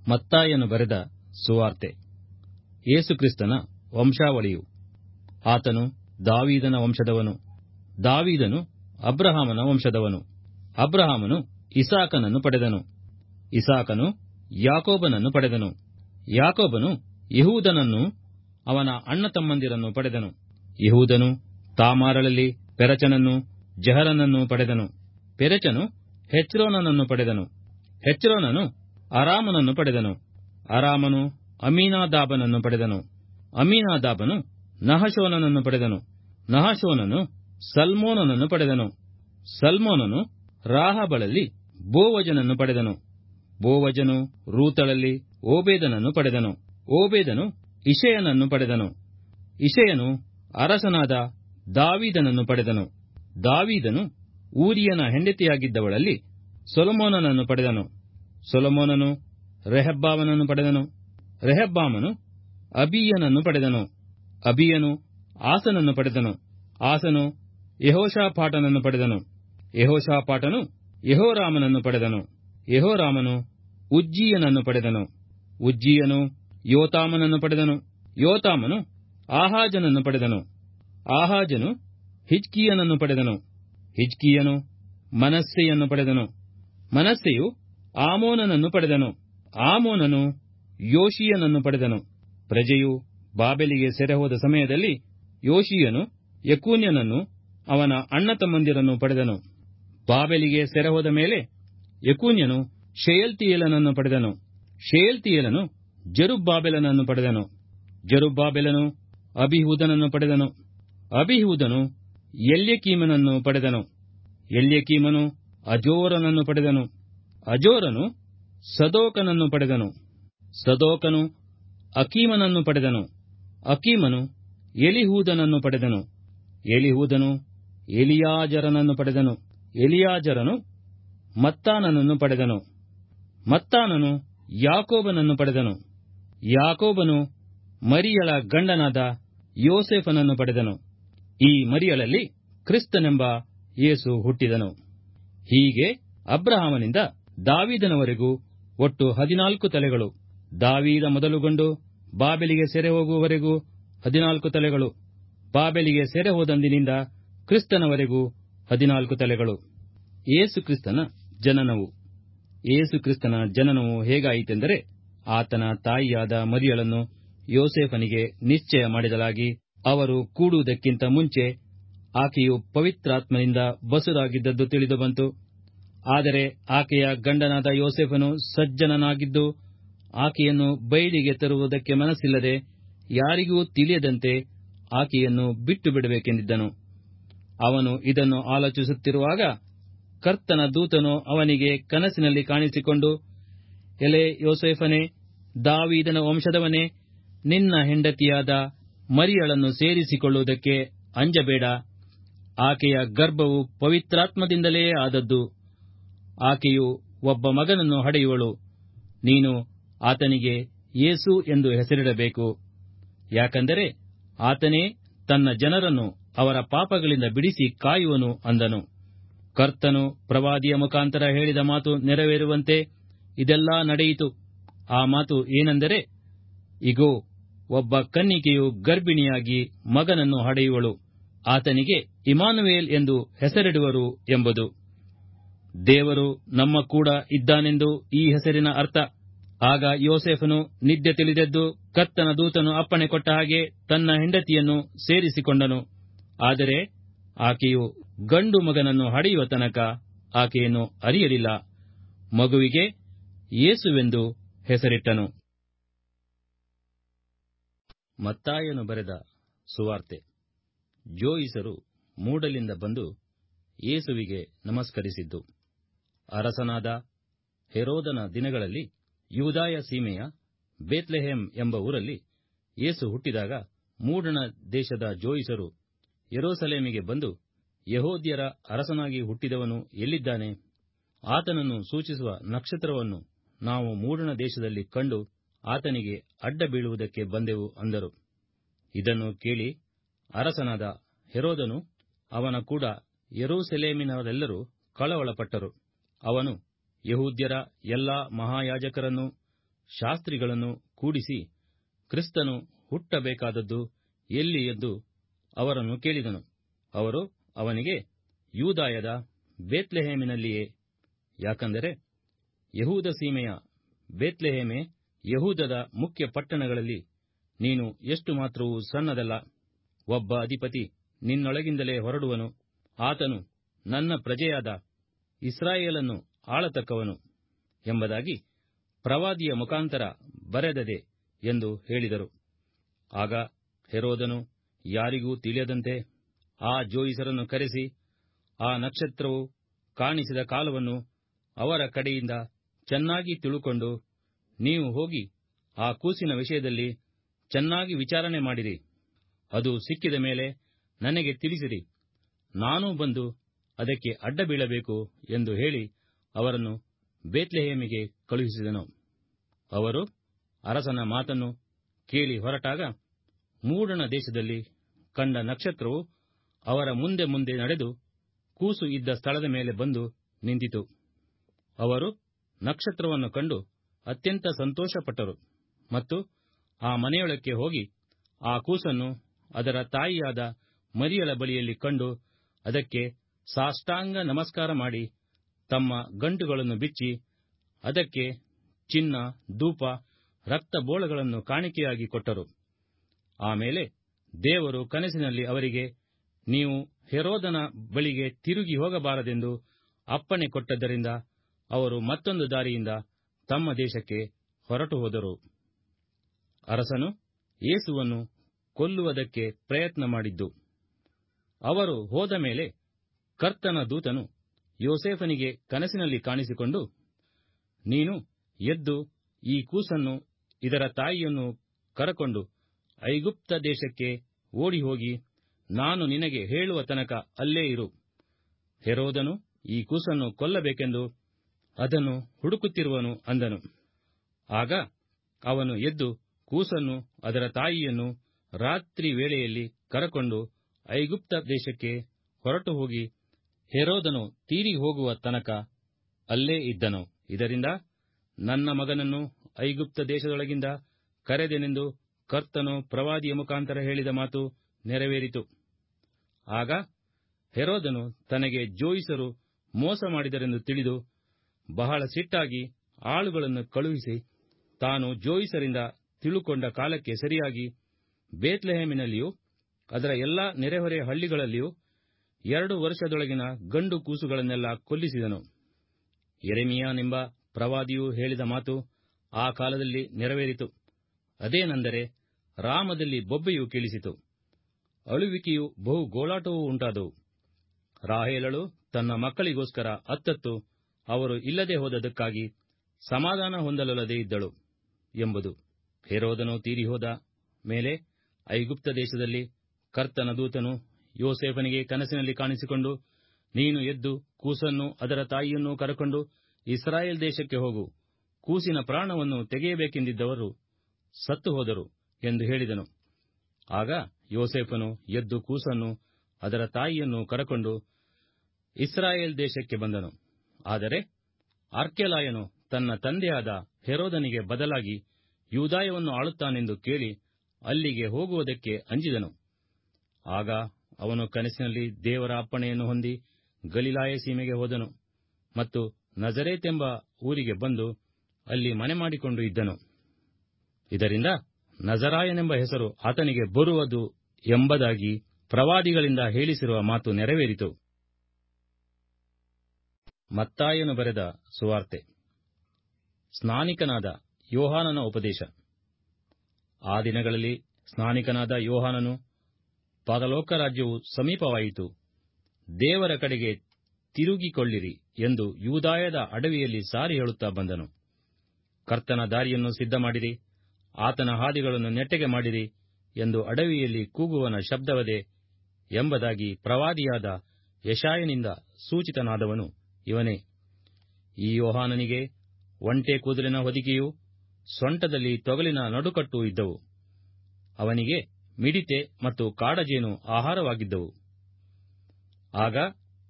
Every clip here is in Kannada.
ಮತ್ತಾಯನು ಬರೆದ ಸುವಾರ್ತೆ ಯೇಸುಕ್ರಿಸ್ತನ ವಂಶಾವಳಿಯು ಆತನು ದಾವೀದನ ವಂಶದವನು ದಾವೀದನು ಅಬ್ರಹಾಮನ ವಂಶದವನು ಅಬ್ರಹಾಮನು ಇಸಾಕನನ್ನು ಪಡೆದನು ಇಸಾಕನು ಯಾಕೋಬನನ್ನು ಪಡೆದನು ಯಾಕೋಬನು ಯಹೂದನನ್ನು ಅವನ ಅಣ್ಣತಮ್ಮಂದಿರನ್ನು ಪಡೆದನು ಯಹೂದನು ತಾಮಾರಳಲ್ಲಿ ಪೆರಚನನ್ನು ಜಹರನನ್ನು ಪಡೆದನು ಪೆರೆಚನು ಹೆಚ್ರೋನನನ್ನು ಪಡೆದನು ಹೆಚ್ರೋನನು ಅರಾಮನನ್ನು ಪಡೆದನು ಅರಾಮನು ಅಮೀನಾದಾಬನನ್ನು ಪಡೆದನು ಅಮೀನಾದಾಬನು ನಹಶೋನನನ್ನು ಪಡೆದನು ನಹಶೋನನು ಸಲ್ಮೋನನನ್ನು ಪಡೆದನು ಸಲ್ಮೋನನು ರಾಹಬಳಲ್ಲಿ ಬೋವಜನನ್ನು ಪಡೆದನು ಬೋವಜನು ರೂತಳಲ್ಲಿ ಓಬೇದನನ್ನು ಪಡೆದನು ಓಬೇದನು ಇಷಯನನ್ನು ಪಡೆದನು ಇಷಯನು ಅರಸನಾದ ದಾವೀದನನ್ನು ಪಡೆದನು ದಾವೀದನು ಊರಿಯನ ಹೆಂಡತಿಯಾಗಿದ್ದವಳಲ್ಲಿ ಸೊಲೊಮೋನನನ್ನು ಪಡೆದನು ಸೊಲೊಮೋನನು ರೆಹಬ್ಬಾಮನನ್ನು ಪಡೆದನು ರೆಹಬ್ಬಾಮನು ಅಬೀಯನನ್ನು ಪಡೆದನು ಅಬೀಯನು ಆಸನನ್ನು ಪಡೆದನು ಆಸನು ಯಹೋಷಾಪಾಟನನ್ನು ಪಡೆದನು ಯಹೋಷಾಪಾಟನು ಯಹೋರಾಮನನ್ನು ಪಡೆದನು ಯಹೋರಾಮನು ಉಜ್ಜೀಯನನ್ನು ಪಡೆದನು ಉಜ್ಜೀಯನು ಯೋತಾಮನನ್ನು ಪಡೆದನು ಯೋತಾಮನು ಆಹಾಜನನ್ನು ಪಡೆದನು ಆಹಾಜನು ಹಿಜ್ಕೀಯನನ್ನು ಪಡೆದನು ಹಿಜ್ಕೀಯನು ಮನಸ್ಸೆಯನ್ನು ಪಡೆದನು ಮನಸ್ಸೆಯು ಆಮೋನನನ್ನು ಪಡೆದನು ಆಮೋನನು ಯೋಶಿಯನನ್ನು ಪಡೆದನು ಪ್ರಜೆಯು ಬಾಬೆಲಿಗೆ ಸೆರೆಹೋದ ಸಮಯದಲ್ಲಿ ಯೋಶಿಯನು ಯಕೂನ್ಯನನ್ನು ಅವನ ಅಣ್ಣತಮ್ಮಂದಿರನ್ನು ಪಡೆದನು ಬಾಬೆಲಿಗೆ ಸೆರೆಹೋದ ಮೇಲೆ ಯಕೂನ್ಯನು ಶೆಯಲ್ತಿಯೇಲನನ್ನು ಪಡೆದನು ಶೆಯಲ್ತಿಯೇಲನು ಜರುಬ್ಬಾಬೆಲನನ್ನು ಪಡೆದನು ಜರುಬ್ಬಾಬೆಲನು ಅಬಿಹೂದನನ್ನು ಪಡೆದನು ಅಬಿಹೂದನು ಎಲ್ಯಕೀಮನನ್ನು ಪಡೆದನು ಎಲ್ಯಕೀಮನು ಅಜೋರನನ್ನು ಪಡೆದನು ಅಜೋರನು ಸದೋಕನನ್ನು ಪಡೆದನು ಸದೋಕನು ಅಕೀಮನನ್ನು ಪಡೆದನು ಅಕೀಮನು ಎಲಿಹೂದನನ್ನು ಪಡೆದನು ಎಲಿಹೂದನು ಎಲಿಯಾಜರನನ್ನು ಪಡೆದನು ಎಲಿಯಾಜರನು ಮತ್ತಾನನನ್ನು ಪಡೆದನು ಮತ್ತಾನನು ಯಾಕೋಬನನ್ನು ಪಡೆದನು ಯಾಕೋಬನು ಮರಿಯಳ ಗಂಡನಾದ ಯೋಸೆಫನನ್ನು ಪಡೆದನು ಈ ಮರಿಯಳಲ್ಲಿ ಕ್ರಿಸ್ತನೆಂಬ ಯೇಸು ಹುಟ್ಟಿದನು ಹೀಗೆ ಅಬ್ರಹಾಮನಿಂದ ದಾವೀದನವರೆಗೂ ಒಟ್ಟು ಹದಿನಾಲ್ಕು ತಲೆಗಳು ದಾವೀದ ಮೊದಲುಗೊಂಡು ಬಾಬೆಲಿಗೆ ಸೆರೆ ಹೋಗುವವರೆಗೂ ಹದಿನಾಲ್ಕು ತಲೆಗಳು ಬಾಬೆಲಿಗೆ ಸೆರೆ ಹೋದಂದಿನಿಂದ ಕ್ರಿಸ್ತನವರೆಗೂ ಹದಿನಾಲ್ಕು ತಲೆಗಳು ಯೇಸು ಕ್ರಿಸ್ತನ ಜನನವು ಯೇಸು ಕ್ರಿಸ್ತನ ಜನನವು ಹೇಗಾಯಿತೆಂದರೆ ಆತನ ತಾಯಿಯಾದ ಮರಿಯಳನ್ನು ಯೋಸೇಫನಿಗೆ ನಿಶ್ಚಯ ಮಾಡಿದಲಾಗಿ ಅವರು ಕೂಡುವುದಕ್ಕಿಂತ ಮುಂಚೆ ಆಕೆಯು ಪವಿತ್ರಾತ್ಮನಿಂದ ಬಸುರಾಗಿದ್ದದ್ದು ತಿಳಿದು ಬಂತು ಆದರೆ ಆಕೆಯ ಗಂಡನಾದ ಯೋಸೇಫನು ಸಜ್ಜನನಾಗಿದ್ದು ಆಕೆಯನ್ನು ಬಯಲಿಗೆ ತರುವುದಕ್ಕೆ ಮನಸ್ಸಿಲ್ಲದೆ ಯಾರಿಗೂ ತಿಳಿಯದಂತೆ ಆಕೆಯನ್ನು ಬಿಟ್ಟು ಬಿಡಬೇಕೆಂದಿದ್ದನು ಅವನು ಇದನ್ನು ಆಲೋಚಿಸುತ್ತಿರುವಾಗ ಕರ್ತನ ದೂತನು ಅವನಿಗೆ ಕನಸಿನಲ್ಲಿ ಕಾಣಿಸಿಕೊಂಡು ಎಲೆ ಯೋಸೇಫನೇ ದಾವೀದನ ವಂಶದವನೇ ನಿನ್ನ ಹೆಂಡತಿಯಾದ ಮರಿಯಳನ್ನು ಸೇರಿಸಿಕೊಳ್ಳುವುದಕ್ಕೆ ಅಂಜಬೇಡ ಆಕೆಯ ಗರ್ಭವು ಪವಿತ್ರಾತ್ಮದಿಂದಲೇ ಆದದ್ದು ಆಕೆಯು ಒಬ್ಬ ಮಗನನ್ನು ಹಡೆಯುವಳು ನೀನು ಆತನಿಗೆ ಯೇಸು ಎಂದು ಹೆಸರಿಡಬೇಕು ಯಾಕಂದರೆ ಆತನೇ ತನ್ನ ಜನರನ್ನು ಅವರ ಪಾಪಗಳಿಂದ ಬಿಡಿಸಿ ಕಾಯುವನು ಅಂದನು ಕರ್ತನು ಪ್ರವಾದಿಯ ಮುಖಾಂತರ ಹೇಳಿದ ಮಾತು ನೆರವೇರುವಂತೆ ಇದೆಲ್ಲಾ ನಡೆಯಿತು ಆ ಮಾತು ಏನೆಂದರೆ ಇಗೋ ಒಬ್ಬ ಕನ್ನಿಕೆಯು ಗರ್ಭಿಣಿಯಾಗಿ ಮಗನನ್ನು ಹಡೆಯುವಳು ಆತನಿಗೆ ಇಮಾನುವೇಲ್ ಎಂದು ಹೆಸರಿಡುವರು ಎಂಬುದು ದೇವರು ನಮ್ಮ ಕೂಡ ಇದ್ದಾನೆಂದು ಈ ಹೆಸರಿನ ಅರ್ಥ ಆಗ ಯೋಸೆಫನು ನಿದ್ದೆ ತಿಳಿದೆದ್ದು ಕರ್ತನ ದೂತನು ಅಪ್ಪಣೆ ಕೊಟ್ಟ ಹಾಗೆ ತನ್ನ ಹೆಂಡತಿಯನ್ನು ಸೇರಿಸಿಕೊಂಡನು ಆದರೆ ಆಕೆಯು ಗಂಡು ಮಗನನ್ನು ಹಡೆಯುವ ತನಕ ಆಕೆಯನ್ನು ಅರಿಯಲಿಲ್ಲ ಮಗುವಿಗೆ ಯೇಸುವೆಂದು ಹೆಸರಿಟ್ಟನು ಮತ್ತಾಯನು ಬರೆದ ಸುವಾರ್ತೆ ಜೋಯಿಸರು ಮೂಡಲಿಂದ ಬಂದು ಯೇಸುವಿಗೆ ನಮಸ್ಕರಿಸಿದ್ದು ಅರಸನಾದ ಹೆರೋದನ ದಿನಗಳಲ್ಲಿ ಯೂದಾಯ ಸೀಮೆಯ ಬೇತ್ಲೆಹೆಮ್ ಎಂಬ ಊರಲ್ಲಿ ಯೇಸು ಹುಟ್ಟಿದಾಗ ಮೂಡಣ ದೇಶದ ಜೋಯಿಸರು ಯೆರೂಸಲೇಮಿಗೆ ಬಂದು ಯಹೋದ್ಯರ ಅರಸನಾಗಿ ಹುಟ್ಟಿದವನು ಎಲ್ಲಿದ್ದಾನೆ ಆತನನ್ನು ಸೂಚಿಸುವ ನಕ್ಷತ್ರವನ್ನು ನಾವು ಮೂಡಣ ದೇಶದಲ್ಲಿ ಕಂಡು ಆತನಿಗೆ ಅಡ್ಡ ಬೀಳುವುದಕ್ಕೆ ಬಂದೆವು ಅಂದರು ಇದನ್ನು ಕೇಳಿ ಅರಸನಾದ ಹೆರೋದನು ಅವನ ಕೂಡ ಯೆರೂಸಲೇಮಿನವರೆಲ್ಲರೂ ಕಳವಳಪಟ್ಟರು ಅವನು ಯಹೂದ್ಯರ ಎಲ್ಲಾ ಮಹಾಯಾಜಕರನ್ನು ಶಾಸ್ತ್ರಿಗಳನ್ನು ಕೂಡಿಸಿ ಕ್ರಿಸ್ತನು ಹುಟ್ಟಬೇಕಾದದ್ದು ಎಲ್ಲಿ ಎಂದು ಅವರನ್ನು ಕೇಳಿದನು ಅವರು ಅವನಿಗೆ ಯೂದಾಯದ ಬೇತ್ಲೆಹೇಮಿನಲ್ಲಿಯೇ ಯಾಕಂದರೆ ಯಹೂದ ಸೀಮೆಯ ಬೇತ್ಲೆಹೇಮೆ ಯಹೂದದ ಮುಖ್ಯ ಪಟ್ಟಣಗಳಲ್ಲಿ ನೀನು ಎಷ್ಟು ಮಾತ್ರವೂ ಸಣ್ಣದಲ್ಲ ಒಬ್ಬ ಅಧಿಪತಿ ನಿನ್ನೊಳಗಿಂದಲೇ ಹೊರಡುವನು ಆತನು ನನ್ನ ಪ್ರಜೆಯಾದ ಇಸ್ರಾಯೇಲನ್ನು ಆಳತಕ್ಕವನು ಎಂಬುದಾಗಿ ಪ್ರವಾದಿಯ ಮುಖಾಂತರ ಬರೆದದೆ ಎಂದು ಹೇಳಿದರು ಆಗ ಹೆರೋದನು ಯಾರಿಗೂ ತಿಳಿಯದಂತೆ ಆ ಜೋಯಿಸರನ್ನು ಕರೆಸಿ ಆ ನಕ್ಷತ್ರವು ಕಾಣಿಸಿದ ಕಾಲವನ್ನು ಅವರ ಕಡೆಯಿಂದ ಚೆನ್ನಾಗಿ ತಿಳುಕೊಂಡು ನೀವು ಹೋಗಿ ಆ ಕೂಸಿನ ವಿಷಯದಲ್ಲಿ ಚೆನ್ನಾಗಿ ವಿಚಾರಣೆ ಮಾಡಿರಿ ಅದು ಸಿಕ್ಕಿದ ಮೇಲೆ ನನಗೆ ತಿಳಿಸಿರಿ ನಾನೂ ಬಂದು ಅದಕ್ಕೆ ಅಡ್ಡ ಬೀಳಬೇಕು ಎಂದು ಹೇಳಿ ಅವರನ್ನು ಬೇತ್ಲೆಹೇಮಿಗೆ ಕಳುಹಿಸಿದನು ಅವರು ಅರಸನ ಮಾತನ್ನು ಕೇಳಿ ಹೊರಟಾಗ ಮೂಡಣ ದೇಶದಲ್ಲಿ ಕಂಡ ನಕ್ಷತ್ರವು ಅವರ ಮುಂದೆ ಮುಂದೆ ನಡೆದು ಕೂಸು ಇದ್ದ ಸ್ಥಳದ ಮೇಲೆ ಬಂದು ನಿಂತಿತು ಅವರು ನಕ್ಷತ್ರವನ್ನು ಕಂಡು ಅತ್ಯಂತ ಸಂತೋಷಪಟ್ಟರು ಮತ್ತು ಆ ಮನೆಯೊಳಕ್ಕೆ ಹೋಗಿ ಆ ಕೂಸನ್ನು ಅದರ ತಾಯಿಯಾದ ಮರಿಯಳ ಬಳಿಯಲ್ಲಿ ಕಂಡು ಅದಕ್ಕೆ ಸಾಷ್ಟಾಂಗ ನಮಸ್ಕಾರ ಮಾಡಿ ತಮ್ಮ ಗಂಟುಗಳನ್ನು ಬಿಚ್ಚಿ ಅದಕ್ಕೆ ಚಿನ್ನ ಧೂಪ ರಕ್ತಬೋಳಗಳನ್ನು ಕಾಣಿಕೆಯಾಗಿ ಕೊಟ್ಟರು ಆಮೇಲೆ ದೇವರು ಕನಸಿನಲ್ಲಿ ಅವರಿಗೆ ನೀವು ಹೆರೋದನ ಬಳಿಗೆ ತಿರುಗಿ ಹೋಗಬಾರದೆಂದು ಅಪ್ಪಣೆ ಕೊಟ್ಟದ್ದರಿಂದ ಅವರು ಮತ್ತೊಂದು ದಾರಿಯಿಂದ ತಮ್ಮ ದೇಶಕ್ಕೆ ಹೊರಟು ಹೋದರು ಅರಸನು ಯೇಸುವನ್ನು ಕೊಲ್ಲುವುದಕ್ಕೆ ಪ್ರಯತ್ನ ಮಾಡಿದ್ದು ಅವರು ಹೋದ ಮೇಲೆ ಕರ್ತನ ದೂತನು ಯೋಸೇಫನಿಗೆ ಕನಸಿನಲ್ಲಿ ಕಾಣಿಸಿಕೊಂಡು ನೀನು ಎದ್ದು ಈ ಕೂಸನ್ನು ಇದರ ತಾಯಿಯನ್ನು ಕರಕೊಂಡು ಐಗುಪ್ತ ದೇಶಕ್ಕೆ ಓಡಿಹೋಗಿ ನಾನು ನಿನಗೆ ಹೇಳುವ ತನಕ ಅಲ್ಲೇ ಇರು ಹೆರೋದನು ಈ ಕೂಸನ್ನು ಕೊಲ್ಲಬೇಕೆಂದು ಅದನ್ನು ಹುಡುಕುತ್ತಿರುವನು ಅಂದನು ಆಗ ಅವನು ಎದ್ದು ಕೂಸನ್ನು ಅದರ ತಾಯಿಯನ್ನು ರಾತ್ರಿ ವೇಳೆಯಲ್ಲಿ ಕರಕೊಂಡು ಐಗುಪ್ತ ದೇಶಕ್ಕೆ ಹೊರಟು ಹೋಗಿ ಹೆರೋದನು ತೀರಿ ಹೋಗುವ ತನಕ ಅಲ್ಲೇ ಇದ್ದನು ಇದರಿಂದ ನನ್ನ ಮಗನನ್ನು ಐಗುಪ್ತ ದೇಶದೊಳಗಿಂದ ಕರೆದೆನೆಂದು ಕರ್ತನು ಪ್ರವಾದಿಯ ಮುಖಾಂತರ ಹೇಳಿದ ಮಾತು ನೆರವೇರಿತು ಆಗ ಹೆರೋದನು ತನಗೆ ಜೋಯಿಸರು ಮೋಸ ಮಾಡಿದರೆಂದು ತಿಳಿದು ಬಹಳ ಸಿಟ್ಟಾಗಿ ಆಳುಗಳನ್ನು ಕಳುಹಿಸಿ ತಾನು ಜೋಯಿಸರಿಂದ ತಿಳುಕೊಂಡ ಕಾಲಕ್ಕೆ ಸರಿಯಾಗಿ ಬೇತ್ಲೆಹೇಮಿನಲ್ಲಿಯೂ ಅದರ ಎಲ್ಲಾ ನೆರೆಹೊರೆ ಹಳ್ಳಿಗಳಲ್ಲಿಯೂ ಎರಡು ವರ್ಷದೊಳಗಿನ ಗಂಡು ಕೂಸುಗಳನ್ನೆಲ್ಲ ಕೊಲ್ಲಿಸಿದನು ಎರೆಮಿಯಾನೆಂಬ ಪ್ರವಾದಿಯು ಹೇಳಿದ ಮಾತು ಆ ಕಾಲದಲ್ಲಿ ನೆರವೇರಿತು ಅದೇನೆಂದರೆ ರಾಮದಲ್ಲಿ ಬೊಬ್ಬೆಯು ಕೇಳಿಸಿತು ಅಳುವಿಕೆಯೂ ಬಹು ಗೋಳಾಟವೂ ಉಂಟಾದವು ರಾಹೇಲಳು ತನ್ನ ಮಕ್ಕಳಿಗೋಸ್ಕರ ಅತ್ತತ್ತು ಅವರು ಇಲ್ಲದೆ ಹೋದದಕ್ಕಾಗಿ ಸಮಾಧಾನ ಹೊಂದಲೊಲ್ಲದೆ ಇದ್ದಳು ಎಂಬುದು ಹೆರೋದನು ತೀರಿಹೋದ ಮೇಲೆ ಐಗುಪ್ತ ದೇಶದಲ್ಲಿ ಕರ್ತನ ದೂತನು ಯೋಸೇಫನಿಗೆ ಕನಸಿನಲ್ಲಿ ಕಾಣಿಸಿಕೊಂಡು ನೀನು ಎದ್ದು ಕೂಸನ್ನು ಅದರ ತಾಯಿಯನ್ನೂ ಕರಕೊಂಡು ಇಸ್ರಾಯೇಲ್ ದೇಶಕ್ಕೆ ಹೋಗು ಕೂಸಿನ ಪ್ರಾಣವನ್ನು ತೆಗೆಯಬೇಕೆಂದಿದ್ದವರು ಸತ್ತು ಹೋದರು ಎಂದು ಹೇಳಿದನು ಆಗ ಯೋಸೇಫನು ಎದ್ದು ಕೂಸನ್ನು ಅದರ ತಾಯಿಯನ್ನು ಕರಕೊಂಡು ಇಸ್ರಾಯೇಲ್ ದೇಶಕ್ಕೆ ಬಂದನು ಆದರೆ ಅರ್ಕೆಲಾಯನು ತನ್ನ ತಂದೆಯಾದ ಹೆರೋದನಿಗೆ ಬದಲಾಗಿ ಯೂದಾಯವನ್ನು ಆಳುತ್ತಾನೆಂದು ಕೇಳಿ ಅಲ್ಲಿಗೆ ಹೋಗುವುದಕ್ಕೆ ಅಂಜಿದನು ಆಗ ಅವನು ಕನಸಿನಲ್ಲಿ ದೇವರ ಅಪ್ಪಣೆಯನ್ನು ಹೊಂದಿ ಗಲಿಲಾಯ ಸೀಮೆಗೆ ಹೋದನು ಮತ್ತು ನಜರೇತೆಂಬ ಊರಿಗೆ ಬಂದು ಅಲ್ಲಿ ಮನೆ ಮಾಡಿಕೊಂಡು ಇದ್ದನು ಇದರಿಂದ ನಜರಾಯನೆಂಬ ಹೆಸರು ಆತನಿಗೆ ಬರುವುದು ಎಂಬುದಾಗಿ ಪ್ರವಾದಿಗಳಿಂದ ಹೇಳಿಸಿರುವ ಮಾತು ನೆರವೇರಿತು ಮತ್ತಾಯನು ಬರೆದ ಸುವಾರ್ತೆ ಸ್ನಾನಿಕನಾದ ಯೋಹಾನನ ಉಪದೇಶ ಆ ದಿನಗಳಲ್ಲಿ ಸ್ನಾನಿಕನಾದ ಯೋಹಾನನು ಪರಲೋಕ ರಾಜ್ಯವು ಸಮೀಪವಾಯಿತು ದೇವರ ಕಡೆಗೆ ತಿರುಗಿಕೊಳ್ಳಿರಿ ಎಂದು ಯೂದಾಯದ ಅಡವಿಯಲ್ಲಿ ಸಾರಿ ಹೇಳುತ್ತಾ ಬಂದನು ಕರ್ತನ ದಾರಿಯನ್ನು ಸಿದ್ಧಮಾಡಿರಿ ಆತನ ಹಾದಿಗಳನ್ನು ನೆಟ್ಟಗೆ ಮಾಡಿರಿ ಎಂದು ಅಡವಿಯಲ್ಲಿ ಕೂಗುವನ ಶಬ್ದವದೆ ಎಂಬುದಾಗಿ ಪ್ರವಾದಿಯಾದ ಯಶಾಯನಿಂದ ಸೂಚಿತನಾದವನು ಇವನೇ ಈ ಯೋಹಾನನಿಗೆ ಒಂಟೆ ಕೂದಲಿನ ಹೊದಿಕೆಯೂ ಸೊಂಟದಲ್ಲಿ ತೊಗಲಿನ ನಡುಕಟ್ಟು ಇದ್ದವು ಅವನಿಗೆ ಮಿಡಿತೆ ಮತ್ತು ಕಾಡಜೇನು ಆಹಾರವಾಗಿದ್ದವು ಆಗ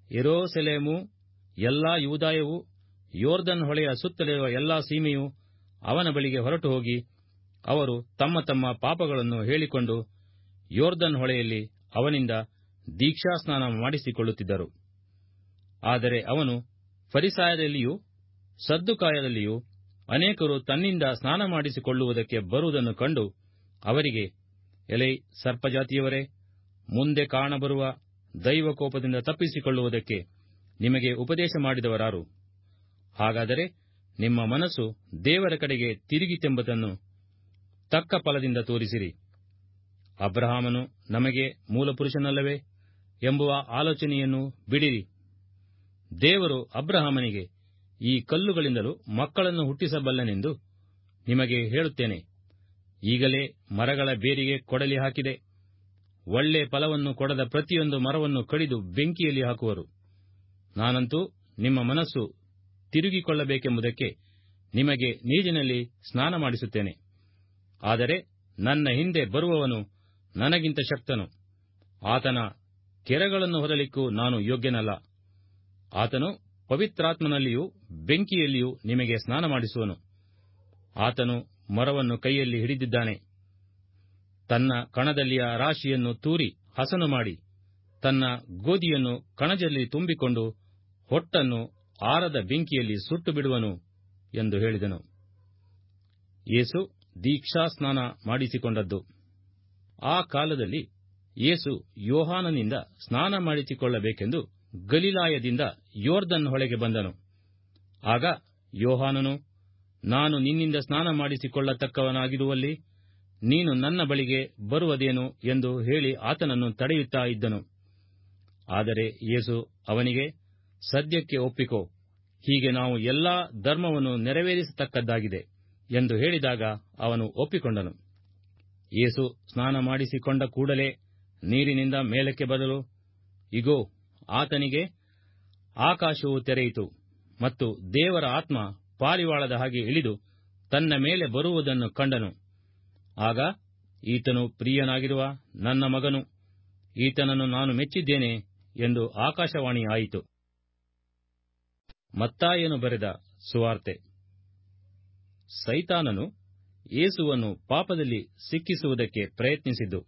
ಯೆರೂಸಲೇಮು ಎಲ್ಲಾ ಯೂದಾಯವು ಯೋರ್ದನ್ ಹೊಳೆಯ ಸುತ್ತಲಿರುವ ಎಲ್ಲಾ ಸೀಮೆಯು ಅವನ ಬಳಿಗೆ ಹೊರಟು ಹೋಗಿ ಅವರು ತಮ್ಮ ತಮ್ಮ ಪಾಪಗಳನ್ನು ಹೇಳಿಕೊಂಡು ಯೋರ್ದನ್ ಹೊಳೆಯಲ್ಲಿ ಅವನಿಂದ ದೀಕ್ಷಾಸ್ನಾನ ಮಾಡಿಸಿಕೊಳ್ಳುತ್ತಿದ್ದರು ಆದರೆ ಅವನು ಫರಿಸಾಯರಲ್ಲಿಯೂ ಸದ್ದುಕಾಯರಲ್ಲಿಯೂ ಅನೇಕರು ತನ್ನಿಂದ ಸ್ನಾನ ಮಾಡಿಸಿಕೊಳ್ಳುವುದಕ್ಕೆ ಬರುವುದನ್ನು ಕಂಡು ಅವರಿಗೆ ಎಲೈ ಸರ್ಪಜಾತಿಯವರೇ ಮುಂದೆ ಕಾಣಬರುವ ದೈವಕೋಪದಿಂದ ತಪ್ಪಿಸಿಕೊಳ್ಳುವುದಕ್ಕೆ ನಿಮಗೆ ಉಪದೇಶ ಮಾಡಿದವರಾರು ಹಾಗಾದರೆ ನಿಮ್ಮ ಮನಸ್ಸು ದೇವರ ಕಡೆಗೆ ತಿರುಗಿತೆಂಬುದನ್ನು ತಕ್ಕ ಫಲದಿಂದ ತೋರಿಸಿರಿ ಅಬ್ರಹಾಮನು ನಮಗೆ ಮೂಲಪುರುಷನಲ್ಲವೇ ಎಂಬುವ ಆಲೋಚನೆಯನ್ನು ಬಿಡಿರಿ ದೇವರು ಅಬ್ರಹಾಮನಿಗೆ ಈ ಕಲ್ಲುಗಳಿಂದಲೂ ಮಕ್ಕಳನ್ನು ಹುಟ್ಟಿಸಬಲ್ಲನೆಂದು ನಿಮಗೆ ಹೇಳುತ್ತೇನೆ ಈಗಲೇ ಮರಗಳ ಬೇರಿಗೆ ಕೊಡಲಿ ಹಾಕಿದೆ ಒಳ್ಳೆ ಫಲವನ್ನು ಕೊಡದ ಪ್ರತಿಯೊಂದು ಮರವನ್ನು ಕಡಿದು ಬೆಂಕಿಯಲ್ಲಿ ಹಾಕುವರು ನಾನಂತೂ ನಿಮ್ಮ ಮನಸ್ಸು ತಿರುಗಿಕೊಳ್ಳಬೇಕೆಂಬುದಕ್ಕೆ ನಿಮಗೆ ನೀರಿನಲ್ಲಿ ಸ್ನಾನ ಮಾಡಿಸುತ್ತೇನೆ ಆದರೆ ನನ್ನ ಹಿಂದೆ ಬರುವವನು ನನಗಿಂತ ಶಕ್ತನು ಆತನ ಕೆರಗಳನ್ನು ಹೊರಲಿಕ್ಕೂ ನಾನು ಯೋಗ್ಯನಲ್ಲ ಆತನು ಪವಿತ್ರಾತ್ಮನಲ್ಲಿಯೂ ಬೆಂಕಿಯಲ್ಲಿಯೂ ನಿಮಗೆ ಸ್ನಾನ ಮಾಡಿಸುವನು ಆತನು ಮರವನ್ನು ಕೈಯಲ್ಲಿ ಹಿಡಿದಿದ್ದಾನೆ ತನ್ನ ಕಣದಲ್ಲಿಯ ರಾಶಿಯನ್ನು ತೂರಿ ಹಸನು ಮಾಡಿ ತನ್ನ ಗೋಧಿಯನ್ನು ಕಣಜಲ್ಲಿ ತುಂಬಿಕೊಂಡು ಹೊಟ್ಟನ್ನು ಆರದ ಬೆಂಕಿಯಲ್ಲಿ ಸುಟ್ಟು ಬಿಡುವನು ಎಂದು ಹೇಳಿದನು ಯೇಸು ದೀಕ್ಷಾಸ್ನಾನ ಮಾಡಿಸಿಕೊಂಡದ್ದು ಆ ಕಾಲದಲ್ಲಿ ಯೇಸು ಯೋಹಾನನಿಂದ ಸ್ನಾನ ಮಾಡಿಸಿಕೊಳ್ಳಬೇಕೆಂದು ಗಲಿಲಾಯದಿಂದ ಯೋರ್ದನ್ ಹೊಳೆಗೆ ಬಂದನು ಆಗ ಯೋಹಾನನು ನಾನು ನಿನ್ನಿಂದ ಸ್ನಾನ ಮಾಡಿಸಿಕೊಳ್ಳತಕ್ಕವನಾಗಿರುವಲ್ಲಿ ನೀನು ನನ್ನ ಬಳಿಗೆ ಬರುವುದೇನು ಎಂದು ಹೇಳಿ ಆತನನ್ನು ತಡೆಯುತ್ತಾ ಇದ್ದನು ಆದರೆ ಯೇಸು ಅವನಿಗೆ ಸದ್ಯಕ್ಕೆ ಒಪ್ಪಿಕೋ ಹೀಗೆ ನಾವು ಎಲ್ಲಾ ಧರ್ಮವನ್ನು ನೆರವೇರಿಸತಕ್ಕದ್ದಾಗಿದೆ ಎಂದು ಹೇಳಿದಾಗ ಅವನು ಒಪ್ಪಿಕೊಂಡನು ಯೇಸು ಸ್ನಾನ ಮಾಡಿಸಿಕೊಂಡ ಕೂಡಲೇ ನೀರಿನಿಂದ ಮೇಲಕ್ಕೆ ಬರಲು ಇಗೋ ಆತನಿಗೆ ಆಕಾಶವು ತೆರೆಯಿತು ಮತ್ತು ದೇವರ ಆತ್ಮ ಪಾರಿವಾಳದ ಹಾಗೆ ಇಳಿದು ತನ್ನ ಮೇಲೆ ಬರುವುದನ್ನು ಕಂಡನು ಆಗ ಈತನು ಪ್ರಿಯನಾಗಿರುವ ನನ್ನ ಮಗನು ಈತನನ್ನು ನಾನು ಮೆಚ್ಚಿದ್ದೇನೆ ಎಂದು ಆಕಾಶವಾಣಿ ಆಯಿತು ಮತ್ತಾಯನು ಬರೆದ ಸುವಾರ್ತೆ ಸೈತಾನನು ಯೇಸುವನ್ನು ಪಾಪದಲ್ಲಿ ಸಿಕ್ಕಿಸುವುದಕ್ಕೆ ಪ್ರಯತ್ನಿಸಿದ್ದು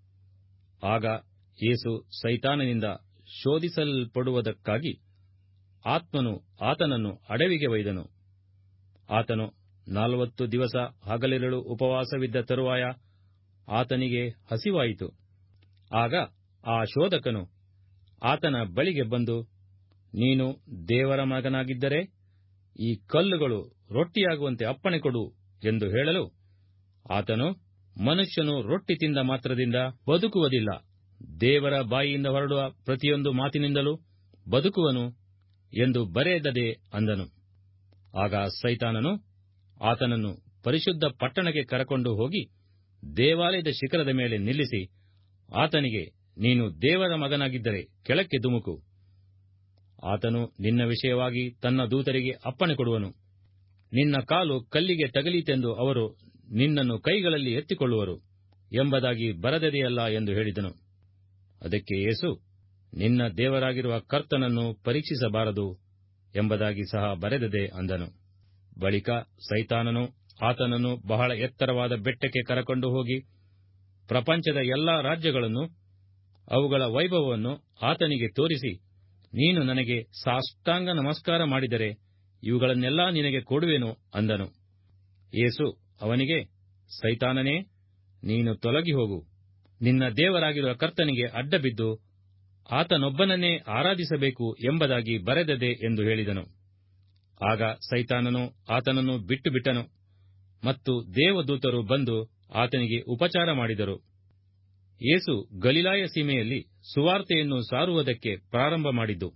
ಆಗ ಯೇಸು ಸೈತಾನನಿಂದ ಶೋಧಿಸಲ್ಪಡುವುದಕ್ಕಾಗಿ ಆತ್ಮನು ಆತನನ್ನು ಅಡವಿಗೆ ಒಯ್ದನು ಆತನು ನಲವತ್ತು ದಿವಸ ಹಗಲಿರಳು ಉಪವಾಸವಿದ್ದ ತರುವಾಯ ಆತನಿಗೆ ಹಸಿವಾಯಿತು ಆಗ ಆ ಶೋಧಕನು ಆತನ ಬಳಿಗೆ ಬಂದು ನೀನು ದೇವರ ಮಗನಾಗಿದ್ದರೆ ಈ ಕಲ್ಲುಗಳು ರೊಟ್ಟಿಯಾಗುವಂತೆ ಅಪ್ಪಣೆ ಕೊಡು ಎಂದು ಹೇಳಲು ಆತನು ಮನುಷ್ಯನು ರೊಟ್ಟಿ ತಿಂದ ಮಾತ್ರದಿಂದ ಬದುಕುವುದಿಲ್ಲ ದೇವರ ಬಾಯಿಯಿಂದ ಹೊರಡುವ ಪ್ರತಿಯೊಂದು ಮಾತಿನಿಂದಲೂ ಬದುಕುವನು ಎಂದು ಬರೆದದೆ ಅಂದನು ಆಗ ಸೈತಾನನು ಆತನನ್ನು ಪರಿಶುದ್ಧ ಪಟ್ಟಣಕ್ಕೆ ಕರಕೊಂಡು ಹೋಗಿ ದೇವಾಲಯದ ಶಿಖರದ ಮೇಲೆ ನಿಲ್ಲಿಸಿ ಆತನಿಗೆ ನೀನು ದೇವರ ಮಗನಾಗಿದ್ದರೆ ಕೆಳಕ್ಕೆ ಧುಮುಕು ಆತನು ನಿನ್ನ ವಿಷಯವಾಗಿ ತನ್ನ ದೂತರಿಗೆ ಅಪ್ಪಣೆ ಕೊಡುವನು ನಿನ್ನ ಕಾಲು ಕಲ್ಲಿಗೆ ತಗಲೀತೆಂದು ಅವರು ನಿನ್ನನ್ನು ಕೈಗಳಲ್ಲಿ ಎತ್ತಿಕೊಳ್ಳುವರು ಎಂಬುದಾಗಿ ಬರದದೆಯಲ್ಲ ಎಂದು ಹೇಳಿದನು ಅದಕ್ಕೆ ಯೇಸು ನಿನ್ನ ದೇವರಾಗಿರುವ ಕರ್ತನನ್ನು ಪರೀಕ್ಷಿಸಬಾರದು ಎಂಬುದಾಗಿ ಸಹ ಬರೆದದೆ ಅಂದನು ಬಳಿಕ ಸೈತಾನನು ಆತನನ್ನು ಬಹಳ ಎತ್ತರವಾದ ಬೆಟ್ಟಕ್ಕೆ ಕರಕೊಂಡು ಹೋಗಿ ಪ್ರಪಂಚದ ಎಲ್ಲಾ ರಾಜ್ಯಗಳನ್ನು ಅವುಗಳ ವೈಭವವನ್ನು ಆತನಿಗೆ ತೋರಿಸಿ ನೀನು ನನಗೆ ಸಾಷ್ಟಾಂಗ ನಮಸ್ಕಾರ ಮಾಡಿದರೆ ಇವುಗಳನ್ನೆಲ್ಲಾ ನಿನಗೆ ಕೊಡುವೆನು ಅಂದನು ಯೇಸು ಅವನಿಗೆ ಸೈತಾನನೇ ನೀನು ತೊಲಗಿ ಹೋಗು ನಿನ್ನ ದೇವರಾಗಿರುವ ಕರ್ತನಿಗೆ ಅಡ್ಡಬಿದ್ದು ಆತನೊಬ್ಬನನ್ನೇ ಆರಾಧಿಸಬೇಕು ಎಂಬುದಾಗಿ ಬರೆದದೆ ಎಂದು ಹೇಳಿದನು ಆಗ ಸೈತಾನನು ಆತನನ್ನು ಬಿಟ್ಟು ಬಿಟ್ಟನು ಮತ್ತು ದೇವದೂತರು ಬಂದು ಆತನಿಗೆ ಉಪಚಾರ ಮಾಡಿದರು ಯೇಸು ಗಲಿಲಾಯ ಸೀಮೆಯಲ್ಲಿ ಸುವಾರ್ತೆಯನ್ನು ಸಾರುವುದಕ್ಕೆ ಪ್ರಾರಂಭ ಮಾಡಿದ್ದು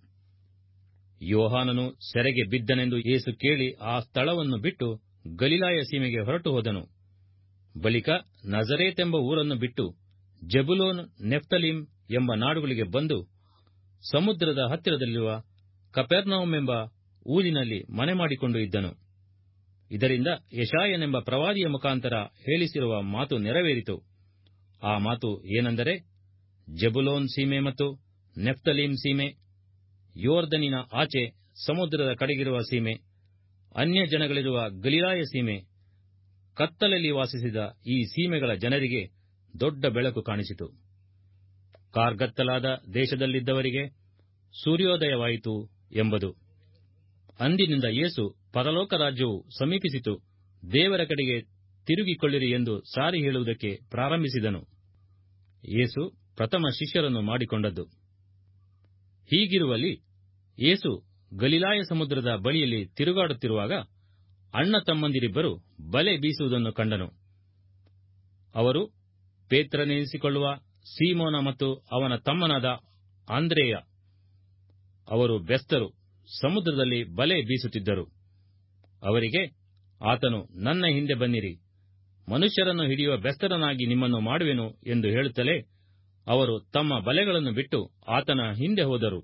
ಯೋಹಾನನು ಸೆರೆಗೆ ಬಿದ್ದನೆಂದು ಯೇಸು ಕೇಳಿ ಆ ಸ್ಥಳವನ್ನು ಬಿಟ್ಟು ಗಲಿಲಾಯ ಸೀಮೆಗೆ ಹೊರಟು ಹೋದನು ಬಳಿಕ ನಜರೇತೆಂಬ ಊರನ್ನು ಬಿಟ್ಟು ಜಬುಲೋನ್ ನೆಫ್ತಲೀಮ್ ಎಂಬ ನಾಡುಗಳಿಗೆ ಬಂದು ಸಮುದ್ರದ ಹತ್ತಿರದಲ್ಲಿರುವ ಕಪೆರ್ನೌಮ್ ಎಂಬ ಊರಿನಲ್ಲಿ ಮನೆ ಮಾಡಿಕೊಂಡು ಇದ್ದನು ಇದರಿಂದ ಯಶಾಯನೆಂಬ ಪ್ರವಾದಿಯ ಮುಖಾಂತರ ಹೇಳಿಸಿರುವ ಮಾತು ನೆರವೇರಿತು ಆ ಮಾತು ಏನೆಂದರೆ ಜಬುಲೋನ್ ಸೀಮೆ ಮತ್ತು ನೆಫ್ತಲೀಮ್ ಸೀಮೆ ಯೋರ್ದನಿನ ಆಚೆ ಸಮುದ್ರದ ಕಡೆಗಿರುವ ಸೀಮೆ ಅನ್ಯ ಜನಗಳಿರುವ ಗಲಿಲಾಯ ಸೀಮೆ ಕತ್ತಲಲ್ಲಿ ವಾಸಿಸಿದ ಈ ಸೀಮೆಗಳ ಜನರಿಗೆ ದೊಡ್ಡ ಬೆಳಕು ಕಾಣಿಸಿತು ಕಾರ್ಗತ್ತಲಾದ ದೇಶದಲ್ಲಿದ್ದವರಿಗೆ ಸೂರ್ಯೋದಯವಾಯಿತು ಎಂಬುದು ಅಂದಿನಿಂದ ಯೇಸು ಪರಲೋಕ ರಾಜ್ಯವು ಸಮೀಪಿಸಿತು ದೇವರ ಕಡೆಗೆ ತಿರುಗಿಕೊಳ್ಳಿರಿ ಎಂದು ಸಾರಿ ಹೇಳುವುದಕ್ಕೆ ಪ್ರಾರಂಭಿಸಿದನು ಯೇಸು ಪ್ರಥಮ ಶಿಷ್ಯರನ್ನು ಮಾಡಿಕೊಂಡದ್ದು ಹೀಗಿರುವಲ್ಲಿ ಯೇಸು ಗಲಿಲಾಯ ಸಮುದ್ರದ ಬಳಿಯಲ್ಲಿ ತಿರುಗಾಡುತ್ತಿರುವಾಗ ಅಣ್ಣ ತಮ್ಮಂದಿರಿಬ್ಬರು ಬಲೆ ಬೀಸುವುದನ್ನು ಕಂಡನು ಅವರು ಪೇತ್ರನೆನಿಸಿಕೊಳ್ಳುವ ಸೀಮೋನ ಮತ್ತು ಅವನ ತಮ್ಮನಾದ ಆಂದ್ರೇಯ ಅವರು ಬೆಸ್ತರು ಸಮುದ್ರದಲ್ಲಿ ಬಲೆ ಬೀಸುತ್ತಿದ್ದರು ಅವರಿಗೆ ಆತನು ನನ್ನ ಹಿಂದೆ ಬನ್ನಿರಿ ಮನುಷ್ಯರನ್ನು ಹಿಡಿಯುವ ಬೆಸ್ತರನಾಗಿ ನಿಮ್ಮನ್ನು ಮಾಡುವೆನು ಎಂದು ಹೇಳುತ್ತಲೇ ಅವರು ತಮ್ಮ ಬಲೆಗಳನ್ನು ಬಿಟ್ಟು ಆತನ ಹಿಂದೆ ಹೋದರು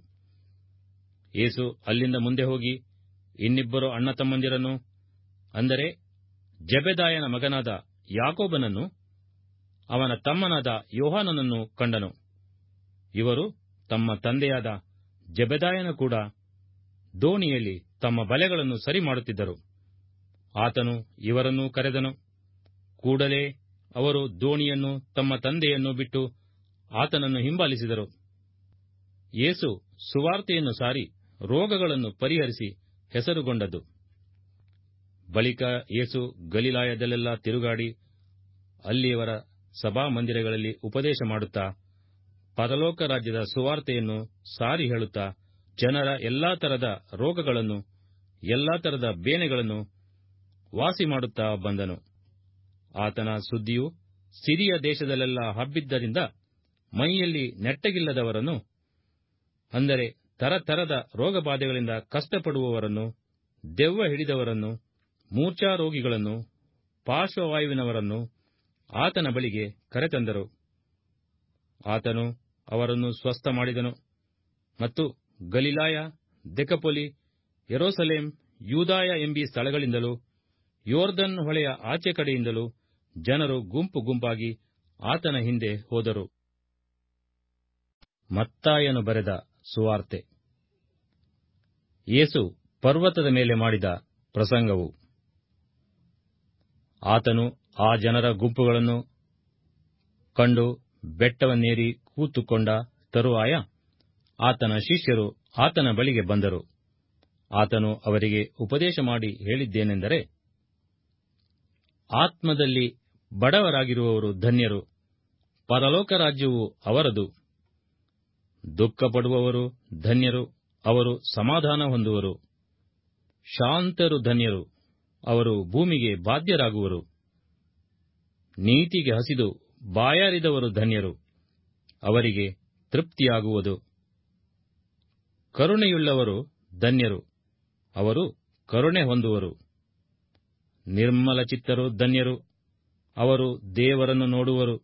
ಯೇಸು ಅಲ್ಲಿಂದ ಮುಂದೆ ಹೋಗಿ ಇನ್ನಿಬ್ಬರು ಅಣ್ಣ ತಮ್ಮಂದಿರನ್ನು ಅಂದರೆ ಜಬೆದಾಯನ ಮಗನಾದ ಯಾಕೋಬನನ್ನು ಅವನ ತಮ್ಮನಾದ ಯೋಹಾನನನ್ನು ಕಂಡನು ಇವರು ತಮ್ಮ ತಂದೆಯಾದ ಜಬೆದಾಯನ ಕೂಡ ದೋಣಿಯಲ್ಲಿ ತಮ್ಮ ಬಲೆಗಳನ್ನು ಸರಿ ಮಾಡುತ್ತಿದ್ದರು ಆತನು ಇವರನ್ನೂ ಕರೆದನು ಕೂಡಲೇ ಅವರು ದೋಣಿಯನ್ನು ತಮ್ಮ ತಂದೆಯನ್ನು ಬಿಟ್ಟು ಆತನನ್ನು ಹಿಂಬಾಲಿಸಿದರು ಯೇಸು ಸುವಾರ್ತೆಯನ್ನು ಸಾರಿ ರೋಗಗಳನ್ನು ಪರಿಹರಿಸಿ ಹೆಸರುಗೊಂಡದ್ದು ಬಳಿಕ ಯೇಸು ಗಲಿಲಾಯದಲ್ಲೆಲ್ಲ ತಿರುಗಾಡಿ ಅಲ್ಲಿಯವರ ಸಭಾಮಂದಿರಗಳಲ್ಲಿ ಉಪದೇಶ ಮಾಡುತ್ತಾ ಪರಲೋಕ ರಾಜ್ಯದ ಸುವಾರ್ತೆಯನ್ನು ಸಾರಿ ಹೇಳುತ್ತಾ ಜನರ ಎಲ್ಲಾ ತರದ ರೋಗಗಳನ್ನು ಎಲ್ಲಾ ತರದ ಬೇನೆಗಳನ್ನು ವಾಸಿ ಮಾಡುತ್ತಾ ಬಂದನು ಆತನ ಸುದ್ದಿಯು ಸಿರಿಯ ದೇಶದಲ್ಲೆಲ್ಲ ಹಬ್ಬಿದ್ದರಿಂದ ಮೈಯಲ್ಲಿ ನೆಟ್ಟಗಿಲ್ಲದವರನ್ನು ಅಂದರೆ ತರತರದ ರೋಗಬಾಧೆಗಳಿಂದ ಕಷ್ಟಪಡುವವರನ್ನು ದೆವ್ವ ಹಿಡಿದವರನ್ನು ಮೂರ್ಛಾರೋಗಿಗಳನ್ನು ಪಾರ್ಶ್ವವಾಯುವಿನವರನ್ನು ಆತನ ಬಳಿಗೆ ಕರೆತಂದರು ಆತನು ಅವರನ್ನು ಸ್ವಸ್ಥ ಮಾಡಿದನು ಮತ್ತು ಗಲಿಲಾಯ ದೆಕಪೊಲಿ ಯೆರೂಸಲೇಮ್ ಯೂದಾಯ ಎಂಬೀ ಸ್ಥಳಗಳಿಂದಲೂ ಯೋರ್ದನ್ ಹೊಳೆಯ ಆಚೆ ಕಡೆಯಿಂದಲೂ ಜನರು ಗುಂಪು ಗುಂಪಾಗಿ ಆತನ ಹಿಂದೆ ಹೋದರು ಮತ್ತಾಯನು ಬರೆದ ಸುವಾರ್ತೆ ಯೇಸು ಪರ್ವತದ ಮೇಲೆ ಮಾಡಿದ ಪ್ರಸಂಗವು ಆತನು ಆ ಜನರ ಗುಂಪುಗಳನ್ನು ಕಂಡು ಬೆಟ್ಟವನ್ನೇರಿ ಕೂತುಕೊಂಡ ತರುವಾಯ ಆತನ ಶಿಷ್ಯರು ಆತನ ಬಳಿಗೆ ಬಂದರು ಆತನು ಅವರಿಗೆ ಉಪದೇಶ ಮಾಡಿ ಹೇಳಿದ್ದೇನೆಂದರೆ ಆತ್ಮದಲ್ಲಿ ಬಡವರಾಗಿರುವವರು ಧನ್ಯರು ಪರಲೋಕ ರಾಜ್ಯವು ಅವರದು ದುಃಖಪಡುವವರು ಧನ್ಯರು ಅವರು ಸಮಾಧಾನ ಹೊಂದುವರು ಶಾಂತರು ಧನ್ಯರು ಅವರು ಭೂಮಿಗೆ ಬಾಧ್ಯರಾಗುವರು ನೀತಿಗೆ ಹಸಿದು ಬಾಯಾರಿದವರು ಧನ್ಯರು ಅವರಿಗೆ ತೃಪ್ತಿಯಾಗುವುದು ಕರುಣೆಯುಳ್ಳವರು ಧನ್ಯರು ಅವರು ಕರುಣೆ ಹೊಂದುವರು ನಿರ್ಮಲ ಚಿತ್ತರು ಧನ್ಯರು ಅವರು ದೇವರನ್ನು ನೋಡುವರು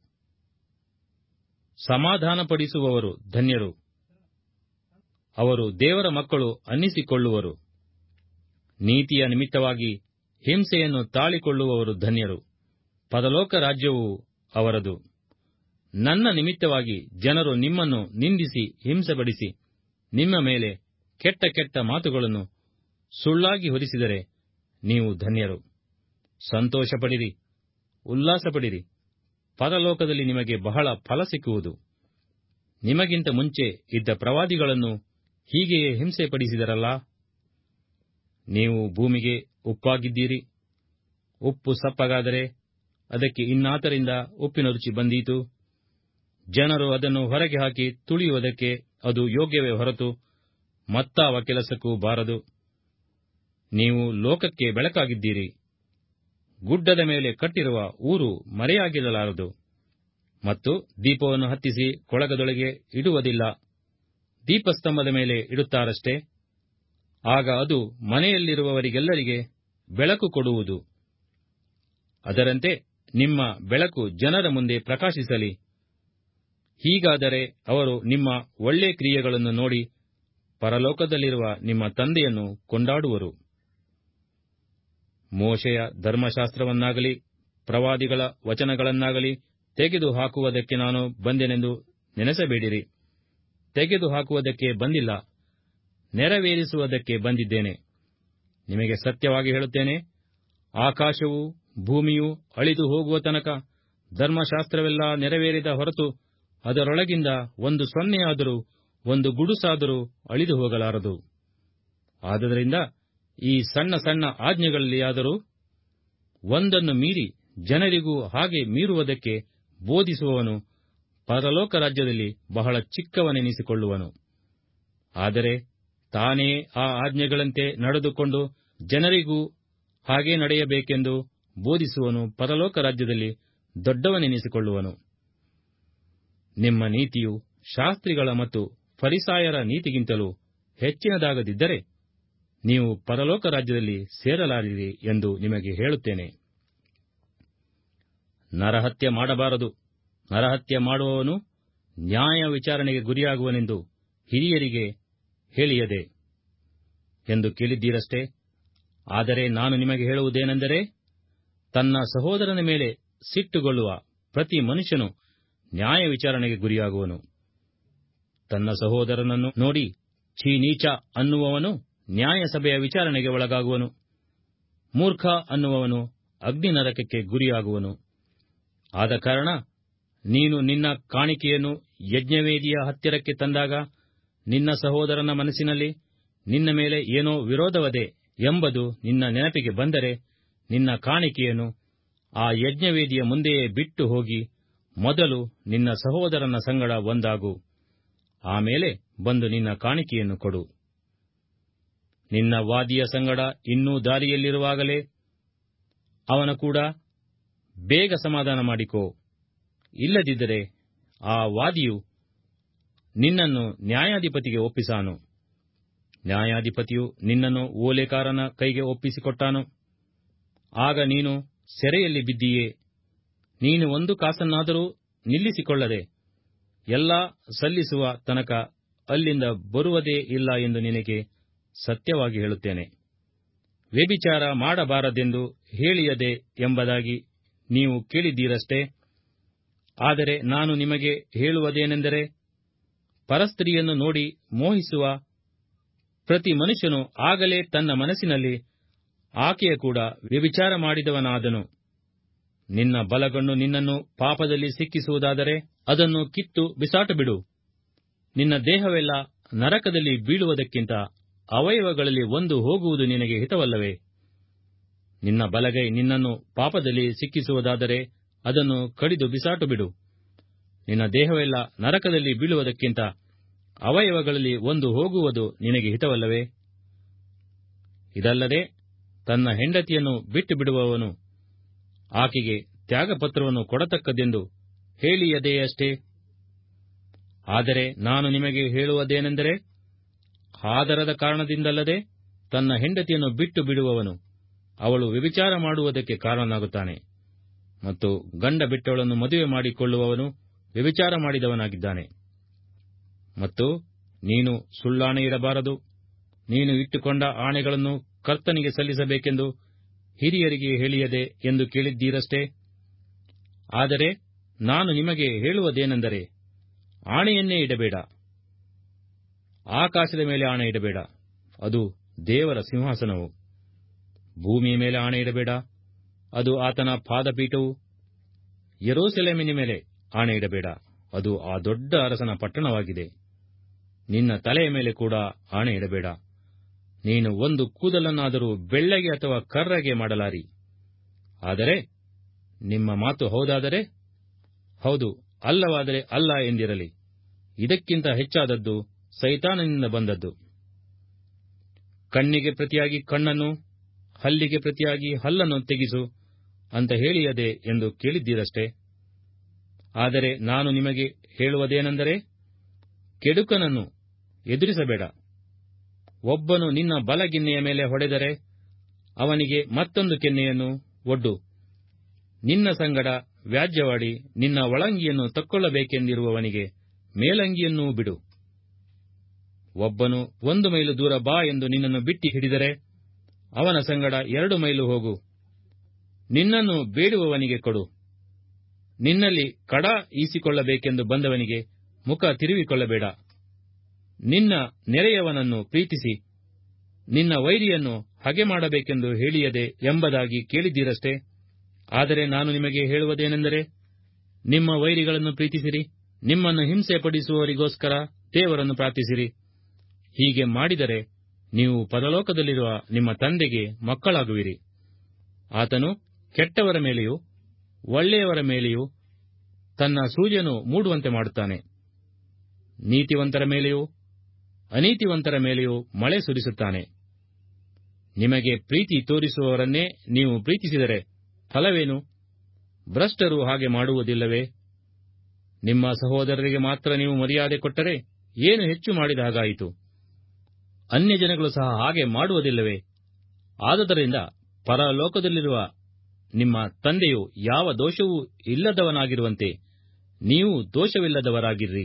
ಸಮಾಧಾನಪಡಿಸುವವರು ಧನ್ಯರು ಅವರು ದೇವರ ಮಕ್ಕಳು ಅನ್ನಿಸಿಕೊಳ್ಳುವರು ನೀತಿಯ ನಿಮಿತ್ತವಾಗಿ ಹಿಂಸೆಯನ್ನು ತಾಳಿಕೊಳ್ಳುವವರು ಧನ್ಯರು ಪರಲೋಕ ರಾಜ್ಯವು ಅವರದು ನನ್ನ ನಿಮಿತ್ತವಾಗಿ ಜನರು ನಿಮ್ಮನ್ನು ನಿಂದಿಸಿ ಹಿಂಸೆಪಡಿಸಿ ನಿಮ್ಮ ಮೇಲೆ ಕೆಟ್ಟ ಕೆಟ್ಟ ಮಾತುಗಳನ್ನು ಸುಳ್ಳಾಗಿ ಹೊರಿಸಿದರೆ ನೀವು ಧನ್ಯರು ಸಂತೋಷಪಡಿರಿ ಉಲ್ಲಾಸಪಡಿರಿ ಪರಲೋಕದಲ್ಲಿ ನಿಮಗೆ ಬಹಳ ಫಲ ಸಿಕ್ಕುವುದು ನಿಮಗಿಂತ ಮುಂಚೆ ಇದ್ದ ಪ್ರವಾದಿಗಳನ್ನು ಹೀಗೆಯೇ ಹಿಂಸೆಪಡಿಸಿದರಲ್ಲ ನೀವು ಭೂಮಿಗೆ ಉಪ್ಪಾಗಿದ್ದೀರಿ ಉಪ್ಪು ಸಪ್ಪಗಾದರೆ ಅದಕ್ಕೆ ಇನ್ನಾತರಿಂದ ಉಪ್ಪಿನ ರುಚಿ ಬಂದೀತು ಜನರು ಅದನ್ನು ಹೊರಗೆ ಹಾಕಿ ತುಳಿಯುವುದಕ್ಕೆ ಅದು ಯೋಗ್ಯವೇ ಹೊರತು ಮತ್ತಾವ ಕೆಲಸಕ್ಕೂ ಬಾರದು ನೀವು ಲೋಕಕ್ಕೆ ಬೆಳಕಾಗಿದ್ದೀರಿ ಗುಡ್ಡದ ಮೇಲೆ ಕಟ್ಟಿರುವ ಊರು ಮರೆಯಾಗಿರಲಾರದು ಮತ್ತು ದೀಪವನ್ನು ಹತ್ತಿಸಿ ಕೊಳಗದೊಳಗೆ ಇಡುವುದಿಲ್ಲ ದೀಪಸ್ತಂಭದ ಮೇಲೆ ಇಡುತ್ತಾರಷ್ಟೇ ಆಗ ಅದು ಮನೆಯಲ್ಲಿರುವವರಿಗೆಲ್ಲರಿಗೆ ಬೆಳಕು ಕೊಡುವುದು ಅದರಂತೆ ನಿಮ್ಮ ಬೆಳಕು ಜನರ ಮುಂದೆ ಪ್ರಕಾಶಿಸಲಿ ಹೀಗಾದರೆ ಅವರು ನಿಮ್ಮ ಒಳ್ಳೆ ಕ್ರಿಯೆಗಳನ್ನು ನೋಡಿ ಪರಲೋಕದಲ್ಲಿರುವ ನಿಮ್ಮ ತಂದೆಯನ್ನು ಕೊಂಡಾಡುವರು ಮೋಶೆಯ ಧರ್ಮಶಾಸ್ತ್ರವನ್ನಾಗಲಿ ಪ್ರವಾದಿಗಳ ವಚನಗಳನ್ನಾಗಲಿ ತೆಗೆದು ಹಾಕುವುದಕ್ಕೆ ನಾನು ಬಂದೆನೆಂದು ನೆನೆಸಬೇಡಿರಿ ತೆಗೆದು ಹಾಕುವುದಕ್ಕೆ ಬಂದಿಲ್ಲ ನೆರವೇರಿಸುವುದಕ್ಕೆ ಬಂದಿದ್ದೇನೆ ನಿಮಗೆ ಸತ್ಯವಾಗಿ ಹೇಳುತ್ತೇನೆ ಆಕಾಶವು ಭೂಮಿಯು ಅಳಿದು ಹೋಗುವ ತನಕ ಧರ್ಮಶಾಸ್ತ್ರವೆಲ್ಲ ನೆರವೇರಿದ ಹೊರತು ಅದರೊಳಗಿಂದ ಒಂದು ಸೊನ್ನೆಯಾದರೂ ಒಂದು ಗುಡುಸಾದರೂ ಅಳಿದು ಹೋಗಲಾರದು ಆದುದರಿಂದ ಈ ಸಣ್ಣ ಸಣ್ಣ ಆಜ್ಞೆಗಳಲ್ಲಿಯಾದರೂ ಒಂದನ್ನು ಮೀರಿ ಜನರಿಗೂ ಹಾಗೆ ಮೀರುವುದಕ್ಕೆ ಬೋಧಿಸುವವನು ಪರಲೋಕ ರಾಜ್ಯದಲ್ಲಿ ಬಹಳ ಚಿಕ್ಕವನೆನಿಸಿಕೊಳ್ಳುವನು ಆದರೆ ತಾನೇ ಆ ಆಜ್ಞೆಗಳಂತೆ ನಡೆದುಕೊಂಡು ಜನರಿಗೂ ಹಾಗೆ ನಡೆಯಬೇಕೆಂದು ಬೋಧಿಸುವನು ಪರಲೋಕ ರಾಜ್ಯದಲ್ಲಿ ದೊಡ್ಡವನೆನಿಸಿಕೊಳ್ಳುವನು ನಿಮ್ಮ ನೀತಿಯು ಶಾಸ್ತ್ರಿಗಳ ಮತ್ತು ಫರಿಸಾಯರ ನೀತಿಗಿಂತಲೂ ಹೆಚ್ಚಿನದಾಗದಿದ್ದರೆ ನೀವು ಪರಲೋಕ ರಾಜ್ಯದಲ್ಲಿ ಸೇರಲಾರಿರಿ ಎಂದು ನಿಮಗೆ ಹೇಳುತ್ತೇನೆ ನರಹತ್ಯ ಮಾಡಬಾರದು ನರಹತ್ಯ ಮಾಡುವವನು ನ್ಯಾಯ ವಿಚಾರಣೆಗೆ ಗುರಿಯಾಗುವನೆಂದು ಹಿರಿಯರಿಗೆ ಹೇಳಿಯದೆ ಎಂದು ಕೇಳಿದ್ದೀರಷ್ಟೇ ಆದರೆ ನಾನು ನಿಮಗೆ ಹೇಳುವುದೇನೆಂದರೆ ತನ್ನ ಸಹೋದರನ ಮೇಲೆ ಸಿಟ್ಟುಗೊಳ್ಳುವ ಪ್ರತಿ ಮನುಷ್ಯನು ನ್ಯಾಯ ವಿಚಾರಣೆಗೆ ಗುರಿಯಾಗುವನು ತನ್ನ ಸಹೋದರನನ್ನು ನೋಡಿ ಛೀ ನೀಚ ಅನ್ನುವವನು ನ್ಯಾಯಸಭೆಯ ವಿಚಾರಣೆಗೆ ಒಳಗಾಗುವನು ಮೂರ್ಖ ಅನ್ನುವವನು ಅಗ್ನಿ ನರಕಕ್ಕೆ ಗುರಿಯಾಗುವನು ಆದ ಕಾರಣ ನೀನು ನಿನ್ನ ಕಾಣಿಕೆಯನ್ನು ಯಜ್ಞವೇದಿಯ ಹತ್ತಿರಕ್ಕೆ ತಂದಾಗ ನಿನ್ನ ಸಹೋದರನ ಮನಸ್ಸಿನಲ್ಲಿ ನಿನ್ನ ಮೇಲೆ ಏನೋ ವಿರೋಧವದೆ ಎಂಬುದು ನಿನ್ನ ನೆನಪಿಗೆ ಬಂದರೆ ನಿನ್ನ ಕಾಣಿಕೆಯನ್ನು ಆ ಯಜ್ಞವೇದಿಯ ಮುಂದೆಯೇ ಬಿಟ್ಟು ಹೋಗಿ ಮೊದಲು ನಿನ್ನ ಸಹೋದರನ ಸಂಗಡ ಒಂದಾಗು ಆಮೇಲೆ ಬಂದು ನಿನ್ನ ಕಾಣಿಕೆಯನ್ನು ಕೊಡು ನಿನ್ನ ವಾದಿಯ ಸಂಗಡ ಇನ್ನೂ ದಾರಿಯಲ್ಲಿರುವಾಗಲೇ ಅವನ ಕೂಡ ಬೇಗ ಸಮಾಧಾನ ಮಾಡಿಕೋ ಇಲ್ಲದಿದ್ದರೆ ಆ ವಾದಿಯು ನಿನ್ನನ್ನು ನ್ಯಾಯಾಧಿಪತಿಗೆ ಒಪ್ಪಿಸಾನು ನ್ಯಾಯಾಧಿಪತಿಯು ನಿನ್ನನ್ನು ಓಲೆಕಾರನ ಕೈಗೆ ಒಪ್ಪಿಸಿಕೊಟ್ಟಾನು ಆಗ ನೀನು ಸೆರೆಯಲ್ಲಿ ಬಿದ್ದೀಯೇ ನೀನು ಒಂದು ಕಾಸನ್ನಾದರೂ ನಿಲ್ಲಿಸಿಕೊಳ್ಳದೆ ಎಲ್ಲ ಸಲ್ಲಿಸುವ ತನಕ ಅಲ್ಲಿಂದ ಬರುವುದೇ ಇಲ್ಲ ಎಂದು ನಿನಗೆ ಸತ್ಯವಾಗಿ ಹೇಳುತ್ತೇನೆ ವ್ಯಭಿಚಾರ ಮಾಡಬಾರದೆಂದು ಹೇಳಿಯದೆ ಎಂಬುದಾಗಿ ನೀವು ಕೇಳಿದ್ದೀರಷ್ಟೇ ಆದರೆ ನಾನು ನಿಮಗೆ ಹೇಳುವುದೇನೆಂದರೆ ಪರಸ್ತ್ರೀಯನ್ನು ನೋಡಿ ಮೋಹಿಸುವ ಪ್ರತಿ ಮನುಷ್ಯನು ಆಗಲೇ ತನ್ನ ಮನಸ್ಸಿನಲ್ಲಿ ಆಕೆಯ ಕೂಡ ವ್ಯಭಿಚಾರ ಮಾಡಿದವನಾದನು ನಿನ್ನ ಬಲಗಣ್ಣು ನಿನ್ನನ್ನು ಪಾಪದಲ್ಲಿ ಸಿಕ್ಕಿಸುವುದಾದರೆ ಅದನ್ನು ಕಿತ್ತು ಬಿಸಾಟು ಬಿಡು ನಿನ್ನ ದೇಹವೆಲ್ಲ ನರಕದಲ್ಲಿ ಬೀಳುವುದಕ್ಕಿಂತ ಅವಯವಗಳಲ್ಲಿ ಒಂದು ಹೋಗುವುದು ನಿನಗೆ ಹಿತವಲ್ಲವೇ ನಿನ್ನ ಬಲಗೈ ನಿನ್ನನ್ನು ಪಾಪದಲ್ಲಿ ಸಿಕ್ಕಿಸುವುದಾದರೆ ಅದನ್ನು ಕಡಿದು ಬಿಸಾಟು ಬಿಡು ನಿನ್ನ ದೇಹವೆಲ್ಲ ನರಕದಲ್ಲಿ ಬೀಳುವುದಕ್ಕಿಂತ ಅವಯವಗಳಲ್ಲಿ ಒಂದು ಹೋಗುವುದು ನಿನಗೆ ಹಿತವಲ್ಲವೇ ಇದಲ್ಲದೆ ತನ್ನ ಹೆಂಡತಿಯನ್ನು ಬಿಟ್ಟು ಬಿಡುವವನು ಆಕೆಗೆ ತ್ಯಾಗಪತ್ರವನ್ನು ಕೊಡತಕ್ಕದೆಂದು ಹೇಳಿಯದೆಯಷ್ಟೇ ಆದರೆ ನಾನು ನಿಮಗೆ ಹೇಳುವುದೇನೆಂದರೆ ಆದರದ ಕಾರಣದಿಂದಲ್ಲದೆ ತನ್ನ ಹೆಂಡತಿಯನ್ನು ಬಿಟ್ಟು ಬಿಡುವವನು ಅವಳು ವ್ಯಭಿಚಾರ ಮಾಡುವುದಕ್ಕೆ ಕಾರಣನಾಗುತ್ತಾನೆ ಮತ್ತು ಗಂಡ ಬಿಟ್ಟವಳನ್ನು ಮದುವೆ ಮಾಡಿಕೊಳ್ಳುವವನು ವ್ಯಭಿಚಾರ ಮಾಡಿದವನಾಗಿದ್ದಾನೆ ಮತ್ತು ನೀನು ಸುಳ್ಳಾಣೆ ಇಡಬಾರದು ನೀನು ಇಟ್ಟುಕೊಂಡ ಆಣೆಗಳನ್ನು ಕರ್ತನಿಗೆ ಸಲ್ಲಿಸಬೇಕೆಂದು ಹಿರಿಯರಿಗೆ ಹೇಳಿಯದೆ ಎಂದು ಕೇಳಿದ್ದೀರಷ್ಟೇ ಆದರೆ ನಾನು ನಿಮಗೆ ಹೇಳುವುದೇನೆಂದರೆ ಆಣೆಯನ್ನೇ ಇಡಬೇಡ ಆಕಾಶದ ಮೇಲೆ ಆಣೆ ಇಡಬೇಡ ಅದು ದೇವರ ಸಿಂಹಾಸನವು ಭೂಮಿಯ ಮೇಲೆ ಆಣೆ ಇಡಬೇಡ ಅದು ಆತನ ಪಾದಪೀಠವು ಯೆರೂಸಲೇಮಿನ ಮೇಲೆ ಆಣೆ ಇಡಬೇಡ ಅದು ಆ ದೊಡ್ಡ ಅರಸನ ಪಟ್ಟಣವಾಗಿದೆ ನಿನ್ನ ತಲೆಯ ಮೇಲೆ ಕೂಡ ಆಣೆ ಇಡಬೇಡ ನೀನು ಒಂದು ಕೂದಲನ್ನಾದರೂ ಬೆಳ್ಳಗೆ ಅಥವಾ ಕರ್ರಗೆ ಮಾಡಲಾರಿ ಆದರೆ ನಿಮ್ಮ ಮಾತು ಹೌದಾದರೆ ಹೌದು ಅಲ್ಲವಾದರೆ ಅಲ್ಲ ಎಂದಿರಲಿ ಇದಕ್ಕಿಂತ ಹೆಚ್ಚಾದದ್ದು ಸೈತಾನನಿಂದ ಬಂದದ್ದು ಕಣ್ಣಿಗೆ ಪ್ರತಿಯಾಗಿ ಕಣ್ಣನ್ನು ಹಲ್ಲಿಗೆ ಪ್ರತಿಯಾಗಿ ಹಲ್ಲನ್ನು ತೆಗೆಸು ಅಂತ ಹೇಳಿಯದೆ ಎಂದು ಕೇಳಿದ್ದೀರಷ್ಟೇ ಆದರೆ ನಾನು ನಿಮಗೆ ಹೇಳುವುದೇನೆಂದರೆ ಕೆಡುಕನನ್ನು ಎದುರಿಸಬೇಡ ಒಬ್ಬನು ನಿನ್ನ ಬಲಗಿನ್ನೆಯ ಮೇಲೆ ಹೊಡೆದರೆ ಅವನಿಗೆ ಮತ್ತೊಂದು ಕೆನ್ನೆಯನ್ನು ಒಡ್ಡು ನಿನ್ನ ಸಂಗಡ ವ್ಯಾಜ್ಯವಾಡಿ ನಿನ್ನ ಒಳಂಗಿಯನ್ನು ತಕ್ಕೊಳ್ಳಬೇಕೆಂದಿರುವವನಿಗೆ ಮೇಲಂಗಿಯನ್ನೂ ಬಿಡು ಒಬ್ಬನು ಒಂದು ಮೈಲು ದೂರ ಬಾ ಎಂದು ನಿನ್ನನ್ನು ಬಿಟ್ಟಿ ಹಿಡಿದರೆ ಅವನ ಸಂಗಡ ಎರಡು ಮೈಲು ಹೋಗು ನಿನ್ನನ್ನು ಬೇಡುವವನಿಗೆ ಕೊಡು ನಿನ್ನಲ್ಲಿ ಕಡ ಈಸಿಕೊಳ್ಳಬೇಕೆಂದು ಬಂದವನಿಗೆ ಮುಖ ತಿರುವಿಕೊಳ್ಳಬೇಡ ನಿನ್ನ ನೆರೆಯವನನ್ನು ಪ್ರೀತಿಸಿ ನಿನ್ನ ವೈರಿಯನ್ನು ಹಗೆ ಮಾಡಬೇಕೆಂದು ಹೇಳಿಯದೆ ಎಂಬುದಾಗಿ ಕೇಳಿದ್ದೀರಷ್ಟೇ ಆದರೆ ನಾನು ನಿಮಗೆ ಹೇಳುವುದೇನೆಂದರೆ ನಿಮ್ಮ ವೈರಿಗಳನ್ನು ಪ್ರೀತಿಸಿರಿ ನಿಮ್ಮನ್ನು ಹಿಂಸೆ ಪಡಿಸುವವರಿಗೋಸ್ಕರ ದೇವರನ್ನು ಪ್ರಾರ್ಥಿಸಿರಿ ಹೀಗೆ ಮಾಡಿದರೆ ನೀವು ಪರಲೋಕದಲ್ಲಿರುವ ನಿಮ್ಮ ತಂದೆಗೆ ಮಕ್ಕಳಾಗುವಿರಿ ಆತನು ಕೆಟ್ಟವರ ಮೇಲೆಯೂ ಒಳ್ಳೆಯವರ ಮೇಲೆಯೂ ತನ್ನ ಸೂರ್ಯನು ಮೂಡುವಂತೆ ಮಾಡುತ್ತಾನೆ ನೀತಿವಂತರ ಮೇಲೆಯೂ ಅನೀತಿವಂತರ ಮೇಲೆಯೂ ಮಳೆ ಸುರಿಸುತ್ತಾನೆ ನಿಮಗೆ ಪ್ರೀತಿ ತೋರಿಸುವವರನ್ನೇ ನೀವು ಪ್ರೀತಿಸಿದರೆ ಫಲವೇನು ಭ್ರಷ್ಟರು ಹಾಗೆ ಮಾಡುವುದಿಲ್ಲವೇ ನಿಮ್ಮ ಸಹೋದರರಿಗೆ ಮಾತ್ರ ನೀವು ಮರ್ಯಾದೆ ಕೊಟ್ಟರೆ ಏನು ಹೆಚ್ಚು ಮಾಡಿದ ಹಾಗಾಯಿತು ಅನ್ಯಜನಗಳು ಸಹ ಹಾಗೆ ಮಾಡುವುದಿಲ್ಲವೇ ಆದುದರಿಂದ ಪರಲೋಕದಲ್ಲಿರುವ ನಿಮ್ಮ ತಂದೆಯು ಯಾವ ದೋಷವೂ ಇಲ್ಲದವನಾಗಿರುವಂತೆ ನೀವು ದೋಷವಿಲ್ಲದವರಾಗಿರ್ರಿ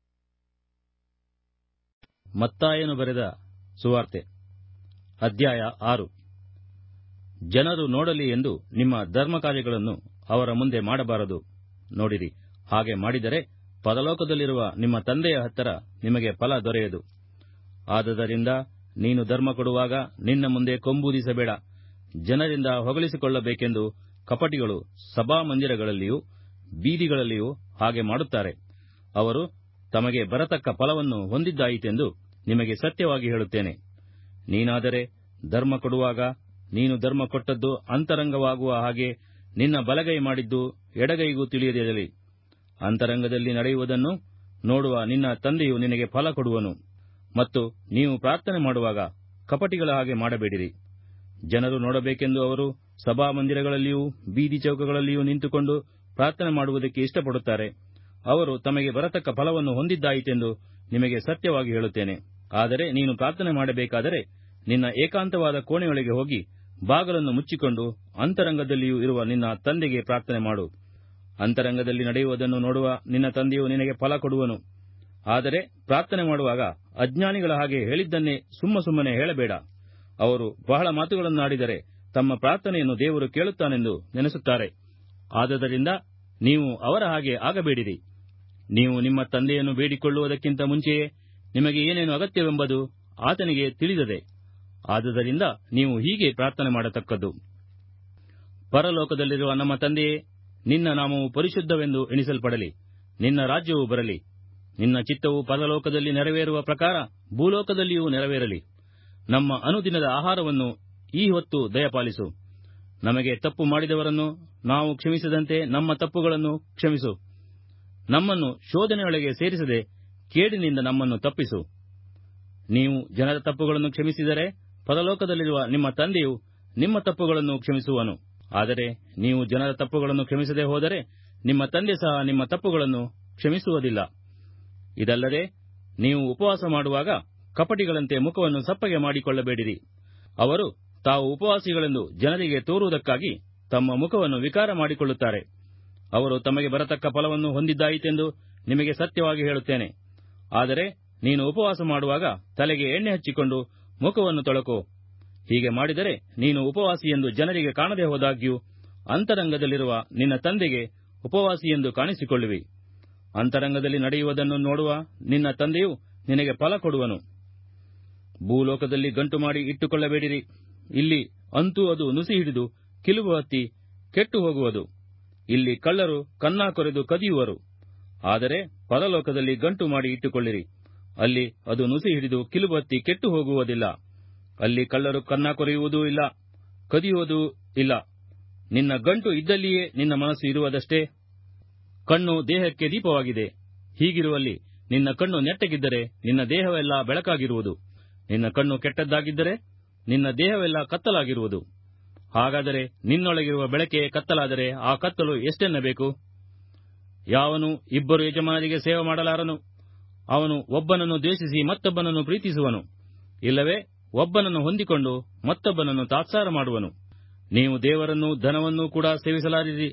ಮತ್ತಾಯನು ಬರೆದ ಸುವಾರ್ತೆ ಅಧ್ಯಾಯ ಆರು ಜನರು ನೋಡಲಿ ಎಂದು ನಿಮ್ಮ ಧರ್ಮಕಾರ್ಯಗಳನ್ನು ಅವರ ಮುಂದೆ ಮಾಡಬಾರದು ನೋಡಿರಿ ಹಾಗೆ ಮಾಡಿದರೆ ಪರಲೋಕದಲ್ಲಿರುವ ನಿಮ್ಮ ತಂದೆಯ ಹತ್ತಿರ ನಿಮಗೆ ಫಲ ದೊರೆಯದು ಆದದರಿಂದ ನೀನು ಧರ್ಮ ಕೊಡುವಾಗ ನಿನ್ನ ಮುಂದೆ ಕೊಂಬೂದಿಸಬೇಡ ಜನರಿಂದ ಹೊಗಳಿಸಿಕೊಳ್ಳಬೇಕೆಂದು ಕಪಟಿಗಳು ಸಭಾಮಂದಿರಗಳಲ್ಲಿಯೂ ಬೀದಿಗಳಲ್ಲಿಯೂ ಹಾಗೆ ಮಾಡುತ್ತಾರೆ ಅವರು ತಮಗೆ ಬರತಕ್ಕ ಫಲವನ್ನು ಹೊಂದಿದ್ದಾಯಿತೆಂದು ನಿಮಗೆ ಸತ್ಯವಾಗಿ ಹೇಳುತ್ತೇನೆ ನೀನಾದರೆ ಧರ್ಮ ಕೊಡುವಾಗ ನೀನು ಧರ್ಮ ಕೊಟ್ಟದ್ದು ಅಂತರಂಗವಾಗುವ ಹಾಗೆ ನಿನ್ನ ಬಲಗೈ ಮಾಡಿದ್ದು ಎಡಗೈಗೂ ತಿಳಿಯದಿರಲಿ ಅಂತರಂಗದಲ್ಲಿ ನಡೆಯುವುದನ್ನು ನೋಡುವ ನಿನ್ನ ತಂದೆಯು ನಿನಗೆ ಫಲ ಕೊಡುವನು ಮತ್ತು ನೀವು ಪ್ರಾರ್ಥನೆ ಮಾಡುವಾಗ ಕಪಟಿಗಳ ಹಾಗೆ ಮಾಡಬೇಡಿರಿ ಜನರು ನೋಡಬೇಕೆಂದು ಅವರು ಸಭಾಮಂದಿರಗಳಲ್ಲಿಯೂ ಬೀದಿ ಚೌಕಗಳಲ್ಲಿಯೂ ನಿಂತುಕೊಂಡು ಪ್ರಾರ್ಥನೆ ಮಾಡುವುದಕ್ಕೆ ಇಷ್ಟಪಡುತ್ತಾರೆ ಅವರು ತಮಗೆ ಬರತಕ್ಕ ಫಲವನ್ನು ಹೊಂದಿದ್ದಾಯಿತೆಂದು ನಿಮಗೆ ಸತ್ಯವಾಗಿ ಹೇಳುತ್ತೇನೆ ಆದರೆ ನೀನು ಪ್ರಾರ್ಥನೆ ಮಾಡಬೇಕಾದರೆ ನಿನ್ನ ಏಕಾಂತವಾದ ಕೋಣೆಯೊಳಗೆ ಹೋಗಿ ಬಾಗಲನ್ನು ಮುಚ್ಚಿಕೊಂಡು ಅಂತರಂಗದಲ್ಲಿಯೂ ಇರುವ ನಿನ್ನ ತಂದೆಗೆ ಪ್ರಾರ್ಥನೆ ಮಾಡು ಅಂತರಂಗದಲ್ಲಿ ನಡೆಯುವುದನ್ನು ನೋಡುವ ನಿನ್ನ ತಂದೆಯು ನಿನಗೆ ಫಲ ಕೊಡುವನು ಆದರೆ ಪ್ರಾರ್ಥನೆ ಮಾಡುವಾಗ ಅಜ್ಞಾನಿಗಳ ಹಾಗೆ ಹೇಳಿದ್ದನ್ನೇ ಸುಮ್ಮ ಸುಮ್ಮನೆ ಹೇಳಬೇಡ ಅವರು ಬಹಳ ಮಾತುಗಳನ್ನಾಡಿದರೆ ತಮ್ಮ ಪ್ರಾರ್ಥನೆಯನ್ನು ದೇವರು ಕೇಳುತ್ತಾನೆಂದು ನೆನೆಸುತ್ತಾರೆ ಆದದರಿಂದ ನೀವು ಅವರ ಹಾಗೆ ಆಗಬೇಡಿರಿ ನೀವು ನಿಮ್ಮ ತಂದೆಯನ್ನು ಬೇಡಿಕೊಳ್ಳುವುದಕ್ಕಿಂತ ಮುಂಚೆಯೇ ನಿಮಗೆ ಏನೇನು ಅಗತ್ಯವೆಂಬುದು ಆತನಿಗೆ ತಿಳಿದದೆ ಆದುದರಿಂದ ನೀವು ಹೀಗೆ ಪ್ರಾರ್ಥನೆ ಮಾಡತಕ್ಕದ್ದು ಪರಲೋಕದಲ್ಲಿರುವ ನಮ್ಮ ತಂದೆಯೇ ನಿನ್ನ ನಾಮವು ಪರಿಶುದ್ಧವೆಂದು ಎಣಿಸಲ್ಪಡಲಿ ನಿನ್ನ ರಾಜ್ಯವು ಬರಲಿ ನಿನ್ನ ಚಿತ್ತವು ಪರಲೋಕದಲ್ಲಿ ನೆರವೇರುವ ಪ್ರಕಾರ ಭೂಲೋಕದಲ್ಲಿಯೂ ನೆರವೇರಲಿ ನಮ್ಮ ಅನುದಿನದ ಆಹಾರವನ್ನು ಈ ಹೊತ್ತು ದಯಪಾಲಿಸು ನಮಗೆ ತಪ್ಪು ಮಾಡಿದವರನ್ನು ನಾವು ಕ್ಷಮಿಸಿದಂತೆ ನಮ್ಮ ತಪ್ಪುಗಳನ್ನು ಕ್ಷಮಿಸು ನಮ್ಮನ್ನು ಶೋಧನೆಯೊಳಗೆ ಸೇರಿಸದೆ ಕೇಡಿನಿಂದ ನಮ್ಮನ್ನು ತಪ್ಪಿಸು ನೀವು ಜನರ ತಪ್ಪುಗಳನ್ನು ಕ್ಷಮಿಸಿದರೆ ಪರಲೋಕದಲ್ಲಿರುವ ನಿಮ್ಮ ತಂದೆಯು ನಿಮ್ಮ ತಪ್ಪುಗಳನ್ನು ಕ್ಷಮಿಸುವನು ಆದರೆ ನೀವು ಜನರ ತಪ್ಪುಗಳನ್ನು ಕ್ಷಮಿಸದೆ ಹೋದರೆ ನಿಮ್ಮ ತಂದೆ ಸಹ ನಿಮ್ಮ ತಪ್ಪುಗಳನ್ನು ಕ್ಷಮಿಸುವುದಿಲ್ಲ ಇದಲ್ಲದೆ ನೀವು ಉಪವಾಸ ಮಾಡುವಾಗ ಕಪಟಿಗಳಂತೆ ಮುಖವನ್ನು ಸಪ್ಪಗೆ ಮಾಡಿಕೊಳ್ಳಬೇಡಿರಿ ಅವರು ತಾವು ಉಪವಾಸಿಗಳೆಂದು ಜನರಿಗೆ ತೋರುವುದಕ್ಕಾಗಿ ತಮ್ಮ ಮುಖವನ್ನು ವಿಕಾರ ಮಾಡಿಕೊಳ್ಳುತ್ತಾರೆ ಅವರು ತಮಗೆ ಬರತಕ್ಕ ಫಲವನ್ನು ಹೊಂದಿದ್ದಾಯಿತೆಂದು ನಿಮಗೆ ಸತ್ಯವಾಗಿ ಹೇಳುತ್ತೇನೆ ಆದರೆ ನೀನು ಉಪವಾಸ ಮಾಡುವಾಗ ತಲೆಗೆ ಎಣ್ಣೆ ಹಚ್ಚಿಕೊಂಡು ಮುಖವನ್ನು ತೊಳಕೋ ಹೀಗೆ ಮಾಡಿದರೆ ನೀನು ಉಪವಾಸಿಯೆಂದು ಜನರಿಗೆ ಕಾಣದೆ ಹೋದಾಗ್ಯೂ ಅಂತರಂಗದಲ್ಲಿರುವ ನಿನ್ನ ತಂದೆಗೆ ಉಪವಾಸಿಯೆಂದು ಕಾಣಿಸಿಕೊಳ್ಳುವಿ ಅಂತರಂಗದಲ್ಲಿ ನಡೆಯುವುದನ್ನು ನೋಡುವ ನಿನ್ನ ತಂದೆಯು ನಿನಗೆ ಫಲ ಕೊಡುವನು ಭೂಲೋಕದಲ್ಲಿ ಗಂಟು ಮಾಡಿ ಇಟ್ಟುಕೊಳ್ಳಬೇಡಿರಿ ಇಲ್ಲಿ ಅಂತೂ ಅದು ನುಸಿ ಹಿಡಿದು ಕಿಲುಬು ಹತ್ತಿ ಕೆಟ್ಟು ಹೋಗುವುದು ಇಲ್ಲಿ ಕಳ್ಳರು ಕನ್ನಾ ಕೊರೆದು ಕದಿಯುವರು ಆದರೆ ಪರಲೋಕದಲ್ಲಿ ಗಂಟು ಮಾಡಿ ಇಟ್ಟುಕೊಳ್ಳಿರಿ ಅಲ್ಲಿ ಅದು ನುಸಿ ಹಿಡಿದು ಕಿಲುಬು ಹತ್ತಿ ಕೆಟ್ಟು ಹೋಗುವುದಿಲ್ಲ ಅಲ್ಲಿ ಕಳ್ಳರು ಕನ್ನ ಕೊರೆಯುವುದೂ ಇಲ್ಲ ಕದಿಯುವುದೂ ಇಲ್ಲ ನಿನ್ನ ಗಂಟು ಇದ್ದಲ್ಲಿಯೇ ನಿನ್ನ ಮನಸ್ಸು ಇರುವುದಷ್ಟೇ ಕಣ್ಣು ದೇಹಕ್ಕೆ ದೀಪವಾಗಿದೆ ಹೀಗಿರುವಲ್ಲಿ ನಿನ್ನ ಕಣ್ಣು ನೆಟ್ಟಗಿದ್ದರೆ ನಿನ್ನ ದೇಹವೆಲ್ಲ ಬೆಳಕಾಗಿರುವುದು ನಿನ್ನ ಕಣ್ಣು ಕೆಟ್ಟದ್ದಾಗಿದ್ದರೆ ನಿನ್ನ ದೇಹವೆಲ್ಲ ಕತ್ತಲಾಗಿರುವುದು ಹಾಗಾದರೆ ನಿನ್ನೊಳಗಿರುವ ಬೆಳಕೆ ಕತ್ತಲಾದರೆ ಆ ಕತ್ತಲು ಎಷ್ಟೆನ್ನಬೇಕು ಯಾವನು ಇಬ್ಬರು ಯಜಮಾನರಿಗೆ ಸೇವೆ ಮಾಡಲಾರನು ಅವನು ಒಬ್ಬನನ್ನು ದ್ವೇಷಿಸಿ ಮತ್ತೊಬ್ಬನನ್ನು ಪ್ರೀತಿಸುವನು ಇಲ್ಲವೇ ಒಬ್ಬನನ್ನು ಹೊಂದಿಕೊಂಡು ಮತ್ತೊಬ್ಬನನ್ನು ತಾತ್ಸಾರ ಮಾಡುವನು ನೀವು ದೇವರನ್ನು ಧನವನ್ನೂ ಕೂಡ ಸೇವಿಸಲಾರಿರಿ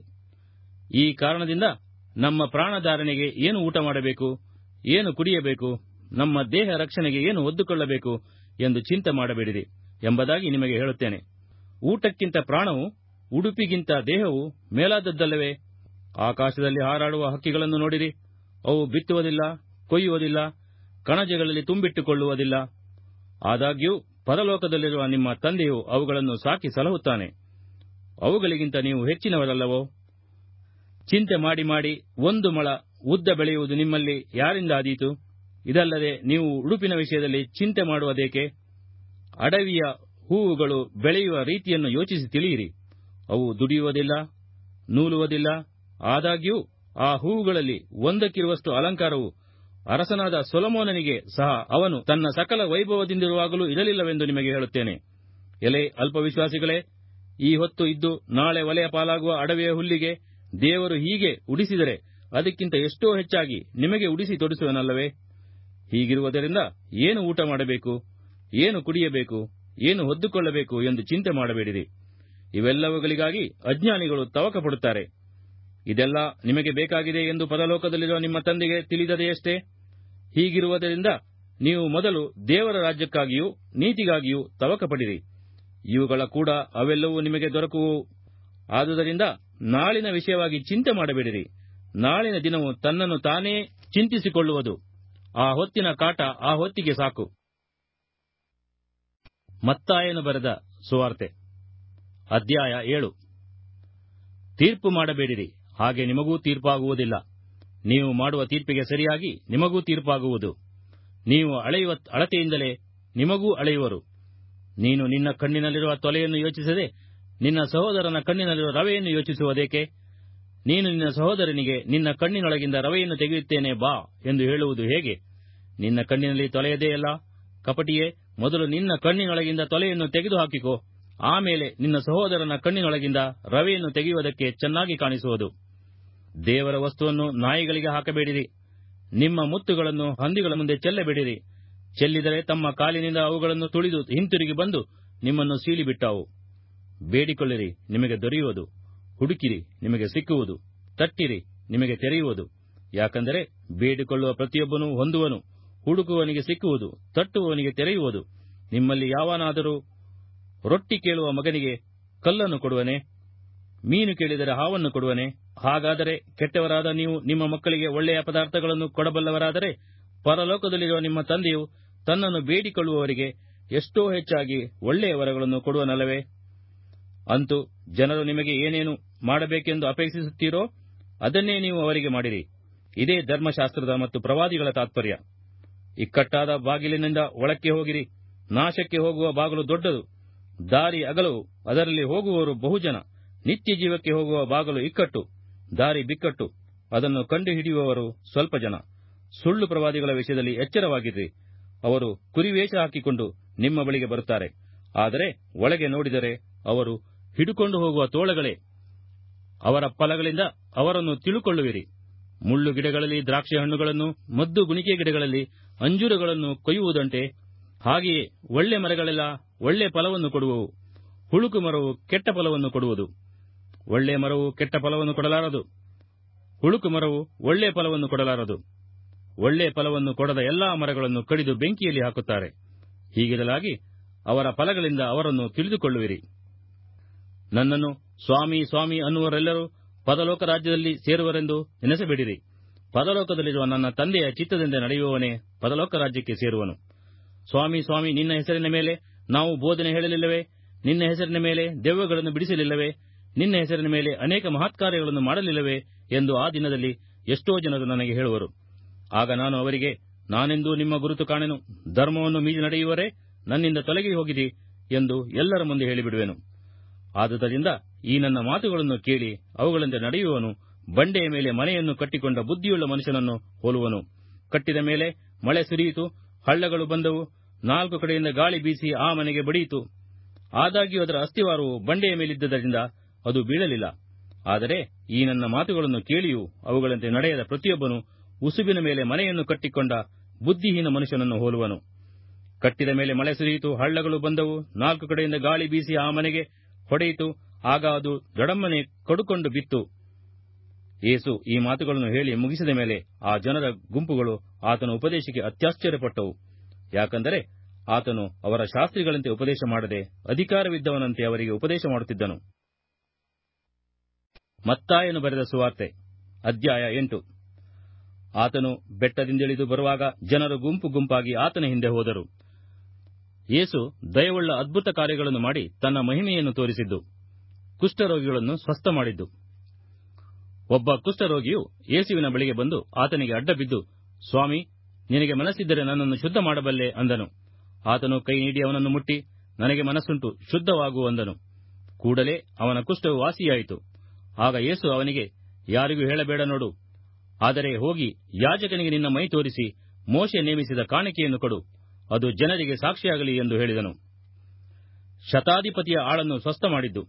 ಈ ಕಾರಣದಿಂದ ನಮ್ಮ ಪ್ರಾಣಧಾರಣೆಗೆ ಏನು ಊಟ ಮಾಡಬೇಕು ಏನು ಕುಡಿಯಬೇಕು ನಮ್ಮ ದೇಹ ರಕ್ಷಣೆಗೆ ಏನು ಒದ್ದುಕೊಳ್ಳಬೇಕು ಎಂದು ಚಿಂತೆ ಮಾಡಬೇಡಿರಿ ಎಂಬುದಾಗಿ ನಿಮಗೆ ಹೇಳುತ್ತೇನೆ ಊಟಕ್ಕಿಂತ ಪ್ರಾಣವು ಉಡುಪಿಗಿಂತ ದೇಹವು ಮೇಲಾದದ್ದಲ್ಲವೇ ಆಕಾಶದಲ್ಲಿ ಹಾರಾಡುವ ಹಕ್ಕಿಗಳನ್ನು ನೋಡಿರಿ ಅವು ಬಿತ್ತುವುದಿಲ್ಲ ಕೊಯ್ಯುವುದಿಲ್ಲ ಕಣಜಗಳಲ್ಲಿ ತುಂಬಿಟ್ಟುಕೊಳ್ಳುವುದಿಲ್ಲ ಆದಾಗ್ಯೂ ಪರಲೋಕದಲ್ಲಿರುವ ನಿಮ್ಮ ತಂದೆಯು ಅವುಗಳನ್ನು ಸಾಕಿ ಸಲಹುತ್ತಾನೆ ಅವುಗಳಿಗಿಂತ ನೀವು ಹೆಚ್ಚಿನವರಲ್ಲವೋ ಚಿಂತೆ ಮಾಡಿ ಮಾಡಿ ಒಂದು ಮೊಳ ಉದ್ದ ಬೆಳೆಯುವುದು ನಿಮ್ಮಲ್ಲಿ ಯಾರಿಂದ ಆದೀತು ಇದಲ್ಲದೆ ನೀವು ಉಡುಪಿನ ವಿಷಯದಲ್ಲಿ ಚಿಂತೆ ಮಾಡುವುದೇಕೆ ಅಡವಿಯ ಹೂವುಗಳು ಬೆಳೆಯುವ ರೀತಿಯನ್ನು ಯೋಚಿಸಿ ತಿಳಿಯಿರಿ ಅವು ದುಡಿಯುವುದಿಲ್ಲ ನೂಲುವುದಿಲ್ಲ ಆದಾಗ್ಯೂ ಆ ಹೂವುಗಳಲ್ಲಿ ಒಂದಕ್ಕಿರುವಷ್ಟು ಅಲಂಕಾರವು ಅರಸನಾದ ಸೊಲಮೋನನಿಗೆ ಸಹ ಅವನು ತನ್ನ ಸಕಲ ವೈಭವದಿಂದಿರುವಾಗಲೂ ಇರಲಿಲ್ಲವೆಂದು ನಿಮಗೆ ಹೇಳುತ್ತೇನೆ ಎಲೆ ಅಲ್ಪವಿಶ್ವಾಸಿಗಳೇ ಈ ಹೊತ್ತು ಇದ್ದು ನಾಳೆ ಒಲೆಯ ಪಾಲಾಗುವ ಅಡವಿಯ ಹುಲ್ಲಿಗೆ ದೇವರು ಹೀಗೆ ಉಡಿಸಿದರೆ ಅದಕ್ಕಿಂತ ಎಷ್ಟೋ ಹೆಚ್ಚಾಗಿ ನಿಮಗೆ ಉಡಿಸಿ ತೊಡಿಸುವನಲ್ಲವೇ ಹೀಗಿರುವುದರಿಂದ ಏನು ಊಟ ಮಾಡಬೇಕು ಏನು ಕುಡಿಯಬೇಕು ಏನು ಹೊದ್ದುಕೊಳ್ಳಬೇಕು ಎಂದು ಚಿಂತೆ ಮಾಡಬೇಡಿರಿ ಇವೆಲ್ಲವುಗಳಿಗಾಗಿ ಅಜ್ಞಾನಿಗಳು ತವಕ ಪಡುತ್ತಾರೆ ಇದೆಲ್ಲ ನಿಮಗೆ ಬೇಕಾಗಿದೆ ಎಂದು ಪರಲೋಕದಲ್ಲಿರುವ ನಿಮ್ಮ ತಂದೆಗೆ ತಿಳಿದದೆಯಷ್ಟೇ ಹೀಗಿರುವುದರಿಂದ ನೀವು ಮೊದಲು ದೇವರ ರಾಜ್ಯಕ್ಕಾಗಿಯೂ ನೀತಿಗಾಗಿಯೂ ತವಕ ಪಡಿರಿ ಇವುಗಳ ಕೂಡ ಅವೆಲ್ಲವೂ ನಿಮಗೆ ದೊರಕುವು ಆದುದರಿಂದ ನಾಳಿನ ವಿಷಯವಾಗಿ ಚಿಂತೆ ಮಾಡಬೇಡಿರಿ ನಾಳಿನ ದಿನವು ತನ್ನನ್ನು ತಾನೇ ಚಿಂತಿಸಿಕೊಳ್ಳುವುದು ಆ ಹೊತ್ತಿನ ಕಾಟ ಆ ಹೊತ್ತಿಗೆ ಸಾಕು ಮತ್ತಾಯನು ಬರೆದ ಸುವಾರ್ತೆ ಅಧ್ಯಾಯ ಏಳು ತೀರ್ಪು ಮಾಡಬೇಡಿರಿ ಹಾಗೆ ನಿಮಗೂ ತೀರ್ಪಾಗುವುದಿಲ್ಲ ನೀವು ಮಾಡುವ ತೀರ್ಪಿಗೆ ಸರಿಯಾಗಿ ನಿಮಗೂ ತೀರ್ಪಾಗುವುದು ನೀವು ಅಳೆಯುವ ಅಳತೆಯಿಂದಲೇ ನಿಮಗೂ ಅಳೆಯುವರು ನೀನು ನಿನ್ನ ಕಣ್ಣಿನಲ್ಲಿರುವ ತೊಲೆಯನ್ನು ಯೋಚಿಸದೆ ನಿನ್ನ ಸಹೋದರನ ಕಣ್ಣಿನಲ್ಲಿರುವ ರವೆಯನ್ನು ಯೋಚಿಸುವುದೇಕೆ ನೀನು ನಿನ್ನ ಸಹೋದರನಿಗೆ ನಿನ್ನ ಕಣ್ಣಿನೊಳಗಿಂದ ರವೆಯನ್ನು ತೆಗೆಯುತ್ತೇನೆ ಬಾ ಎಂದು ಹೇಳುವುದು ಹೇಗೆ ನಿನ್ನ ಕಣ್ಣಿನಲ್ಲಿ ತೊಲೆಯದೆಯಲ್ಲ ಕಪಟಿಯೇ ಮೊದಲು ನಿನ್ನ ಕಣ್ಣಿನೊಳಗಿಂದ ತೊಲೆಯನ್ನು ತೆಗೆದುಹಾಕಿಕೋ ಆಮೇಲೆ ನಿನ್ನ ಸಹೋದರನ ಕಣ್ಣಿನೊಳಗಿಂದ ರವೆಯನ್ನು ತೆಗೆಯುವುದಕ್ಕೆ ಚೆನ್ನಾಗಿ ಕಾಣಿಸುವುದು ದೇವರ ವಸ್ತುವನ್ನು ನಾಯಿಗಳಿಗೆ ಹಾಕಬೇಡಿರಿ ನಿಮ್ಮ ಮುತ್ತುಗಳನ್ನು ಹಂದಿಗಳ ಮುಂದೆ ಚೆಲ್ಲಬೇಡಿರಿ ಚೆಲ್ಲಿದರೆ ತಮ್ಮ ಕಾಲಿನಿಂದ ಅವುಗಳನ್ನು ತುಳಿದು ಹಿಂತಿರುಗಿ ಬಂದು ನಿಮ್ಮನ್ನು ಸೀಳಿಬಿಟ್ಟಾವು ಬೇಡಿಕೊಳ್ಳಿರಿ ನಿಮಗೆ ದೊರೆಯುವುದು ಹುಡುಕಿರಿ ನಿಮಗೆ ಸಿಕ್ಕುವುದು ತಟ್ಟಿರಿ ನಿಮಗೆ ತೆರೆಯುವುದು ಯಾಕಂದರೆ ಬೇಡಿಕೊಳ್ಳುವ ಪ್ರತಿಯೊಬ್ಬನೂ ಹೊಂದುವನು ಹುಡುಕುವವನಿಗೆ ಸಿಕ್ಕುವುದು ತಟ್ಟುವವನಿಗೆ ತೆರೆಯುವುದು ನಿಮ್ಮಲ್ಲಿ ಯಾವನಾದರೂ ರೊಟ್ಟಿ ಕೇಳುವ ಮಗನಿಗೆ ಕಲ್ಲನ್ನು ಕೊಡುವನೆ ಮೀನು ಕೇಳಿದರೆ ಹಾವನ್ನು ಕೊಡುವನೆ ಹಾಗಾದರೆ ಕೆಟ್ಟವರಾದ ನೀವು ನಿಮ್ಮ ಮಕ್ಕಳಿಗೆ ಒಳ್ಳೆಯ ಪದಾರ್ಥಗಳನ್ನು ಕೊಡಬಲ್ಲವರಾದರೆ ಪರಲೋಕದಲ್ಲಿರುವ ನಿಮ್ಮ ತಂದೆಯು ತನ್ನನ್ನು ಬೇಡಿಕೊಳ್ಳುವವರಿಗೆ ಎಷ್ಟೋ ಹೆಚ್ಚಾಗಿ ಒಳ್ಳೆಯ ವರಗಳನ್ನು ಕೊಡುವನಲ್ಲವೇ ಅಂತೂ ಜನರು ನಿಮಗೆ ಏನೇನು ಮಾಡಬೇಕೆಂದು ಅಪೇಕ್ಷಿಸುತ್ತೀರೋ ಅದನ್ನೇ ನೀವು ಅವರಿಗೆ ಮಾಡಿರಿ ಇದೇ ಧರ್ಮಶಾಸ್ತ್ರದ ಮತ್ತು ಪ್ರವಾದಿಗಳ ತಾತ್ಪರ್ಯ ಇಕ್ಕಟ್ಟಾದ ಬಾಗಿಲಿನಿಂದ ಒಳಕ್ಕೆ ಹೋಗಿರಿ ನಾಶಕ್ಕೆ ಹೋಗುವ ಬಾಗಿಲು ದೊಡ್ಡದು ದಾರಿ ಅಗಲವು ಅದರಲ್ಲಿ ಹೋಗುವವರು ಬಹುಜನ ನಿತ್ಯ ಜೀವಕ್ಕೆ ಹೋಗುವ ಬಾಗಿಲು ಇಕ್ಕಟ್ಟು ದಾರಿ ಬಿಕ್ಕಟ್ಟು ಅದನ್ನು ಕಂಡುಹಿಡಿಯುವವರು ಸ್ವಲ್ಪ ಜನ ಸುಳ್ಳು ಪ್ರವಾದಿಗಳ ವಿಷಯದಲ್ಲಿ ಎಚ್ಚರವಾಗಿರ್ರಿ ಅವರು ಕುರಿವೇಷ ಹಾಕಿಕೊಂಡು ನಿಮ್ಮ ಬಳಿಗೆ ಬರುತ್ತಾರೆ ಆದರೆ ಒಳಗೆ ನೋಡಿದರೆ ಅವರು ಹಿಡುಕೊಂಡು ಹೋಗುವ ತೋಳಗಳೇ ಅವರ ಫಲಗಳಿಂದ ಅವರನ್ನು ತಿಳುಕೊಳ್ಳುವಿರಿ ಮುಳ್ಳು ಗಿಡಗಳಲ್ಲಿ ದ್ರಾಕ್ಷಿ ಹಣ್ಣುಗಳನ್ನು ಮದ್ದು ಗುಣಿಕೆ ಗಿಡಗಳಲ್ಲಿ ಅಂಜೂರಗಳನ್ನು ಕೊಯ್ಯುವುದಂತೆ ಹಾಗೆಯೇ ಒಳ್ಳೆ ಮರಗಳೆಲ್ಲ ಒಳ್ಳೆ ಫಲವನ್ನು ಕೊಡುವವು ಹುಳುಕು ಮರವು ಕೆಟ್ಟ ಫಲವನ್ನು ಕೊಡುವುದು ಒಳ್ಳೆ ಮರವು ಕೆಟ್ಟ ಫಲವನ್ನು ಕೊಡಲಾರದು ಹುಳುಕು ಮರವು ಒಳ್ಳೆ ಫಲವನ್ನು ಕೊಡಲಾರದು ಒಳ್ಳೆ ಫಲವನ್ನು ಕೊಡದ ಎಲ್ಲಾ ಮರಗಳನ್ನು ಕಡಿದು ಬೆಂಕಿಯಲ್ಲಿ ಹಾಕುತ್ತಾರೆ ಹೀಗಿರಲಾಗಿ ಅವರ ಫಲಗಳಿಂದ ಅವರನ್ನು ತಿಳಿದುಕೊಳ್ಳುವಿರಿ ನನ್ನನ್ನು ಸ್ವಾಮಿ ಸ್ವಾಮಿ ಅನ್ನುವರೆಲ್ಲರೂ ಪದಲೋಕ ರಾಜ್ಯದಲ್ಲಿ ಸೇರುವರೆಂದು ನೆನೆಸಬೇಡಿರಿ ಪದಲೋಕದಲ್ಲಿರುವ ನನ್ನ ತಂದೆಯ ಚಿತ್ತದಿಂದ ನಡೆಯುವವನೇ ಪದಲೋಕ ರಾಜ್ಯಕ್ಕೆ ಸೇರುವನು ಸ್ವಾಮಿ ಸ್ವಾಮಿ ನಿನ್ನ ಹೆಸರಿನ ಮೇಲೆ ನಾವು ಬೋಧನೆ ಹೇಳಲಿಲ್ಲವೇ ನಿನ್ನ ಹೆಸರಿನ ಮೇಲೆ ದೆವ್ವಗಳನ್ನು ಬಿಡಿಸಲಿಲ್ಲವೇ ನಿನ್ನ ಹೆಸರಿನ ಮೇಲೆ ಅನೇಕ ಮಹತ್ಕಾರ್ಯಗಳನ್ನು ಮಾಡಲಿಲ್ಲವೇ ಎಂದು ಆ ದಿನದಲ್ಲಿ ಎಷ್ಟೋ ಜನರು ನನಗೆ ಹೇಳುವರು ಆಗ ನಾನು ಅವರಿಗೆ ನಾನೆಂದೂ ನಿಮ್ಮ ಗುರುತು ಕಾಣೆನು ಧರ್ಮವನ್ನು ಮೀರಿ ನಡೆಯುವರೇ ನನ್ನಿಂದ ತೊಲಗಿ ಹೋಗಿರಿ ಎಂದು ಎಲ್ಲರ ಮುಂದೆ ಹೇಳಿಬಿಡುವೆನು ಆದುದರಿಂದ ಈ ನನ್ನ ಮಾತುಗಳನ್ನು ಕೇಳಿ ಅವುಗಳಿಂದ ನಡೆಯುವನು ಬಂಡೆಯ ಮೇಲೆ ಮನೆಯನ್ನು ಕಟ್ಟಿಕೊಂಡ ಬುದ್ಧಿಯುಳ್ಳ ಮನುಷ್ಯನನ್ನು ಹೋಲುವನು ಕಟ್ಟಿದ ಮೇಲೆ ಮಳೆ ಸುರಿಯಿತು ಹಳ್ಳಗಳು ಬಂದವು ನಾಲ್ಕು ಕಡೆಯಿಂದ ಗಾಳಿ ಬೀಸಿ ಆ ಮನೆಗೆ ಬಡಿಯಿತು ಆದಾಗ್ಯೂ ಅದರ ಅಸ್ಥಿವಾರವು ಬಂಡೆಯ ಮೇಲಿದ್ದರಿಂದ ಅದು ಬೀಳಲಿಲ್ಲ ಆದರೆ ಈ ನನ್ನ ಮಾತುಗಳನ್ನು ಕೇಳಿಯೂ ಅವುಗಳಂತೆ ನಡೆಯದ ಪ್ರತಿಯೊಬ್ಬನು ಉಸುಬಿನ ಮೇಲೆ ಮನೆಯನ್ನು ಕಟ್ಟಿಕೊಂಡ ಬುದ್ಧಿಹೀನ ಮನುಷ್ಯನನ್ನು ಹೋಲುವನು ಕಟ್ಟಿದ ಮೇಲೆ ಮಳೆ ಸುರಿಯಿತು ಹಳ್ಳಗಳು ಬಂದವು ನಾಲ್ಕು ಕಡೆಯಿಂದ ಗಾಳಿ ಬೀಸಿ ಆ ಮನೆಗೆ ಹೊಡೆಯಿತು ಆಗ ಅದು ದಡಮ್ಮನೆ ಕಡುಕೊಂಡು ಬಿತ್ತು ಯೇಸು ಈ ಮಾತುಗಳನ್ನು ಹೇಳಿ ಮುಗಿಸಿದ ಮೇಲೆ ಆ ಜನರ ಗುಂಪುಗಳು ಆತನ ಉಪದೇಶಕ್ಕೆ ಅತ್ಯಾಶ್ಚರ್ಯಪಟ್ಟವು ಯಾಕಂದರೆ ಆತನು ಅವರ ಶಾಸ್ತ್ರಿಗಳಂತೆ ಉಪದೇಶ ಮಾಡದೆ ಅಧಿಕಾರವಿದ್ದವನಂತೆ ಅವರಿಗೆ ಉಪದೇಶ ಮಾಡುತ್ತಿದ್ದನು ಮತ್ತಾಯನು ಬರೆದ ಸುವಾರ್ತೆ ಅಧ್ಯಾಯ ಎಂಟು ಆತನು ಬೆಟ್ಟದಿಂದಿಳಿದು ಬರುವಾಗ ಜನರು ಗುಂಪು ಗುಂಪಾಗಿ ಆತನ ಹಿಂದೆ ಹೋದರು ಯೇಸು ದಯವುಳ್ಳ ಅದ್ಭುತ ಕಾರ್ಯಗಳನ್ನು ಮಾಡಿ ತನ್ನ ಮಹಿಮೆಯನ್ನು ತೋರಿಸಿದ್ದು ಕುಷ್ಠರೋಗಿಗಳನ್ನು ಸ್ವಸ್ಥ ಮಾಡಿದ್ದು ಒಬ್ಬ ಕುಷ್ಠರೋಗಿಯು ಯೇಸುವಿನ ಬಳಿಗೆ ಬಂದು ಆತನಿಗೆ ಅಡ್ಡಬಿದ್ದು ಸ್ವಾಮಿ ನಿನಗೆ ಮನಸ್ಸಿದ್ದರೆ ನನ್ನನ್ನು ಶುದ್ಧ ಮಾಡಬಲ್ಲೆ ಅಂದನು ಆತನು ಕೈ ನೀಡಿ ಅವನನ್ನು ಮುಟ್ಟಿ ನನಗೆ ಮನಸ್ಸುಂಟು ಶುದ್ಧವಾಗು ಅಂದನು ಕೂಡಲೇ ಅವನ ಕುಷ್ಠವು ವಾಸಿಯಾಯಿತು ಆಗ ಯೇಸು ಅವನಿಗೆ ಯಾರಿಗೂ ಹೇಳಬೇಡ ನೋಡು ಆದರೆ ಹೋಗಿ ಯಾಜಕನಿಗೆ ನಿನ್ನ ಮೈ ತೋರಿಸಿ ಮೋಶೆ ನೇಮಿಸಿದ ಕಾಣಿಕೆಯನ್ನು ಕೊಡು ಅದು ಜನರಿಗೆ ಸಾಕ್ಷಿಯಾಗಲಿ ಎಂದು ಹೇಳಿದನು ಶತಾಧಿಪತಿಯ ಆಳನ್ನು ಸ್ವಸ್ಥ ಮಾಡಿದ್ದು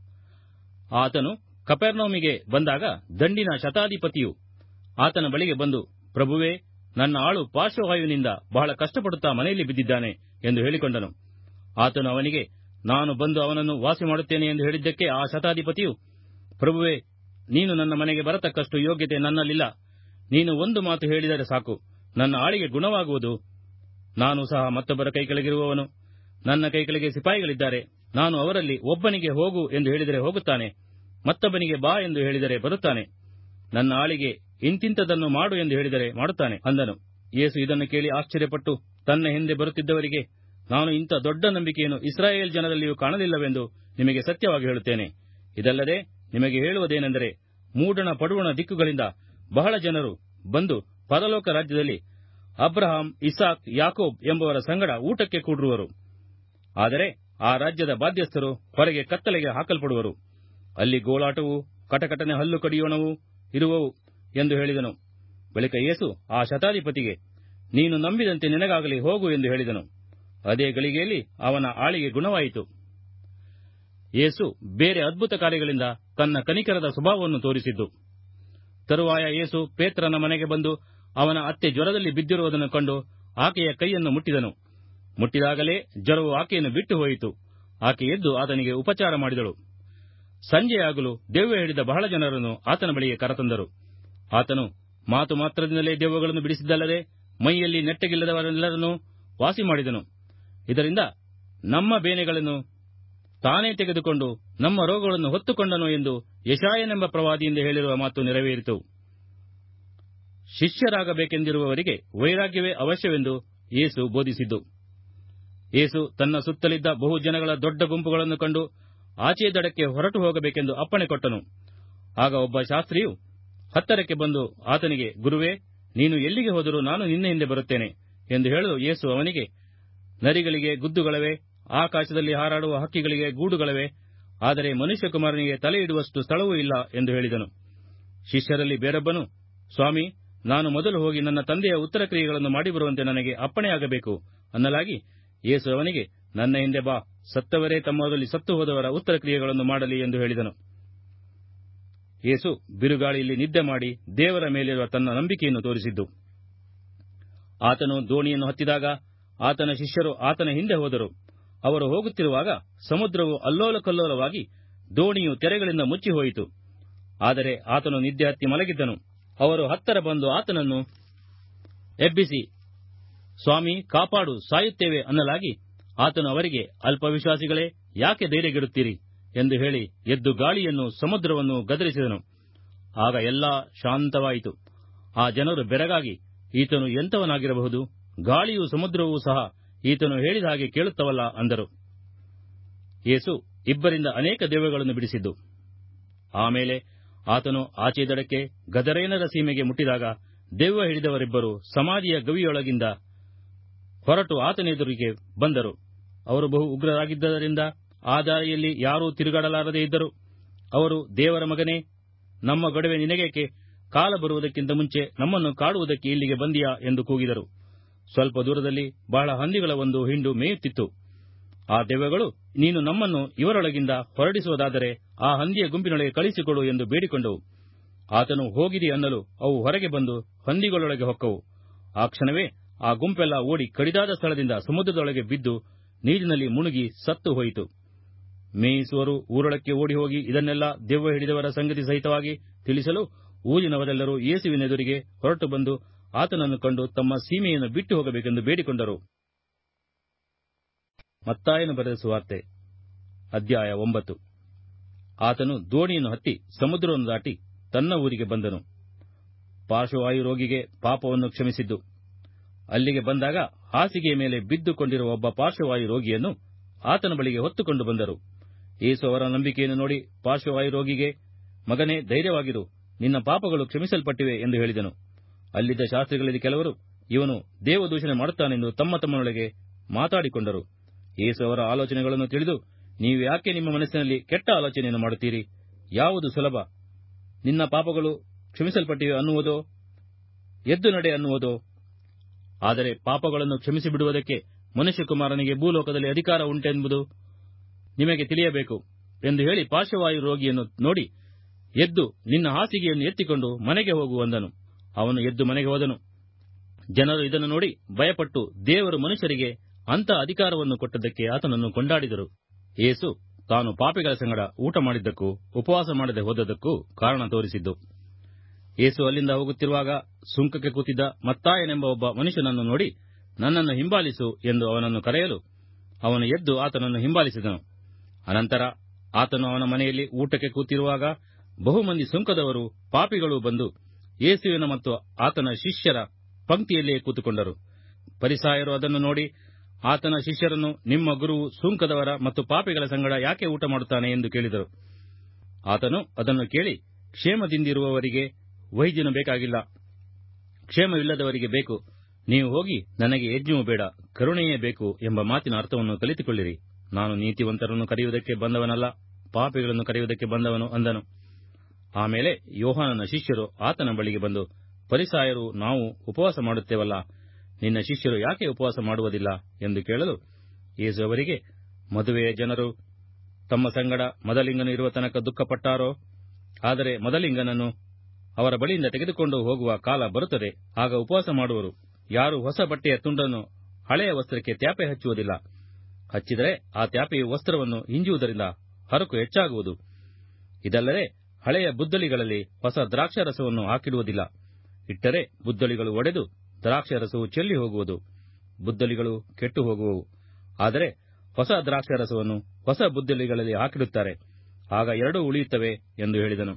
ಆತನು ಕಪೆರ್ನೌಮಿಗೆ ಬಂದಾಗ ದಂಡಿನ ಶತಾಧಿಪತಿಯು ಆತನ ಬಳಿಗೆ ಬಂದು ಪ್ರಭುವೇ ನನ್ನ ಆಳು ಪಾರ್ಶ್ವವಾಯುವಿನಿಂದ ಬಹಳ ಕಷ್ಟಪಡುತ್ತಾ ಮನೆಯಲ್ಲಿ ಬಿದ್ದಿದ್ದಾನೆ ಎಂದು ಹೇಳಿಕೊಂಡನು ಆತನು ಅವನಿಗೆ ನಾನು ಬಂದು ಅವನನ್ನು ವಾಸಿ ಮಾಡುತ್ತೇನೆ ಎಂದು ಹೇಳಿದ್ದಕ್ಕೆ ಆ ಶತಾಧಿಪತಿಯು ಪ್ರಭುವೇ ನೀನು ನನ್ನ ಮನೆಗೆ ಬರತಕ್ಕಷ್ಟು ಯೋಗ್ಯತೆ ನನ್ನಲ್ಲಿಲ್ಲ ನೀನು ಒಂದು ಮಾತು ಹೇಳಿದರೆ ಸಾಕು ನನ್ನ ಆಳಿಗೆ ಗುಣವಾಗುವುದು ನಾನು ಸಹ ಮತ್ತೊಬ್ಬರ ಕೈ ಕೆಳಗಿರುವವನು ನನ್ನ ಕೈ ಕೆಳಗೆ ಸಿಪಾಯಿಗಳಿದ್ದಾರೆ ನಾನು ಅವರಲ್ಲಿ ಒಬ್ಬನಿಗೆ ಹೋಗು ಎಂದು ಹೇಳಿದರೆ ಹೋಗುತ್ತಾನೆ ಮತ್ತೊಬ್ಬನಿಗೆ ಬಾ ಎಂದು ಹೇಳಿದರೆ ಬರುತ್ತಾನೆ ನನ್ನ ಆಳಿಗೆ ಇಂತಿಂತದನ್ನು ಮಾಡು ಎಂದು ಹೇಳಿದರೆ ಮಾಡುತ್ತಾನೆ ಅಂದನು ಯೇಸು ಇದನ್ನು ಕೇಳಿ ಆಶ್ಚರ್ಯಪಟ್ಟು ತನ್ನ ಹಿಂದೆ ಬರುತ್ತಿದ್ದವರಿಗೆ ನಾನು ಇಂಥ ದೊಡ್ಡ ನಂಬಿಕೆಯನ್ನು ಇಸ್ರಾಯೇಲ್ ಜನರಲ್ಲಿಯೂ ಕಾಣಲಿಲ್ಲವೆಂದು ನಿಮಗೆ ಸತ್ಯವಾಗಿ ಹೇಳುತ್ತೇನೆ ಇದಲ್ಲದೆ ನಿಮಗೆ ಹೇಳುವುದೇನೆಂದರೆ ಮೂಡಣ ಪಡುವಣ ದಿಕ್ಕುಗಳಿಂದ ಬಹಳ ಜನರು ಬಂದು ಪರಲೋಕ ರಾಜ್ಯದಲ್ಲಿ ಅಬ್ರಹಾಂ ಇಸಾಕ್ ಯಾಕೋಬ್ ಎಂಬುವರ ಸಂಗಡ ಊಟಕ್ಕೆ ಕೂಡಿರುವರು ಆದರೆ ಆ ರಾಜ್ಯದ ಬಾಧ್ಯಸ್ಥರು ಹೊರಗೆ ಕತ್ತಲೆಗೆ ಹಾಕಲ್ಪಡುವರು ಅಲ್ಲಿ ಗೋಳಾಟವು ಕಟಕಟನೆ ಹಲ್ಲು ಕಡಿಯೋಣವು ಇರುವವು ಎಂದು ಹೇಳಿದನು ಬಳಿಕ ಯೇಸು ಆ ಶತಾಧಿಪತಿಗೆ ನೀನು ನಂಬಿದಂತೆ ನಿನಗಾಗಲಿ ಹೋಗು ಎಂದು ಹೇಳಿದನು ಅದೇ ಗಳಿಗೆಯಲ್ಲಿ ಅವನ ಆಳಿಗೆ ಗುಣವಾಯಿತು ಯೇಸು ಬೇರೆ ಅದ್ಭುತ ಕಾರ್ಯಗಳಿಂದ ತನ್ನ ಕನಿಕರದ ಸ್ವಭಾವವನ್ನು ತೋರಿಸಿದ್ದು ತರುವಾಯ ಯೇಸು ಪೇತ್ರನ ಮನೆಗೆ ಬಂದು ಅವನ ಅತ್ತೆ ಜ್ವರದಲ್ಲಿ ಬಿದ್ದಿರುವುದನ್ನು ಕಂಡು ಆಕೆಯ ಕೈಯನ್ನು ಮುಟ್ಟಿದನು ಮುಟ್ಟಿದಾಗಲೇ ಜ್ವರವು ಆಕೆಯನ್ನು ಬಿಟ್ಟು ಹೋಯಿತು ಆಕೆ ಎದ್ದು ಆತನಿಗೆ ಉಪಚಾರ ಮಾಡಿದಳು ಸಂಜೆಯಾಗಲು ದೆವ್ವ ಹಿಡಿದ ಬಹಳ ಜನರನ್ನು ಆತನ ಬಳಿಗೆ ಕರೆತಂದರು ಆತನು ಮಾತು ಮಾತ್ರದಿಂದಲೇ ದೆವ್ವಗಳನ್ನು ಬಿಡಿಸಿದ್ದಲ್ಲದೆ ಮೈಯಲ್ಲಿ ನೆಟ್ಟಗಿಲ್ಲದವರೆಲ್ಲರನ್ನೂ ವಾಸಿ ಮಾಡಿದನು ಇದರಿಂದ ನಮ್ಮ ಬೇನೆಗಳನ್ನು ತಾನೇ ತೆಗೆದುಕೊಂಡು ನಮ್ಮ ರೋಗಗಳನ್ನು ಹೊತ್ತುಕೊಂಡನು ಎಂದು ಯಶಾಯನೆಂಬ ಪ್ರವಾದಿಯಿಂದ ಹೇಳಿರುವ ಮಾತು ನೆರವೇರಿತು ಶಿಷ್ಯರಾಗಬೇಕೆಂದಿರುವವರಿಗೆ ವೈರಾಗ್ಯವೇ ಅವಶ್ಯವೆಂದು ಯೇಸು ಬೋಧಿಸಿದ್ದು ಯೇಸು ತನ್ನ ಸುತ್ತಲಿದ್ದ ಬಹು ಜನಗಳ ದೊಡ್ಡ ಗುಂಪುಗಳನ್ನು ಕಂಡು ಆಚೆ ದಡಕ್ಕೆ ಹೊರಟು ಹೋಗಬೇಕೆಂದು ಅಪ್ಪಣೆ ಕೊಟ್ಟನು ಆಗ ಒಬ್ಬ ಶಾಸ್ತ್ರಿಯು ಹತ್ತರಕ್ಕೆ ಬಂದು ಆತನಿಗೆ ಗುರುವೇ ನೀನು ಎಲ್ಲಿಗೆ ಹೋದರೂ ನಾನು ನಿನ್ನ ಹಿಂದೆ ಬರುತ್ತೇನೆ ಎಂದು ಹೇಳಲು ಯೇಸು ಅವನಿಗೆ ನರಿಗಳಿಗೆ ಗುದ್ದುಗಳವೆ ಆಕಾಶದಲ್ಲಿ ಹಾರಾಡುವ ಹಕ್ಕಿಗಳಿಗೆ ಗೂಡುಗಳವೆ ಆದರೆ ಮನುಷ್ಯಕುಮಾರನಿಗೆ ತಲೆ ಇಡುವಷ್ಟು ಸ್ಥಳವೂ ಇಲ್ಲ ಎಂದು ಹೇಳಿದನು ಶಿಷ್ಯರಲ್ಲಿ ಬೇರೊಬ್ಬನು ಸ್ವಾಮಿ ನಾನು ಮೊದಲು ಹೋಗಿ ನನ್ನ ತಂದೆಯ ಉತ್ತರ ಕ್ರಿಯೆಗಳನ್ನು ಮಾಡಿ ಬರುವಂತೆ ನನಗೆ ಅಪ್ಪಣೆಯಾಗಬೇಕು ಅನ್ನಲಾಗಿ ಯೇಸು ಅವನಿಗೆ ನನ್ನ ಹಿಂದೆ ಬಾ ಸತ್ತವರೇ ತಮ್ಮವರಲ್ಲಿ ಸತ್ತು ಹೋದವರ ಉತ್ತರ ಕ್ರಿಯೆಗಳನ್ನು ಮಾಡಲಿ ಎಂದು ಹೇಳಿದನು ಯೇಸು ಬಿರುಗಾಳಿಯಲ್ಲಿ ನಿದ್ದೆ ಮಾಡಿ ದೇವರ ಮೇಲಿರುವ ತನ್ನ ನಂಬಿಕೆಯನ್ನು ತೋರಿಸಿದ್ದು ಆತನು ದೋಣಿಯನ್ನು ಹತ್ತಿದಾಗ ಆತನ ಶಿಷ್ಯರು ಆತನ ಹಿಂದೆ ಹೋದರು ಅವರು ಹೋಗುತ್ತಿರುವಾಗ ಸಮುದ್ರವು ಅಲ್ಲೋಲ ಕಲ್ಲೋಲವಾಗಿ ದೋಣಿಯು ತೆರೆಗಳಿಂದ ಮುಚ್ಚಿ ಹೋಯಿತು ಆದರೆ ಆತನು ನಿದ್ದೆ ಹತ್ತಿ ಮಲಗಿದ್ದನು ಅವರು ಹತ್ತರ ಬಂದು ಆತನನ್ನು ಎಬ್ಬಿಸಿ ಸ್ವಾಮಿ ಕಾಪಾಡು ಸಾಯುತ್ತೇವೆ ಅನ್ನಲಾಗಿ ಆತನು ಅವರಿಗೆ ಅಲ್ಪವಿಶ್ವಾಸಿಗಳೇ ಯಾಕೆ ಧೈರ್ಯಗೆಡುತ್ತೀರಿ ಎಂದು ಹೇಳಿ ಎದ್ದು ಗಾಳಿಯನ್ನು ಸಮುದ್ರವನ್ನು ಗದರಿಸಿದನು ಆಗ ಎಲ್ಲಾ ಶಾಂತವಾಯಿತು ಆ ಜನರು ಬೆರಗಾಗಿ ಈತನು ಎಂಥವನಾಗಿರಬಹುದು ಗಾಳಿಯೂ ಸಮುದ್ರವೂ ಸಹ ಈತನು ಹೇಳಿದ ಹಾಗೆ ಕೇಳುತ್ತವಲ್ಲ ಅಂದರು ಯೇಸು ಇಬ್ಬರಿಂದ ಅನೇಕ ದೆವ್ವಗಳನ್ನು ಬಿಡಿಸಿದ್ದು ಆಮೇಲೆ ಆತನು ಆಚೆ ದಡಕ್ಕೆ ಗದರೇನರ ಸೀಮೆಗೆ ಮುಟ್ಟಿದಾಗ ದೆವ್ವ ಹಿಡಿದವರಿಬ್ಬರು ಸಮಾಧಿಯ ಗವಿಯೊಳಗಿಂದ ಹೊರಟು ಆತನೆದುರಿಗೆ ಬಂದರು ಅವರು ಬಹು ಉಗ್ರರಾಗಿದ್ದರಿಂದ ಆ ದಾರಿಯಲ್ಲಿ ಯಾರೂ ತಿರುಗಾಡಲಾರದೇ ಇದ್ದರು ಅವರು ದೇವರ ಮಗನೇ ನಮ್ಮ ಗೊಡವೆ ನಿನಗೇಕೆ ಕಾಲ ಬರುವುದಕ್ಕಿಂತ ಮುಂಚೆ ನಮ್ಮನ್ನು ಕಾಡುವುದಕ್ಕೆ ಇಲ್ಲಿಗೆ ಬಂದಿಯಾ ಎಂದು ಕೂಗಿದರು ಸ್ವಲ್ಪ ದೂರದಲ್ಲಿ ಬಹಳ ಹಂದಿಗಳ ಒಂದು ಹಿಂಡು ಮೇಯುತ್ತಿತ್ತು ಆ ದೆವ್ವಗಳು ನೀನು ನಮ್ಮನ್ನು ಇವರೊಳಗಿಂದ ಹೊರಡಿಸುವುದಾದರೆ ಆ ಹಂದಿಯ ಗುಂಪಿನೊಳಗೆ ಕಳಿಸಿಕೊಡು ಎಂದು ಬೇಡಿಕೊಂಡವು ಆತನು ಹೋಗಿರಿ ಅನ್ನಲು ಅವು ಹೊರಗೆ ಬಂದು ಹಂದಿಗಳೊಳಗೆ ಹೊಕ್ಕವು ಆ ಕ್ಷಣವೇ ಆ ಗುಂಪೆಲ್ಲ ಓಡಿ ಕಡಿದಾದ ಸ್ಥಳದಿಂದ ಸಮುದ್ರದೊಳಗೆ ಬಿದ್ದು ನೀರಿನಲ್ಲಿ ಮುಳುಗಿ ಸತ್ತು ಹೋಯಿತು ಮೇಯಿಸುವರು ಊರೊಳಕ್ಕೆ ಓಡಿ ಹೋಗಿ ಇದನ್ನೆಲ್ಲ ದೆವ್ವ ಹಿಡಿದವರ ಸಂಗತಿ ಸಹಿತವಾಗಿ ತಿಳಿಸಲು ಊರಿನವರೆಲ್ಲರೂ ಯೇಸುವಿನೆದುರಿಗೆ ಹೊರಟು ಬಂದು ಆತನನ್ನು ಕಂಡು ತಮ್ಮ ಸೀಮೆಯನ್ನು ಬಿಟ್ಟು ಹೋಗಬೇಕೆಂದು ಬೇಡಿಕೊಂಡರು ಮತ್ತಾಯನು ಬರೆದ ಸುವಾರ್ತೆ ಅಧ್ಯಾಯ ಒಂಬತ್ತು ಆತನು ದೋಣಿಯನ್ನು ಹತ್ತಿ ಸಮುದ್ರವನ್ನು ದಾಟಿ ತನ್ನ ಊರಿಗೆ ಬಂದನು ಪಾರ್ಶ್ವವಾಯು ರೋಗಿಗೆ ಪಾಪವನ್ನು ಕ್ಷಮಿಸಿದ್ದು ಅಲ್ಲಿಗೆ ಬಂದಾಗ ಹಾಸಿಗೆಯ ಮೇಲೆ ಬಿದ್ದುಕೊಂಡಿರುವ ಒಬ್ಬ ಪಾರ್ಶ್ವವಾಯು ರೋಗಿಯನ್ನು ಆತನ ಬಳಿಗೆ ಹೊತ್ತುಕೊಂಡು ಬಂದರು ಯೇಸು ಅವರ ನಂಬಿಕೆಯನ್ನು ನೋಡಿ ಪಾರ್ಶ್ವವಾಯು ರೋಗಿಗೆ ಮಗನೇ ಧೈರ್ಯವಾಗಿರು ನಿನ್ನ ಪಾಪಗಳು ಕ್ಷಮಿಸಲ್ಪಟ್ಟಿವೆ ಎಂದು ಹೇಳಿದನು ಅಲ್ಲಿದ್ದ ಶಾಸ್ತ್ರಿಗಳಲ್ಲಿ ಕೆಲವರು ಇವನು ದೇವದೂಷಣೆ ಮಾಡುತ್ತಾನೆಂದು ತಮ್ಮ ತಮ್ಮನೊಳಗೆ ಮಾತಾಡಿಕೊಂಡರು ಯೇಸು ಅವರ ಆಲೋಚನೆಗಳನ್ನು ತಿಳಿದು ನೀವು ಯಾಕೆ ನಿಮ್ಮ ಮನಸ್ಸಿನಲ್ಲಿ ಕೆಟ್ಟ ಆಲೋಚನೆಯನ್ನು ಮಾಡುತ್ತೀರಿ ಯಾವುದು ಸುಲಭ ನಿನ್ನ ಪಾಪಗಳು ಕ್ಷಮಿಸಲ್ಪಟ್ಟಿವೆ ಅನ್ನುವುದೋ ಎದ್ದು ನಡೆ ಅನ್ನುವುದೋ ಆದರೆ ಪಾಪಗಳನ್ನು ಕ್ಷಮಿಸಿಬಿಡುವುದಕ್ಕೆ ಮನುಷ್ಯಕುಮಾರನಿಗೆ ಭೂಲೋಕದಲ್ಲಿ ಅಧಿಕಾರ ಉಂಟೆಂಬುದು ನಿಮಗೆ ತಿಳಿಯಬೇಕು ಎಂದು ಹೇಳಿ ಪಾರ್ಶ್ವವಾಯು ರೋಗಿಯನ್ನು ನೋಡಿ ಎದ್ದು ನಿನ್ನ ಹಾಸಿಗೆಯನ್ನು ಎತ್ತಿಕೊಂಡು ಮನೆಗೆ ಹೋಗು ಅಂದನು ಅವನು ಎದ್ದು ಮನೆಗೆ ಹೋದನು ಜನರು ಇದನ್ನು ನೋಡಿ ಭಯಪಟ್ಟು ದೇವರು ಮನುಷ್ಯರಿಗೆ ಅಂಥ ಅಧಿಕಾರವನ್ನು ಕೊಟ್ಟದ್ದಕ್ಕೆ ಆತನನ್ನು ಕೊಂಡಾಡಿದರು ಯೇಸು ತಾನು ಪಾಪಿಗಳ ಸಂಗಡ ಊಟ ಮಾಡಿದ್ದಕ್ಕೂ ಉಪವಾಸ ಮಾಡದೆ ಹೋದದ್ದಕ್ಕೂ ಕಾರಣ ತೋರಿಸಿದ್ದು ಯೇಸು ಅಲ್ಲಿಂದ ಹೋಗುತ್ತಿರುವಾಗ ಸುಂಕಕ್ಕೆ ಕೂತಿದ್ದ ಮತ್ತಾಯನೆಂಬ ಒಬ್ಬ ಮನುಷ್ಯನನ್ನು ನೋಡಿ ನನ್ನನ್ನು ಹಿಂಬಾಲಿಸು ಎಂದು ಅವನನ್ನು ಕರೆಯಲು ಅವನು ಎದ್ದು ಆತನನ್ನು ಹಿಂಬಾಲಿಸಿದನು ಅನಂತರ ಆತನು ಅವನ ಮನೆಯಲ್ಲಿ ಊಟಕ್ಕೆ ಕೂತಿರುವಾಗ ಬಹುಮಂದಿ ಸುಂಕದವರು ಪಾಪಿಗಳು ಬಂದು ಯೇಸುವಿನ ಮತ್ತು ಆತನ ಶಿಷ್ಯರ ಪಂಕ್ತಿಯಲ್ಲಿಯೇ ಕೂತುಕೊಂಡರು ಪರಿಸಾಯರು ಅದನ್ನು ನೋಡಿ ಆತನ ಶಿಷ್ಯರನ್ನು ನಿಮ್ಮ ಗುರುವು ಸುಂಕದವರ ಮತ್ತು ಪಾಪಿಗಳ ಸಂಗಡ ಯಾಕೆ ಊಟ ಮಾಡುತ್ತಾನೆ ಎಂದು ಕೇಳಿದರು ಆತನು ಅದನ್ನು ಕೇಳಿ ಕ್ಷೇಮದಿಂದಿರುವವರಿಗೆ ವೈದ್ಯನು ಬೇಕಾಗಿಲ್ಲ ಕ್ಷೇಮವಿಲ್ಲದವರಿಗೆ ಬೇಕು ನೀವು ಹೋಗಿ ನನಗೆ ಯಜ್ಞವು ಬೇಡ ಕರುಣೆಯೇ ಬೇಕು ಎಂಬ ಮಾತಿನ ಅರ್ಥವನ್ನು ಕಲಿತುಕೊಳ್ಳಿರಿ ನಾನು ನೀತಿವಂತರನ್ನು ಕರೆಯುವುದಕ್ಕೆ ಬಂದವನಲ್ಲ ಪಾಪಿಗಳನ್ನು ಕರೆಯುವುದಕ್ಕೆ ಬಂದವನು ಅಂದನು ಆಮೇಲೆ ಯೋಹಾನನ ಶಿಷ್ಯರು ಆತನ ಬಳಿಗೆ ಬಂದು ಪರಿಸಾಯರು ನಾವು ಉಪವಾಸ ಮಾಡುತ್ತೇವಲ್ಲ ನಿನ್ನ ಶಿಷ್ಯರು ಯಾಕೆ ಉಪವಾಸ ಮಾಡುವುದಿಲ್ಲ ಎಂದು ಕೇಳಲು ಯೇಸು ಅವರಿಗೆ ಮದುವೆಯ ಜನರು ತಮ್ಮ ಸಂಗಡ ಮೊದಲಿಂಗನು ಇರುವ ತನಕ ದುಃಖಪಟ್ಟಾರೋ ಆದರೆ ಮೊದಲಿಂಗನನ್ನು ಅವರ ಬಳಿಯಿಂದ ತೆಗೆದುಕೊಂಡು ಹೋಗುವ ಕಾಲ ಬರುತ್ತದೆ ಆಗ ಉಪವಾಸ ಮಾಡುವರು ಯಾರು ಹೊಸ ಬಟ್ಟೆಯ ತುಂಡನ್ನು ಹಳೆಯ ವಸ್ತ್ರಕ್ಕೆ ತ್ಯಾಪೆ ಹಚ್ಚುವುದಿಲ್ಲ ಹಚ್ಚಿದರೆ ಆ ತ್ಯಾಪೆಯು ವಸ್ತ್ರವನ್ನು ಹಿಂಜುವುದರಿಂದ ಹರಕು ಹೆಚ್ಚಾಗುವುದು ಇದಲ್ಲದೆ ಹಳೆಯ ಬುದ್ದಲಿಗಳಲ್ಲಿ ಹೊಸ ದ್ರಾಕ್ಷಾರಸವನ್ನು ಹಾಕಿಡುವುದಿಲ್ಲ ಇಟ್ಟರೆ ಬುದ್ದಲಿಗಳು ಒಡೆದು ದ್ರಾಕ್ಷಾರಸವು ಚೆಲ್ಲಿ ಹೋಗುವುದು ಬುದ್ದಲಿಗಳು ಕೆಟ್ಟು ಹೋಗುವವು ಆದರೆ ಹೊಸ ದ್ರಾಕ್ಷಾರಸವನ್ನು ಹೊಸ ಬುದ್ದಲಿಗಳಲ್ಲಿ ಹಾಕಿಡುತ್ತಾರೆ ಆಗ ಎರಡೂ ಉಳಿಯುತ್ತವೆ ಎಂದು ಹೇಳಿದನು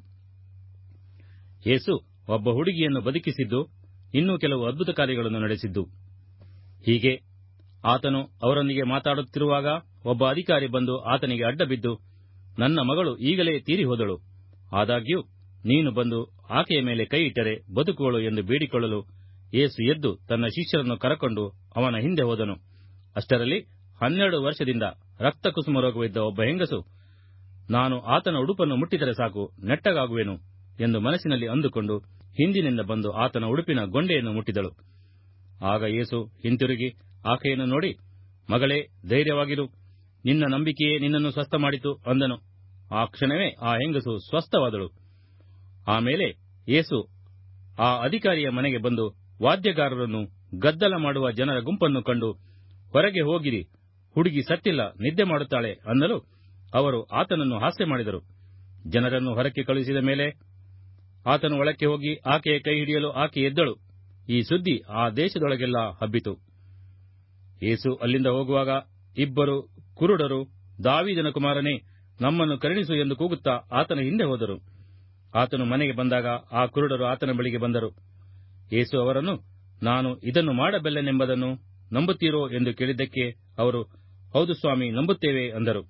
ಯೇಸು ಒಬ್ಬ ಹುಡುಗಿಯನ್ನು ಬದುಕಿಸಿದ್ದು ಇನ್ನೂ ಕೆಲವು ಅದ್ಭುತ ಕಾರ್ಯಗಳನ್ನು ನಡೆಸಿದ್ದು ಹೀಗೆ ಆತನು ಅವರೊಂದಿಗೆ ಮಾತಾಡುತ್ತಿರುವಾಗ ಒಬ್ಬ ಅಧಿಕಾರಿ ಬಂದು ಆತನಿಗೆ ಅಡ್ಡಬಿದ್ದು ನನ್ನ ಮಗಳು ಈಗಲೇ ತೀರಿ ಹೋದಳು ಆದಾಗ್ಯೂ ನೀನು ಬಂದು ಆಕೆಯ ಮೇಲೆ ಕೈ ಇಟ್ಟರೆ ಬದುಕುವಳು ಎಂದು ಬೇಡಿಕೊಳ್ಳಲು ಯೇಸು ಎದ್ದು ತನ್ನ ಶಿಷ್ಯರನ್ನು ಕರಕೊಂಡು ಅವನ ಹಿಂದೆ ಹೋದನು ಅಷ್ಟರಲ್ಲಿ ಹನ್ನೆರಡು ವರ್ಷದಿಂದ ರಕ್ತಕುಸುಮ ರೋಗವಿದ್ದ ಒಬ್ಬ ಹೆಂಗಸು ನಾನು ಆತನ ಉಡುಪನ್ನು ಮುಟ್ಟಿದರೆ ಸಾಕು ನೆಟ್ಟಗಾಗುವೆನು ಎಂದು ಮನಸ್ಸಿನಲ್ಲಿ ಅಂದುಕೊಂಡು ಹಿಂದಿನಿಂದ ಬಂದು ಆತನ ಉಡುಪಿನ ಗೊಂಡೆಯನ್ನು ಮುಟ್ಟಿದಳು ಆಗ ಯೇಸು ಹಿಂತಿರುಗಿ ಆಕೆಯನ್ನು ನೋಡಿ ಮಗಳೇ ಧೈರ್ಯವಾಗಿರು ನಿನ್ನ ನಂಬಿಕೆಯೇ ನಿನ್ನನ್ನು ಸ್ವಸ್ಥ ಮಾಡಿತು ಅಂದನು ಆ ಕ್ಷಣವೇ ಆ ಹೆಂಗಸು ಸ್ವಸ್ಥವಾದಳು ಆಮೇಲೆ ಯೇಸು ಆ ಅಧಿಕಾರಿಯ ಮನೆಗೆ ಬಂದು ವಾದ್ಯಗಾರರನ್ನು ಗದ್ದಲ ಮಾಡುವ ಜನರ ಗುಂಪನ್ನು ಕಂಡು ಹೊರಗೆ ಹೋಗಿರಿ ಹುಡುಗಿ ಸತ್ತಿಲ್ಲ ನಿದ್ದೆ ಮಾಡುತ್ತಾಳೆ ಅನ್ನಲು ಅವರು ಆತನನ್ನು ಹಾಸ್ಯ ಮಾಡಿದರು ಜನರನ್ನು ಹೊರಕ್ಕೆ ಕಳುಹಿಸಿದ ಮೇಲೆ ಆತನು ಒಳಕ್ಕೆ ಹೋಗಿ ಆಕೆಯ ಕೈ ಹಿಡಿಯಲು ಆಕೆ ಎದ್ದಳು ಈ ಸುದ್ದಿ ಆ ದೇಶದೊಳಗೆಲ್ಲ ಹಬ್ಬಿತು ಯೇಸು ಅಲ್ಲಿಂದ ಹೋಗುವಾಗ ಇಬ್ಬರು ಕುರುಡರು ದಾವೀದನ ಕುಮಾರನೇ ನಮ್ಮನ್ನು ಕರುಣಿಸು ಎಂದು ಕೂಗುತ್ತಾ ಆತನ ಹಿಂದೆ ಹೋದರು ಆತನು ಮನೆಗೆ ಬಂದಾಗ ಆ ಕುರುಡರು ಆತನ ಬಳಿಗೆ ಬಂದರು ಯೇಸು ಅವರನ್ನು ನಾನು ಇದನ್ನು ಮಾಡಬಲ್ಲೆನೆಂಬುದನ್ನು ನಂಬುತ್ತೀರೋ ಎಂದು ಕೇಳಿದ್ದಕ್ಕೆ ಅವರು ಹೌದು ಸ್ವಾಮಿ ನಂಬುತ್ತೇವೆ ಅಂದರು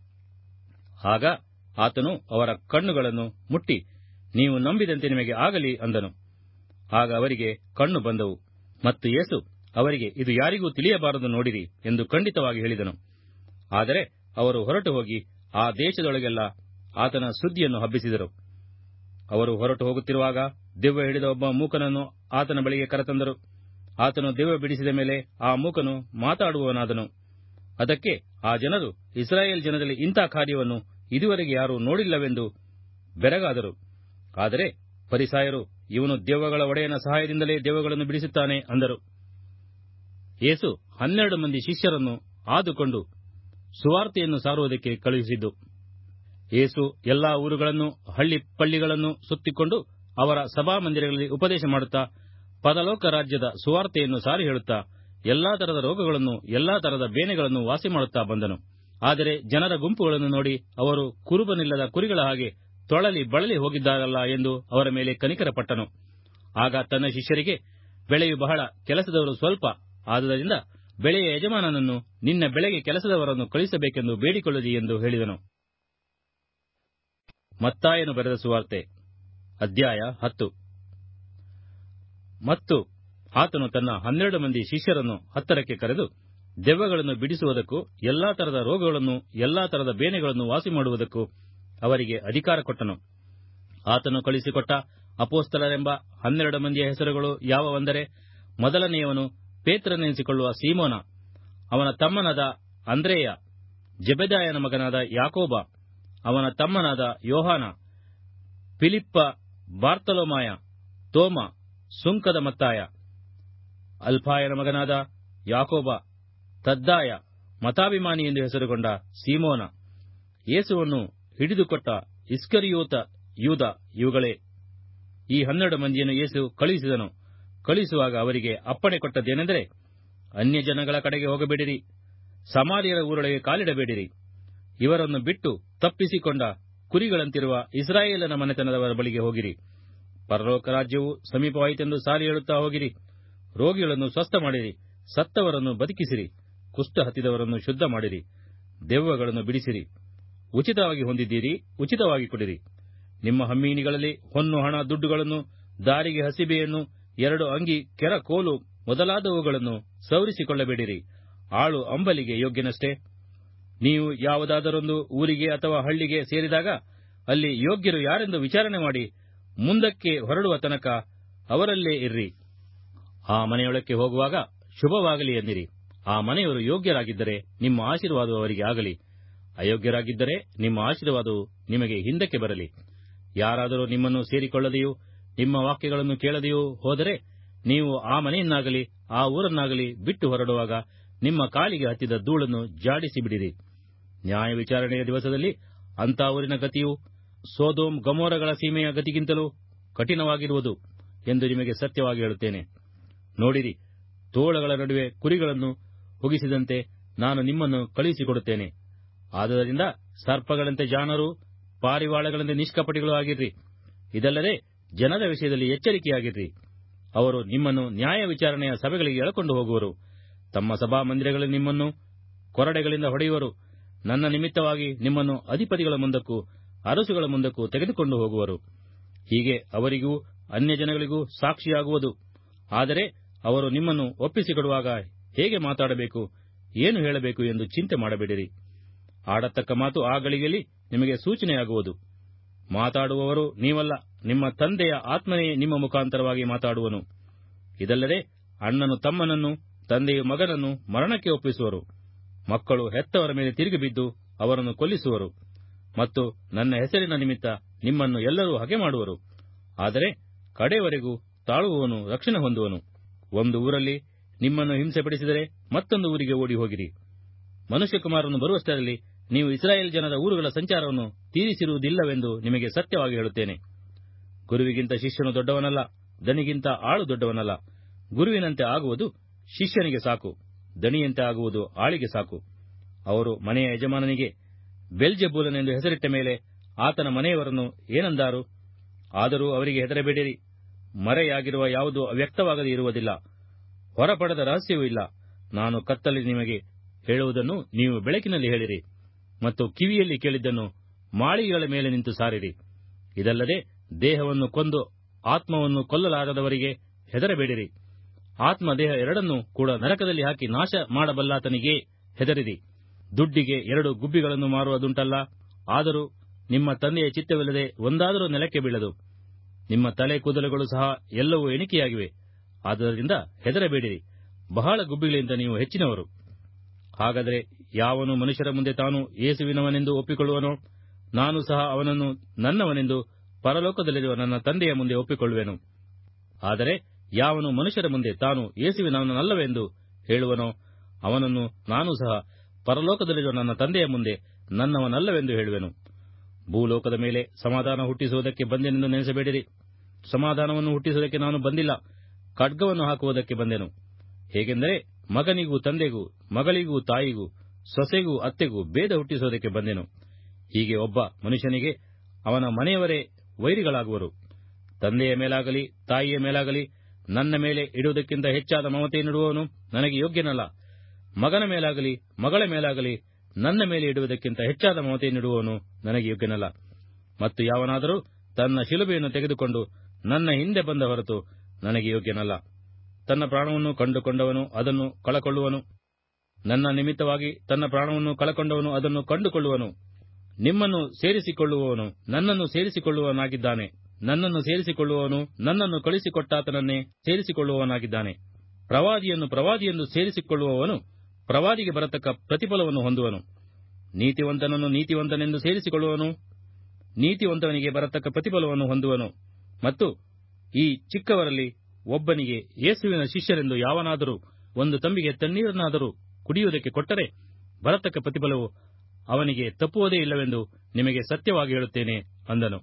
ಆಗ ಆತನು ಅವರ ಕಣ್ಣುಗಳನ್ನು ಮುಟ್ಟಿ ನೀವು ನಂಬಿದಂತೆ ನಿಮಗೆ ಆಗಲಿ ಅಂದನು ಆಗ ಅವರಿಗೆ ಕಣ್ಣು ಬಂದವು ಮತ್ತು ಯೇಸು ಅವರಿಗೆ ಇದು ಯಾರಿಗೂ ತಿಳಿಯಬಾರದು ನೋಡಿರಿ ಎಂದು ಖಂಡಿತವಾಗಿ ಹೇಳಿದನು ಆದರೆ ಅವರು ಹೊರಟು ಹೋಗಿ ಆ ದೇಶದೊಳಗೆಲ್ಲ ಆತನ ಸುದ್ದಿಯನ್ನು ಹಬ್ಬಿಸಿದರು ಅವರು ಹೊರಟು ಹೋಗುತ್ತಿರುವಾಗ ದೆವ್ವ ಹಿಡಿದ ಒಬ್ಬ ಮೂಕನನ್ನು ಆತನ ಬಳಿಗೆ ಕರೆತಂದರು ಆತನು ದೆವ್ವ ಬಿಡಿಸಿದ ಮೇಲೆ ಆ ಮೂಕನು ಮಾತಾಡುವವನಾದನು ಅದಕ್ಕೆ ಆ ಜನರು ಇಸ್ರಾಯೇಲ್ ಜನರಲ್ಲಿ ಇಂಥ ಕಾರ್ಯವನ್ನು ಇದುವರೆಗೆ ಯಾರೂ ನೋಡಿಲ್ಲವೆಂದು ಬೆರಗಾದರು ಆದರೆ ಪರಿಸಾಯರು ಇವನು ದೆವ್ವಗಳ ಒಡೆಯನ ಸಹಾಯದಿಂದಲೇ ದೆವ್ವಗಳನ್ನು ಬಿಡಿಸುತ್ತಾನೆ ಅಂದರು ಯೇಸು ಹನ್ನೆರಡು ಮಂದಿ ಶಿಷ್ಯರನ್ನು ಆದುಕೊಂಡು ಸುವಾರ್ತೆಯನ್ನು ಸಾರುವುದಕ್ಕೆ ಕಳುಹಿಸಿದ್ದು ಯೇಸು ಎಲ್ಲಾ ಊರುಗಳನ್ನು ಹಳ್ಳಿ ಪಳ್ಳಿಗಳನ್ನು ಸುತ್ತಿಕೊಂಡು ಅವರ ಸಭಾಮಂದಿರಗಳಲ್ಲಿ ಉಪದೇಶ ಮಾಡುತ್ತಾ ಪರಲೋಕ ರಾಜ್ಯದ ಸುವಾರ್ತೆಯನ್ನು ಸಾರಿ ಹೇಳುತ್ತಾ ಎಲ್ಲಾ ತರದ ರೋಗಗಳನ್ನು ಎಲ್ಲಾ ತರದ ಬೇನೆಗಳನ್ನು ವಾಸಿ ಮಾಡುತ್ತಾ ಬಂದನು ಆದರೆ ಜನರ ಗುಂಪುಗಳನ್ನು ನೋಡಿ ಅವರು ಕುರುಬನಿಲ್ಲದ ಕುರಿಗಳ ಹಾಗೆ ತೊಳಲಿ ಬಳಲಿ ಹೋಗಿದ್ದಾರಲ್ಲ ಎಂದು ಅವರ ಮೇಲೆ ಕನಿಕರಪಟ್ಟನು ಆಗ ತನ್ನ ಶಿಷ್ಯರಿಗೆ ಬೆಳೆಯು ಬಹಳ ಕೆಲಸದವರು ಸ್ವಲ್ಪ ಆದುದರಿಂದ ಬೆಳೆಯ ಯಜಮಾನನನ್ನು ನಿನ್ನ ಬೆಳೆಗೆ ಕೆಲಸದವರನ್ನು ಕಳಿಸಬೇಕೆಂದು ಬೇಡಿಕೊಳ್ಳಿರಿ ಎಂದು ಹೇಳಿದನು ಮತ್ತಾಯನು ಬರೆದ ಸುವಾರ್ತೆ ಅಧ್ಯಾಯ ಹತ್ತು ಮತ್ತು ಆತನು ತನ್ನ ಹನ್ನೆರಡು ಮಂದಿ ಶಿಷ್ಯರನ್ನು ಹತ್ತರಕ್ಕೆ ಕರೆದು ದೆವ್ವಗಳನ್ನು ಬಿಡಿಸುವುದಕ್ಕೂ ಎಲ್ಲಾ ತರದ ರೋಗಗಳನ್ನು ಎಲ್ಲಾ ತರದ ಬೇನೆಗಳನ್ನು ವಾಸಿ ಮಾಡುವುದಕ್ಕೂ ಅವರಿಗೆ ಅಧಿಕಾರ ಕೊಟ್ಟನು ಆತನು ಕಳಿಸಿಕೊಟ್ಟ ಅಪೋಸ್ತಲರೆಂಬ ಹನ್ನೆರಡು ಮಂದಿಯ ಹೆಸರುಗಳು ಯಾವವೆಂದರೆ ಮೊದಲನೆಯವನು ಪೇತ್ರನೆನಿಸಿಕೊಳ್ಳುವ ಸೀಮೋನ ಅವನ ತಮ್ಮನಾದ ಅಂದ್ರೇಯ ಜೆಬೆದಾಯನ ಮಗನಾದ ಯಾಕೋಬ ಅವನ ತಮ್ಮನಾದ ಯೋಹಾನ ಫಿಲಿಪ್ಪ ಬಾರ್ತಲೋಮಾಯ ತೋಮ ಸುಂಕದ ಮತ್ತಾಯ ಅಲ್ಫಾಯನ ಮಗನಾದ ಯಾಕೋಬ ತದ್ದಾಯ ಮತಾಭಿಮಾನಿ ಎಂದು ಹೆಸರುಗೊಂಡ ಸೀಮೋನ ಯೇಸುವನ್ನು ಹಿಡಿದುಕೊಟ್ಟ ಇಸ್ಕರಿಯೋತ ಯೂದ ಇವುಗಳೇ ಈ ಹನ್ನೆರಡು ಮಂದಿಯನ್ನು ಯೇಸು ಕಳುಹಿಸಿದನು ಕಳುಹಿಸುವಾಗ ಅವರಿಗೆ ಅಪ್ಪಣೆ ಕೊಟ್ಟದ್ದೇನೆಂದರೆ ಅನ್ಯಜನಗಳ ಕಡೆಗೆ ಹೋಗಬೇಡಿರಿ ಸಮಾರ್ಯರ ಊರೊಳಗೆ ಕಾಲಿಡಬೇಡಿರಿ ಇವರನ್ನು ಬಿಟ್ಟು ತಪ್ಪಿಸಿಕೊಂಡ ಕುರಿಗಳಂತಿರುವ ಇಸ್ರಾಯೇಲನ ಮನೆತನದವರ ಬಳಿಗೆ ಹೋಗಿರಿ ಪರಲೋಕ ರಾಜ್ಯವು ಸಮೀಪವಾಯಿತೆಂದು ಸಾರಿ ಹೇಳುತ್ತಾ ಹೋಗಿರಿ ರೋಗಿಗಳನ್ನು ಸ್ವಸ್ಥ ಮಾಡಿರಿ ಸತ್ತವರನ್ನು ಬದುಕಿಸಿರಿ ಕುಷ್ಠ ಹತ್ತಿದವರನ್ನು ಶುದ್ಧ ಮಾಡಿರಿ ದೆವ್ವಗಳನ್ನು ಬಿಡಿಸಿರಿ ಉಚಿತವಾಗಿ ಹೊಂದಿದ್ದೀರಿ ಉಚಿತವಾಗಿ ಕೊಡಿರಿ ನಿಮ್ಮ ಹಮ್ಮೀನಿಗಳಲ್ಲಿ ಹೊನ್ನು ಹಣ ದುಡ್ಡುಗಳನ್ನು ದಾರಿಗೆ ಹಸಿಬೆಯನ್ನು ಎರಡು ಅಂಗಿ ಕೆರ ಕೋಲು ಮೊದಲಾದವುಗಳನ್ನು ಸವರಿಸಿಕೊಳ್ಳಬೇಡಿರಿ ಆಳು ಅಂಬಲಿಗೆ ಯೋಗ್ಯನಷ್ಟೇ ನೀವು ಯಾವುದಾದರೊಂದು ಊರಿಗೆ ಅಥವಾ ಹಳ್ಳಿಗೆ ಸೇರಿದಾಗ ಅಲ್ಲಿ ಯೋಗ್ಯರು ಯಾರೆಂದು ವಿಚಾರಣೆ ಮಾಡಿ ಮುಂದಕ್ಕೆ ಹೊರಡುವ ತನಕ ಅವರಲ್ಲೇ ಇರ್ರಿ ಆ ಮನೆಯೊಳಕ್ಕೆ ಹೋಗುವಾಗ ಶುಭವಾಗಲಿ ಎಂದಿರಿ ಆ ಮನೆಯವರು ಯೋಗ್ಯರಾಗಿದ್ದರೆ ನಿಮ್ಮ ಆಶೀರ್ವಾದವು ಅವರಿಗೆ ಆಗಲಿ ಅಯೋಗ್ಯರಾಗಿದ್ದರೆ ನಿಮ್ಮ ಆಶೀರ್ವಾದವು ನಿಮಗೆ ಹಿಂದಕ್ಕೆ ಬರಲಿ ಯಾರಾದರೂ ನಿಮ್ಮನ್ನು ಸೇರಿಕೊಳ್ಳದೆಯೂ ನಿಮ್ಮ ವಾಕ್ಯಗಳನ್ನು ಕೇಳದೆಯೂ ಹೋದರೆ ನೀವು ಆ ಮನೆಯನ್ನಾಗಲಿ ಆ ಊರನ್ನಾಗಲಿ ಬಿಟ್ಟು ಹೊರಡುವಾಗ ನಿಮ್ಮ ಕಾಲಿಗೆ ಹತ್ತಿದ ಧೂಳನ್ನು ಜಾಡಿಸಿ ಬಿಡಿರಿ ನ್ಯಾಯ ವಿಚಾರಣೆಯ ದಿವಸದಲ್ಲಿ ಅಂಥ ಊರಿನ ಗತಿಯು ಸೋದೋಮ್ ಗಮೋರಗಳ ಸೀಮೆಯ ಗತಿಗಿಂತಲೂ ಕಠಿಣವಾಗಿರುವುದು ಎಂದು ನಿಮಗೆ ಸತ್ಯವಾಗಿ ಹೇಳುತ್ತೇನೆ ನೋಡಿರಿ ತೋಳಗಳ ನಡುವೆ ಕುರಿಗಳನ್ನು ಹುಗಿಸಿದಂತೆ ನಾನು ನಿಮ್ಮನ್ನು ಕಳುಹಿಸಿಕೊಡುತ್ತೇನೆ ಆದುದರಿಂದ ಸರ್ಪಗಳಂತೆ ಜಾಣರು ಪಾರಿವಾಳಗಳಂತೆ ನಿಷ್ಕಪಟಿಗಳು ಆಗಿರ್ರಿ ಇದಲ್ಲದೆ ಜನರ ವಿಷಯದಲ್ಲಿ ಎಚ್ಚರಿಕೆಯಾಗಿರ್ರಿ ಅವರು ನಿಮ್ಮನ್ನು ನ್ಯಾಯ ವಿಚಾರಣೆಯ ಸಭೆಗಳಿಗೆ ಎಳಕೊಂಡು ಹೋಗುವರು ತಮ್ಮ ಸಭಾಮಂದಿರಗಳಲ್ಲಿ ನಿಮ್ಮನ್ನು ಕೊರಡೆಗಳಿಂದ ಹೊಡೆಯುವರು ನನ್ನ ನಿಮಿತ್ತವಾಗಿ ನಿಮ್ಮನ್ನು ಅಧಿಪತಿಗಳ ಮುಂದಕ್ಕೂ ಅರಸುಗಳ ಮುಂದಕ್ಕೂ ತೆಗೆದುಕೊಂಡು ಹೋಗುವರು ಹೀಗೆ ಅವರಿಗೂ ಅನ್ಯಜನಗಳಿಗೂ ಸಾಕ್ಷಿಯಾಗುವುದು ಆದರೆ ಅವರು ನಿಮ್ಮನ್ನು ಒಪ್ಪಿಸಿಕೊಡುವಾಗ ಹೇಗೆ ಮಾತಾಡಬೇಕು ಏನು ಹೇಳಬೇಕು ಎಂದು ಚಿಂತೆ ಮಾಡಬೇಡಿರಿ ಆಡತಕ್ಕ ಮಾತು ಆ ಗಳಿಗೆಯಲ್ಲಿ ನಿಮಗೆ ಸೂಚನೆಯಾಗುವುದು ಮಾತಾಡುವವರು ನೀವಲ್ಲ ನಿಮ್ಮ ತಂದೆಯ ಆತ್ಮನೇ ನಿಮ್ಮ ಮುಖಾಂತರವಾಗಿ ಮಾತಾಡುವನು ಇದಲ್ಲದೆ ಅಣ್ಣನು ತಮ್ಮನನ್ನು ತಂದೆಯು ಮಗನನ್ನು ಮರಣಕ್ಕೆ ಒಪ್ಪಿಸುವರು ಮಕ್ಕಳು ಹೆತ್ತವರ ಮೇಲೆ ತಿರುಗಿ ಬಿದ್ದು ಅವರನ್ನು ಕೊಲ್ಲಿಸುವರು ಮತ್ತು ನನ್ನ ಹೆಸರಿನ ನಿಮಿತ್ತ ನಿಮ್ಮನ್ನು ಎಲ್ಲರೂ ಹಗೆ ಮಾಡುವರು ಆದರೆ ಕಡೆಯವರೆಗೂ ತಾಳುವವನು ರಕ್ಷಣೆ ಹೊಂದುವನು ಒಂದು ಊರಲ್ಲಿ ನಿಮ್ಮನ್ನು ಹಿಂಸೆಪಡಿಸಿದರೆ ಮತ್ತೊಂದು ಊರಿಗೆ ಓಡಿ ಹೋಗಿರಿ ಮನುಷ್ಯಕುಮಾರನು ಬರುವಷ್ಟರಲ್ಲಿ ನೀವು ಇಸ್ರಾಯೇಲ್ ಜನರ ಊರುಗಳ ಸಂಚಾರವನ್ನು ತೀರಿಸಿರುವುದಿಲ್ಲವೆಂದು ನಿಮಗೆ ಸತ್ಯವಾಗಿ ಹೇಳುತ್ತೇನೆ ಗುರುವಿಗಿಂತ ಶಿಷ್ಯನು ದೊಡ್ಡವನಲ್ಲ ದಣಿಗಿಂತ ಆಳು ದೊಡ್ಡವನಲ್ಲ ಗುರುವಿನಂತೆ ಆಗುವುದು ಶಿಷ್ಯನಿಗೆ ಸಾಕು ದಣಿಯಂತೆ ಆಗುವುದು ಆಳಿಗೆ ಸಾಕು ಅವರು ಮನೆಯ ಯಜಮಾನನಿಗೆ ಬೆಲ್ಜೆಬೂಲನೆಂದು ಹೆಸರಿಟ್ಟ ಮೇಲೆ ಆತನ ಮನೆಯವರನ್ನು ಏನಂದಾರು ಆದರೂ ಅವರಿಗೆ ಹೆದರಬೇಡಿರಿ ಮರೆಯಾಗಿರುವ ಯಾವುದು ಅವ್ಯಕ್ತವಾಗದೇ ಇರುವುದಿಲ್ಲ ಹೊರಪಡದ ರಹಸ್ಯವೂ ಇಲ್ಲ ನಾನು ಕತ್ತಲ್ಲಿ ನಿಮಗೆ ಹೇಳುವುದನ್ನು ನೀವು ಬೆಳಕಿನಲ್ಲಿ ಹೇಳಿರಿ ಮತ್ತು ಕಿವಿಯಲ್ಲಿ ಕೇಳಿದ್ದನ್ನು ಮಾಳಿಗೆಗಳ ಮೇಲೆ ನಿಂತು ಸಾರಿರಿ ಇದಲ್ಲದೆ ದೇಹವನ್ನು ಕೊಂದು ಆತ್ಮವನ್ನು ಕೊಲ್ಲಲಾರದವರಿಗೆ ಹೆದರಬೇಡಿರಿ ಆತ್ಮ ದೇಹ ಎರಡನ್ನೂ ಕೂಡ ನರಕದಲ್ಲಿ ಹಾಕಿ ನಾಶ ಮಾಡಬಲ್ಲಾತನಿಗೆ ಹೆದರಿರಿ ದುಡ್ಡಿಗೆ ಎರಡು ಗುಬ್ಬಿಗಳನ್ನು ಮಾರುವುದುಂಟಲ್ಲ ಆದರೂ ನಿಮ್ಮ ತಂದೆಯ ಚಿತ್ತವಿಲ್ಲದೆ ಒಂದಾದರೂ ನೆಲಕ್ಕೆ ಬೀಳದು ನಿಮ್ಮ ತಲೆ ಕೂದಲುಗಳು ಸಹ ಎಲ್ಲವೂ ಎಣಿಕೆಯಾಗಿವೆ ಆದ್ದರಿಂದ ಹೆದರಬೇಡಿರಿ ಬಹಳ ಗುಬ್ಬಿಗಳಿಂದ ನೀವು ಹೆಚ್ಚಿನವರು ಹಾಗಾದರೆ ಯಾವನು ಮನುಷ್ಯರ ಮುಂದೆ ತಾನು ಯೇಸುವಿನವನೆಂದು ಒಪ್ಪಿಕೊಳ್ಳುವನೋ ನಾನು ಸಹ ಅವನನ್ನು ನನ್ನವನೆಂದು ಪರಲೋಕದಲ್ಲಿರುವ ನನ್ನ ತಂದೆಯ ಮುಂದೆ ಒಪ್ಪಿಕೊಳ್ಳುವೆನು ಆದರೆ ಯಾವನು ಮನುಷ್ಯರ ಮುಂದೆ ತಾನು ಯೇಸುವಿನವನಲ್ಲವೆಂದು ಹೇಳುವನೋ ಅವನನ್ನು ನಾನು ಸಹ ಪರಲೋಕದಲ್ಲಿರುವ ನನ್ನ ತಂದೆಯ ಮುಂದೆ ನನ್ನವನಲ್ಲವೆಂದು ಹೇಳುವೆನು ಭೂಲೋಕದ ಮೇಲೆ ಸಮಾಧಾನ ಹುಟ್ಟಿಸುವುದಕ್ಕೆ ಬಂದೆನೆಂದು ನೆನೆಸಬೇಡಿರಿ ಸಮಾಧಾನವನ್ನು ಹುಟ್ಟಿಸುವುದಕ್ಕೆ ನಾನು ಬಂದಿಲ್ಲ ಖಡ್ಗವನ್ನು ಹಾಕುವುದಕ್ಕೆ ಬಂದೆನು ಹೇಗೆಂದರೆ ಮಗನಿಗೂ ತಂದೆಗೂ ಮಗಳಿಗೂ ತಾಯಿಗೂ ಸೊಸೆಗೂ ಅತ್ತೆಗೂ ಭೇದ ಹುಟ್ಟಿಸುವುದಕ್ಕೆ ಬಂದೆನು ಹೀಗೆ ಒಬ್ಬ ಮನುಷ್ಯನಿಗೆ ಅವನ ಮನೆಯವರೇ ವೈರಿಗಳಾಗುವರು ತಂದೆಯ ಮೇಲಾಗಲಿ ತಾಯಿಯ ಮೇಲಾಗಲಿ ನನ್ನ ಮೇಲೆ ಇಡುವುದಕ್ಕಿಂತ ಹೆಚ್ಚಾದ ಮಮತೆಯನ್ನಿಡುವವನು ನನಗೆ ಯೋಗ್ಯನಲ್ಲ ಮಗನ ಮೇಲಾಗಲಿ ಮಗಳ ಮೇಲಾಗಲಿ ನನ್ನ ಮೇಲೆ ಇಡುವುದಕ್ಕಿಂತ ಹೆಚ್ಚಾದ ಮಮತೆಯನ್ನಿಡುವವನು ನನಗೆ ಯೋಗ್ಯನಲ್ಲ ಮತ್ತು ಯಾವನಾದರೂ ತನ್ನ ಶಿಲುಬೆಯನ್ನು ತೆಗೆದುಕೊಂಡು ನನ್ನ ಹಿಂದೆ ಬಂದ ಹೊರತು ನನಗೆ ಯೋಗ್ಯನಲ್ಲ ತನ್ನ ಪ್ರಾಣವನ್ನು ಕಂಡುಕೊಂಡವನು ಅದನ್ನು ಕಳಕೊಳ್ಳುವನು ನನ್ನ ನಿಮಿತ್ತವಾಗಿ ತನ್ನ ಪ್ರಾಣವನ್ನು ಕಳಕೊಂಡವನು ಅದನ್ನು ಕಂಡುಕೊಳ್ಳುವನು ನಿಮ್ಮನ್ನು ಸೇರಿಸಿಕೊಳ್ಳುವವನು ನನ್ನನ್ನು ಸೇರಿಸಿಕೊಳ್ಳುವವನಾಗಿದ್ದಾನೆ ನನ್ನನ್ನು ಸೇರಿಸಿಕೊಳ್ಳುವವನು ನನ್ನನ್ನು ಕಳಿಸಿಕೊಟ್ಟಾತನನ್ನೇ ಸೇರಿಸಿಕೊಳ್ಳುವವನಾಗಿದ್ದಾನೆ ಪ್ರವಾದಿಯನ್ನು ಪ್ರವಾದಿಯೆಂದು ಸೇರಿಸಿಕೊಳ್ಳುವವನು ಪ್ರವಾದಿಗೆ ಬರತಕ್ಕ ಪ್ರತಿಫಲವನ್ನು ಹೊಂದುವನು ನೀತಿವಂತನನ್ನು ನೀತಿವಂತನೆಂದು ಸೇರಿಸಿಕೊಳ್ಳುವವನು ನೀತಿವಂತನಿಗೆ ಬರತಕ್ಕ ಪ್ರತಿಫಲವನ್ನು ಹೊಂದುವನು ಮತ್ತು ಈ ಚಿಕ್ಕವರಲ್ಲಿ ಒಬ್ಬನಿಗೆ ಯೇಸುವಿನ ಶಿಷ್ಯರೆಂದು ಯಾವನಾದರೂ ಒಂದು ತಂಬಿಗೆ ತಣ್ಣೀರನ್ನಾದರೂ ಕುಡಿಯುವುದಕ್ಕೆ ಕೊಟ್ಟರೆ ಬರತಕ್ಕ ಪ್ರತಿಫಲವು ಅವನಿಗೆ ತಪ್ಪುವುದೇ ಇಲ್ಲವೆಂದು ನಿಮಗೆ ಸತ್ಯವಾಗಿ ಹೇಳುತ್ತೇನೆ ಅಂದನು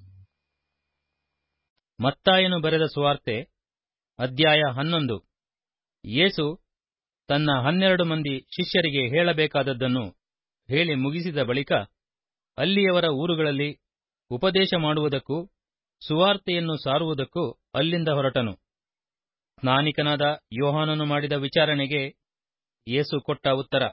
ಮತ್ತಾಯನು ಬರೆದ ಸುವಾರ್ತೆ ಅಧ್ಯಾಯ ಹನ್ನೊಂದು ಯೇಸು ತನ್ನ ಹನ್ನೆರಡು ಮಂದಿ ಶಿಷ್ಯರಿಗೆ ಹೇಳಬೇಕಾದದ್ದನ್ನು ಹೇಳಿ ಮುಗಿಸಿದ ಬಳಿಕ ಅಲ್ಲಿಯವರ ಊರುಗಳಲ್ಲಿ ಉಪದೇಶ ಮಾಡುವುದಕ್ಕೂ ಸುವಾರ್ತೆಯನ್ನು ಸಾರುವುದಕ್ಕೂ ಅಲ್ಲಿಂದ ಹೊರಟನು ಸ್ನಾನಿಕನಾದ ಯೋಹಾನನು ಮಾಡಿದ ವಿಚಾರಣೆಗೆ ಯೇಸು ಕೊಟ್ಟ ಉತ್ತರ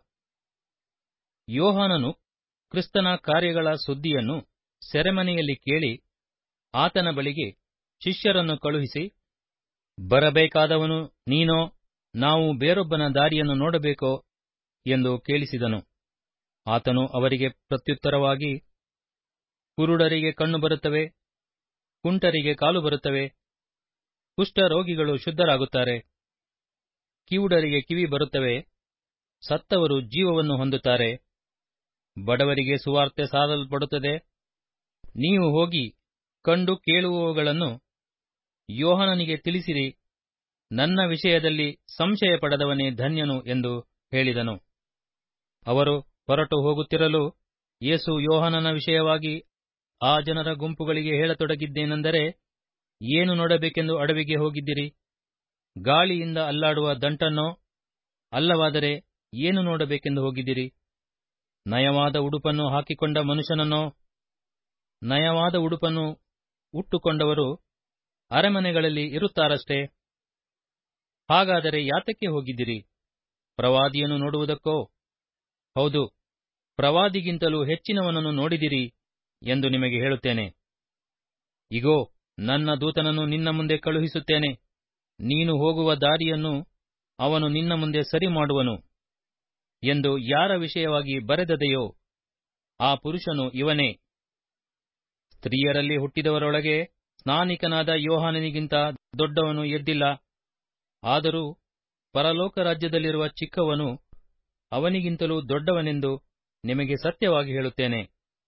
ಯೋಹಾನನು ಕ್ರಿಸ್ತನ ಕಾರ್ಯಗಳ ಸುದ್ದಿಯನ್ನು ಸೆರೆಮನೆಯಲ್ಲಿ ಕೇಳಿ ಆತನ ಬಳಿಗೆ ಶಿಷ್ಯರನ್ನು ಕಳುಹಿಸಿ ಬರಬೇಕಾದವನು ನೀನೋ ನಾವು ಬೇರೊಬ್ಬನ ದಾರಿಯನ್ನು ನೋಡಬೇಕೋ ಎಂದು ಕೇಳಿಸಿದನು ಆತನು ಅವರಿಗೆ ಪ್ರತ್ಯುತ್ತರವಾಗಿ ಕುರುಡರಿಗೆ ಕಣ್ಣು ಬರುತ್ತವೆ ಕುಂಟರಿಗೆ ಕಾಲು ಬರುತ್ತವೆ ಕುಷ್ಠರೋಗಿಗಳು ಶುದ್ಧರಾಗುತ್ತಾರೆ ಕಿವುಡರಿಗೆ ಕಿವಿ ಬರುತ್ತವೆ ಸತ್ತವರು ಜೀವವನ್ನು ಹೊಂದುತ್ತಾರೆ ಬಡವರಿಗೆ ಸುವಾರ್ತೆ ಸಾರಲ್ಪಡುತ್ತದೆ ನೀವು ಹೋಗಿ ಕಂಡು ಕೇಳುವವುಗಳನ್ನು ಯೋಹನನಿಗೆ ತಿಳಿಸಿರಿ ನನ್ನ ವಿಷಯದಲ್ಲಿ ಸಂಶಯ ಪಡೆದವನೇ ಧನ್ಯನು ಎಂದು ಹೇಳಿದನು ಅವರು ಹೊರಟು ಹೋಗುತ್ತಿರಲು ಯೇಸು ಯೋಹನನ ವಿಷಯವಾಗಿ ಆ ಜನರ ಗುಂಪುಗಳಿಗೆ ಹೇಳತೊಡಗಿದ್ದೇನೆಂದರೆ ಏನು ನೋಡಬೇಕೆಂದು ಅಡವಿಗೆ ಹೋಗಿದ್ದಿರಿ ಗಾಳಿಯಿಂದ ಅಲ್ಲಾಡುವ ದಂಟನ್ನೋ ಅಲ್ಲವಾದರೆ ಏನು ನೋಡಬೇಕೆಂದು ಹೋಗಿದ್ದಿರಿ ನಯವಾದ ಉಡುಪನ್ನು ಹಾಕಿಕೊಂಡ ಮನುಷ್ಯನನ್ನೋ ನಯವಾದ ಉಡುಪನ್ನು ಉಟ್ಟುಕೊಂಡವರು ಅರಮನೆಗಳಲ್ಲಿ ಇರುತ್ತಾರಷ್ಟೇ ಹಾಗಾದರೆ ಯಾತಕ್ಕೆ ಹೋಗಿದ್ದಿರಿ ಪ್ರವಾದಿಯನ್ನು ನೋಡುವುದಕ್ಕೋ ಹೌದು ಪ್ರವಾದಿಗಿಂತಲೂ ಹೆಚ್ಚಿನವನನ್ನು ನೋಡಿದಿರಿ ಎಂದು ನಿಮಗೆ ಹೇಳುತ್ತೇನೆ ಇಗೋ ನನ್ನ ದೂತನನ್ನು ನಿನ್ನ ಮುಂದೆ ಕಳುಹಿಸುತ್ತೇನೆ ನೀನು ಹೋಗುವ ದಾರಿಯನ್ನು ಅವನು ನಿನ್ನ ಮುಂದೆ ಸರಿ ಮಾಡುವನು ಎಂದು ಯಾರ ವಿಷಯವಾಗಿ ಬರೆದದೆಯೋ ಆ ಪುರುಷನು ಇವನೇ ಸ್ತ್ರೀಯರಲ್ಲಿ ಹುಟ್ಟಿದವರೊಳಗೆ ಸ್ನಾನಿಕನಾದ ಯೋಹಾನನಿಗಿಂತ ದೊಡ್ಡವನು ಎದ್ದಿಲ್ಲ ಆದರೂ ಪರಲೋಕ ರಾಜ್ಯದಲ್ಲಿರುವ ಚಿಕ್ಕವನು ಅವನಿಗಿಂತಲೂ ದೊಡ್ಡವನೆಂದು ನಿಮಗೆ ಸತ್ಯವಾಗಿ ಹೇಳುತ್ತೇನೆ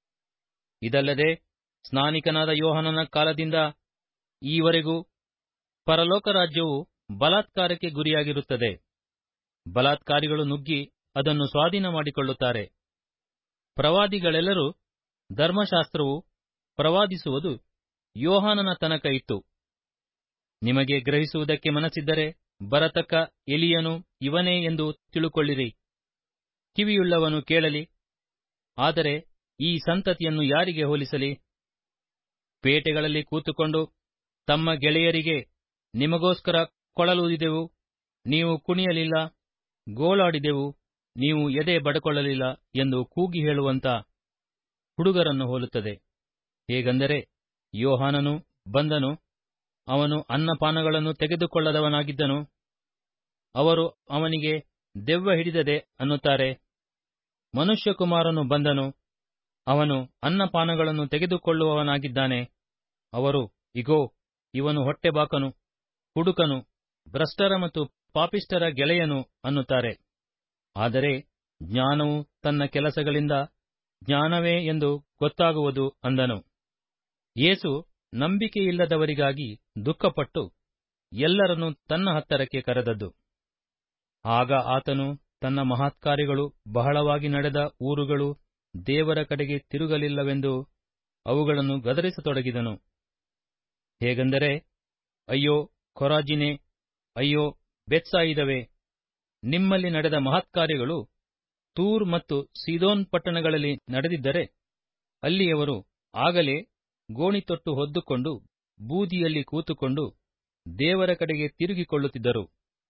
ಇದಲ್ಲದೆ ಸ್ನಾನಿಕನಾದ ಯೋಹನನ ಕಾಲದಿಂದ ಈವರೆಗೂ ಪರಲೋಕ ರಾಜ್ಯವು ಬಲಾತ್ಕಾರಕ್ಕೆ ಗುರಿಯಾಗಿರುತ್ತದೆ ಬಲಾತ್ಕಾರಿಗಳು ನುಗ್ಗಿ ಅದನ್ನು ಸ್ವಾಧೀನ ಮಾಡಿಕೊಳ್ಳುತ್ತಾರೆ ಪ್ರವಾದಿಗಳೆಲ್ಲರೂ ಧರ್ಮಶಾಸ್ತ್ರವು ಪ್ರವಾದಿಸುವುದು ಯೋಹಾನನ ತನಕ ಇತ್ತು ನಿಮಗೆ ಗ್ರಹಿಸುವುದಕ್ಕೆ ಮನಸ್ಸಿದ್ದರೆ ಬರತಕ್ಕ ಎಲಿಯನು ಇವನೇ ಎಂದು ತಿಳುಕೊಳ್ಳಿರಿ ಕಿವಿಯುಳ್ಳವನು ಕೇಳಲಿ ಆದರೆ ಈ ಸಂತತಿಯನ್ನು ಯಾರಿಗೆ ಹೋಲಿಸಲಿ ಪೇಟೆಗಳಲ್ಲಿ ಕೂತುಕೊಂಡು ತಮ್ಮ ಗೆಳೆಯರಿಗೆ ನಿಮಗೋಸ್ಕರ ಕೊಳಲೂದಿದೆವು ನೀವು ಕುಣಿಯಲಿಲ್ಲ ಗೋಳಾಡಿದೆವು ನೀವು ಎದೆ ಬಡಕೊಳ್ಳಲಿಲ್ಲ ಎಂದು ಕೂಗಿ ಹೇಳುವಂತ ಹುಡುಗರನ್ನು ಹೋಲುತ್ತದೆ ಹೇಗೆಂದರೆ ಯೋಹಾನನು ಬಂದನು ಅವನು ಅನ್ನಪಾನಗಳನ್ನು ತೆಗೆದುಕೊಳ್ಳದವನಾಗಿದ್ದನು ಅವರು ಅವನಿಗೆ ದೆವ್ವ ಹಿಡಿದದೆ ಅನ್ನುತ್ತಾರೆ ಮನುಷ್ಯಕುಮಾರನು ಬಂದನು ಅವನು ಅನ್ನಪಾನಗಳನ್ನು ತೆಗೆದುಕೊಳ್ಳುವವನಾಗಿದ್ದಾನೆ ಅವರು ಇಗೋ ಇವನು ಹೊಟ್ಟೆಬಾಕನು ಹುಡುಕನು ಭ್ರಷ್ಟರ ಮತ್ತು ಪಾಪಿಷ್ಟರ ಗೆಳೆಯನು ಅನ್ನುತ್ತಾರೆ ಆದರೆ ಜ್ಞಾನವು ತನ್ನ ಕೆಲಸಗಳಿಂದ ಜ್ಞಾನವೇ ಎಂದು ಗೊತ್ತಾಗುವುದು ಅಂದನು ಯೇಸು ನಂಬಿಕೆಯಿಲ್ಲದವರಿಗಾಗಿ ದುಃಖಪಟ್ಟು ಎಲ್ಲರನ್ನೂ ತನ್ನ ಹತ್ತರಕ್ಕೆ ಕರೆದದ್ದು ಆಗ ಆತನು ತನ್ನ ಮಹತ್ಕಾರ್ಯಗಳು ಬಹಳವಾಗಿ ನಡೆದ ಊರುಗಳು ದೇವರ ಕಡೆಗೆ ತಿರುಗಲಿಲ್ಲವೆಂದು ಅವುಗಳನ್ನು ಗದರಿಸತೊಡಗಿದನು ಹೇಗೆಂದರೆ ಅಯ್ಯೋ ಖೊರಾಜಿನೆ ಅಯ್ಯೋ ಬೆತ್ಸಾಯಿದವೇ ನಿಮ್ಮಲ್ಲಿ ನಡೆದ ಮಹತ್ಕಾರ್ಯಗಳು ತೂರ್ ಮತ್ತು ಸೀದೋನ್ ಪಟ್ಟಣಗಳಲ್ಲಿ ನಡೆದಿದ್ದರೆ ಅಲ್ಲಿಯವರು ಆಗಲೇ ಗೋಣಿತೊಟ್ಟು ಹೊದ್ದುಕೊಂಡು ಬೂದಿಯಲ್ಲಿ ಕೂತುಕೊಂಡು ದೇವರ ಕಡೆಗೆ ತಿರುಗಿಕೊಳ್ಳುತ್ತಿದ್ದರು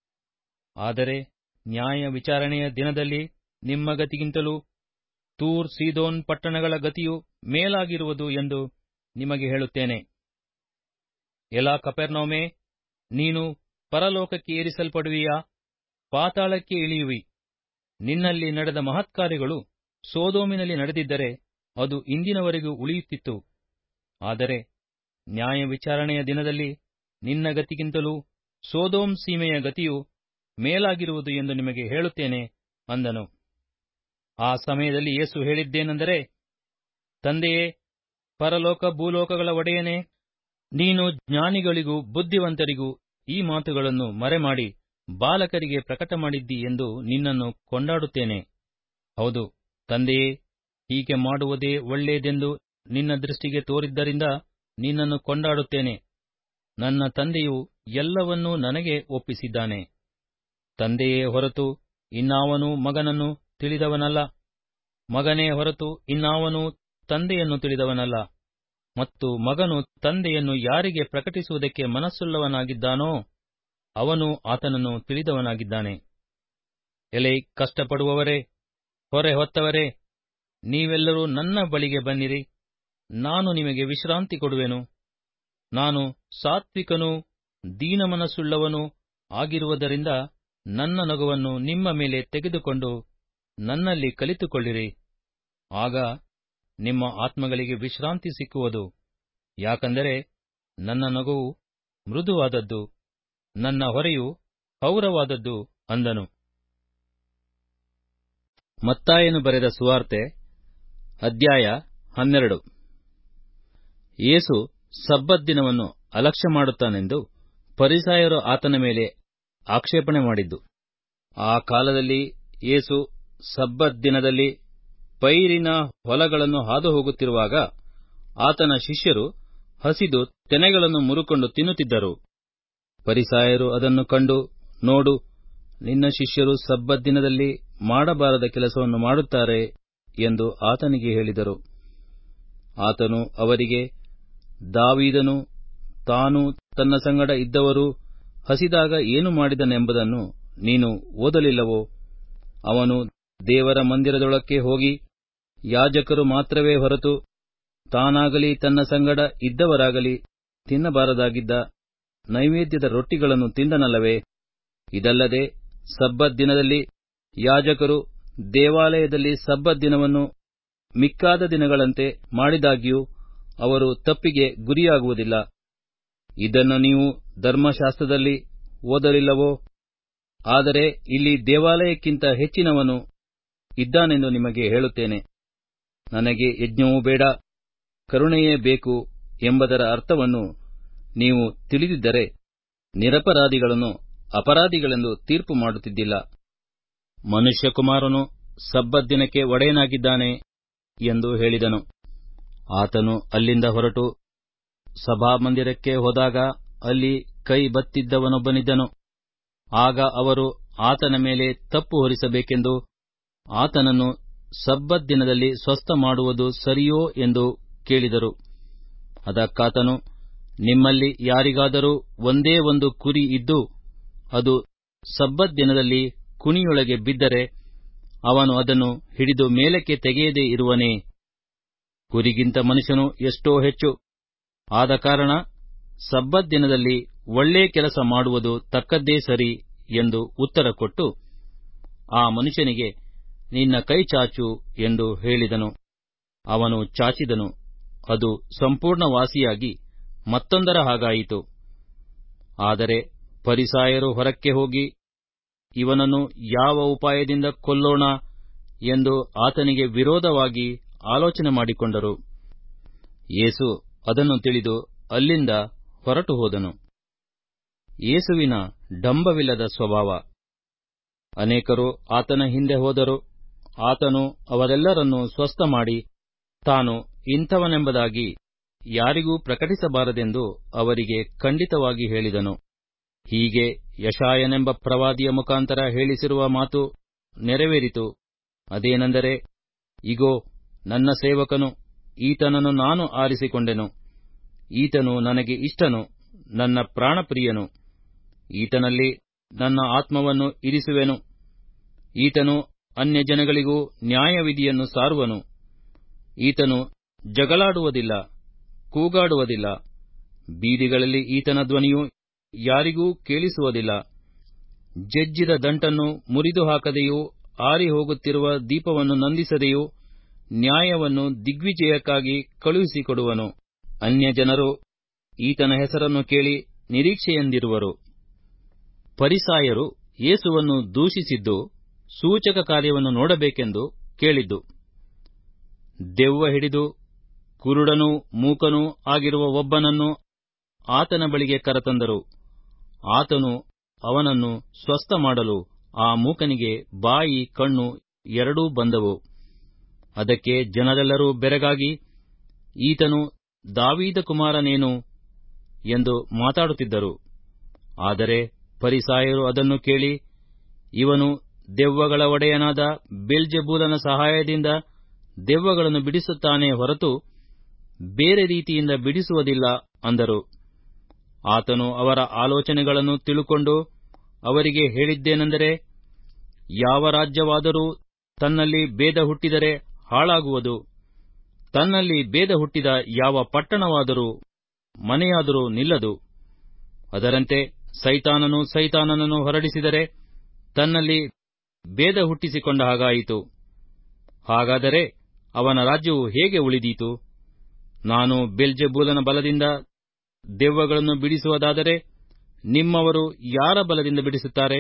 ಆದರೆ ನ್ಯಾಯ ವಿಚಾರಣೆಯ ದಿನದಲ್ಲಿ ನಿಮ್ಮ ಗತಿಗಿಂತಲೂ ತೂರ್ ಸೀದೋನ್ ಪಟ್ಟಣಗಳ ಗತಿಯು ಮೇಲಾಗಿರುವುದು ಎಂದು ನಿಮಗೆ ಹೇಳುತ್ತೇನೆ ಎಲಾ ಕಪೆರ್ನೌಮೇ ನೀನು ಪರಲೋಕಕ್ಕೆ ಏರಿಸಲ್ಪಡುವಿಯಾ ಪಾತಾಳಕ್ಕೆ ಇಳಿಯುವಿ ನಿನ್ನಲ್ಲಿ ನಡೆದ ಮಹತ್ಕಾರ್ಯಗಳು ಸೋದೋಮಿನಲ್ಲಿ ನಡೆದಿದ್ದರೆ ಅದು ಇಂದಿನವರೆಗೂ ಉಳಿಯುತ್ತಿತ್ತು ಆದರೆ ನ್ಯಾಯ ವಿಚಾರಣೆಯ ದಿನದಲ್ಲಿ ನಿನ್ನ ಗತಿಗಿಂತಲೂ ಸೋದೋಮ್ ಸೀಮೆಯ ಗತಿಯು ಮೇಲಾಗಿರುವುದು ಎಂದು ನಿಮಗೆ ಹೇಳುತ್ತೇನೆ ಅಂದನು ಆ ಸಮಯದಲ್ಲಿ ಯೇಸು ಹೇಳಿದ್ದೇನೆಂದರೆ ತಂದೆಯೇ ಪರಲೋಕ ಭೂಲೋಕಗಳ ಒಡೆಯನೇ ನೀನು ಜ್ಞಾನಿಗಳಿಗೂ ಬುದ್ಧಿವಂತರಿಗೂ ಈ ಮಾತುಗಳನ್ನು ಮರೆಮಾಡಿ ಬಾಲಕರಿಗೆ ಪ್ರಕಟ ಮಾಡಿದ್ದಿ ಎಂದು ನಿನ್ನನ್ನು ಕೊಂಡಾಡುತ್ತೇನೆ ಹೌದು ತಂದೆಯೇ ಹೀಗೆ ಮಾಡುವುದೇ ಒಳ್ಳೆಯದೆಂದು ನಿನ್ನ ದೃಷ್ಟಿಗೆ ತೋರಿದ್ದರಿಂದ ನಿನ್ನನ್ನು ಕೊಂಡಾಡುತ್ತೇನೆ ನನ್ನ ತಂದೆಯು ಎಲ್ಲವನ್ನೂ ನನಗೆ ಒಪ್ಪಿಸಿದ್ದಾನೆ ತಂದೆಯೇ ಹೊರತು ಇನ್ನಾವನೂ ಮಗನನ್ನು ತಿಳಿದವನಲ್ಲ ಮಗನೇ ಹೊರತು ಇನ್ನಾವನೂ ತಂದೆಯನ್ನು ತಿಳಿದವನಲ್ಲ ಮತ್ತು ಮಗನು ತಂದೆಯನ್ನು ಯಾರಿಗೆ ಪ್ರಕಟಿಸುವುದಕ್ಕೆ ಮನಸ್ಸುಳ್ಳವನಾಗಿದ್ದಾನೋ ಅವನು ಆತನನ್ನು ತಿಳಿದವನಾಗಿದ್ದಾನೆ ಎಲೆ ಕಷ್ಟಪಡುವವರೇ ಹೊರೆ ಹೊತ್ತವರೇ ನೀವೆಲ್ಲರೂ ನನ್ನ ಬಳಿಗೆ ಬನ್ನಿರಿ ನಾನು ನಿಮಗೆ ವಿಶ್ರಾಂತಿ ಕೊಡುವೆನು ನಾನು ಸಾತ್ವಿಕನೂ ದೀನಮನಸ್ಸುಳ್ಳವನೂ ಆಗಿರುವುದರಿಂದ ನನ್ನ ನಗುವನ್ನು ನಿಮ್ಮ ಮೇಲೆ ತೆಗೆದುಕೊಂಡು ನನ್ನಲ್ಲಿ ಕಲಿತುಕೊಳ್ಳಿರಿ ಆಗ ನಿಮ್ಮ ಆತ್ಮಗಳಿಗೆ ವಿಶ್ರಾಂತಿ ಸಿಕ್ಕುವುದು ಯಾಕಂದರೆ ನನ್ನ ನಗುವು ಮೃದುವಾದದ್ದು ನನ್ನ ಹೊರೆಯು ಹೌರವಾದದ್ದು ಅಂದನು ಮತ್ತಾಯನು ಬರೆದ ಸುವಾರ್ತೆ ಅಧ್ಯಾಯ ಹನ್ನೆರಡು ಯೇಸು ಸಬ್ಬತ್ ದಿನವನ್ನು ಅಲಕ್ಷ್ಯ ಮಾಡುತ್ತಾನೆಂದು ಪರಿಸಾಯರು ಆತನ ಮೇಲೆ ಆಕ್ಷೇಪಣೆ ಮಾಡಿದ್ದು ಆ ಕಾಲದಲ್ಲಿ ಯೇಸು ಸಬ್ಬತ್ ದಿನದಲ್ಲಿ ಪೈರಿನ ಹೊಲಗಳನ್ನು ಹಾದು ಹೋಗುತ್ತಿರುವಾಗ ಆತನ ಶಿಷ್ಯರು ಹಸಿದು ತೆನೆಗಳನ್ನು ಮುರುಕೊಂಡು ತಿನ್ನುತ್ತಿದ್ದರು ಪರಿಸಾಯರು ಅದನ್ನು ಕಂಡು ನೋಡು ನಿನ್ನ ಶಿಷ್ಯರು ಸಬ್ಬತ್ ದಿನದಲ್ಲಿ ಮಾಡಬಾರದ ಕೆಲಸವನ್ನು ಮಾಡುತ್ತಾರೆ ಎಂದು ಆತನಿಗೆ ಹೇಳಿದರು ಆತನು ಅವರಿಗೆ ದಾವೀದನು ತಾನು ತನ್ನ ಸಂಗಡ ಇದ್ದವರು ಹಸಿದಾಗ ಏನು ಮಾಡಿದನೆಂಬುದನ್ನು ನೀನು ಓದಲಿಲ್ಲವೋ ಅವನು ದೇವರ ಮಂದಿರದೊಳಕ್ಕೆ ಹೋಗಿ ಯಾಜಕರು ಮಾತ್ರವೇ ಹೊರತು ತಾನಾಗಲಿ ತನ್ನ ಸಂಗಡ ಇದ್ದವರಾಗಲಿ ತಿನ್ನಬಾರದಾಗಿದ್ದ ನೈವೇದ್ಯದ ರೊಟ್ಟಿಗಳನ್ನು ತಿಂದನಲ್ಲವೇ ಇದಲ್ಲದೆ ಸಬ್ಬತ್ ದಿನದಲ್ಲಿ ಯಾಜಕರು ದೇವಾಲಯದಲ್ಲಿ ಸಬ್ಬತ್ ದಿನವನ್ನು ಮಿಕ್ಕಾದ ದಿನಗಳಂತೆ ಮಾಡಿದಾಗ್ಯೂ ಅವರು ತಪ್ಪಿಗೆ ಗುರಿಯಾಗುವುದಿಲ್ಲ ಇದನ್ನು ನೀವು ಧರ್ಮಶಾಸ್ತ್ರದಲ್ಲಿ ಓದಲಿಲ್ಲವೋ ಆದರೆ ಇಲ್ಲಿ ದೇವಾಲಯಕ್ಕಿಂತ ಹೆಚ್ಚಿನವನು ಇದ್ದಾನೆಂದು ನಿಮಗೆ ಹೇಳುತ್ತೇನೆ ನನಗೆ ಯಜ್ಞವೂ ಬೇಡ ಕರುಣೆಯೇ ಬೇಕು ಎಂಬುದರ ಅರ್ಥವನ್ನು ನೀವು ತಿಳಿದಿದ್ದರೆ ನಿರಪರಾಧಿಗಳನ್ನು ಅಪರಾಧಿಗಳೆಂದು ತೀರ್ಪು ಮಾಡುತ್ತಿದ್ದಿಲ್ಲ ಮನುಷ್ಯಕುಮಾರನು ಸಬ್ಬತ್ ದಿನಕ್ಕೆ ಒಡೆಯನಾಗಿದ್ದಾನೆ ಎಂದು ಹೇಳಿದನು ಆತನು ಅಲ್ಲಿಂದ ಹೊರಟು ಸಭಾಮಂದಿರಕ್ಕೆ ಹೋದಾಗ ಅಲ್ಲಿ ಕೈ ಬತ್ತಿದ್ದವನೊಬ್ಬನಿದ್ದನು ಆಗ ಅವರು ಆತನ ಮೇಲೆ ತಪ್ಪು ಹೊರಿಸಬೇಕೆಂದು ಆತನನ್ನು ಸಬ್ಬತ್ ದಿನದಲ್ಲಿ ಸ್ವಸ್ಥ ಮಾಡುವುದು ಸರಿಯೋ ಎಂದು ಕೇಳಿದರು ಅದಕ್ಕಾತನು ನಿಮ್ಮಲ್ಲಿ ಯಾರಿಗಾದರೂ ಒಂದೇ ಒಂದು ಕುರಿ ಇದ್ದು ಅದು ಸಬ್ಬತ್ ದಿನದಲ್ಲಿ ಕುಣಿಯೊಳಗೆ ಬಿದ್ದರೆ ಅವನು ಅದನ್ನು ಹಿಡಿದು ಮೇಲಕ್ಕೆ ತೆಗೆಯದೇ ಇರುವನೇ ಕುರಿಗಿಂತ ಮನುಷ್ಯನು ಎಷ್ಟೋ ಹೆಚ್ಚು ಆದ ಕಾರಣ ಸಬ್ಬತ್ ದಿನದಲ್ಲಿ ಒಳ್ಳೇ ಕೆಲಸ ಮಾಡುವುದು ತಕ್ಕದ್ದೇ ಸರಿ ಎಂದು ಉತ್ತರ ಕೊಟ್ಟು ಆ ಮನುಷ್ಯನಿಗೆ ನಿನ್ನ ಕೈ ಚಾಚು ಎಂದು ಹೇಳಿದನು ಅವನು ಚಾಚಿದನು ಅದು ಸಂಪೂರ್ಣ ವಾಸಿಯಾಗಿ ಮತ್ತೊಂದರ ಹಾಗಾಯಿತು ಆದರೆ ಪರಿಸಾಯರು ಹೊರಕ್ಕೆ ಹೋಗಿ ಇವನನ್ನು ಯಾವ ಉಪಾಯದಿಂದ ಕೊಲ್ಲೋಣ ಎಂದು ಆತನಿಗೆ ವಿರೋಧವಾಗಿ ಆಲೋಚನೆ ಮಾಡಿಕೊಂಡರು ಯೇಸು ಅದನ್ನು ತಿಳಿದು ಅಲ್ಲಿಂದ ಹೊರಟು ಹೋದನು ಯೇಸುವಿನ ಡಂಬವಿಲ್ಲದ ಸ್ವಭಾವ ಅನೇಕರು ಆತನ ಹಿಂದೆ ಹೋದರು ಆತನು ಅವರೆಲ್ಲರನ್ನೂ ಸ್ವಸ್ಥ ಮಾಡಿ ತಾನು ಇಂಥವನೆಂಬುದಾಗಿ ಯಾರಿಗೂ ಪ್ರಕಟಿಸಬಾರದೆಂದು ಅವರಿಗೆ ಖಂಡಿತವಾಗಿ ಹೇಳಿದನು ಹೀಗೆ ಯಶಾಯನೆಂಬ ಪ್ರವಾದಿಯ ಮುಖಾಂತರ ಹೇಳಿಸಿರುವ ಮಾತು ನೆರವೇರಿತು ಅದೇನೆಂದರೆ ಇಗೋ ನನ್ನ ಸೇವಕನು ಈತನನ್ನು ನಾನು ಆರಿಸಿಕೊಂಡೆನು ಈತನು ನನಗೆ ಇಷ್ಟನು ನನ್ನ ಪ್ರಾಣಪ್ರಿಯನು ಈತನಲ್ಲಿ ನನ್ನ ಆತ್ಮವನ್ನು ಇರಿಸುವೆನು ಈತನು ಅನ್ಯಜನಗಳಿಗೂ ನ್ಯಾಯವಿಧಿಯನ್ನು ಸಾರುವನು ಈತನು ಜಗಳಾಡುವುದಿಲ್ಲ ಕೂಗಾಡುವುದಿಲ್ಲ ಬೀದಿಗಳಲ್ಲಿ ಈತನ ಧ್ವನಿಯು ಯಾರಿಗೂ ಕೇಳಿಸುವುದಿಲ್ಲ ಜಜ್ಜಿದ ದಂಟನ್ನು ಮುರಿದು ಹಾಕದೆಯೂ ಆರಿ ಹೋಗುತ್ತಿರುವ ದೀಪವನ್ನು ನಂದಿಸದೆಯೂ ನ್ಯಾಯವನ್ನು ದಿಗ್ವಿಜಯಕ್ಕಾಗಿ ಕಳುಹಿಸಿಕೊಡುವನು ಅನ್ಯಜನರು ಈತನ ಹೆಸರನ್ನು ಕೇಳಿ ನಿರೀಕ್ಷೆಯಂದಿರುವರು ಪರಿಸಾಯರು ಯೇಸುವನ್ನು ದೂಷಿಸಿದ್ದು ಸೂಚಕ ಕಾರ್ಯವನ್ನು ನೋಡಬೇಕೆಂದು ಕೇಳಿದ್ದು ದೆವ್ವ ಹಿಡಿದು ಕುರುಡನೂ ಮೂಕನೂ ಆಗಿರುವ ಒಬ್ಬನನ್ನು ಆತನ ಬಳಿಗೆ ಕರೆತಂದರು ಆತನು ಅವನನ್ನು ಸ್ವಸ್ಥ ಮಾಡಲು ಆ ಮೂಕನಿಗೆ ಬಾಯಿ ಕಣ್ಣು ಎರಡೂ ಬಂದವು ಅದಕ್ಕೆ ಜನರೆಲ್ಲರೂ ಬೆರಗಾಗಿ ಈತನು ದಾವೀದ ಕುಮಾರನೇನು ಎಂದು ಮಾತಾಡುತ್ತಿದ್ದರು ಆದರೆ ಪರಿಸಾಯರು ಅದನ್ನು ಕೇಳಿ ಇವನು ದೆವ್ವಗಳ ಒಡೆಯನಾದ ಬೆಲ್ಜೆಬೂಲನ ಸಹಾಯದಿಂದ ದೆವ್ವಗಳನ್ನು ಬಿಡಿಸುತ್ತಾನೆ ಹೊರತು ಬೇರೆ ರೀತಿಯಿಂದ ಬಿಡಿಸುವುದಿಲ್ಲ ಅಂದರು ಆತನು ಅವರ ಆಲೋಚನೆಗಳನ್ನು ತಿಳುಕೊಂಡು ಅವರಿಗೆ ಹೇಳಿದ್ದೇನೆಂದರೆ ಯಾವ ರಾಜ್ಯವಾದರೂ ತನ್ನಲ್ಲಿ ಭೇದ ಹುಟ್ಟಿದರೆ ಹಾಳಾಗುವುದು ತನ್ನಲ್ಲಿ ಭೇದ ಹುಟ್ಟಿದ ಯಾವ ಪಟ್ಟಣವಾದರೂ ಮನೆಯಾದರೂ ನಿಲ್ಲದು ಅದರಂತೆ ಸೈತಾನನು ಸೈತಾನನನ್ನು ಹೊರಡಿಸಿದರೆ ತನ್ನಲ್ಲಿ ಭೇದ ಹುಟ್ಟಿಸಿಕೊಂಡ ಹಾಗಾಯಿತು ಹಾಗಾದರೆ ಅವನ ರಾಜ್ಯವು ಹೇಗೆ ಉಳಿದೀತು ನಾನು ಬೆಲ್ಜೆಬೂಲನ ಬಲದಿಂದ ದೆವ್ವಗಳನ್ನು ಬಿಡಿಸುವುದಾದರೆ ನಿಮ್ಮವರು ಯಾರ ಬಲದಿಂದ ಬಿಡಿಸುತ್ತಾರೆ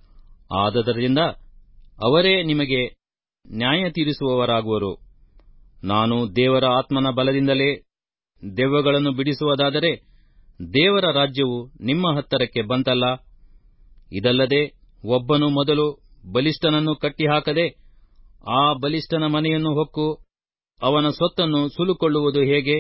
ಆದದರಿಂದ ಅವರೇ ನಿಮಗೆ ನ್ಯಾಯ ತೀರಿಸುವವರಾಗುವರು ನಾನು ದೇವರ ಆತ್ಮನ ಬಲದಿಂದಲೇ ದೆವ್ವಗಳನ್ನು ಬಿಡಿಸುವುದಾದರೆ ದೇವರ ರಾಜ್ಯವು ನಿಮ್ಮ ಹತ್ತರಕ್ಕೆ ಬಂತಲ್ಲ ಇದಲ್ಲದೆ ಒಬ್ಬನು ಮೊದಲು ಬಲಿಷ್ಠನನ್ನು ಕಟ್ಟಿಹಾಕದೆ ಆ ಬಲಿಷ್ಠನ ಮನೆಯನ್ನು ಹೊಕ್ಕು ಅವನ ಸೊತ್ತನ್ನು ಸುಲುಕೊಳ್ಳುವುದು ಹೇಗೆ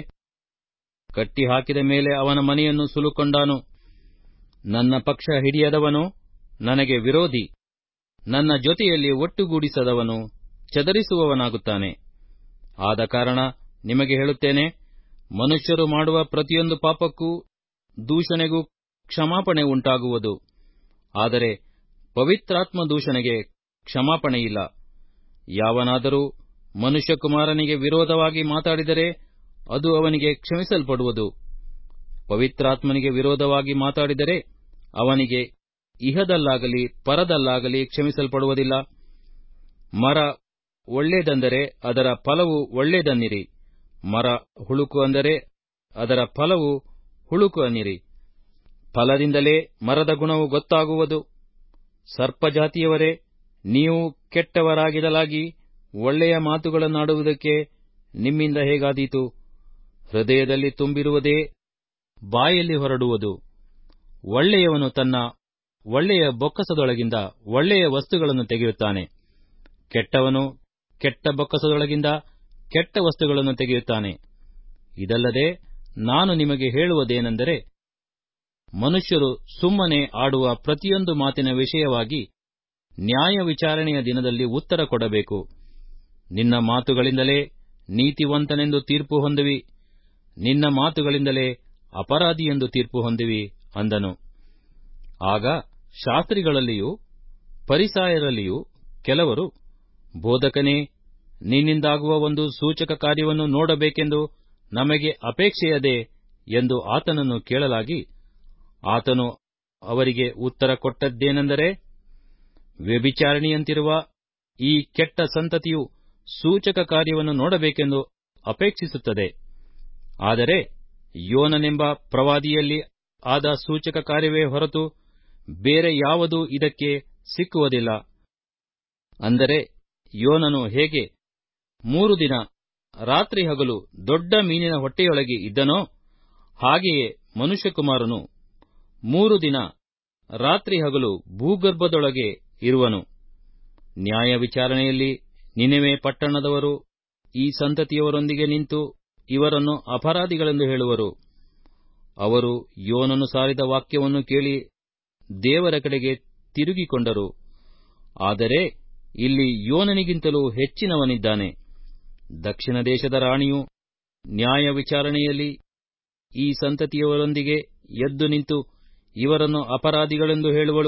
ಕಟ್ಟಿಹಾಕಿದ ಮೇಲೆ ಅವನ ಮನೆಯನ್ನು ಸುಲುಕೊಂಡಾನು ನನ್ನ ಪಕ್ಷ ಹಿಡಿಯದವನು ನನಗೆ ವಿರೋಧಿ ನನ್ನ ಜೊತೆಯಲ್ಲಿ ಒಟ್ಟುಗೂಡಿಸದವನು ಚದರಿಸುವವನಾಗುತ್ತಾನೆ ಆದ ಕಾರಣ ನಿಮಗೆ ಹೇಳುತ್ತೇನೆ ಮನುಷ್ಯರು ಮಾಡುವ ಪ್ರತಿಯೊಂದು ಪಾಪಕ್ಕೂ ದೂಷಣೆಗೂ ಕ್ಷಮಾಪಣೆ ಉಂಟಾಗುವುದು ಆದರೆ ಪವಿತ್ರಾತ್ಮ ದೂಷಣೆಗೆ ಕ್ಷಮಾಪಣೆಯಿಲ್ಲ ಯಾವನಾದರೂ ಮನುಷ್ಯಕುಮಾರನಿಗೆ ವಿರೋಧವಾಗಿ ಮಾತಾಡಿದರೆ ಅದು ಅವನಿಗೆ ಕ್ಷಮಿಸಲ್ಪಡುವುದು ಪವಿತ್ರಾತ್ಮನಿಗೆ ವಿರೋಧವಾಗಿ ಮಾತಾಡಿದರೆ ಅವನಿಗೆ ಇಹದಲ್ಲಾಗಲಿ ಪರದಲ್ಲಾಗಲಿ ಕ್ಷಮಿಸಲ್ಪಡುವುದಿಲ್ಲ ಮರ ಒಳ್ಳೇದೆಂದರೆ ಅದರ ಫಲವು ಒಳ್ಳೇದನ್ನಿರಿ ಮರ ಹುಳುಕು ಅಂದರೆ ಅದರ ಫಲವು ಹುಳುಕು ಅನ್ನಿರಿ ಫಲದಿಂದಲೇ ಮರದ ಗುಣವು ಗೊತ್ತಾಗುವುದು ಸರ್ಪಜಾತಿಯವರೇ ನೀವು ಕೆಟ್ಟವರಾಗಿರಲಾಗಿ ಒಳ್ಳೆಯ ಮಾತುಗಳನ್ನಾಡುವುದಕ್ಕೆ ನಿಮ್ಮಿಂದ ಹೇಗಾದೀತು ಹೃದಯದಲ್ಲಿ ತುಂಬಿರುವುದೇ ಬಾಯಲ್ಲಿ ಹೊರಡುವುದು ಒಳ್ಳೆಯವನು ತನ್ನ ಒಳ್ಳೆಯ ಬೊಕ್ಕಸದೊಳಗಿಂದ ಒಳ್ಳೆಯ ವಸ್ತುಗಳನ್ನು ತೆಗೆಯುತ್ತಾನೆ ಕೆಟ್ಟವನು ಕೆಟ್ಟ ಬೊಕ್ಕಸದೊಳಗಿಂದ ಕೆಟ್ಟ ವಸ್ತುಗಳನ್ನು ತೆಗೆಯುತ್ತಾನೆ ಇದಲ್ಲದೆ ನಾನು ನಿಮಗೆ ಹೇಳುವುದೇನೆಂದರೆ ಮನುಷ್ಯರು ಸುಮ್ಮನೆ ಆಡುವ ಪ್ರತಿಯೊಂದು ಮಾತಿನ ವಿಷಯವಾಗಿ ನ್ಯಾಯ ವಿಚಾರಣೆಯ ದಿನದಲ್ಲಿ ಉತ್ತರ ಕೊಡಬೇಕು ನಿನ್ನ ಮಾತುಗಳಿಂದಲೇ ನೀತಿವಂತನೆಂದು ತೀರ್ಪು ಹೊಂದುವಿ ನಿನ್ನ ಮಾತುಗಳಿಂದಲೇ ಅಪರಾಧಿ ಎಂದು ತೀರ್ಪು ಹೊಂದುವಿ ಅಂದನು ಆಗ ಶಾಸ್ತ್ರಿಗಳಲ್ಲಿಯೂ ಪರಿಸಾಯರಲ್ಲಿಯೂ ಕೆಲವರು ಬೋಧಕನೇ ನಿನ್ನಿಂದಾಗುವ ಒಂದು ಸೂಚಕ ಕಾರ್ಯವನ್ನು ನೋಡಬೇಕೆಂದು ನಮಗೆ ಅಪೇಕ್ಷೆಯದೆ ಎಂದು ಆತನನ್ನು ಕೇಳಲಾಗಿ ಆತನು ಅವರಿಗೆ ಉತ್ತರ ಕೊಟ್ಟದ್ದೇನೆಂದರೆ ವ್ಯಭಿಚಾರಿಣಿಯಂತಿರುವ ಈ ಕೆಟ್ಟ ಸಂತತಿಯು ಸೂಚಕ ಕಾರ್ಯವನ್ನು ನೋಡಬೇಕೆಂದು ಅಪೇಕ್ಷಿಸುತ್ತದೆ ಆದರೆ ಯೋನನೆಂಬ ಪ್ರವಾದಿಯಲ್ಲಿ ಆದ ಸೂಚಕ ಕಾರ್ಯವೇ ಹೊರತು ಬೇರೆ ಯಾವುದೂ ಇದಕ್ಕೆ ಸಿಕ್ಕುವುದಿಲ್ಲ ಅಂದರೆ ಯೋನನು ಹೇಗೆ ಮೂರು ದಿನ ರಾತ್ರಿ ಹಗಲು ದೊಡ್ಡ ಮೀನಿನ ಹೊಟ್ಟೆಯೊಳಗೆ ಇದ್ದನೋ ಹಾಗೆಯೇ ಮನುಷ್ಯಕುಮಾರನು ಮೂರು ದಿನ ರಾತ್ರಿ ಹಗಲು ಭೂಗರ್ಭದೊಳಗೆ ಇರುವನು ನ್ಯಾಯ ವಿಚಾರಣೆಯಲ್ಲಿ ನಿನೆವೆ ಪಟ್ಟಣದವರು ಈ ಸಂತತಿಯವರೊಂದಿಗೆ ನಿಂತು ಇವರನ್ನು ಅಪರಾಧಿಗಳೆಂದು ಹೇಳುವರು ಅವರು ಯೋನನು ಸಾರಿದ ವಾಕ್ಯವನ್ನು ಕೇಳಿ ದೇವರ ಕಡೆಗೆ ತಿರುಗಿಕೊಂಡರು ಆದರೆ ಇಲ್ಲಿ ಯೋನನಿಗಿಂತಲೂ ಹೆಚ್ಚಿನವನಿದ್ದಾನೆ ದಕ್ಷಿಣ ದೇಶದ ರಾಣಿಯು ನ್ಯಾಯ ವಿಚಾರಣೆಯಲ್ಲಿ ಈ ಸಂತತಿಯವರೊಂದಿಗೆ ಎದ್ದು ನಿಂತು ಇವರನ್ನು ಅಪರಾಧಿಗಳೆಂದು ಹೇಳುವಳು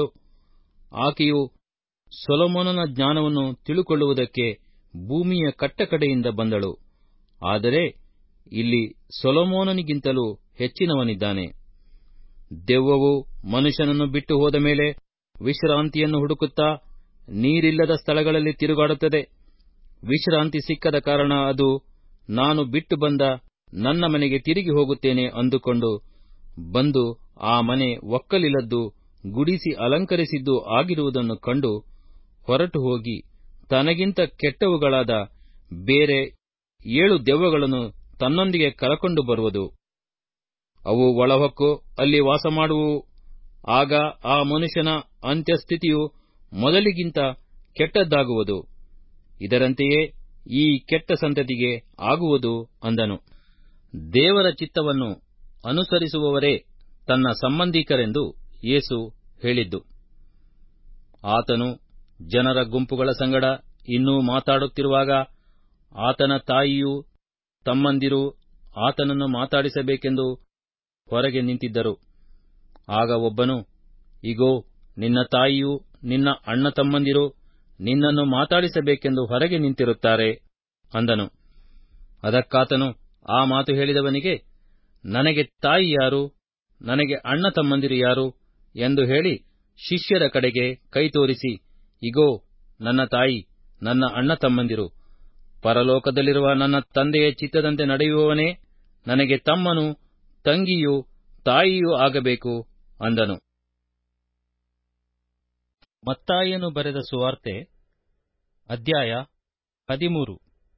ಆಕೆಯು ಸೊಲೊಮೋನನ ಜ್ಞಾನವನ್ನು ತಿಳುಕೊಳ್ಳುವುದಕ್ಕೆ ಭೂಮಿಯ ಕಟ್ಟಕಡೆಯಿಂದ ಬಂದಳು ಆದರೆ ಇಲ್ಲಿ ಸೊಲೊಮೋನನಿಗಿಂತಲೂ ಹೆಚ್ಚಿನವನಿದ್ದಾನೆ ದೆವ್ವವು ಮನುಷ್ಯನನ್ನು ಬಿಟ್ಟು ಹೋದ ಮೇಲೆ ವಿಶ್ರಾಂತಿಯನ್ನು ಹುಡುಕುತ್ತಾ ನೀರಿಲ್ಲದ ಸ್ಥಳಗಳಲ್ಲಿ ತಿರುಗಾಡುತ್ತದೆ ವಿಶ್ರಾಂತಿ ಸಿಕ್ಕದ ಕಾರಣ ಅದು ನಾನು ಬಿಟ್ಟು ಬಂದ ನನ್ನ ಮನೆಗೆ ತಿರುಗಿ ಹೋಗುತ್ತೇನೆ ಅಂದುಕೊಂಡು ಬಂದು ಆ ಮನೆ ಒಕ್ಕಲಿಲ್ಲದ್ದು ಗುಡಿಸಿ ಅಲಂಕರಿಸಿದ್ದು ಆಗಿರುವುದನ್ನು ಕಂಡು ಹೊರಟು ಹೋಗಿ ತನಗಿಂತ ಕೆಟ್ಟವುಗಳಾದ ಬೇರೆ ಏಳು ದೆವ್ವಗಳನ್ನು ತನ್ನೊಂದಿಗೆ ಕರಕೊಂಡು ಬರುವುದು ಅವು ಒಳಹೊಕ್ಕು ಅಲ್ಲಿ ವಾಸಮಾಡುವು ಆಗ ಆ ಮನುಷ್ಯನ ಅಂತ್ಯಸ್ಥಿತಿಯು ಮೊದಲಿಗಿಂತ ಕೆಟ್ಟದ್ದಾಗುವುದು ಇದರಂತೆಯೇ ಈ ಕೆಟ್ಟ ಸಂತತಿಗೆ ಆಗುವುದು ಅಂದನು ದೇವರ ಚಿತ್ತವನ್ನು ಅನುಸರಿಸುವವರೇ ತನ್ನ ಸಂಬಂಧಿಕರೆಂದು ಯೇಸು ಹೇಳಿದ್ದು ಆತನು ಜನರ ಗುಂಪುಗಳ ಸಂಗಡ ಇನ್ನೂ ಮಾತಾಡುತ್ತಿರುವಾಗ ಆತನ ತಾಯಿಯೂ ತಮ್ಮಂದಿರು ಆತನನ್ನು ಮಾತಾಡಿಸಬೇಕೆಂದು ಹೊರಗೆ ನಿಂತಿದ್ದರು ಆಗ ಒಬ್ಬನು ಇಗೋ ನಿನ್ನ ತಾಯಿಯೂ ನಿನ್ನ ಅಣ್ಣ ತಮ್ಮಂದಿರು ನಿನ್ನನ್ನು ಮಾತಾಡಿಸಬೇಕೆಂದು ಹೊರಗೆ ನಿಂತಿರುತ್ತಾರೆ ಅಂದನು ಅದಕ್ಕಾತನು ಆ ಮಾತು ಹೇಳಿದವನಿಗೆ ನನಗೆ ತಾಯಿ ಯಾರು ನನಗೆ ಅಣ್ಣ ತಮ್ಮಂದಿರು ಯಾರು ಎಂದು ಹೇಳಿ ಶಿಷ್ಯರ ಕಡೆಗೆ ಕೈ ತೋರಿಸಿ ಇಗೋ ನನ್ನ ತಾಯಿ ನನ್ನ ಅಣ್ಣ ತಮ್ಮಂದಿರು ಪರಲೋಕದಲ್ಲಿರುವ ನನ್ನ ತಂದೆಯ ಚಿತ್ತದಂತೆ ನಡೆಯುವವನೇ ನನಗೆ ತಮ್ಮನು ತಂಗಿಯೂ ತಾಯಿಯೂ ಆಗಬೇಕು ಅಂದನು ಮತ್ತಾಯನು ಬರೆದ ಸುವಾರ್ತೆ ಅಧ್ಯಾಯ ಹದಿಮೂರು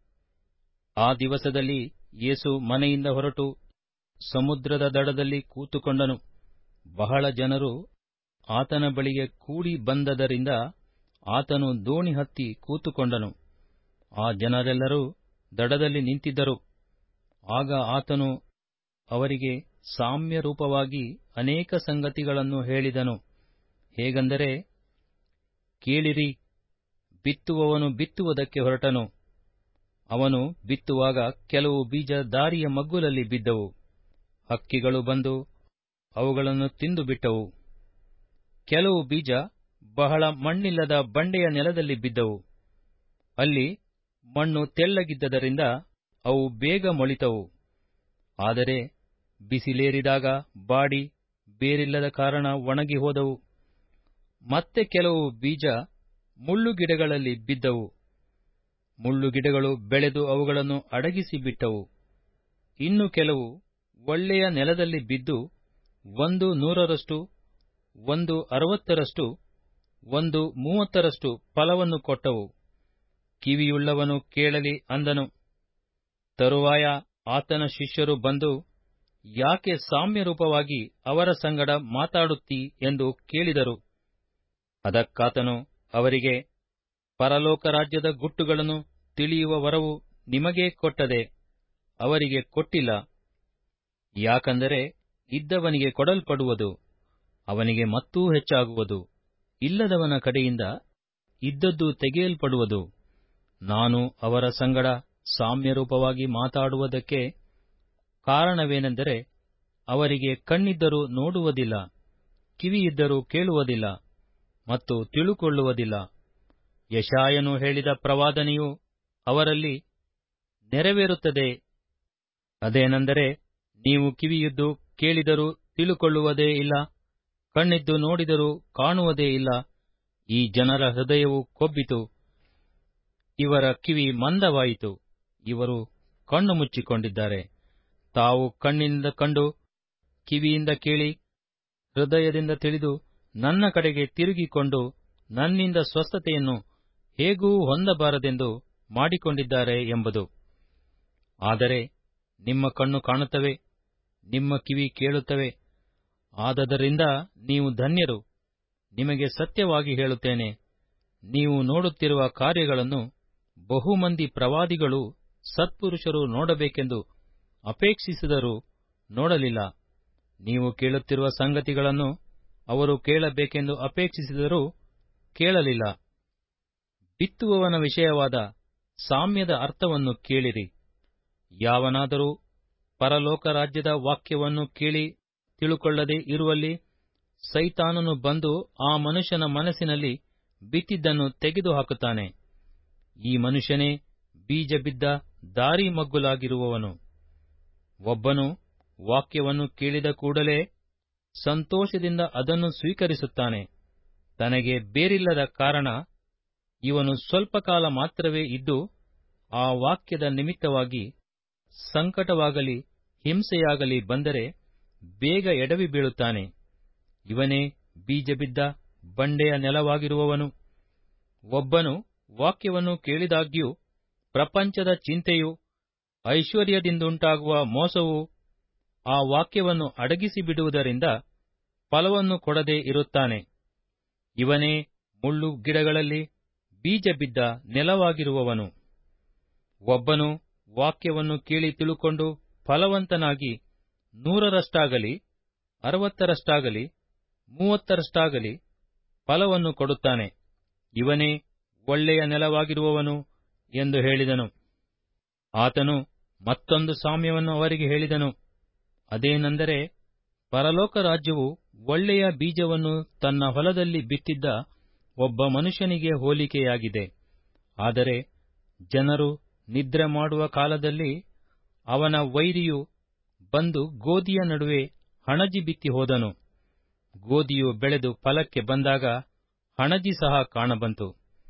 ಆ ದಿವಸದಲ್ಲಿ ಯೇಸು ಮನೆಯಿಂದ ಹೊರಟು ಸಮುದ್ರದ ದಡದಲ್ಲಿ ಕೂತುಕೊಂಡನು ಬಹಳ ಜನರು ಆತನ ಬಳಿಗೆ ಕೂಡಿ ಬಂದದರಿಂದ ಆತನು ದೋಣಿ ಹತ್ತಿ ಕೂತುಕೊಂಡನು ಆ ಜನರೆಲ್ಲರೂ ದಡದಲ್ಲಿ ನಿಂತಿದ್ದರು ಆಗ ಆತನು ಅವರಿಗೆ ಸಾಮ್ಯರೂಪವಾಗಿ ಅನೇಕ ಸಂಗತಿಗಳನ್ನು ಹೇಳಿದನು ಹೇಗೆಂದರೆ ಕೇಳಿರಿ ಬಿತ್ತುವವನು ಬಿತ್ತುವುದಕ್ಕೆ ಹೊರಟನು ಅವನು ಬಿತ್ತುವಾಗ ಕೆಲವು ಬೀಜ ದಾರಿಯ ಮಗ್ಗುಲಲ್ಲಿ ಬಿದ್ದವು ಹಕ್ಕಿಗಳು ಬಂದು ಅವುಗಳನ್ನು ತಿಂದು ಬಿಟ್ಟವು ಕೆಲವು ಬೀಜ ಬಹಳ ಮಣ್ಣಿಲ್ಲದ ಬಂಡೆಯ ನೆಲದಲ್ಲಿ ಬಿದ್ದವು ಅಲ್ಲಿ ಮಣ್ಣು ತೆಳ್ಳಗಿದ್ದದರಿಂದ ಅವು ಬೇಗ ಮೊಳಿತವು ಆದರೆ ಬಿಸಿಲೇರಿದಾಗ ಬಾಡಿ ಬೇರಿಲ್ಲದ ಕಾರಣ ಒಣಗಿ ಹೋದವು ಮತ್ತೆ ಕೆಲವು ಬೀಜ ಮುಳ್ಳುಗಿಡಗಳಲ್ಲಿ ಬಿದ್ದವು ಮುಳ್ಳುಗಿಡಗಳು ಬೆಳೆದು ಅವುಗಳನ್ನು ಅಡಗಿಸಿ ಬಿಟ್ಟವು ಇನ್ನು ಕೆಲವು ಒಳ್ಳೆಯ ನೆಲದಲ್ಲಿ ಬಿದ್ದು ಒಂದು ನೂರರಷ್ಟು ಒಂದು ಅರವತ್ತರಷ್ಟು ಒಂದು ಮೂವತ್ತರಷ್ಟು ಫಲವನ್ನು ಕೊಟ್ಟವು ಕಿವಿಯುಳ್ಳವನು ಕೇಳಲಿ ಅಂದನು ತರುವಾಯ ಆತನ ಶಿಷ್ಯರು ಬಂದು ಯಾಕೆ ಸಾಮ್ಯರೂಪವಾಗಿ ಅವರ ಸಂಗಡ ಮಾತಾಡುತ್ತೀ ಎಂದು ಕೇಳಿದರು ಅದಕ್ಕಾತನು ಅವರಿಗೆ ಪರಲೋಕ ರಾಜ್ಯದ ಗುಟ್ಟುಗಳನ್ನು ತಿಳಿಯುವ ವರವು ನಿಮಗೇ ಕೊಟ್ಟದೆ ಅವರಿಗೆ ಕೊಟ್ಟಿಲ್ಲ ಯಾಕಂದರೆ ಇದ್ದವನಿಗೆ ಕೊಡಲ್ಪಡುವುದು ಅವನಿಗೆ ಮತ್ತೂ ಹೆಚ್ಚಾಗುವುದು ಇಲ್ಲದವನ ಕಡೆಯಿಂದ ಇದ್ದದ್ದು ತೆಗೆಯಲ್ಪಡುವುದು ನಾನು ಅವರ ಸಂಗಡ ಸಾಮ್ಯರೂಪವಾಗಿ ಮಾತಾಡುವುದಕ್ಕೆ ಕಾರಣವೇನೆಂದರೆ ಅವರಿಗೆ ಕಣ್ಣಿದ್ದರೂ ನೋಡುವುದಿಲ್ಲ ಕಿವಿಯಿದ್ದರೂ ಕೇಳುವುದಿಲ್ಲ ಮತ್ತು ತಿಳುಕೊಳ್ಳುವುದಿಲ್ಲ ಯಶಾಯನು ಹೇಳಿದ ಪ್ರವಾದನೆಯು ಅವರಲ್ಲಿ ನೆರವೇರುತ್ತದೆ ಅದೇನೆಂದರೆ ನೀವು ಕಿವಿಯಿದ್ದು ಕೇಳಿದರೂ ತಿಳುಕೊಳ್ಳುವುದೇ ಇಲ್ಲ ಕಣ್ಣಿದ್ದು ನೋಡಿದರೂ ಕಾಣುವುದೇ ಇಲ್ಲ ಈ ಜನರ ಹೃದಯವು ಕೊಬ್ಬಿತು ಇವರ ಕಿವಿ ಮಂದವಾಯಿತು ಇವರು ಕಣ್ಣು ಮುಚ್ಚಿಕೊಂಡಿದ್ದಾರೆ ತಾವು ಕಣ್ಣಿನಿಂದ ಕಂಡು ಕಿವಿಯಿಂದ ಕೇಳಿ ಹೃದಯದಿಂದ ತಿಳಿದು ನನ್ನ ಕಡೆಗೆ ತಿರುಗಿಕೊಂಡು ನನ್ನಿಂದ ಸ್ವಸ್ಥತೆಯನ್ನು ಹೇಗೂ ಹೊಂದಬಾರದೆಂದು ಮಾಡಿಕೊಂಡಿದ್ದಾರೆ ಎಂಬುದು ಆದರೆ ನಿಮ್ಮ ಕಣ್ಣು ಕಾಣುತ್ತವೆ ನಿಮ್ಮ ಕಿವಿ ಕೇಳುತ್ತವೆ ಆದದರಿಂದ ನೀವು ಧನ್ಯರು ನಿಮಗೆ ಸತ್ಯವಾಗಿ ಹೇಳುತ್ತೇನೆ ನೀವು ನೋಡುತ್ತಿರುವ ಕಾರ್ಯಗಳನ್ನು ಬಹುಮಂದಿ ಪ್ರವಾದಿಗಳು ಸತ್ಪುರುಷರು ನೋಡಬೇಕೆಂದು ಅಪೇಕ್ಷಿಸಿದರೂ ನೋಡಲಿಲ್ಲ ನೀವು ಕೇಳುತ್ತಿರುವ ಸಂಗತಿಗಳನ್ನು ಅವರು ಕೇಳಬೇಕೆಂದು ಅಪೇಕ್ಷಿಸಿದರೂ ಕೇಳಲಿಲ್ಲ ಬಿತ್ತುವವನ ವಿಷಯವಾದ ಸಾಮ್ಯದ ಅರ್ಥವನ್ನು ಕೇಳಿರಿ ಯಾವನಾದರೂ ಪರಲೋಕ ರಾಜ್ಯದ ವಾಕ್ಯವನ್ನು ಕೇಳಿ ತಿಳುಕೊಳ್ಳದೆ ಇರುವಲ್ಲಿ ಸೈತಾನನು ಬಂದು ಆ ಮನುಷ್ಯನ ಮನಸ್ಸಿನಲ್ಲಿ ಬಿತ್ತಿದ್ದನ್ನು ತೆಗೆದುಹಾಕುತ್ತಾನೆ ಈ ಮನುಷ್ಯನೇ ಬೀಜ ಬಿದ್ದ ದಾರಿ ಮಗ್ಗುಲಾಗಿರುವವನು ಒಬ್ಬನು ವಾಕ್ಯವನ್ನು ಕೇಳಿದ ಕೂಡಲೇ ಸಂತೋಷದಿಂದ ಅದನ್ನು ಸ್ವೀಕರಿಸುತ್ತಾನೆ ತನಗೆ ಬೇರಿಲ್ಲದ ಕಾರಣ ಇವನು ಸ್ವಲ್ಪ ಕಾಲ ಮಾತ್ರವೇ ಇದ್ದು ಆ ವಾಕ್ಯದ ನಿಮಿತ್ತವಾಗಿ ಸಂಕಟವಾಗಲಿ ಹಿಂಸೆಯಾಗಲಿ ಬಂದರೆ ಬೇಗ ಎಡವಿ ಬೀಳುತ್ತಾನೆ ಇವನೇ ಬೀಜ ಬಿದ್ದ ಬಂಡೆಯ ನೆಲವಾಗಿರುವವನು ಒಬ್ಬನು ವಾಕ್ಯವನ್ನು ಕೇಳಿದಾಗ್ಯೂ ಪ್ರಪಂಚದ ಚಿಂತೆಯು ಐಶ್ವರ್ಯದಿಂದುಂಟಾಗುವ ಮೋಸವು ಆ ವಾಕ್ಯವನ್ನು ಅಡಗಿಸಿ ಬಿಡುವುದರಿಂದ ಫಲವನ್ನು ಕೊಡದೆ ಇರುತ್ತಾನೆ ಇವನೇ ಮುಳ್ಳು ಗಿಡಗಳಲ್ಲಿ ಬೀಜ ಬಿದ್ದ ನೆಲವಾಗಿರುವವನು ಒಬ್ಬನು ವಾಕ್ಯವನ್ನು ಕೇಳಿ ತಿಳುಕೊಂಡು ಫಲವಂತನಾಗಿ ನೂರರಷ್ಟಾಗಲಿ ಅರವತ್ತರಷ್ಟಾಗಲಿ ಮೂವತ್ತರಷ್ಟಾಗಲಿ ಫಲವನ್ನು ಕೊಡುತ್ತಾನೆ ಇವನೇ ಒಳ್ಳೆಯ ನೆಲವಾಗಿರುವವನು ಎಂದು ಹೇಳಿದನು ಆತನು ಮತ್ತೊಂದು ಸಾಮ್ಯವನ್ನು ಅವರಿಗೆ ಹೇಳಿದನು ಅದೇನೆಂದರೆ ಪರಲೋಕ ರಾಜ್ಯವು ಒಳ್ಳೆಯ ಬೀಜವನ್ನು ತನ್ನ ಹೊಲದಲ್ಲಿ ಬಿತ್ತಿದ್ದ ಒಬ್ಬ ಮನುಷ್ಯನಿಗೆ ಹೋಲಿಕೆಯಾಗಿದೆ ಆದರೆ ಜನರು ನಿದ್ರೆ ಮಾಡುವ ಕಾಲದಲ್ಲಿ ಅವನ ವೈರಿಯು ಬಂದು ಗೋದಿಯ ನಡುವೆ ಹಣಜಿ ಬಿತ್ತಿ ಹೋದನು ಗೋದಿಯು ಬೆಳೆದು ಫಲಕ್ಕೆ ಬಂದಾಗ ಹಣಜಿ ಸಹ ಕಾಣಬಂತು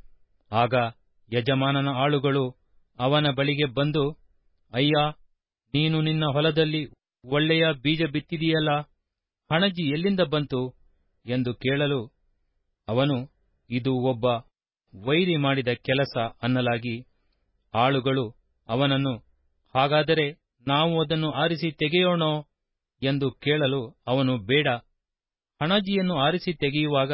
ಆಗ ಯಜಮಾನನ ಆಳುಗಳು ಅವನ ಬಳಿಗೆ ಬಂದು ಅಯ್ಯ ನೀನು ನಿನ್ನ ಹೊಲದಲ್ಲಿ ಒಳ್ಳೆಯ ಬೀಜ ಬಿತ್ತಿದೆಯಲ್ಲ ಹಣಜಿ ಎಲ್ಲಿಂದ ಬಂತು ಎಂದು ಕೇಳಲು ಅವನು ಇದು ಒಬ್ಬ ವೈರಿ ಮಾಡಿದ ಕೆಲಸ ಅನ್ನಲಾಗಿ ಆಳುಗಳು ಅವನನ್ನು ಹಾಗಾದರೆ ನಾವು ಅದನ್ನು ಆರಿಸಿ ತೆಗೆಯೋಣೋ ಎಂದು ಕೇಳಲು ಅವನು ಬೇಡ ಹಣಜಿಯನ್ನು ಆರಿಸಿ ತೆಗೆಯುವಾಗ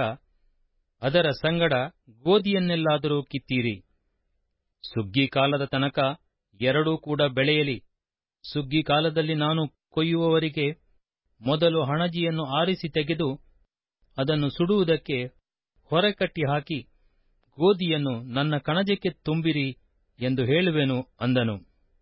ಅದರ ಸಂಗಡ ಗೋಧಿಯನ್ನೆಲ್ಲಾದರೂ ಕಿತ್ತೀರಿ ಸುಗ್ಗಿ ಕಾಲದ ತನಕ ಎರಡೂ ಕೂಡ ಬೆಳೆಯಲಿ ಸುಗ್ಗಿ ಕಾಲದಲ್ಲಿ ನಾನು ಕೊಯ್ಯುವವರಿಗೆ ಮೊದಲು ಹಣಜಿಯನ್ನು ಆರಿಸಿ ತೆಗೆದು ಅದನ್ನು ಸುಡುವುದಕ್ಕೆ ಹೊರಕಟ್ಟಿ ಹಾಕಿ ಗೋಧಿಯನ್ನು ನನ್ನ ಕಣಜಕ್ಕೆ ತುಂಬಿರಿ ಎಂದು ಹೇಳುವೆನು ಅಂದನು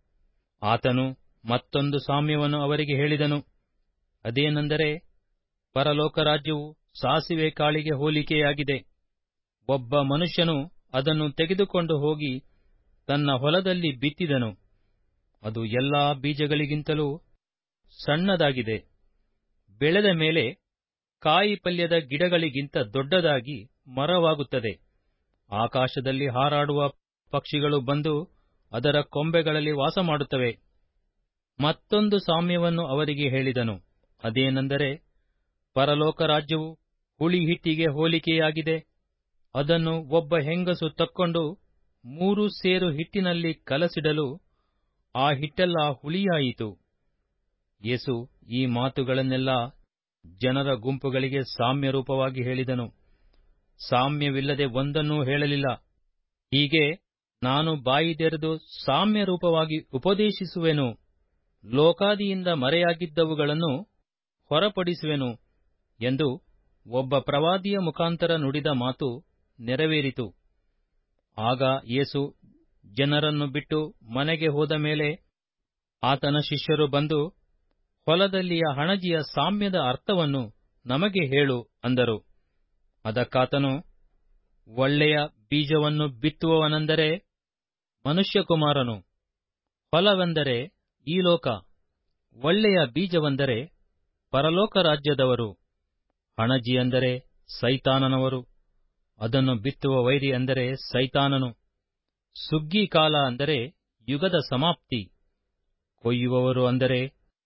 ಆತನು ಮತ್ತೊಂದು ಸಾಮ್ಯವನ್ನು ಅವರಿಗೆ ಹೇಳಿದನು ಅದೇನೆಂದರೆ ಪರಲೋಕ ರಾಜ್ಯವು ಸಾಸಿವೆ ಕಾಳಿಗೆ ಹೋಲಿಕೆಯಾಗಿದೆ ಒಬ್ಬ ಮನುಷ್ಯನು ಅದನ್ನು ತೆಗೆದುಕೊಂಡು ಹೋಗಿ ತನ್ನ ಹೊಲದಲ್ಲಿ ಬಿತ್ತಿದನು ಅದು ಎಲ್ಲಾ ಬೀಜಗಳಿಗಿಂತಲೂ ಸಣ್ಣದಾಗಿದೆ ಬೆಳೆದ ಮೇಲೆ ಕಾಯಿ ಪಲ್ಯದ ಗಿಡಗಳಿಗಿಂತ ದೊಡ್ಡದಾಗಿ ಮರವಾಗುತ್ತದೆ ಆಕಾಶದಲ್ಲಿ ಹಾರಾಡುವ ಪಕ್ಷಿಗಳು ಬಂದು ಅದರ ಕೊಂಬೆಗಳಲ್ಲಿ ವಾಸ ಮಾಡುತ್ತವೆ ಮತ್ತೊಂದು ಸಾಮ್ಯವನ್ನು ಅವರಿಗೆ ಹೇಳಿದನು ಅದೇನೆಂದರೆ ಪರಲೋಕ ರಾಜ್ಯವು ಹುಳಿ ಹಿಟ್ಟಿಗೆ ಹೋಲಿಕೆಯಾಗಿದೆ ಅದನ್ನು ಒಬ್ಬ ಹೆಂಗಸು ತಕ್ಕೊಂಡು ಮೂರು ಸೇರು ಹಿಟ್ಟಿನಲ್ಲಿ ಕಲಸಿಡಲು ಆ ಹಿಟ್ಟೆಲ್ಲ ಹುಳಿಯಾಯಿತು ಯೇಸು ಈ ಮಾತುಗಳನ್ನೆಲ್ಲ ಜನರ ಗುಂಪುಗಳಿಗೆ ಸಾಮ್ಯ ರೂಪವಾಗಿ ಹೇಳಿದನು ಸಾಮ್ಯವಿಲ್ಲದೆ ಒಂದನ್ನೂ ಹೇಳಲಿಲ್ಲ ಹೀಗೆ ನಾನು ಬಾಯಿದೆರೆದು ಸಾಮ್ಯ ರೂಪವಾಗಿ ಉಪದೇಶಿಸುವೆನು ಲೋಕಾದಿಯಿಂದ ಮರೆಯಾಗಿದ್ದವುಗಳನ್ನು ಹೊರಪಡಿಸುವೆನು ಎಂದು ಒಬ್ಬ ಪ್ರವಾದಿಯ ಮುಖಾಂತರ ನುಡಿದ ಮಾತು ನೆರವೇರಿತು ಆಗ ಯೇಸು ಜನರನ್ನು ಬಿಟ್ಟು ಮನೆಗೆ ಹೋದ ಮೇಲೆ ಆತನ ಶಿಷ್ಯರು ಬಂದು ಹೊಲದಲ್ಲಿಯ ಹಣಜಿಯ ಸಾಮ್ಯದ ಅರ್ಥವನ್ನು ನಮಗೆ ಹೇಳು ಅಂದರು ಅದಕ್ಕಾತನು ಒಳ್ಳೆಯ ಬೀಜವನ್ನು ಬಿತ್ತುವವನೆಂದರೆ ಮನುಷ್ಯಕುಮಾರನು ಹೊಲವೆಂದರೆ ಈ ಲೋಕ ಒಳ್ಳೆಯ ಬೀಜವೆಂದರೆ ಪರಲೋಕ ರಾಜ್ಯದವರು ಹಣಜಿ ಅಂದರೆ ಸೈತಾನನವರು ಅದನ್ನು ಬಿತ್ತುವ ವೈರಿ ಅಂದರೆ ಸೈತಾನನು ಸುಗ್ಗಿ ಕಾಲ ಅಂದರೆ ಯುಗದ ಸಮಾಪ್ತಿ ಕೊಯ್ಯುವವರು ಅಂದರೆ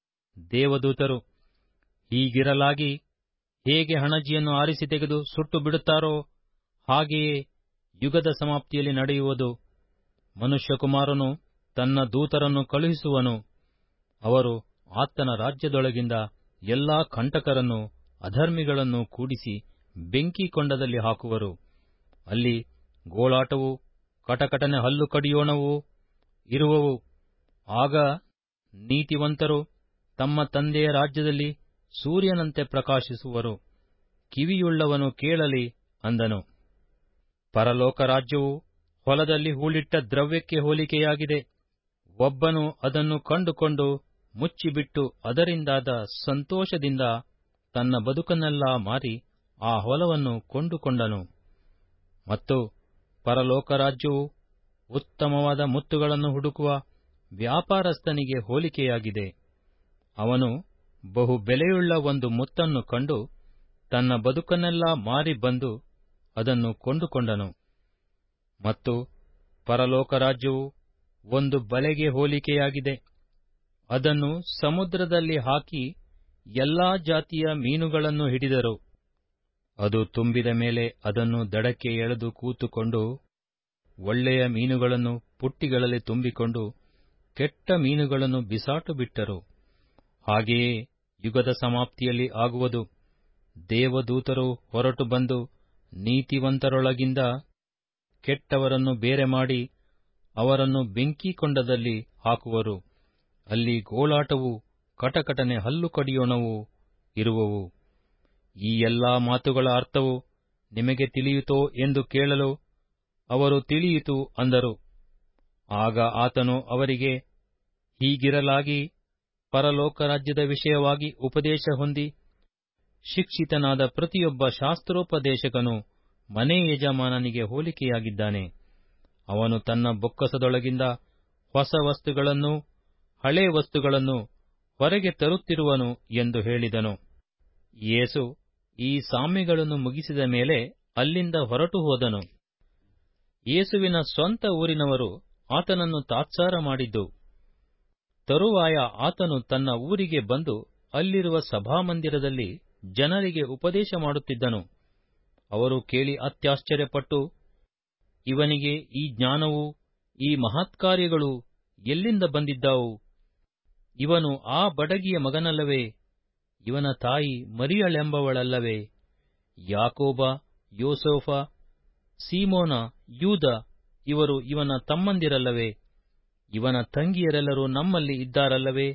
ದೇವದೂತರು ಹೀಗಿರಲಾಗಿ ಹೇಗೆ ಹಣಜಿಯನ್ನು ಆರಿಸಿ ತೆಗೆದು ಸುಟ್ಟು ಬಿಡುತ್ತಾರೋ ಹಾಗೆಯೇ ಯುಗದ ಸಮಾಪ್ತಿಯಲ್ಲಿ ನಡೆಯುವುದು ಮನುಷ್ಯಕುಮಾರನು ತನ್ನ ದೂತರನ್ನು ಕಳುಹಿಸುವನು ಅವರು ಆತನ ರಾಜ್ಯದೊಳಗಿಂದ ಎಲ್ಲಾ ಕಂಟಕರನ್ನು ಅಧರ್ಮಿಗಳನ್ನು ಕೂಡಿಸಿ ಬೆಂಕಿ ಕೊಂಡದಲ್ಲಿ ಹಾಕುವರು ಅಲ್ಲಿ ಗೋಳಾಟವು ಕಟಕಟನೆ ಹಲ್ಲು ಕಡಿಯೋಣವೂ ಇರುವವು ಆಗ ನೀತಿವಂತರು ತಮ್ಮ ತಂದೆಯ ರಾಜ್ಯದಲ್ಲಿ ಸೂರ್ಯನಂತೆ ಪ್ರಕಾಶಿಸುವರು ಕಿವಿಯುಳ್ಳವನು ಕೇಳಲಿ ಅಂದನು ಪರಲೋಕ ರಾಜ್ಯವು ಹೊಲದಲ್ಲಿ ಹೂಳಿಟ್ಟ ದ್ರವ್ಯಕ್ಕೆ ಹೋಲಿಕೆಯಾಗಿದೆ ಒಬ್ಬನು ಅದನ್ನು ಕಂಡುಕೊಂಡು ಮುಚ್ಚಿಬಿಟ್ಟು ಅದರಿಂದಾದ ಸಂತೋಷದಿಂದ ತನ್ನ ಬದುಕನ್ನೆಲ್ಲ ಮಾರಿ ಆ ಹೊಲವನ್ನು ಕೊಂಡುಕೊಂಡನು ಮತ್ತು ಪರಲೋಕ ರಾಜ್ಯವು ಉತ್ತಮವಾದ ಮುತ್ತುಗಳನ್ನು ಹುಡುಕುವ ವ್ಯಾಪಾರಸ್ಥನಿಗೆ ಹೋಲಿಕೆಯಾಗಿದೆ ಅವನು ಬಹು ಬೆಲೆಯುಳ್ಳ ಒಂದು ಮುತ್ತನ್ನು ಕಂಡು ತನ್ನ ಬದುಕನ್ನೆಲ್ಲ ಮಾರಿ ಬಂದು ಅದನ್ನು ಕೊಂಡುಕೊಂಡನು ಮತ್ತು ಪರಲೋಕ ರಾಜ್ಯವು ಒಂದು ಬಲೆಗೆ ಹೋಲಿಕೆಯಾಗಿದೆ ಅದನ್ನು ಸಮುದ್ರದಲ್ಲಿ ಹಾಕಿ ಎಲ್ಲಾ ಜಾತಿಯ ಮೀನುಗಳನ್ನು ಹಿಡಿದರು ಅದು ತುಂಬಿದ ಮೇಲೆ ಅದನ್ನು ದಡಕ್ಕೆ ಎಳೆದು ಕೂತುಕೊಂಡು ಒಳ್ಳೆಯ ಮೀನುಗಳನ್ನು ಪುಟ್ಟಿಗಳಲ್ಲಿ ತುಂಬಿಕೊಂಡು ಕೆಟ್ಟ ಮೀನುಗಳನ್ನು ಬಿಸಾಟು ಬಿಟ್ಟರು ಹಾಗೆಯೇ ಯುಗದ ಸಮಾಪ್ತಿಯಲ್ಲಿ ಆಗುವುದು ದೇವದೂತರು ಹೊರಟು ಬಂದು ನೀತಿವಂತರೊಳಗಿಂದ ಕೆಟ್ಟವರನ್ನು ಬೇರೆ ಮಾಡಿ ಅವರನ್ನು ಬೆಂಕಿಕೊಂಡದಲ್ಲಿ ಹಾಕುವರು ಅಲ್ಲಿ ಗೋಳಾಟವು ಕಟಕಟನೆ ಹಲ್ಲು ಕಡಿಯೋಣವೂ ಇರುವವು ಈ ಎಲ್ಲಾ ಮಾತುಗಳ ಅರ್ಥವು ನಿಮಗೆ ತಿಳಿಯಿತೋ ಎಂದು ಕೇಳಲು ಅವರು ತಿಳಿಯಿತು ಅಂದರು ಆಗ ಆತನು ಅವರಿಗೆ ಹೀಗಿರಲಾಗಿ ಪರಲೋಕ ರಾಜ್ಯದ ವಿಷಯವಾಗಿ ಉಪದೇಶ ಹೊಂದಿ ಶಿಕ್ಷಿತನಾದ ಪ್ರತಿಯೊಬ್ಬ ಶಾಸ್ತ್ರೋಪದೇಶಕನು ಮನೆ ಯಜಮಾನನಿಗೆ ಹೋಲಿಕೆಯಾಗಿದ್ದಾನೆ ಅವನು ತನ್ನ ಬೊಕ್ಕಸದೊಳಗಿಂದ ಹೊಸ ವಸ್ತುಗಳನ್ನು ಹಳೆ ವಸ್ತುಗಳನ್ನು ಹೊರಗೆ ತರುತ್ತಿರುವನು ಎಂದು ಹೇಳಿದನು ಯೇಸು ಈ ಸಾಮ್ಯಗಳನ್ನು ಮುಗಿಸಿದ ಮೇಲೆ ಅಲ್ಲಿಂದ ಹೊರಟು ಹೋದನು ಯೇಸುವಿನ ಸ್ವಂತ ಊರಿನವರು ಆತನನ್ನು ತಾತ್ಸಾರ ಮಾಡಿದ್ದು ತರುವಾಯ ಆತನು ತನ್ನ ಊರಿಗೆ ಬಂದು ಅಲ್ಲಿರುವ ಸಭಾಮಂದಿರದಲ್ಲಿ ಜನರಿಗೆ ಉಪದೇಶ ಮಾಡುತ್ತಿದ್ದನು ಅವರು ಕೇಳಿ ಅತ್ಯಾಶ್ಚರ್ಯಪಟ್ಟು ಇವನಿಗೆ ಈ ಜ್ಞಾನವು ಈ ಮಹತ್ಕಾರ್ಯಗಳು ಎಲ್ಲಿಂದ ಬಂದಿದ್ದಾವು ಇವನು ಆ ಬಡಗಿಯ ಮಗನಲ್ಲವೇ ಇವನ ತಾಯಿ ಮರಿಯಳೆಂಬವಳಲ್ಲವೇ ಯಾಕೋಬ ಯೋಸೋಫ ಸೀಮೋನ ಯೂದ ಇವರು ಇವನ ತಮ್ಮಂದಿರಲ್ಲವೇ ಇವನ ತಂಗಿಯರೆಲ್ಲರೂ ನಮ್ಮಲ್ಲಿ ಇದ್ದಾರಲ್ಲವೇ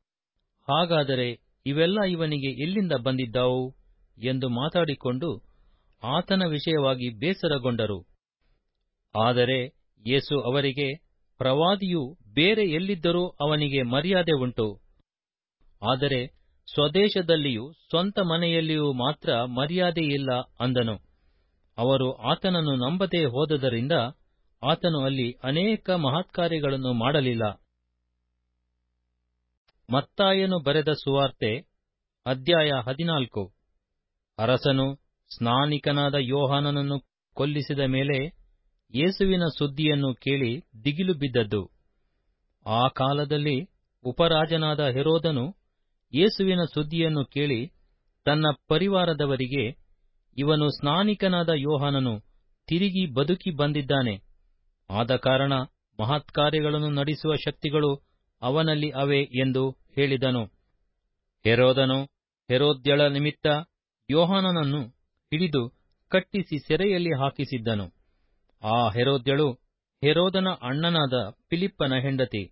ಹಾಗಾದರೆ ಇವೆಲ್ಲ ಇವನಿಗೆ ಎಲ್ಲಿಂದ ಬಂದಿದ್ದಾವು ಎಂದು ಮಾತಾಡಿಕೊಂಡು ಆತನ ವಿಷಯವಾಗಿ ಬೇಸರಗೊಂಡರು ಆದರೆ ಯೇಸು ಅವರಿಗೆ ಪ್ರವಾದಿಯು ಬೇರೆ ಎಲ್ಲಿದ್ದರೂ ಅವನಿಗೆ ಮರ್ಯಾದೆ ಉಂಟು ಆದರೆ ಸ್ವದೇಶದಲ್ಲಿಯೂ ಸ್ವಂತ ಮನೆಯಲ್ಲಿಯೂ ಮಾತ್ರ ಮರ್ಯಾದೆಯಿಲ್ಲ ಅಂದನು ಅವರು ಆತನನ್ನು ನಂಬದೇ ಹೋದದರಿಂದ ಆತನು ಅಲ್ಲಿ ಅನೇಕ ಮಹತ್ಕಾರ್ಯಗಳನ್ನು ಮಾಡಲಿಲ್ಲ ಮತ್ತಾಯನು ಬರೆದ ಸುವಾರ್ತೆ ಅಧ್ಯಾಯ ಹದಿನಾಲ್ಕು ಅರಸನು ಸ್ನಾನಿಕನಾದ ಯೋಹಾನನನ್ನು ಕೊಲ್ಲಿಸಿದ ಮೇಲೆ ಯೇಸುವಿನ ಸುದ್ದಿಯನ್ನು ಕೇಳಿ ದಿಗಿಲು ಬಿದ್ದದ್ದು ಆ ಕಾಲದಲ್ಲಿ ಉಪರಾಜನಾದ ಹೆರೋದನು ಯೇಸುವಿನ ಸುದ್ದಿಯನ್ನು ಕೇಳಿ ತನ್ನ ಪರಿವಾರದವರಿಗೆ ಇವನು ಸ್ನಾನಿಕನಾದ ಯೋಹಾನನು ತಿರುಗಿ ಬದುಕಿ ಬಂದಿದ್ದಾನೆ ಆದ ಕಾರಣ ಮಹತ್ಕಾರ್ಯಗಳನ್ನು ನಡೆಸುವ ಶಕ್ತಿಗಳು ಅವನಲ್ಲಿ ಅವೆ ಎಂದು ಹೇಳಿದನು ಹೆರೋದನು ಹೆರೋದ್ಯಳ ನಿಮಿತ್ತ ಯೋಹಾನನನ್ನು ಹಿಡಿದು ಕಟ್ಟಿಸಿ ಸೆರೆಯಲ್ಲಿ ಹಾಕಿಸಿದ್ದನು ಆ ಹೆರೋದ್ಯಳು ಹೆರೋದನ ಅಣ್ಣನಾದ ಫಿಲಿಪ್ಪನ ಹೆಂಡತಿ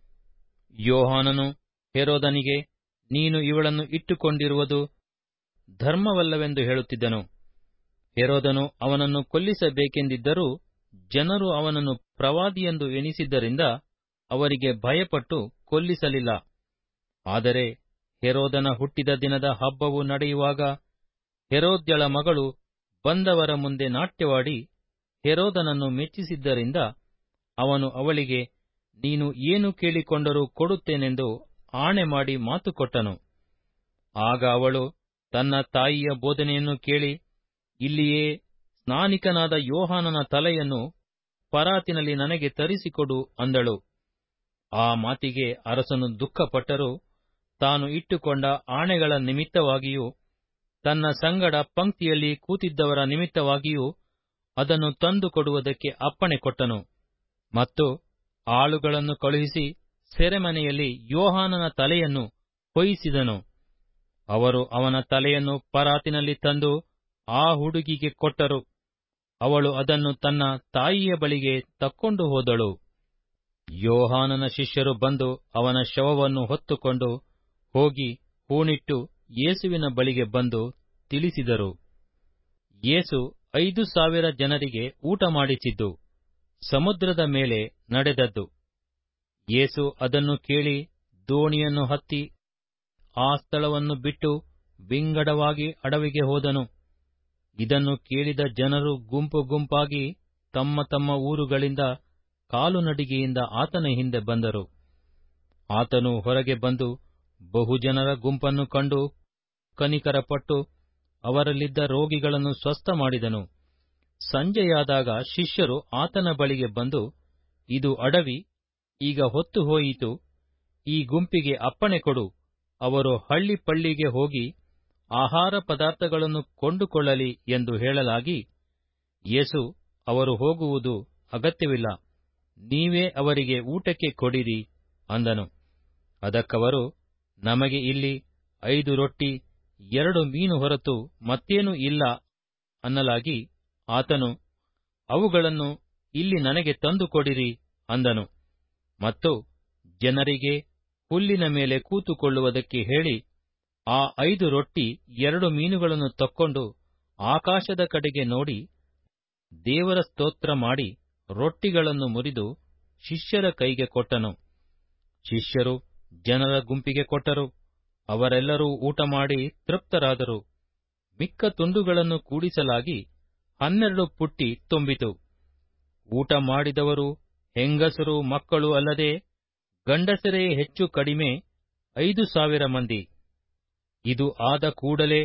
ಯೋಹಾನನು ಹೆರೋದನಿಗೆ ನೀನು ಇವಳನ್ನು ಇಟ್ಟುಕೊಂಡಿರುವುದು ಧರ್ಮವಲ್ಲವೆಂದು ಹೇಳುತ್ತಿದ್ದನು ಹೆರೋದನು ಅವನನ್ನು ಕೊಲ್ಲಿಸಬೇಕೆಂದಿದ್ದರೂ ಜನರು ಅವನನ್ನು ಪ್ರವಾದಿಯೆಂದು ಎನಿಸಿದ್ದರಿಂದ ಅವರಿಗೆ ಭಯಪಟ್ಟು ಕೊಲ್ಲಿಸಲಿಲ್ಲ ಆದರೆ ಹೆರೋದನ ಹುಟ್ಟಿದ ದಿನದ ಹಬ್ಬವು ನಡೆಯುವಾಗ ಹೆರೋದ್ಯಳ ಮಗಳು ಬಂದವರ ಮುಂದೆ ನಾಟ್ಯವಾಡಿ ಹೆರೋದನನ್ನು ಮೆಚ್ಚಿಸಿದ್ದರಿಂದ ಅವನು ಅವಳಿಗೆ ನೀನು ಏನು ಕೇಳಿಕೊಂಡರೂ ಕೊಡುತ್ತೇನೆಂದು ಆಣೆ ಮಾಡಿ ಮಾತು ಕೊಟ್ಟನು ಆಗ ಅವಳು ತನ್ನ ತಾಯಿಯ ಬೋಧನೆಯನ್ನು ಕೇಳಿ ಇಲ್ಲಿಯೇ ಸ್ನಾನಿಕನಾದ ಯೋಹಾನನ ತಲೆಯನ್ನು ಪರಾತಿನಲ್ಲಿ ನನಗೆ ತರಿಸಿಕೊಡು ಅಂದಳು ಆ ಮಾತಿಗೆ ಅರಸನು ದುಃಖಪಟ್ಟರೂ ತಾನು ಇಟ್ಟುಕೊಂಡ ಆಣೆಗಳ ನಿಮಿತ್ತವಾಗಿಯೂ ತನ್ನ ಸಂಗಡ ಪಂಕ್ತಿಯಲ್ಲಿ ಕೂತಿದ್ದವರ ನಿಮಿತ್ತವಾಗಿಯೂ ಅದನ್ನು ತಂದು ಕೊಡುವುದಕ್ಕೆ ಅಪ್ಪಣೆ ಕೊಟ್ಟನು ಮತ್ತು ಆಳುಗಳನ್ನು ಕಳುಹಿಸಿ ಸೆರೆಮನೆಯಲ್ಲಿ ಯೋಹಾನನ ತಲೆಯನ್ನು ಹೊಯ್ಯಿಸಿದನು ಅವರು ಅವನ ತಲೆಯನ್ನು ಪರಾತಿನಲ್ಲಿ ತಂದು ಆ ಹುಡುಗಿಗೆ ಕೊಟ್ಟರು ಅವಳು ಅದನ್ನು ತನ್ನ ತಾಯಿಯ ಬಳಿಗೆ ತಕ್ಕೊಂಡು ಹೋದಳು ಯೋಹಾನನ ಶಿಷ್ಯರು ಬಂದು ಅವನ ಶವವನ್ನು ಹೊತ್ತುಕೊಂಡು ಹೋಗಿ ಹೂಣಿಟ್ಟು ಯೇಸುವಿನ ಬಳಿಗೆ ಬಂದು ತಿಳಿಸಿದರು ಯೇಸು ಐದು ಸಾವಿರ ಜನರಿಗೆ ಊಟ ಮಾಡಿಸಿದ್ದು ಸಮುದ್ರದ ಮೇಲೆ ನಡೆದದ್ದು ಯೇಸು ಅದನ್ನು ಕೇಳಿ ದೋಣಿಯನ್ನು ಹತ್ತಿ ಆ ಸ್ಥಳವನ್ನು ಬಿಟ್ಟು ವಿಂಗಡವಾಗಿ ಅಡವಿಗೆ ಹೋದನು ಇದನ್ನು ಕೇಳಿದ ಜನರು ಗುಂಪು ಗುಂಪಾಗಿ ತಮ್ಮ ತಮ್ಮ ಊರುಗಳಿಂದ ಕಾಲುನಡಿಗೆಯಿಂದ ಆತನ ಹಿಂದೆ ಬಂದರು ಆತನು ಹೊರಗೆ ಬಂದು ಬಹುಜನರ ಗುಂಪನ್ನು ಕಂಡು ಕನಿಕರಪಟ್ಟು ಅವರಲ್ಲಿದ್ದ ರೋಗಿಗಳನ್ನು ಸ್ವಸ್ಥ ಮಾಡಿದನು ಸಂಜೆಯಾದಾಗ ಶಿಷ್ಯರು ಆತನ ಬಳಿಗೆ ಬಂದು ಇದು ಅಡವಿ ಈಗ ಹೊತ್ತು ಹೋಯಿತು ಈ ಗುಂಪಿಗೆ ಅಪ್ಪಣೆ ಕೊಡು ಅವರು ಹಳ್ಳಿ ಪಳ್ಳಿಗೆ ಹೋಗಿ ಆಹಾರ ಪದಾರ್ಥಗಳನ್ನು ಕೊಂಡುಕೊಳ್ಳಲಿ ಎಂದು ಹೇಳಲಾಗಿ ಯೇಸು ಅವರು ಹೋಗುವುದು ಅಗತ್ಯವಿಲ್ಲ ನೀವೇ ಅವರಿಗೆ ಊಟಕ್ಕೆ ಕೊಡಿರಿ ಅಂದನು ಅದಕ್ಕವರು ನಮಗೆ ಇಲ್ಲಿ ಐದು ರೊಟ್ಟಿ ಎರಡು ಮೀನು ಹೊರತು ಮತ್ತೇನೂ ಇಲ್ಲ ಅನ್ನಲಾಗಿ ಆತನು ಅವುಗಳನ್ನು ಇಲ್ಲಿ ನನಗೆ ತಂದು ಕೊಡಿರಿ ಅಂದನು ಮತ್ತು ಜನರಿಗೆ ಹುಲ್ಲಿನ ಮೇಲೆ ಕೂತುಕೊಳ್ಳುವುದಕ್ಕೆ ಹೇಳಿ ಆ ಐದು ರೊಟ್ಟಿ ಎರಡು ಮೀನುಗಳನ್ನು ತಕ್ಕೊಂಡು ಆಕಾಶದ ಕಡೆಗೆ ನೋಡಿ ದೇವರ ಸ್ತೋತ್ರ ಮಾಡಿ ರೊಟ್ಟಿಗಳನ್ನು ಮುರಿದು ಶಿಷ್ಯರ ಕೈಗೆ ಕೊಟ್ಟನು ಶಿಷ್ಯರು ಜನರ ಗುಂಪಿಗೆ ಕೊಟ್ಟರು ಅವರೆಲ್ಲರೂ ಊಟ ಮಾಡಿ ತೃಪ್ತರಾದರು ಮಿಕ್ಕ ತುಂಡುಗಳನ್ನು ಕೂಡಿಸಲಾಗಿ ಹನ್ನೆರಡು ಪುಟ್ಟಿ ತುಂಬಿತು ಊಟ ಮಾಡಿದವರು ಹೆಂಗಸರು ಮಕ್ಕಳು ಅಲ್ಲದೆ ಗಂಡಸರೇ ಹೆಚ್ಚು ಕಡಿಮೆ ಐದು ಸಾವಿರ ಮಂದಿ ಇದು ಆದ ಕೂಡಲೇ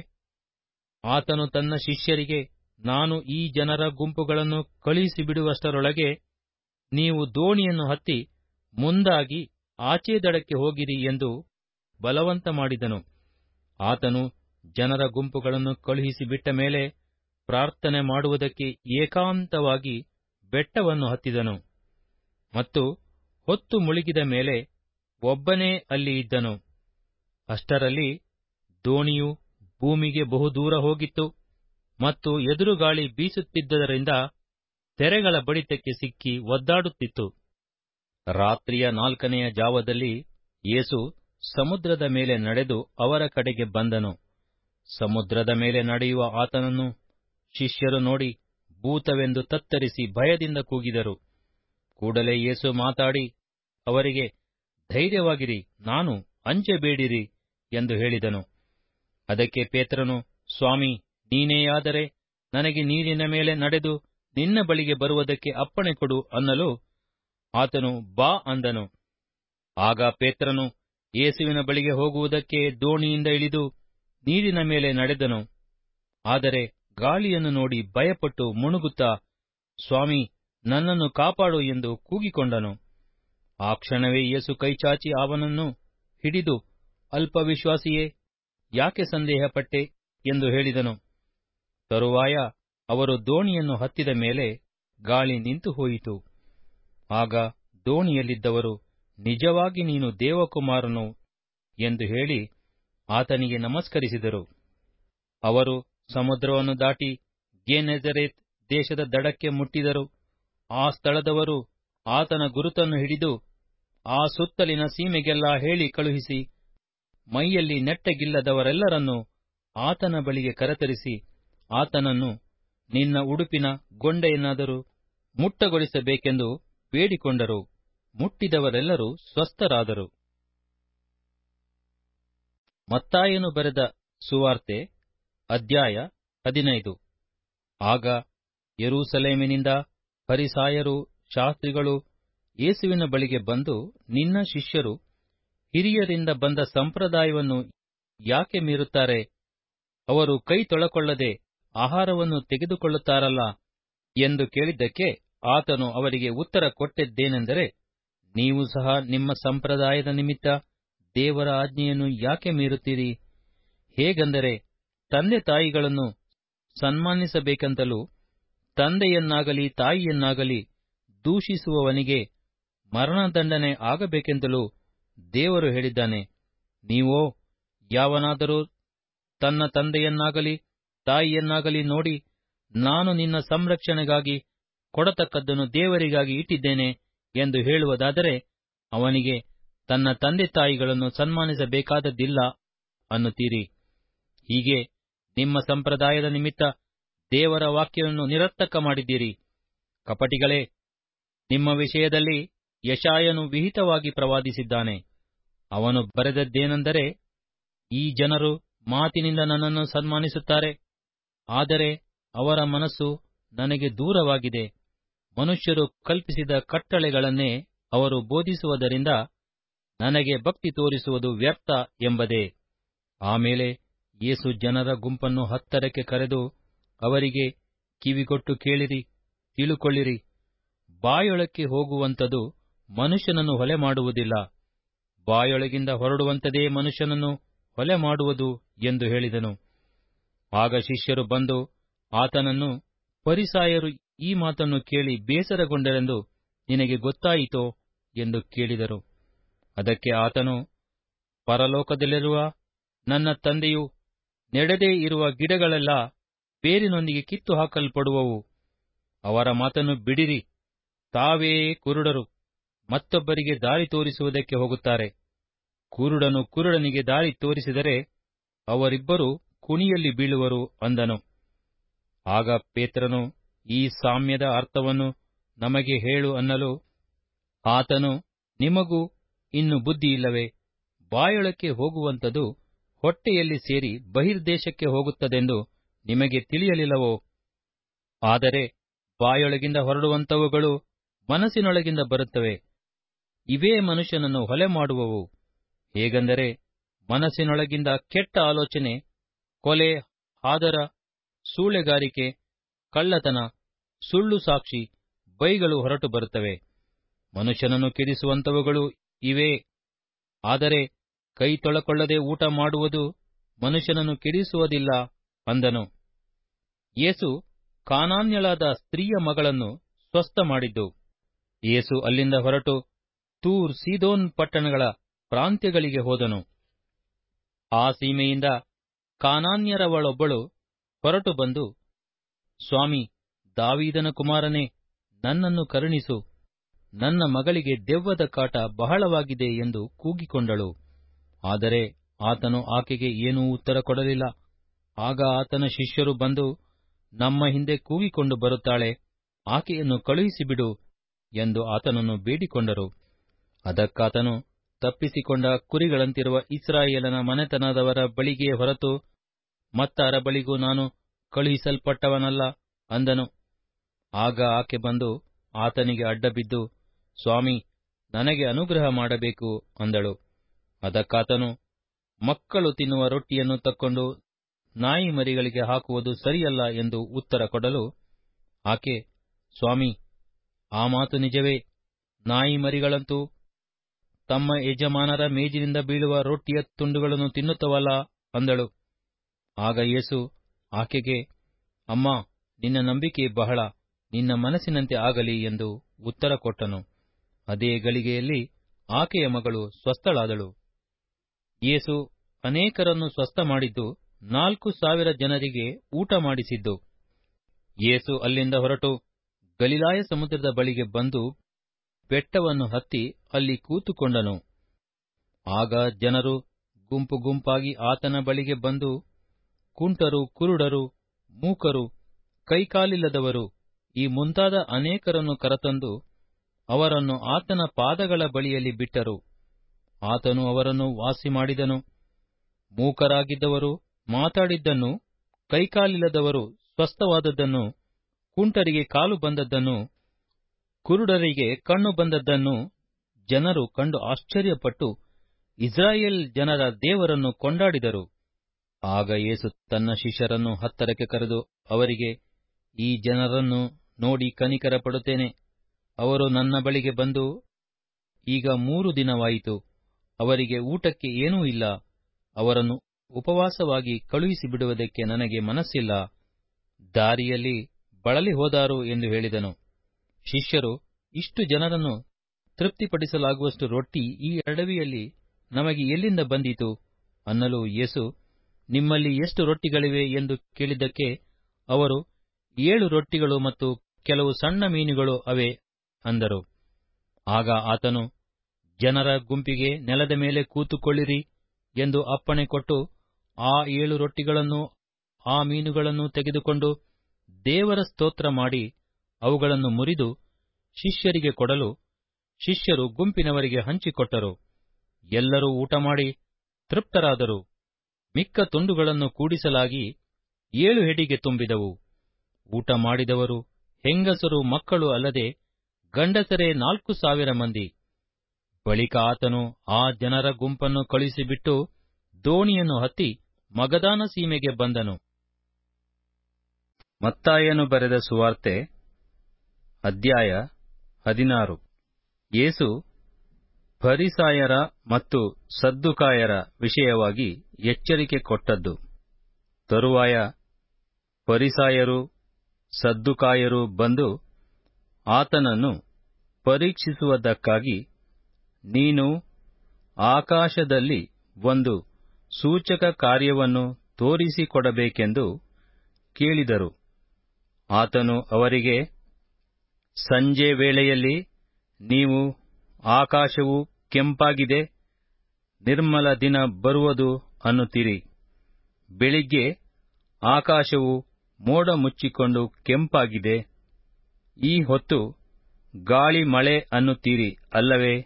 ಆತನು ತನ್ನ ಶಿಷ್ಯರಿಗೆ ನಾನು ಈ ಜನರ ಗುಂಪುಗಳನ್ನು ಕಳುಹಿಸಿಬಿಡುವಷ್ಟರೊಳಗೆ ನೀವು ದೋಣಿಯನ್ನು ಹತ್ತಿ ಮುಂದಾಗಿ ಆಚೆ ದಡಕ್ಕೆ ಹೋಗಿರಿ ಎಂದು ಬಲವಂತ ಮಾಡಿದನು ಆತನು ಜನರ ಗುಂಪುಗಳನ್ನು ಕಳುಹಿಸಿಬಿಟ್ಟ ಮೇಲೆ ಪ್ರಾರ್ಥನೆ ಮಾಡುವುದಕ್ಕೆ ಏಕಾಂತವಾಗಿ ಬೆಟ್ಟವನ್ನು ಹತ್ತಿದನು ಮತ್ತು ಹೊತ್ತು ಮುಳುಗಿದ ಮೇಲೆ ಒಬ್ಬನೇ ಅಲ್ಲಿ ಇದ್ದನು ಅಷ್ಟರಲ್ಲಿ ದೋಣಿಯು ಭೂಮಿಗೆ ಬಹುದೂರ ಹೋಗಿತ್ತು ಮತ್ತು ಎದುರುಗಾಳಿ ಬೀಸುತ್ತಿದ್ದರಿಂದ ತೆರೆಗಳ ಬಡಿತಕ್ಕೆ ಸಿಕ್ಕಿ ಒದ್ದಾಡುತ್ತಿತ್ತು ರಾತ್ರಿಯ ನಾಲ್ಕನೆಯ ಜಾವದಲ್ಲಿ ಯೇಸು ಸಮುದ್ರದ ಮೇಲೆ ನಡೆದು ಅವರ ಕಡೆಗೆ ಬಂದನು ಸಮುದ್ರದ ಮೇಲೆ ನಡೆಯುವ ಆತನನ್ನು ಶಿಷ್ಯರು ನೋಡಿ ಭೂತವೆಂದು ತತ್ತರಿಸಿ ಭಯದಿಂದ ಕೂಗಿದರು ಕೂಡಲೇ ಯೇಸು ಮಾತಾಡಿ ಅವರಿಗೆ ಧೈರ್ಯವಾಗಿರಿ ನಾನು ಅಂಜಬೇಡಿರಿ ಎಂದು ಹೇಳಿದನು ಅದಕ್ಕೆ ಪೇತ್ರನು ಸ್ವಾಮಿ ನೀನೇಯಾದರೆ ನನಗೆ ನೀರಿನ ಮೇಲೆ ನಡೆದು ನಿನ್ನ ಬಳಿಗೆ ಬರುವುದಕ್ಕೆ ಅಪ್ಪಣೆ ಕೊಡು ಅನ್ನಲು ಆತನು ಬಾ ಅಂದನು ಆಗ ಪೇತ್ರನು ಯೇಸುವಿನ ಬಳಿಗೆ ಹೋಗುವುದಕ್ಕೆ ದೋಣಿಯಿಂದ ಇಳಿದು ನೀರಿನ ಮೇಲೆ ನಡೆದನು ಆದರೆ ಗಾಳಿಯನ್ನು ನೋಡಿ ಭಯಪಟ್ಟು ಮುಣುಗುತ್ತಾ ಸ್ವಾಮಿ ನನ್ನನ್ನು ಕಾಪಾಡು ಎಂದು ಕೂಗಿಕೊಂಡನು ಆ ಕ್ಷಣವೇ ಯೇಸು ಕೈಚಾಚಿ ಅವನನ್ನು ಹಿಡಿದು ಅಲ್ಪವಿಶ್ವಾಸಿಯೇ ಯಾಕೆ ಸಂದೇಹಪಟ್ಟೆ ಎಂದು ಹೇಳಿದನು ತರುವಾಯ ಅವರು ದೋಣಿಯನ್ನು ಹತ್ತಿದ ಮೇಲೆ ಗಾಳಿ ನಿಂತು ಹೋಯಿತು ಆಗ ದೋಣಿಯಲ್ಲಿದ್ದವರು ನಿಜವಾಗಿ ನೀನು ದೇವಕುಮಾರನು ಎಂದು ಹೇಳಿ ಆತನಿಗೆ ನಮಸ್ಕರಿಸಿದರು ಅವರು ಸಮುದ್ರವನ್ನು ದಾಟಿ ಗೆನೆಜರೇತ್ ದೇಶದ ದಡಕ್ಕೆ ಮುಟ್ಟಿದರು ಆ ಸ್ಥಳದವರು ಆತನ ಗುರುತನ್ನು ಹಿಡಿದು ಆ ಸುತ್ತಲಿನ ಸೀಮೆಗೆಲ್ಲ ಹೇಳಿ ಕಳುಹಿಸಿ ಮೈಯಲ್ಲಿ ನೆಟ್ಟಗಿಲ್ಲದವರೆಲ್ಲರನ್ನೂ ಆತನ ಬಳಿಗೆ ಕರೆತರಿಸಿ ಆತನನ್ನು ನಿನ್ನ ಉಡುಪಿನ ಗೊಂಡೆಯನ್ನಾದರೂ ಮುಟ್ಟಗೊಳಿಸಬೇಕೆಂದು ಬೇಡಿಕೊಂಡರು ಮುಟ್ಟಿದವರೆಲ್ಲರೂ ಸ್ವಸ್ಥರಾದರು ಮತ್ತಾಯನು ಬರೆದ ಸುವಾರ್ತೆ ಅಧ್ಯಾಯ ಹದಿನೈದು ಆಗ ಯೆರೂಸಲೇಮಿನಿಂದ ಫರಿಸಾಯರು ಶಾಸ್ತ್ರಿಗಳು ಯೇಸುವಿನ ಬಳಿಗೆ ಬಂದು ನಿನ್ನ ಶಿಷ್ಯರು ಹಿರಿಯರಿಂದ ಬಂದ ಸಂಪ್ರದಾಯವನ್ನು ಯಾಕೆ ಮೀರುತ್ತಾರೆ ಅವರು ಕೈ ತೊಳಕೊಳ್ಳದೆ ಆಹಾರವನ್ನು ತೆಗೆದುಕೊಳ್ಳುತ್ತಾರಲ್ಲ ಎಂದು ಕೇಳಿದ್ದಕ್ಕೆ ಆತನು ಅವರಿಗೆ ಉತ್ತರ ಕೊಟ್ಟಿದ್ದೇನೆಂದರೆ ನೀವು ಸಹ ನಿಮ್ಮ ಸಂಪ್ರದಾಯದ ನಿಮಿತ್ತ ದೇವರ ಆಜ್ಞೆಯನ್ನು ಯಾಕೆ ಮೀರುತ್ತೀರಿ ಹೇಗೆಂದರೆ ತಂದೆ ತಾಯಿಗಳನ್ನು ಸನ್ಮಾನಿಸಬೇಕೆಂತಲೂ ತಂದೆಯನ್ನಾಗಲಿ ತಾಯಿಯನ್ನಾಗಲಿ ದೂಷಿಸುವವನಿಗೆ ಮರಣದಂಡನೆ ಆಗಬೇಕೆಂತಲೂ ದೇವರು ಹೇಳಿದ್ದಾನೆ ನೀವೋ ಯಾವನಾದರೂ ತನ್ನ ತಂದೆಯನ್ನಾಗಲಿ ತಾಯಿಯನ್ನಾಗಲಿ ನೋಡಿ ನಾನು ನಿನ್ನ ಸಂರಕ್ಷಣೆಗಾಗಿ ಕೊಡತಕ್ಕದ್ದನ್ನು ದೇವರಿಗಾಗಿ ಇಟ್ಟಿದ್ದೇನೆ ಎಂದು ಹೇಳುವುದಾದರೆ ಅವನಿಗೆ ತನ್ನ ತಂದೆ ತಾಯಿಗಳನ್ನು ಸನ್ಮಾನಿಸಬೇಕಾದದ್ದಿಲ್ಲ ಅನ್ನುತ್ತೀರಿ ಹೀಗೆ ನಿಮ್ಮ ಸಂಪ್ರದಾಯದ ನಿಮಿತ್ತ ದೇವರ ವಾಕ್ಯವನ್ನು ನಿರರ್ಥಕ ಮಾಡಿದ್ದೀರಿ ಕಪಟಿಗಳೇ ನಿಮ್ಮ ವಿಷಯದಲ್ಲಿ ಯಶಾಯನು ವಿಹಿತವಾಗಿ ಪ್ರವಾದಿಸಿದ್ದಾನೆ ಅವನು ಬರೆದದ್ದೇನೆಂದರೆ ಈ ಜನರು ಮಾತಿನಿಂದ ನನ್ನನ್ನು ಸನ್ಮಾನಿಸುತ್ತಾರೆ ಆದರೆ ಅವರ ಮನಸ್ಸು ನನಗೆ ದೂರವಾಗಿದೆ ಮನುಷ್ಯರು ಕಲ್ಪಿಸಿದ ಕಟ್ಟಳೆಗಳನ್ನೇ ಅವರು ಬೋಧಿಸುವುದರಿಂದ ನನಗೆ ಭಕ್ತಿ ತೋರಿಸುವುದು ವ್ಯರ್ಥ ಎಂಬುದೇ ಆಮೇಲೆ ಯೇಸು ಜನರ ಗುಂಪನ್ನು ಹತ್ತರಕ್ಕೆ ಕರೆದು ಅವರಿಗೆ ಕಿವಿಗೊಟ್ಟು ಕೇಳಿರಿ ತಿಳುಕೊಳ್ಳಿರಿ ಬಾಯೊಳಕ್ಕೆ ಹೋಗುವಂಥದು ಮನುಷ್ಯನನ್ನು ಹೊಲೆ ಮಾಡುವುದಿಲ್ಲ ಬಾಯೊಳಗಿಂದ ಹೊರಡುವಂಥದೇ ಮನುಷ್ಯನನ್ನು ಹೊಲೆ ಮಾಡುವುದು ಎಂದು ಹೇಳಿದನು ಆಗ ಶಿಷ್ಯರು ಬಂದು ಆತನನ್ನು ಪರಿಸಾಯರು ಈ ಮಾತನ್ನು ಕೇಳಿ ಬೇಸರಗೊಂಡರೆಂದು ನಿನಗೆ ಗೊತ್ತಾಯಿತೋ ಎಂದು ಕೇಳಿದರು ಅದಕ್ಕೆ ಆತನು ಪರಲೋಕದಲ್ಲಿರುವ ನನ್ನ ತಂದೆಯು ನೆಡದೇ ಇರುವ ಗಿಡಗಳೆಲ್ಲ ಬೇರಿನೊಂದಿಗೆ ಕಿತ್ತು ಹಾಕಲ್ಪಡುವವು ಅವರ ಮಾತನ್ನು ಬಿಡಿರಿ ತಾವೇ ಕುರುಡರು ಮತ್ತೊಬ್ಬರಿಗೆ ದಾರಿ ತೋರಿಸುವುದಕ್ಕೆ ಹೋಗುತ್ತಾರೆ ಕುರುಡನು ಕುರುಡನಿಗೆ ದಾರಿ ತೋರಿಸಿದರೆ ಅವರಿಬ್ಬರು ಕುಣಿಯಲ್ಲಿ ಬೀಳುವರು ಅಂದನು ಆಗ ಪೇತ್ರನು ಈ ಸಾಮ್ಯದ ಅರ್ಥವನ್ನು ನಮಗೆ ಹೇಳು ಅನ್ನಲು ಆತನು ನಿಮಗೂ ಇನ್ನು ಬುದ್ಧಿ ಇಲ್ಲವೇ ಬಾಯೊಳಕ್ಕೆ ಹೋಗುವಂಥದು ಹೊಟ್ಟೆಯಲ್ಲಿ ಸೇರಿ ಬಹಿರ್ದೇಶಕ್ಕೆ ಹೋಗುತ್ತದೆಂದು ನಿಮಗೆ ತಿಳಿಯಲಿಲ್ಲವೋ ಆದರೆ ಬಾಯೊಳಗಿಂದ ಹೊರಡುವಂಥವುಗಳು ಮನಸ್ಸಿನೊಳಗಿಂದ ಬರುತ್ತವೆ ಇವೇ ಮನುಷ್ಯನನ್ನು ಹೊಲೆ ಮಾಡುವವು ಹೇಗೆಂದರೆ ಮನಸ್ಸಿನೊಳಗಿಂದ ಕೆಟ್ಟ ಆಲೋಚನೆ ಕೊಲೆ ಹಾದರ ಸೂಳೆಗಾರಿಕೆ ಕಳ್ಳತನ ಸುಳ್ಳು ಸಾಕ್ಷಿ ಬೈಗಳು ಹೊರಟು ಬರುತ್ತವೆ ಮನುಷ್ಯನನ್ನು ಕೆಡಿಸುವಂಥವುಗಳು ಇವೇ ಆದರೆ ಕೈ ತೊಳಕೊಳ್ಳದೆ ಊಟ ಮಾಡುವುದು ಮನುಷ್ಯನನ್ನು ಕೆಡಿಸುವುದಿಲ್ಲ ಅಂದನು ಯೇಸು ಕಾನಾನ್ಯಳಾದ ಸ್ತ್ರೀಯ ಮಗಳನ್ನು ಸ್ವಸ್ಥ ಮಾಡಿದ್ದು ಯೇಸು ಅಲ್ಲಿಂದ ಹೊರಟು ತೂರ್ ಸೀದೋನ್ ಪಟ್ಟಣಗಳ ಪ್ರಾಂತ್ಯಗಳಿಗೆ ಹೋದನು ಆ ಸೀಮೆಯಿಂದ ಕಾನಾನ್ಯರವಳೊಬ್ಬಳು ಹೊರಟು ಬಂದು ಸ್ವಾಮಿ ದಾವೀದನ ಕುಮಾರನೇ ನನ್ನನ್ನು ಕರುಣಿಸು ನನ್ನ ಮಗಳಿಗೆ ದೆವ್ವದ ಕಾಟ ಬಹಳವಾಗಿದೆ ಎಂದು ಕೂಗಿಕೊಂಡಳು ಆದರೆ ಆತನು ಆಕೆಗೆ ಏನೂ ಉತ್ತರ ಕೊಡಲಿಲ್ಲ ಆಗ ಆತನ ಶಿಷ್ಯರು ಬಂದು ನಮ್ಮ ಹಿಂದೆ ಕೂಗಿಕೊಂಡು ಬರುತ್ತಾಳೆ ಆಕೆಯನ್ನು ಕಳುಹಿಸಿಬಿಡು ಎಂದು ಆತನನ್ನು ಬೇಡಿಕೊಂಡರು ಅದಕ್ಕಾತನು ತಪ್ಪಿಸಿಕೊಂಡ ಕುರಿಗಳಂತಿರುವ ಇಸ್ರಾಯೇಲನ ಮನೆತನದವರ ಬಳಿಗೆ ಹೊರತು ಮತ್ತಾರ ಬಳಿಗೂ ನಾನು ಕಳುಹಿಸಲ್ಪಟ್ಟವನಲ್ಲ ಅಂದನು ಆಗ ಆಕೆ ಬಂದು ಆತನಿಗೆ ಅಡ್ಡಬಿದ್ದು ಸ್ವಾಮಿ ನನಗೆ ಅನುಗ್ರಹ ಮಾಡಬೇಕು ಅಂದಳು ಅದಕ್ಕಾತನು ಮಕ್ಕಳು ತಿನ್ನುವ ರೊಟ್ಟಿಯನ್ನು ತಕ್ಕೊಂಡು ನಾಯಿ ಮರಿಗಳಿಗೆ ಹಾಕುವುದು ಸರಿಯಲ್ಲ ಎಂದು ಉತ್ತರ ಕೊಡಲು ಆಕೆ ಸ್ವಾಮಿ ಆ ಮಾತು ನಿಜವೇ ನಾಯಿ ಮರಿಗಳಂತೂ ತಮ್ಮ ಯಜಮಾನರ ಮೇಜಿನಿಂದ ಬೀಳುವ ರೊಟ್ಟಿಯ ತುಂಡುಗಳನ್ನು ತಿನ್ನುತ್ತವಲ್ಲ ಅಂದಳು ಆಗ ಯೇಸು ಆಕೆಗೆ ಅಮ್ಮ ನಿನ್ನ ನಂಬಿಕೆ ಬಹಳ ನಿನ್ನ ಮನಸ್ಸಿನಂತೆ ಆಗಲಿ ಎಂದು ಉತ್ತರ ಕೊಟ್ಟನು ಅದೇ ಗಳಿಗೆಯಲ್ಲಿ ಆಕೆಯ ಮಗಳು ಸ್ವಸ್ಥಳಾದಳು ಯೇಸು ಅನೇಕರನ್ನು ಸ್ವಸ್ಥ ಮಾಡಿದ್ದು ನಾಲ್ಕು ಸಾವಿರ ಜನರಿಗೆ ಊಟ ಮಾಡಿಸಿದ್ದು ಯೇಸು ಅಲ್ಲಿಂದ ಹೊರಟು ಗಲಿಲಾಯ ಸಮುದ್ರದ ಬಳಿಗೆ ಬಂದು ಬೆಟ್ಟವನ್ನು ಹತ್ತಿ ಅಲ್ಲಿ ಕೂತುಕೊಂಡನು ಆಗ ಜನರು ಗುಂಪು ಗುಂಪಾಗಿ ಆತನ ಬಳಿಗೆ ಬಂದು ಕುಂಟರು ಕುರುಡರು ಮೂಕರು ಕೈಕಾಲಿಲ್ಲದವರು ಈ ಮುಂತಾದ ಅನೇಕರನ್ನು ಕರತಂದು ಅವರನ್ನು ಆತನ ಪಾದಗಳ ಬಳಿಯಲ್ಲಿ ಬಿಟ್ಟರು ಆತನು ಅವರನ್ನು ವಾಸಿ ಮಾಡಿದನು ಮೂಕರಾಗಿದ್ದವರು ಮಾತಾಡಿದ್ದನ್ನು ಕೈಕಾಲಿಲ್ಲದವರು ಸ್ವಸ್ಥವಾದದ್ದನ್ನು ಕುಂಟರಿಗೆ ಕಾಲು ಬಂದದ್ದನ್ನು ಕುರುಡರಿಗೆ ಕಣ್ಣು ಬಂದದ್ದನ್ನು ಜನರು ಕಂಡು ಆಶ್ಚರ್ಯಪಟ್ಟು ಇಸ್ರಾಯೇಲ್ ಜನರ ದೇವರನ್ನು ಕೊಂಡಾಡಿದರು ಆಗ ಯೇಸು ತನ್ನ ಶಿಷ್ಯರನ್ನು ಹತ್ತರಕ್ಕೆ ಕರೆದು ಅವರಿಗೆ ಈ ಜನರನ್ನು ನೋಡಿ ಕನಿಕರ ಪಡುತ್ತೇನೆ ಅವರು ನನ್ನ ಬಳಿಗೆ ಬಂದು ಈಗ ಮೂರು ದಿನವಾಯಿತು ಅವರಿಗೆ ಊಟಕ್ಕೆ ಏನೂ ಇಲ್ಲ ಅವರನ್ನು ಉಪವಾಸವಾಗಿ ಕಳುಹಿಸಿ ಬಿಡುವುದಕ್ಕೆ ನನಗೆ ಮನಸ್ಸಿಲ್ಲ ದಾರಿಯಲ್ಲಿ ಬಳಲಿ ಹೋದಾರು ಎಂದು ಹೇಳಿದನು ಶಿಷ್ಯರು ಇಷ್ಟು ಜನರನ್ನು ತೃಪ್ತಿಪಡಿಸಲಾಗುವಷ್ಟು ರೊಟ್ಟಿ ಈ ಅಡವಿಯಲ್ಲಿ ನಮಗೆ ಎಲ್ಲಿಂದ ಬಂದಿತು ಅನ್ನಲು ಯೇಸು ನಿಮ್ಮಲ್ಲಿ ಎಷ್ಟು ರೊಟ್ಟಿಗಳಿವೆ ಎಂದು ಕೇಳಿದ್ದಕ್ಕೆ ಅವರು ಏಳು ರೊಟ್ಟಿಗಳು ಮತ್ತು ಕೆಲವು ಸಣ್ಣ ಮೀನುಗಳು ಅವೆ ಅಂದರು ಆಗ ಆತನು ಜನರ ಗುಂಪಿಗೆ ನೆಲದ ಮೇಲೆ ಕೂತುಕೊಳ್ಳಿರಿ ಎಂದು ಅಪ್ಪಣೆ ಕೊಟ್ಟು ಆ ಏಳು ರೊಟ್ಟಿಗಳನ್ನು ಆ ಮೀನುಗಳನ್ನು ತೆಗೆದುಕೊಂಡು ದೇವರ ಸ್ತೋತ್ರ ಮಾಡಿ ಅವುಗಳನ್ನು ಮುರಿದು ಶಿಷ್ಯರಿಗೆ ಕೊಡಲು ಶಿಷ್ಯರು ಗುಂಪಿನವರಿಗೆ ಹಂಚಿಕೊಟ್ಟರು ಎಲ್ಲರೂ ಊಟಮಾಡಿ ತೃಪ್ತರಾದರು ಮಿಕ್ಕ ತುಂಡುಗಳನ್ನು ಕೂಡಿಸಲಾಗಿ ಏಳು ಹೆಡಿಗೆ ತುಂಬಿದವು ಊಟ ಮಾಡಿದವರು ಹೆಂಗಸರು ಮಕ್ಕಳು ಅಲ್ಲದೆ ಗಂಡಸರೇ ನಾಲ್ಕು ಸಾವಿರ ಮಂದಿ ಬಳಿಕ ಆತನು ಆ ಜನರ ಗುಂಪನ್ನು ಕಳುಹಿಸಿಬಿಟ್ಟು ದೋಣಿಯನ್ನು ಹತ್ತಿ ಮಗದಾನ ಸೀಮೆಗೆ ಬಂದನು ಮತ್ತಾಯನು ಬರೆದ ಸುವಾರ್ತೆ ಅಧ್ಯಾಯ ಹದಿನಾರು ಯೇಸು ಫರಿಸಾಯರ ಮತ್ತು ಸದ್ದುಕಾಯರ ವಿಷಯವಾಗಿ ಎಚ್ಚರಿಕೆ ಕೊಟ್ಟದ್ದು ತರುವಾಯ ಫರಿಸಾಯರು ಸದ್ದುಕಾಯರು ಬಂದು ಆತನನ್ನು ಪರೀಕ್ಷಿಸುವುದಕ್ಕಾಗಿ ನೀನು ಆಕಾಶದಲ್ಲಿ ಒಂದು ಸೂಚಕ ಕಾರ್ಯವನ್ನು ತೋರಿಸಿಕೊಡಬೇಕೆಂದು ಕೇಳಿದರು ಆತನು ಅವರಿಗೆ ಸಂಜೆ ವೇಳೆಯಲ್ಲಿ ನೀವು ಆಕಾಶವು ಕೆಂಪಾಗಿದೆ ನಿರ್ಮಲ ದಿನ ಬರುವುದು ಅನ್ನುತ್ತೀರಿ ಬೆಳಿಗ್ಗೆ ಆಕಾಶವು ಮೋಡ ಮುಚ್ಚಿಕೊಂಡು ಕೆಂಪಾಗಿದೆ ಈ ಹೊತ್ತು ಗಾಳಿ ಮಳೆ ಅನ್ನುತ್ತೀರಿ ಅಲ್ಲವೇ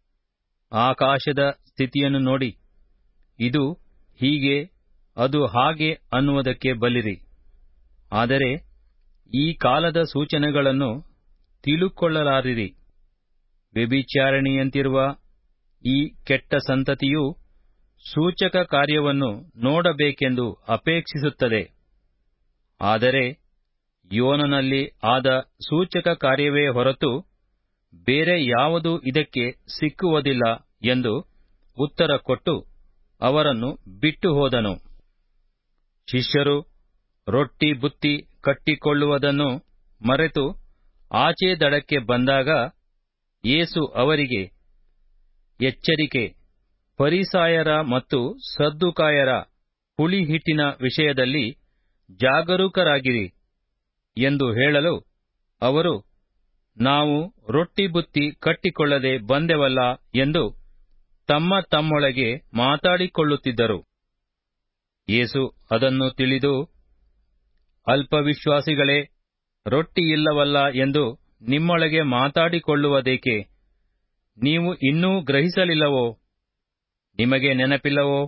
ಆಕಾಶದ ಸ್ಥಿತಿಯನ್ನು ನೋಡಿ ಇದು ಹೀಗೆ ಅದು ಹಾಗೆ ಅನ್ನುವುದಕ್ಕೆ ಬಲ್ಲಿರಿ ಆದರೆ ಈ ಕಾಲದ ಸೂಚನೆಗಳನ್ನು ತಿಳುಕೊಳ್ಳಲಾರಿರಿ ವ್ಯಭಿಚಾರಿಣಿಯಂತಿರುವ ಈ ಕೆಟ್ಟ ಸಂತತಿಯು ಸೂಚಕ ಕಾರ್ಯವನ್ನು ನೋಡಬೇಕೆಂದು ಅಪೇಕ್ಷಿಸುತ್ತದೆ ಆದರೆ ಯೋನನಲ್ಲಿ ಆದ ಸೂಚಕ ಕಾರ್ಯವೇ ಹೊರತು ಬೇರೆ ಯಾವುದೂ ಇದಕ್ಕೆ ಸಿಕ್ಕುವುದಿಲ್ಲ ಎಂದು ಉತ್ತರ ಕೊಟ್ಟು ಅವರನ್ನು ಬಿಟ್ಟು ಹೋದನು ಶಿಷ್ಯರು ರೊಟ್ಟಿ ಬುತ್ತಿ ಕಟ್ಟಿಕೊಳ್ಳುವುದನ್ನು ಮರೆತು ಆಚೆ ದಡಕ್ಕೆ ಬಂದಾಗ ಯೇಸು ಅವರಿಗೆ ಎಚ್ಚರಿಕೆ ಪರಿಸಾಯರ ಮತ್ತು ಸದ್ದುಕಾಯರ ಹುಳಿಹಿಟ್ಟಿನ ವಿಷಯದಲ್ಲಿ ಜಾಗರೂಕರಾಗಿರಿ ಎಂದು ಹೇಳಲು ಅವರು ನಾವು ರೊಟ್ಟಿ ಬುತ್ತಿ ಕಟ್ಟಿಕೊಳ್ಳದೆ ಬಂದೆವಲ್ಲ ಎಂದು ತಮ್ಮ ತಮ್ಮೊಳಗೆ ಮಾತಾಡಿಕೊಳ್ಳುತ್ತಿದ್ದರು ಯೇಸು ಅದನ್ನು ತಿಳಿದು ಅಲ್ಪವಿಶ್ವಾಸಿಗಳೇ ರೊಟ್ಟಿಯಿಲ್ಲವಲ್ಲ ಎಂದು ನಿಮ್ಮೊಳಗೆ ಮಾತಾಡಿಕೊಳ್ಳುವುದೇಕೆ ನೀವು ಇನ್ನೂ ಗ್ರಹಿಸಲಿಲ್ಲವೋ ನಿಮಗೆ ನೆನಪಿಲ್ಲವೋ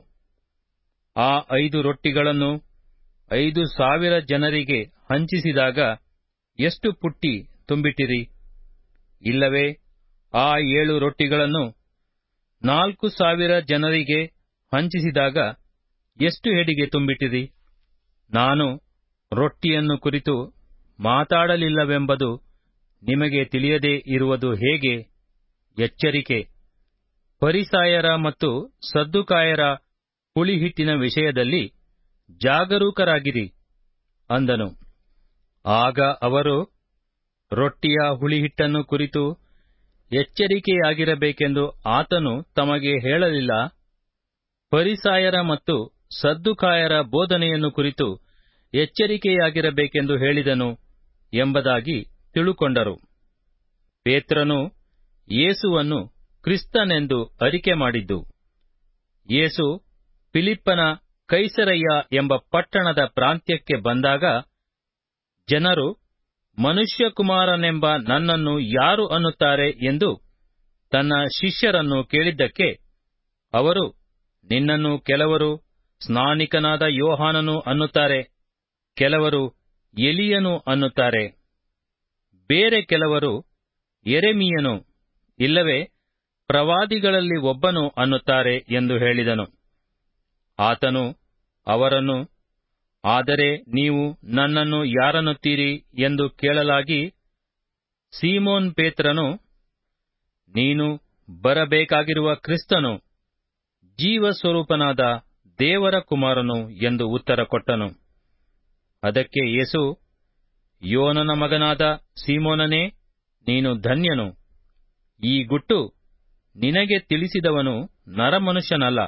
ಆ ಐದು ರೊಟ್ಟಿಗಳನ್ನು ಐದು ಸಾವಿರ ಜನರಿಗೆ ಹಂಚಿಸಿದಾಗ ಎಷ್ಟು ಪುಟ್ಟಿ ತುಂಬಿಟ್ಟಿರಿ ಇಲ್ಲವೇ ಆ ಏಳು ರೊಟ್ಟಿಗಳನ್ನು ನಾಲ್ಕು ಸಾವಿರ ಜನರಿಗೆ ಹಂಚಿಸಿದಾಗ ಎಷ್ಟು ಹೆಡಿಗೆ ತುಂಬಿಟ್ಟಿರಿ ನಾನು ರೊಟ್ಟಿಯನ್ನು ಕುರಿತು ಮಾತಾಡಲಿಲ್ಲವೆಂಬುದು ನಿಮಗೆ ತಿಳಿಯದೇ ಇರುವುದು ಹೇಗೆ ಎಚ್ಚರಿಕೆ ಪರಿಸಾಯರ ಮತ್ತು ಸದ್ದುಕಾಯರ ಹುಳಿಹಿಟ್ಟಿನ ವಿಷಯದಲ್ಲಿ ಜಾಗರೂಕರಾಗಿರಿ ಅಂದನು ಆಗ ಅವರು ರೊಟ್ಟಿಯ ಹುಳಿಹಿಟ್ಟನ್ನು ಕುರಿತು ಎಚ್ಚರಿಕೆಯಾಗಿರಬೇಕೆಂದು ಆತನು ತಮಗೆ ಹೇಳಲಿಲ್ಲ ಪರಿಸಾಯರ ಮತ್ತು ಸದ್ದುಕಾಯರ ಬೋಧನೆಯನ್ನು ಕುರಿತು ಎಚ್ಚರಿಕೆಯಾಗಿರಬೇಕೆಂದು ಹೇಳಿದನು ಎಂಬುದಾಗಿ ತಿಳುಕೊಂಡರು ಪೇತ್ರನು ಯೇಸುವನ್ನು ಕ್ರಿಸ್ತನೆಂದು ಅರಿಕೆ ಮಾಡಿದ್ದು ಯೇಸು ಫಿಲಿಪ್ಪನ ಕೈಸರಯ್ಯ ಎಂಬ ಪಟ್ಟಣದ ಪ್ರಾಂತ್ಯಕ್ಕೆ ಬಂದಾಗ ಜನರು ಮನುಷ್ಯಕುಮಾರನೆಂಬ ನನ್ನನ್ನು ಯಾರು ಅನ್ನುತ್ತಾರೆ ಎಂದು ತನ್ನ ಶಿಷ್ಯರನ್ನು ಕೇಳಿದ್ದಕ್ಕೆ ಅವರು ನಿನ್ನನ್ನು ಕೆಲವರು ಸ್ನಾನಿಕನಾದ ಯೋಹಾನನು ಅನ್ನುತ್ತಾರೆ ಕೆಲವರು ಎಲಿಯನು ಅನ್ನುತ್ತಾರೆ ಬೇರೆ ಕೆಲವರು ಎರೆಮೀಯನು ಇಲ್ಲವೇ ಪ್ರವಾದಿಗಳಲ್ಲಿ ಒಬ್ಬನು ಅನ್ನುತ್ತಾರೆ ಎಂದು ಹೇಳಿದನು ಆತನು ಅವರನ್ನು ಆದರೆ ನೀವು ನನ್ನನ್ನು ಯಾರನ್ನುತ್ತೀರಿ ಎಂದು ಕೇಳಲಾಗಿ ಸೀಮೋನ್ ಪೇತ್ರನು ನೀನು ಬರಬೇಕಾಗಿರುವ ಕ್ರಿಸ್ತನು ಜೀವಸ್ವರೂಪನಾದ ದೇವರ ಕುಮಾರನು ಎಂದು ಉತ್ತರ ಕೊಟ್ಟನು ಅದಕ್ಕೆ ಯೇಸು ಯೋನನ ಮಗನಾದ ಸೀಮೋನನೇ ನೀನು ಧನ್ಯನು ಈ ಗುಟ್ಟು ನಿನಗೆ ತಿಳಿಸಿದವನು ನರಮನುಷ್ಯನಲ್ಲ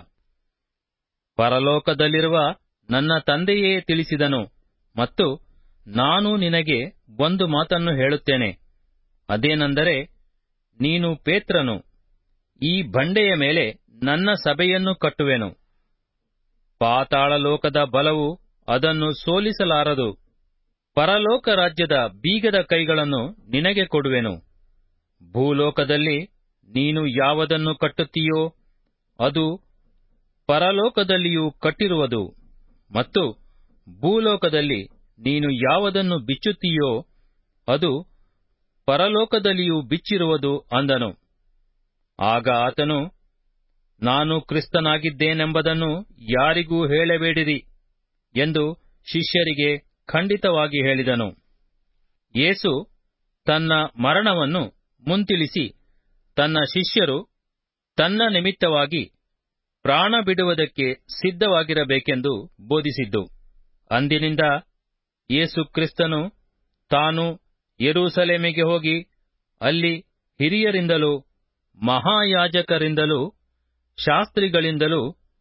ಪರಲೋಕದಲ್ಲಿರುವ ನನ್ನ ತಂದೆಯೇ ತಿಳಿಸಿದನು ಮತ್ತು ನಾನು ನಿನಗೆ ಒಂದು ಮಾತನ್ನು ಹೇಳುತ್ತೇನೆ ಅದೇನೆಂದರೆ ನೀನು ಪೇತ್ರನು ಈ ಬಂಡೆಯ ಮೇಲೆ ನನ್ನ ಸಭೆಯನ್ನು ಕಟ್ಟುವೆನು ಪಾತಾಳಲೋಕದ ಬಲವು ಅದನ್ನು ಸೋಲಿಸಲಾರದು ಪರಲೋಕ ರಾಜ್ಯದ ಬೀಗದ ಕೈಗಳನ್ನು ನಿನಗೆ ಕೊಡುವೆನು ಭೂಲೋಕದಲ್ಲಿ ನೀನು ಯಾವುದನ್ನು ಕಟ್ಟುತ್ತೀಯೋ ಅದು ಪರಲೋಕದಲ್ಲಿಯೂ ಕಟ್ಟಿರುವುದು ಮತ್ತು ಭೂಲೋಕದಲ್ಲಿ ನೀನು ಯಾವುದನ್ನು ಬಿಚ್ಚುತ್ತೀಯೋ ಅದು ಪರಲೋಕದಲ್ಲಿಯೂ ಬಿಚ್ಚಿರುವುದು ಅಂದನು ಆಗ ಆತನು ನಾನು ಕ್ರಿಸ್ತನಾಗಿದ್ದೇನೆಂಬುದನ್ನು ಯಾರಿಗೂ ಹೇಳಬೇಡಿರಿ ಎಂದು ಶಿಷ್ಯರಿಗೆ ಖಂಡಿತವಾಗಿ ಹೇಳಿದನು ಯೇಸು ತನ್ನ ಮರಣವನ್ನು ಮುಂತಿಳಿಸಿ ತನ್ನ ಶಿಷ್ಯರು ತನ್ನ ನಿಮಿತ್ತವಾಗಿ ಪ್ರಾಣ ಬಿಡುವುದಕ್ಕೆ ಸಿದ್ಧವಾಗಿರಬೇಕೆಂದು ಬೋಧಿಸಿದ್ದು ಅಂದಿನಿಂದ ಯೇಸು ಕ್ರಿಸ್ತನು ತಾನು ಯೆರೂಸಲೇಮಿಗೆ ಹೋಗಿ ಅಲ್ಲಿ ಹಿರಿಯರಿಂದಲೂ ಮಹಾಯಾಜಕರಿಂದಲೂ ಶಾಸ್ತ್ರಿಗಳಿಂದಲೂ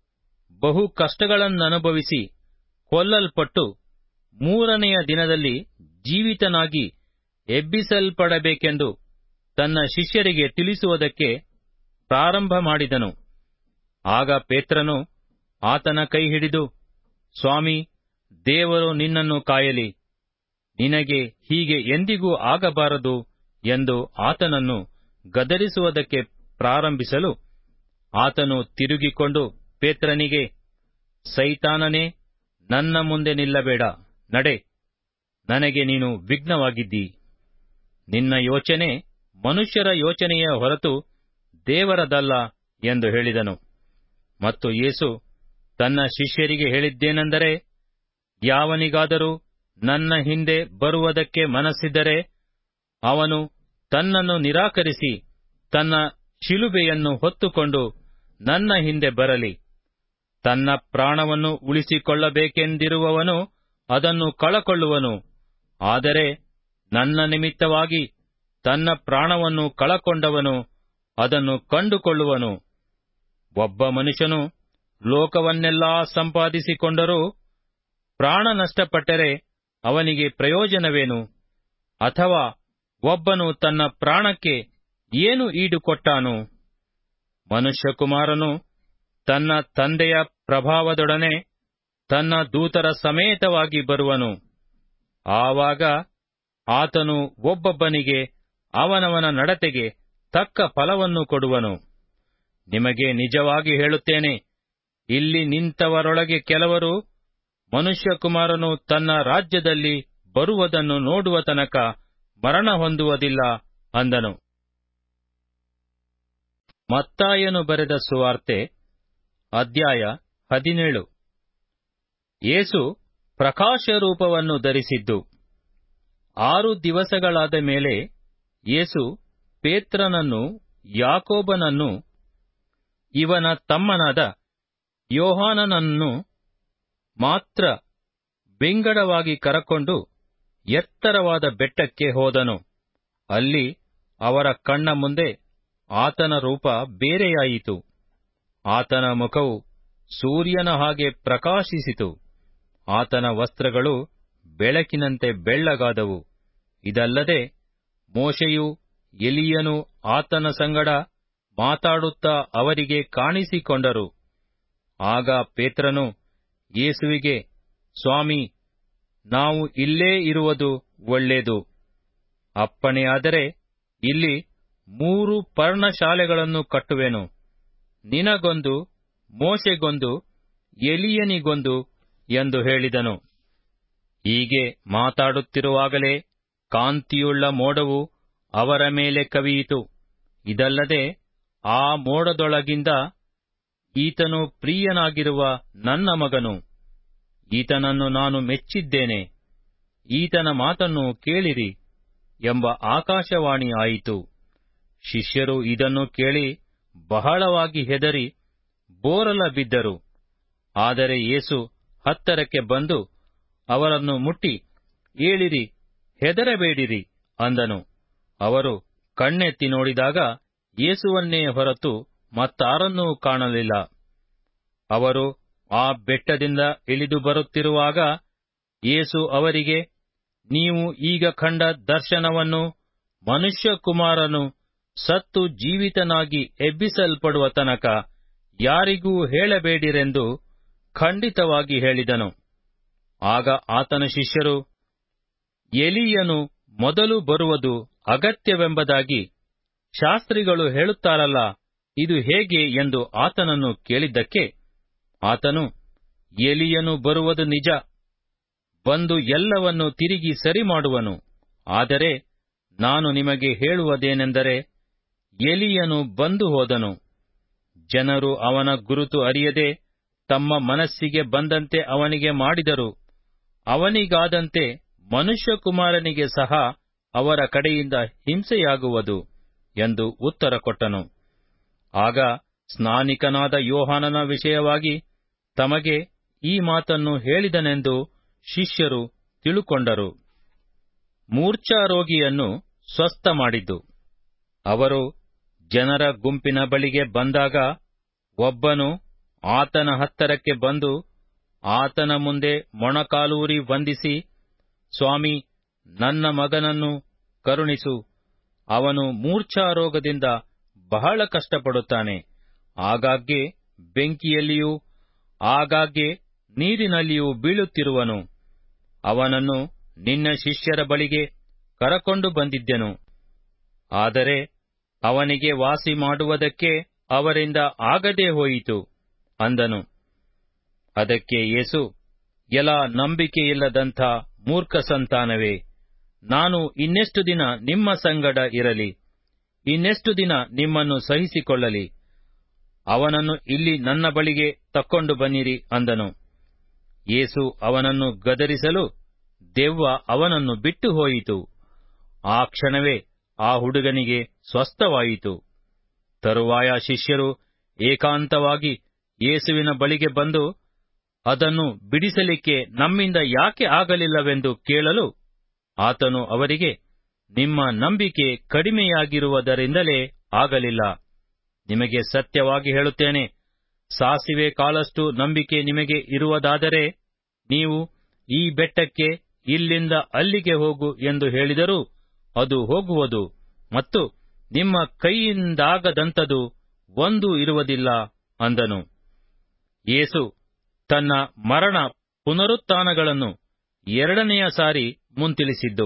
ಬಹು ಕಷ್ಟಗಳನ್ನನುಭವಿಸಿ ಕೊಲ್ಲಲ್ಪಟ್ಟು ಮೂರನೆಯ ದಿನದಲ್ಲಿ ಜೀವಿತನಾಗಿ ಎಬ್ಬಿಸಲ್ಪಡಬೇಕೆಂದು ತನ್ನ ಶಿಷ್ಯರಿಗೆ ತಿಳಿಸುವುದಕ್ಕೆ ಪ್ರಾರಂಭ ಮಾಡಿದನು ಆಗ ಪೇತ್ರನು ಆತನ ಕೈ ಹಿಡಿದು ಸ್ವಾಮಿ ದೇವರು ನಿನ್ನನ್ನು ಕಾಯಲಿ ನಿನಗೆ ಹೀಗೆ ಎಂದಿಗೂ ಆಗಬಾರದು ಎಂದು ಆತನನ್ನು ಗದರಿಸುವುದಕ್ಕೆ ಪ್ರಾರಂಭಿಸಲು ಆತನು ತಿರುಗಿಕೊಂಡು ಪೇತ್ರನಿಗೆ ಸೈತಾನನೇ ನನ್ನ ಮುಂದೆ ನಿಲ್ಲಬೇಡ ನಡೆ ನನಗೆ ನೀನು ವಿಘ್ನವಾಗಿದ್ದೀ ನಿನ್ನ ಯೋಚನೆ ಮನುಷ್ಯರ ಯೋಚನೆಯ ಹೊರತು ದೇವರದಲ್ಲ ಎಂದು ಹೇಳಿದನು ಮತ್ತು ಯೇಸು ತನ್ನ ಶಿಷ್ಯರಿಗೆ ಹೇಳಿದ್ದೇನೆಂದರೆ ಯಾವನಿಗಾದರೂ ನನ್ನ ಹಿಂದೆ ಬರುವುದಕ್ಕೆ ಮನಸ್ಸಿದ್ದರೆ ಅವನು ತನ್ನನ್ನು ನಿರಾಕರಿಸಿ ತನ್ನ ಶಿಲುಬೆಯನ್ನು ಹೊತ್ತುಕೊಂಡು ನನ್ನ ಹಿಂದೆ ಬರಲಿ ತನ್ನ ಪ್ರಾಣವನ್ನು ಉಳಿಸಿಕೊಳ್ಳಬೇಕೆಂದಿರುವವನು ಅದನ್ನು ಕಳಕೊಳ್ಳುವನು ಆದರೆ ನನ್ನ ನಿಮಿತ್ತವಾಗಿ ತನ್ನ ಪ್ರಾಣವನ್ನು ಕಳಕೊಂಡವನು ಅದನ್ನು ಕಂಡುಕೊಳ್ಳುವನು ಒಬ್ಬ ಮನುಷ್ಯನು ಲೋಕವನ್ನೆಲ್ಲಾ ಸಂಪಾದಿಸಿಕೊಂಡರೂ ಪ್ರಾಣ ನಷ್ಟಪಟ್ಟರೆ ಅವನಿಗೆ ಪ್ರಯೋಜನವೇನು ಅಥವಾ ಒಬ್ಬನು ತನ್ನ ಪ್ರಾಣಕ್ಕೆ ಏನು ಈಡು ಕೊಟ್ಟಾನು ಮನುಷ್ಯಕುಮಾರನು ತನ್ನ ತಂದೆಯ ಪ್ರಭಾವದೊಡನೆ ತನ್ನ ದೂತರ ಸಮೇತವಾಗಿ ಬರುವನು ಆವಾಗ ಆತನು ಒಬ್ಬೊಬ್ಬನಿಗೆ ಅವನವನ ನಡತೆಗೆ ತಕ್ಕ ಫಲವನ್ನು ಕೊಡುವನು ನಿಮಗೆ ನಿಜವಾಗಿ ಹೇಳುತ್ತೇನೆ ಇಲ್ಲಿ ನಿಂತವರೊಳಗೆ ಕೆಲವರು ಮನುಷ್ಯಕುಮಾರನು ತನ್ನ ರಾಜ್ಯದಲ್ಲಿ ಬರುವುದನ್ನು ನೋಡುವ ತನಕ ಮರಣ ಹೊಂದುವುದಿಲ್ಲ ಅಂದನು ಮತ್ತಾಯನು ಬರೆದ ಸುವಾರ್ತೆ ಅಧ್ಯಾಯ ಹದಿನೇಳು ಯೇಸು ಪ್ರಕಾಶರೂಪವನ್ನು ಧರಿಸಿದ್ದು ಆರು ದಿವಸಗಳಾದ ಮೇಲೆ ಯೇಸು ಪೇತ್ರನನ್ನು ಯಾಕೋಬನನ್ನು ಇವನ ತಮ್ಮನಾದ ಯೋಹಾನನನ್ನು ಮಾತ್ರ ಬೆಂಗಡವಾಗಿ ಕರಕೊಂಡು ಎತ್ತರವಾದ ಬೆಟ್ಟಕ್ಕೆ ಹೋದನು ಅಲ್ಲಿ ಅವರ ಕಣ್ಣ ಮುಂದೆ ಆತನ ರೂಪ ಬೇರೆಯಾಯಿತು ಆತನ ಮುಖವು ಸೂರ್ಯನ ಹಾಗೆ ಪ್ರಕಾಶಿಸಿತು ಆತನ ವಸ್ತ್ರಗಳು ಬೆಳಕಿನಂತೆ ಬೆಳ್ಳಗಾದವು ಇದಲ್ಲದೆ ಮೋಶೆಯು ಎಲಿಯನು ಆತನ ಸಂಗಡ ಮಾತಾಡುತ್ತಾ ಅವರಿಗೆ ಕಾಣಿಸಿಕೊಂಡರು ಆಗ ಪೇತ್ರನು ಯೇಸುವಿಗೆ ಸ್ವಾಮಿ ನಾವು ಇಲ್ಲೇ ಇರುವುದು ಒಳ್ಳೆಯದು ಅಪ್ಪಣೆಯಾದರೆ ಇಲ್ಲಿ ಮೂರು ಪರ್ಣಶಾಲೆಗಳನ್ನು ಕಟ್ಟುವೆನು ನಿನಗೊಂದು ಮೋಶೆಗೊಂದು ಎಲಿಯನಿಗೊಂದು ಎಂದು ಹೇಳಿದನು ಹೀಗೆ ಮಾತಾಡುತ್ತಿರುವಾಗಲೇ ಕಾಂತಿಯುಳ್ಳ ಮೋಡವು ಅವರ ಮೇಲೆ ಕವಿಯಿತು ಇದಲ್ಲದೆ ಆ ಮೋಡದೊಳಗಿಂದ ಈತನು ಪ್ರಿಯನಾಗಿರುವ ನನ್ನ ಮಗನು ಈತನನ್ನು ನಾನು ಮೆಚ್ಚಿದ್ದೇನೆ ಈತನ ಮಾತನ್ನು ಕೇಳಿರಿ ಎಂಬ ಆಕಾಶವಾಣಿ ಆಯಿತು ಶಿಷ್ಯರು ಇದನ್ನು ಕೇಳಿ ಬಹಳವಾಗಿ ಹೆದರಿ ಬೋರಲ ಬಿದ್ದರು ಆದರೆ ಯೇಸು ಹತ್ತರಕ್ಕೆ ಬಂದು ಅವರನ್ನು ಮುಟ್ಟಿ ಏಳಿರಿ ಹೆದರಬೇಡಿರಿ ಅಂದನು ಅವರು ಕಣ್ಣೆತ್ತಿ ನೋಡಿದಾಗ ಯೇಸುವನ್ನೇ ಹೊರತು ಮತ್ತಾರನ್ನೂ ಕಾಣಲಿಲ್ಲ ಅವರು ಆ ಬೆಟ್ಟದಿಂದ ಇಳಿದು ಬರುತ್ತಿರುವಾಗ ಯೇಸು ಅವರಿಗೆ ನೀವು ಈಗ ಕಂಡ ದರ್ಶನವನ್ನು ಮನುಷ್ಯಕುಮಾರನು ಸತ್ತು ಜೀವಿತನಾಗಿ ಎಬ್ಬಿಸಲ್ಪಡುವ ತನಕ ಯಾರಿಗೂ ಹೇಳಬೇಡಿರೆಂದು ಖಂಡಿತವಾಗಿ ಹೇಳಿದನು ಆಗ ಆತನ ಶಿಷ್ಯರು ಎಲಿಯನು ಮೊದಲು ಬರುವುದು ಅಗತ್ಯವೆಂಬುದಾಗಿ ಶಾಸ್ತ್ರಿಗಳು ಹೇಳುತ್ತಾರಲ್ಲ ಇದು ಹೇಗೆ ಎಂದು ಆತನನ್ನು ಕೇಳಿದ್ದಕ್ಕೆ ಆತನು ಎಲಿಯನು ಬರುವುದು ನಿಜ ಬಂದು ಎಲ್ಲವನ್ನು ತಿರುಗಿ ಸರಿ ಮಾಡುವನು ಆದರೆ ನಾನು ನಿಮಗೆ ಹೇಳುವುದೇನೆಂದರೆ ಎಲಿಯನು ಬಂದು ಹೋದನು ಜನರು ಅವನ ಗುರುತು ಅರಿಯದೆ ತಮ್ಮ ಮನಸ್ಸಿಗೆ ಬಂದಂತೆ ಅವನಿಗೆ ಮಾಡಿದರು ಅವನಿಗಾದಂತೆ ಮನುಷ್ಯಕುಮಾರನಿಗೆ ಸಹ ಅವರ ಕಡೆಯಿಂದ ಹಿಂಸೆಯಾಗುವುದು ಎಂದು ಉತ್ತರ ಕೊಟ್ಟನು ಆಗ ಸ್ನಾನಿಕನಾದ ಯೋಹಾನನ ವಿಷಯವಾಗಿ ತಮಗೆ ಈ ಮಾತನ್ನು ಹೇಳಿದನೆಂದು ಶಿಷ್ಯರು ತಿಳುಕೊಂಡರು ಮೂರ್ಛಾರೋಗಿಯನ್ನು ಸ್ವಸ್ಥ ಮಾಡಿದ್ದು ಅವರು ಜನರ ಗುಂಪಿನ ಬಳಿಗೆ ಬಂದಾಗ ಒಬ್ಬನು ಆತನ ಹತ್ತರಕ್ಕೆ ಬಂದು ಆತನ ಮುಂದೆ ಮೊಣಕಾಲೂರಿ ವಂದಿಸಿ ಸ್ವಾಮಿ ನನ್ನ ಮಗನನ್ನು ಕರುಣಿಸು ಅವನು ಮೂರ್ಛಾರೋಗದಿಂದ ಬಹಳ ಕಷ್ಟಪಡುತ್ತಾನೆ ಆಗಾಗ್ಗೆ ಬೆಂಕಿಯಲ್ಲಿಯೂ ಆಗಾಗ್ಗೆ ನೀರಿನಲ್ಲಿಯೂ ಬೀಳುತ್ತಿರುವನು ಅವನನ್ನು ನಿನ್ನ ಶಿಷ್ಯರ ಬಳಿಗೆ ಕರಕೊಂಡು ಬಂದಿದ್ದೆನು ಆದರೆ ಅವನಿಗೆ ವಾಸಿ ಮಾಡುವುದಕ್ಕೆ ಅವರಿಂದ ಆಗದೆ ಹೋಯಿತು ಅಂದನು ಅದಕ್ಕೆ ಯೇಸು ಎಲ ನಂಬಿಕೆಯಿಲ್ಲದಂಥ ಮೂರ್ಖ ಸಂತಾನವೇ ನಾನು ಇನ್ನೆಷ್ಟು ದಿನ ನಿಮ್ಮ ಸಂಗಡ ಇರಲಿ ಇನ್ನೆಷ್ಟು ದಿನ ನಿಮ್ಮನ್ನು ಸಹಿಸಿಕೊಳ್ಳಲಿ ಅವನನ್ನು ಇಲ್ಲಿ ನನ್ನ ಬಳಿಗೆ ತಕ್ಕೊಂಡು ಬನ್ನಿರಿ ಅಂದನು ಯೇಸು ಅವನನ್ನು ಗದರಿಸಲು ದೆವ್ವ ಅವನನ್ನು ಬಿಟ್ಟು ಹೋಯಿತು ಆ ಕ್ಷಣವೇ ಆ ಹುಡುಗನಿಗೆ ಸ್ವಸ್ಥವಾಯಿತು ತರುವಾಯ ಶಿಷ್ಯರು ಏಕಾಂತವಾಗಿ ಯೇಸುವಿನ ಬಳಿಗೆ ಬಂದು ಅದನ್ನು ಬಿಡಿಸಲಿಕ್ಕೆ ನಮ್ಮಿಂದ ಯಾಕೆ ಆಗಲಿಲ್ಲವೆಂದು ಕೇಳಲು ಆತನು ಅವರಿಗೆ ನಿಮ್ಮ ನಂಬಿಕೆ ಕಡಿಮೆಯಾಗಿರುವುದರಿಂದಲೇ ಆಗಲಿಲ್ಲ ನಿಮಗೆ ಸತ್ಯವಾಗಿ ಹೇಳುತ್ತೇನೆ ಸಾಸಿವೆ ಕಾಲಷ್ಟು ನಂಬಿಕೆ ನಿಮಗೆ ಇರುವುದಾದರೆ ನೀವು ಈ ಬೆಟ್ಟಕ್ಕೆ ಇಲ್ಲಿಂದ ಅಲ್ಲಿಗೆ ಹೋಗು ಎಂದು ಹೇಳಿದರೂ ಅದು ಹೋಗುವುದು ಮತ್ತು ನಿಮ್ಮ ಕೈಯಿಂದಾಗದಂಥದು ಒಂದು ಇರುವುದಿಲ್ಲ ಅಂದನು ಯೇಸು ತನ್ನ ಮರಣ ಪುನರುತ್ಥಾನಗಳನ್ನು ಎರಡನೆಯ ಸಾರಿ ಮುಂತಿಳಿಸಿದ್ದು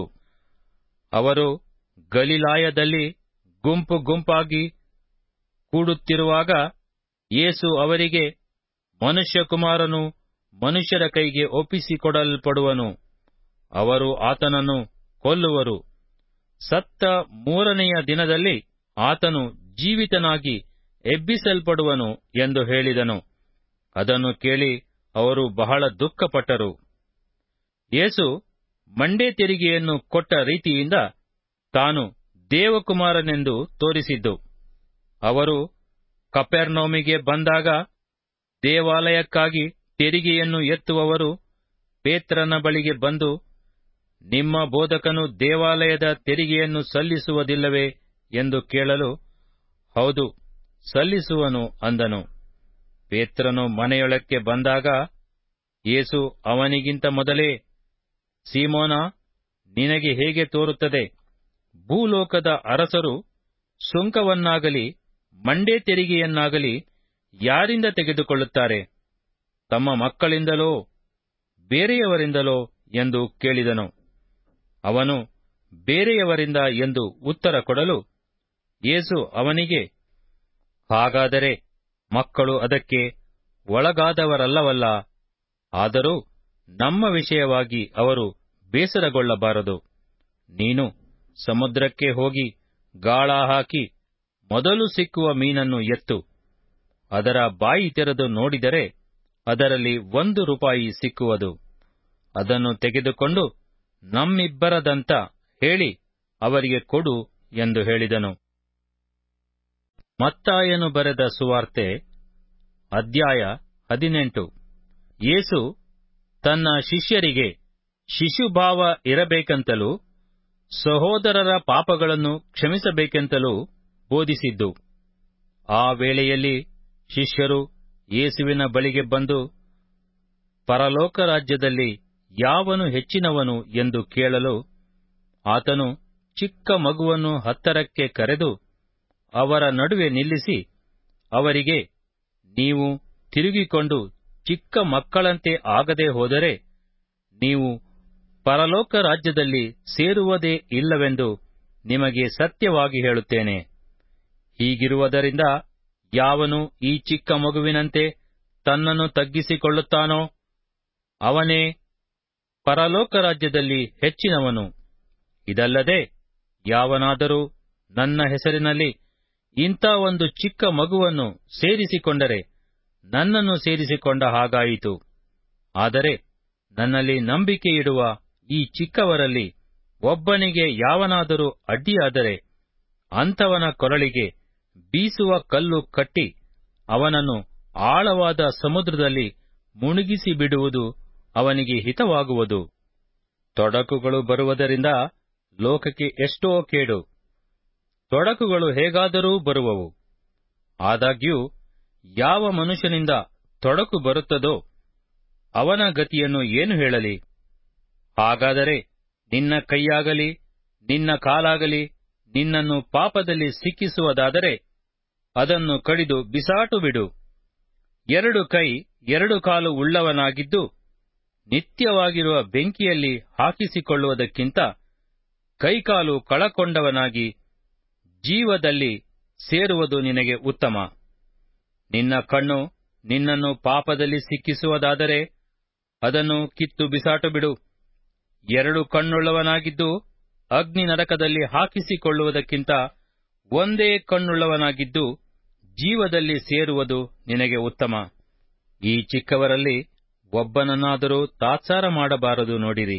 ಅವರು ಗಲಿಲಾಯದಲ್ಲಿ ಗುಂಪು ಗುಂಪಾಗಿ ಕೂಡುತ್ತಿರುವಾಗ ಯೇಸು ಅವರಿಗೆ ಮನುಷ್ಯಕುಮಾರನು ಮನುಷ್ಯರ ಕೈಗೆ ಒಪ್ಪಿಸಿಕೊಡಲ್ಪಡುವನು ಅವರು ಆತನನ್ನು ಕೊಲ್ಲುವರು ಸತ್ತ ಮೂರನೆಯ ದಿನದಲ್ಲಿ ಆತನು ಜೀವಿತನಾಗಿ ಎಬ್ಬಿಸಲ್ಪಡುವನು ಎಂದು ಹೇಳಿದನು ಅದನ್ನು ಕೇಳಿ ಅವರು ಬಹಳ ದುಃಖಪಟ್ಟರು ಯೇಸು ಮಂಡೆ ತೆರಿಗೆಯನ್ನು ಕೊಟ್ಟ ರೀತಿಯಿಂದ ತಾನು ದೇವಕುಮಾರನೆಂದು ತೋರಿಸಿದ್ದು ಅವರು ಕಪೆರ್ನೌಮಿಗೆ ಬಂದಾಗ ದೇವಾಲಯಕ್ಕಾಗಿ ತೆರಿಗೆಯನ್ನು ಎತ್ತುವವರು ಪೇತ್ರನ ಬಳಿಗೆ ಬಂದು ನಿಮ್ಮ ಬೋಧಕನು ದೇವಾಲಯದ ತೆರಿಗೆಯನ್ನು ಸಲ್ಲಿಸುವುದಿಲ್ಲವೇ ಎಂದು ಕೇಳಲು ಹೌದು ಸಲ್ಲಿಸುವನು ಅಂದನು ಪೇತ್ರನು ಮನೆಯೊಳಕ್ಕೆ ಬಂದಾಗ ಯೇಸು ಅವನಿಗಿಂತ ಮೊದಲೇ ಸೀಮೋನ ನಿನಗೆ ಹೇಗೆ ತೋರುತ್ತದೆ ಭೂಲೋಕದ ಅರಸರು ಸುಂಕವನ್ನಾಗಲಿ ಮಂಡೆ ತೆರಿಗೆಯನ್ನಾಗಲಿ ಯಾರಿಂದ ತೆಗೆದುಕೊಳ್ಳುತ್ತಾರೆ ತಮ್ಮ ಮಕ್ಕಳಿಂದಲೋ ಬೇರೆಯವರಿಂದಲೋ ಎಂದು ಕೇಳಿದನು ಅವನು ಬೇರೆಯವರಿಂದ ಎಂದು ಉತ್ತರ ಕೊಡಲು ಯೇಸು ಅವನಿಗೆ ಹಾಗಾದರೆ ಮಕ್ಕಳು ಅದಕ್ಕೆ ಒಳಗಾದವರಲ್ಲವಲ್ಲ ಆದರೂ ನಮ್ಮ ವಿಷಯವಾಗಿ ಅವರು ಬೇಸರಗೊಳ್ಳಬಾರದು ನೀನು ಸಮುದ್ರಕ್ಕೆ ಹೋಗಿ ಗಾಳ ಹಾಕಿ ಮೊದಲು ಸಿಕ್ಕುವ ಮೀನನ್ನು ಎತ್ತು ಅದರ ಬಾಯಿ ತೆರೆದು ನೋಡಿದರೆ ಅದರಲ್ಲಿ ಒಂದು ರೂಪಾಯಿ ಸಿಕ್ಕುವುದು ಅದನ್ನು ತೆಗೆದುಕೊಂಡು ನಮ್ಮಿಬ್ಬರದಂತ ಹೇಳಿ ಅವರಿಗೆ ಕೊಡು ಎಂದು ಹೇಳಿದನು ಮತ್ತಾಯನು ಬರೆದ ಸುವಾರ್ತೆ ಅಧ್ಯಾಯ ಹದಿನೆಂಟು ಯೇಸು ತನ್ನ ಶಿಷ್ಯರಿಗೆ ಶಿಶುಭಾವ ಇರಬೇಕೆಂತಲೂ ಸಹೋದರರ ಪಾಪಗಳನ್ನು ಕ್ಷಮಿಸಬೇಕೆಂತಲೂ ಬೋಧಿಸಿದ್ದು ಆ ವೇಳೆಯಲ್ಲಿ ಶಿಷ್ಯರು ಯೇಸುವಿನ ಬಳಿಗೆ ಬಂದು ಪರಲೋಕ ರಾಜ್ಯದಲ್ಲಿ ಯಾವನು ಹೆಚ್ಚಿನವನು ಎಂದು ಕೇಳಲು ಆತನು ಚಿಕ್ಕ ಮಗುವನ್ನು ಹತ್ತರಕ್ಕೆ ಕರೆದು ಅವರ ನಡುವೆ ನಿಲ್ಲಿಸಿ ಅವರಿಗೆ ನೀವು ತಿರುಗಿಕೊಂಡು ಚಿಕ್ಕ ಮಕ್ಕಳಂತೆ ಆಗದೆ ಹೋದರೆ ನೀವು ಪರಲೋಕ ರಾಜ್ಯದಲ್ಲಿ ಸೇರುವುದೇ ಇಲ್ಲವೆಂದು ನಿಮಗೆ ಸತ್ಯವಾಗಿ ಹೇಳುತ್ತೇನೆ ಹೀಗಿರುವುದರಿಂದ ಯಾವನು ಈ ಚಿಕ್ಕ ಮಗುವಿನಂತೆ ತನ್ನನ್ನು ತಗ್ಗಿಸಿಕೊಳ್ಳುತ್ತಾನೋ ಅವನೇ ಪರಲೋಕ ರಾಜ್ಯದಲ್ಲಿ ಹೆಚ್ಚಿನವನು ಇದಲ್ಲದೆ ಯಾವನಾದರೂ ನನ್ನ ಹೆಸರಿನಲ್ಲಿ ಇಂಥ ಒಂದು ಚಿಕ್ಕ ಮಗುವನ್ನು ಸೇರಿಸಿಕೊಂಡರೆ ನನ್ನನ್ನು ಸೇರಿಸಿಕೊಂಡ ಹಾಗಾಯಿತು ಆದರೆ ನನ್ನಲ್ಲಿ ನಂಬಿಕೆ ಇಡುವ ಈ ಚಿಕ್ಕವರಲ್ಲಿ ಒಬ್ಬನಿಗೆ ಯಾವನಾದರೂ ಅಡ್ಡಿಯಾದರೆ ಅಂಥವನ ಕೊರಳಿಗೆ ಬೀಸುವ ಕಲ್ಲು ಕಟ್ಟಿ ಅವನನ್ನು ಆಳವಾದ ಸಮುದ್ರದಲ್ಲಿ ಮುಳುಗಿಸಿ ಬಿಡುವುದು ಅವನಿಗೆ ಹಿತವಾಗುವುದು ತೊಡಕುಗಳು ಬರುವುದರಿಂದ ಲೋಕಕ್ಕೆ ಎಷ್ಟೋ ಕೇಡು ತೊಡಕುಗಳು ಹೇಗಾದರೂ ಬರುವವು ಆದಾಗ್ಯೂ ಯಾವ ಮನುಷ್ಯನಿಂದ ತೊಡಕು ಬರುತ್ತದೋ ಅವನ ಗತಿಯನ್ನು ಏನು ಹೇಳಲಿ ಹಾಗಾದರೆ ನಿನ್ನ ಕೈಯಾಗಲಿ ನಿನ್ನ ಕಾಲಾಗಲಿ ನಿನ್ನನ್ನು ಪಾಪದಲ್ಲಿ ಸಿಕ್ಕಿಸುವುದಾದರೆ ಅದನ್ನು ಕಡಿದು ಬಿಸಾಟು ಬಿಡು ಎರಡು ಕೈ ಎರಡು ಕಾಲು ಉಳ್ಳವನಾಗಿದ್ದು ನಿತ್ಯವಾಗಿರುವ ಬೆಂಕಿಯಲ್ಲಿ ಹಾಕಿಸಿಕೊಳ್ಳುವುದಕ್ಕಿಂತ ಕೈಕಾಲು ಕಳಕೊಂಡವನಾಗಿ ಜೀವದಲ್ಲಿ ಸೇರುವುದು ನಿನಗೆ ಉತ್ತಮ ನಿನ್ನ ಕಣ್ಣು ನಿನ್ನನ್ನು ಪಾಪದಲ್ಲಿ ಸಿಕ್ಕಿಸುವುದಾದರೆ ಅದನ್ನು ಕಿತ್ತು ಬಿಸಾಟು ಬಿಡು ಎರಡು ಕಣ್ಣುಳ್ಳವನಾಗಿದ್ದು ಅಗ್ನಿ ನರಕದಲ್ಲಿ ಹಾಕಿಸಿಕೊಳ್ಳುವುದಕ್ಕಿಂತ ಒಂದೇ ಕಣ್ಣುಳ್ಳವನಾಗಿದ್ದು ಜೀವದಲ್ಲಿ ಸೇರುವುದು ನಿನಗೆ ಉತ್ತಮ ಈ ಚಿಕ್ಕವರಲ್ಲಿ ಒಬ್ಬನನ್ನಾದರೂ ತಾತ್ಸಾರ ಮಾಡಬಾರದು ನೋಡಿರಿ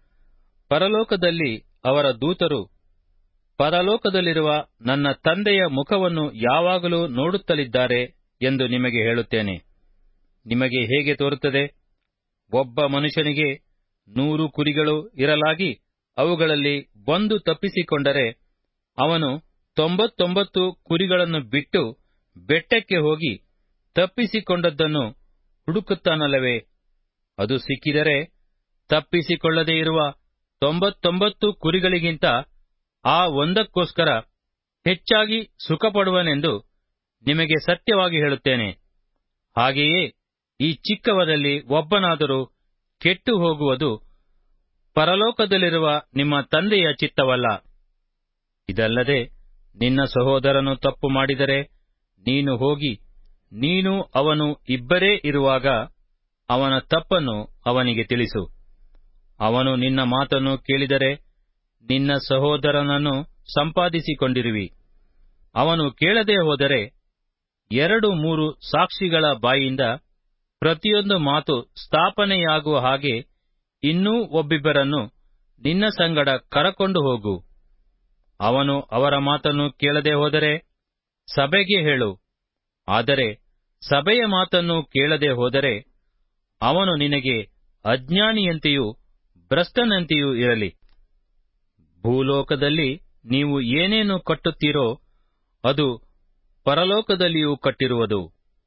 ಪರಲೋಕದಲ್ಲಿ ಅವರ ದೂತರು ಪರಲೋಕದಲ್ಲಿರುವ ನನ್ನ ತಂದೆಯ ಮುಖವನ್ನು ಯಾವಾಗಲೂ ನೋಡುತ್ತಲಿದ್ದಾರೆ ಎಂದು ನಿಮಗೆ ಹೇಳುತ್ತೇನೆ ನಿಮಗೆ ಹೇಗೆ ತೋರುತ್ತದೆ ಒಬ್ಬ ಮನುಷ್ಯನಿಗೆ ನೂರು ಕುರಿಗಳು ಇರಲಾಗಿ ಅವುಗಳಲ್ಲಿ ಒಂದು ತಪ್ಪಿಸಿಕೊಂಡರೆ ಅವನು ತೊಂಬತ್ತೊಂಬತ್ತು ಕುರಿಗಳನ್ನು ಬಿಟ್ಟು ಬೆಟ್ಟಕ್ಕೆ ಹೋಗಿ ತಪ್ಪಿಸಿಕೊಂಡದ್ದನ್ನು ಹುಡುಕುತ್ತಾನಲ್ಲವೇ ಅದು ಸಿಕ್ಕಿದರೆ ತಪ್ಪಿಸಿಕೊಳ್ಳದೇ ಇರುವ ತೊಂಬತ್ತೊಂಬತ್ತು ಕುರಿಗಳಿಗಿಂತ ಆ ಒಂದಕ್ಕೋಸ್ಕರ ಹೆಚ್ಚಾಗಿ ಸುಖಪಡುವನೆಂದು ನಿಮಗೆ ಸತ್ಯವಾಗಿ ಹೇಳುತ್ತೇನೆ ಹಾಗೆಯೇ ಈ ಚಿಕ್ಕವರಲ್ಲಿ ಒಬ್ಬನಾದರೂ ಕೆಟ್ಟು ಹೋಗುವುದು ಪರಲೋಕದಲ್ಲಿರುವ ನಿಮ್ಮ ತಂದೆಯ ಚಿತ್ತವಲ್ಲ ಇದಲ್ಲದೆ ನಿನ್ನ ಸಹೋದರನು ತಪ್ಪು ಮಾಡಿದರೆ ನೀನು ಹೋಗಿ ನೀನು ಅವನು ಇಬ್ಬರೇ ಇರುವಾಗ ಅವನ ತಪ್ಪನ್ನು ಅವನಿಗೆ ತಿಳಿಸು ಅವನು ನಿನ್ನ ಮಾತನ್ನು ಕೇಳಿದರೆ ನಿನ್ನ ಸಹೋದರನನ್ನು ಸಂಪಾದಿಸಿಕೊಂಡಿರುವಿ ಅವನು ಕೇಳದೆ ಹೋದರೆ ಎರಡು ಮೂರು ಸಾಕ್ಷಿಗಳ ಬಾಯಿಂದ ಪ್ರತಿಯೊಂದು ಮಾತು ಸ್ಥಾಪನೆಯಾಗುವ ಹಾಗೆ ಇನ್ನೂ ಒಬ್ಬಿಬ್ಬರನ್ನು ನಿನ್ನ ಸಂಗಡ ಕರಕೊಂಡು ಹೋಗು ಅವನು ಅವರ ಮಾತನ್ನು ಕೇಳದೆ ಹೋದರೆ ಸಭೆಗೆ ಹೇಳು ಆದರೆ ಸಭೆಯ ಮಾತನ್ನು ಕೇಳದೆ ಹೋದರೆ ಅವನು ನಿನಗೆ ಅಜ್ಞಾನಿಯಂತೆಯೂ ಭ್ರಷ್ಟನಂತೆಯೂ ಇರಲಿ ಭೂಲೋಕದಲ್ಲಿ ನೀವು ಏನೇನು ಕಟ್ಟುತ್ತೀರೋ ಅದು ಪರಲೋಕದಲ್ಲಿಯೂ ಕಟ್ಟಿರುವುದು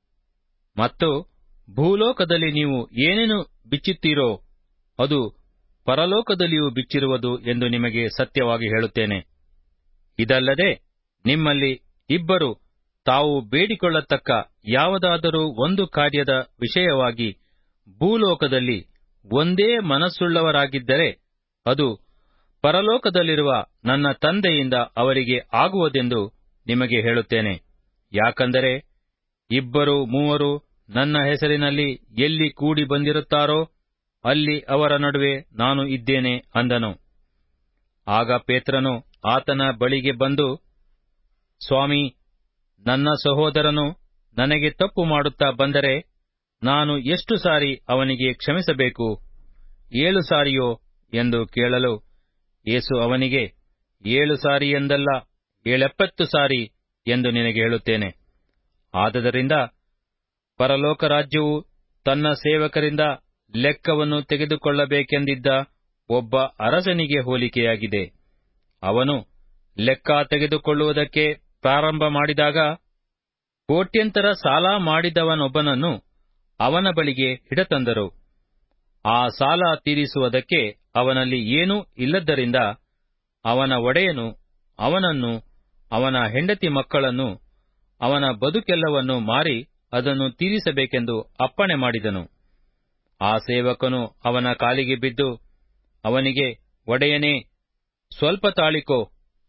ಮತ್ತು ಭೂಲೋಕದಲ್ಲಿ ನೀವು ಏನೇನು ಬಿಚ್ಚುತ್ತೀರೋ ಅದು ಪರಲೋಕದಲ್ಲಿಯೂ ಬಿಚ್ಚಿರುವುದು ಎಂದು ನಿಮಗೆ ಸತ್ಯವಾಗಿ ಹೇಳುತ್ತೇನೆ ಇದಲ್ಲದೆ ನಿಮ್ಮಲ್ಲಿ ಇಬ್ಬರು ತಾವು ಬೇಡಿಕೊಳ್ಳತಕ್ಕ ಯಾವುದಾದರೂ ಒಂದು ಕಾರ್ಯದ ವಿಷಯವಾಗಿ ಭೂಲೋಕದಲ್ಲಿ ಒಂದೇ ಮನಸ್ಸುಳ್ಳವರಾಗಿದ್ದರೆ ಅದು ಪರಲೋಕದಲ್ಲಿರುವ ನನ್ನ ತಂದೆಯಿಂದ ಅವರಿಗೆ ಆಗುವುದೆಂದು ನಿಮಗೆ ಹೇಳುತ್ತೇನೆ ಯಾಕಂದರೆ ಇಬ್ಬರು ಮೂವರು ನನ್ನ ಹೆಸರಿನಲ್ಲಿ ಎಲ್ಲಿ ಕೂಡಿ ಬಂದಿರುತ್ತಾರೋ ಅಲ್ಲಿ ಅವರ ನಡುವೆ ನಾನು ಇದ್ದೇನೆ ಅಂದನು ಆಗ ಪೇತ್ರನು ಆತನ ಬಳಿಗೆ ಬಂದು ಸ್ವಾಮಿ ನನ್ನ ಸಹೋದರನು ನನಗೆ ತಪ್ಪು ಮಾಡುತ್ತಾ ಬಂದರೆ ನಾನು ಎಷ್ಟು ಸಾರಿ ಅವನಿಗೆ ಕ್ಷಮಿಸಬೇಕು ಏಳು ಸಾರಿಯೋ ಎಂದು ಕೇಳಲು ಯೇಸು ಅವನಿಗೆ ಏಳು ಸಾರಿ ಎಂದಲ್ಲ ಏಳೆಪ್ಪತ್ತು ಸಾರಿ ಎಂದು ನಿನಗೆ ಹೇಳುತ್ತೇನೆ ಆದದರಿಂದ ಪರಲೋಕ ರಾಜ್ಯವು ತನ್ನ ಸೇವಕರಿಂದ ಲೆಕ್ಕವನ್ನು ತೆಗೆದುಕೊಳ್ಳಬೇಕೆಂದಿದ್ದ ಒಬ್ಬ ಅರಸನಿಗೆ ಹೋಲಿಕೆಯಾಗಿದೆ ಅವನು ಲೆಕ್ಕ ತೆಗೆದುಕೊಳ್ಳುವುದಕ್ಕೆ ಪ್ರಾರಂಭ ಮಾಡಿದಾಗ ಕೋಟ್ಯಂತರ ಸಾಲ ಮಾಡಿದವನೊಬ್ಬನನ್ನು ಅವನ ಬಳಿಗೆ ಹಿಡತಂದರು ಆ ಸಾಲ ತೀರಿಸುವುದಕ್ಕೆ ಅವನಲ್ಲಿ ಏನೂ ಇಲ್ಲದ್ದರಿಂದ ಅವನ ಒಡೆಯನು ಅವನನ್ನು ಅವನ ಹೆಂಡತಿ ಮಕ್ಕಳನ್ನು ಅವನ ಬದುಕೆಲ್ಲವನ್ನು ಮಾರಿ ಅದನ್ನು ತೀರಿಸಬೇಕೆಂದು ಅಪ್ಪಣೆ ಮಾಡಿದನು ಆ ಸೇವಕನು ಅವನ ಕಾಲಿಗೆ ಬಿದ್ದು ಅವನಿಗೆ ಒಡೆಯನೇ ಸ್ವಲ್ಪ ತಾಳಿಕೋ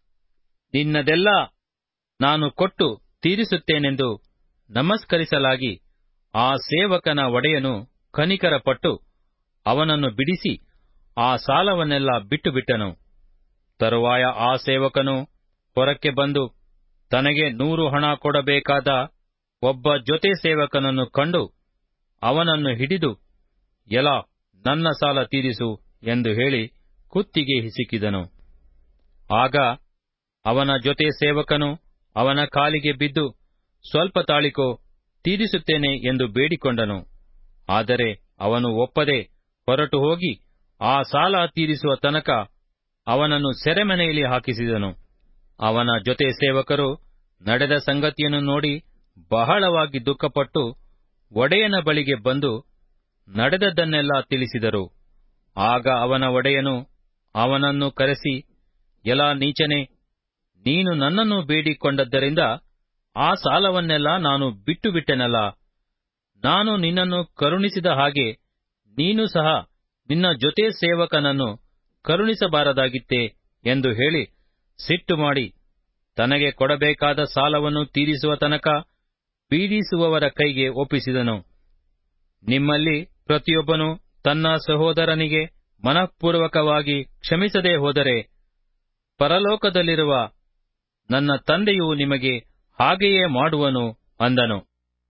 ನಿನ್ನದೆಲ್ಲ ನಾನು ಕೊಟ್ಟು ತೀರಿಸುತ್ತೇನೆಂದು ನಮಸ್ಕರಿಸಲಾಗಿ ಆ ಸೇವಕನ ಒಡೆಯನು ಕನಿಕರಪಟ್ಟು ಅವನನ್ನು ಬಿಡಿಸಿ ಆ ಸಾಲವನ್ನೆಲ್ಲ ಬಿಟ್ಟು ಬಿಟ್ಟನು ತರುವಾಯ ಆ ಸೇವಕನು ಹೊರಕ್ಕೆ ಬಂದು ತನಗೆ ನೂರು ಹಣ ಕೊಡಬೇಕಾದ ಒಬ್ಬ ಜೊತೆ ಸೇವಕನನ್ನು ಕಂಡು ಅವನನ್ನು ಹಿಡಿದು ಎಲ ನನ್ನ ಸಾಲ ತೀರಿಸು ಎಂದು ಹೇಳಿ ಕುತ್ತಿಗೆ ಹಿಸುಕಿದನು ಆಗ ಅವನ ಜೊತೆ ಸೇವಕನು ಅವನ ಕಾಲಿಗೆ ಬಿದ್ದು ಸ್ವಲ್ಪ ತಾಳಿಕೋ ತೀರಿಸುತ್ತೇನೆ ಎಂದು ಬೇಡಿಕೊಂಡನು ಆದರೆ ಅವನು ಒಪ್ಪದೆ ಹೊರಟು ಹೋಗಿ ಆ ಸಾಲ ತೀರಿಸುವ ತನಕ ಅವನನ್ನು ಸೆರೆಮನೆಯಲ್ಲಿ ಹಾಕಿಸಿದನು ಅವನ ಜೊತೆ ಸೇವಕರು ನಡೆದ ಸಂಗತಿಯನ್ನು ನೋಡಿ ಬಹಳವಾಗಿ ದುಃಖಪಟ್ಟು ಒಡೆಯನ ಬಳಿಗೆ ಬಂದು ನಡೆದದ್ದನ್ನೆಲ್ಲ ತಿಳಿಸಿದರು ಆಗ ಅವನ ಒಡೆಯನು ಅವನನ್ನು ಕರೆಸಿ ಎಲಾ ನೀಚನೆ ನೀನು ನನ್ನನ್ನು ಬೇಡಿಕೊಂಡದ್ದರಿಂದ ಆ ಸಾಲವನ್ನೆಲ್ಲ ನಾನು ಬಿಟ್ಟು ಬಿಟ್ಟೆನಲ್ಲ ನಾನು ನಿನ್ನನ್ನು ಕರುಣಿಸಿದ ಹಾಗೆ ನೀನು ಸಹ ನಿನ್ನ ಜೊತೆ ಸೇವಕನನ್ನು ಕರುಣಿಸಬಾರದಾಗಿತ್ತೇ ಎಂದು ಹೇಳಿ ಸಿಟ್ಟು ಮಾಡಿ ತನಗೆ ಕೊಡಬೇಕಾದ ಸಾಲವನ್ನು ತೀರಿಸುವ ತನಕ ಪೀಡಿಸುವವರ ಕೈಗೆ ಒಪ್ಪಿಸಿದನು ನಿಮ್ಮಲ್ಲಿ ಪ್ರತಿಯೊಬ್ಬನು ತನ್ನ ಸಹೋದರನಿಗೆ ಮನಃಪೂರ್ವಕವಾಗಿ ಕ್ಷಮಿಸದೆ ಹೋದರೆ ಪರಲೋಕದಲ್ಲಿರುವ ನನ್ನ ತಂದೆಯು ನಿಮಗೆ ಹಾಗೆಯೇ ಮಾಡುವನು ಅಂದನು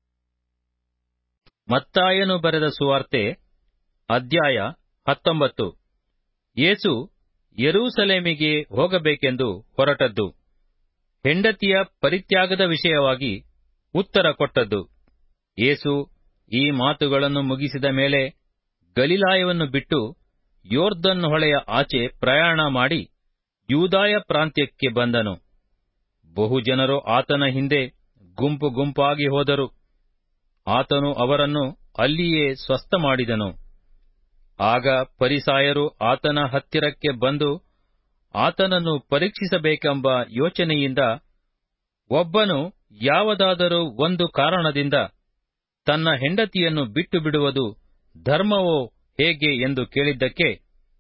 ಮತ್ತಾಯನು ಬರೆದ ಸುವಾರ್ತೆ ಅಧ್ಯಾಯ ಹತ್ತೊಂಬತ್ತು ಯೇಸು ಯೆರೂಸಲೇಮಿಗೆ ಹೋಗಬೇಕೆಂದು ಹೊರಟದ್ದು ಹೆಂಡತಿಯ ಪರಿತ್ಯಾಗದ ವಿಷಯವಾಗಿ ಉತ್ತರ ಕೊಟ್ಟದ್ದು ಯೇಸು ಈ ಮಾತುಗಳನ್ನು ಮುಗಿಸಿದ ಮೇಲೆ ಗಲಿಲಾಯವನ್ನು ಬಿಟ್ಟು ಯೋರ್ದನ್ ಹೊಳೆಯ ಆಚೆ ಪ್ರಯಾಣ ಮಾಡಿ ಯೂದಾಯ ಪ್ರಾಂತ್ಯಕ್ಕೆ ಬಂದನು ಬಹುಜನರು ಆತನ ಹಿಂದೆ ಗುಂಪು ಗುಂಪಾಗಿ ಹೋದರು ಆತನು ಅವರನ್ನು ಅಲ್ಲಿಯೇ ಸ್ವಸ್ಥ ಮಾಡಿದನು ಆಗ ಪರಿಸಾಯರು ಆತನ ಹತ್ತಿರಕ್ಕೆ ಬಂದು ಆತನನ್ನು ಪರೀಕ್ಷಿಸಬೇಕೆಂಬ ಯೋಚನೆಯಿಂದ ಒಬ್ಬನು ಯಾವುದಾದರೂ ಒಂದು ಕಾರಣದಿಂದ ತನ್ನ ಹೆಂಡತಿಯನ್ನು ಬಿಟ್ಟು ಬಿಡುವುದು ಧರ್ಮವೋ ಹೇಗೆ ಎಂದು ಕೇಳಿದ್ದಕ್ಕೆ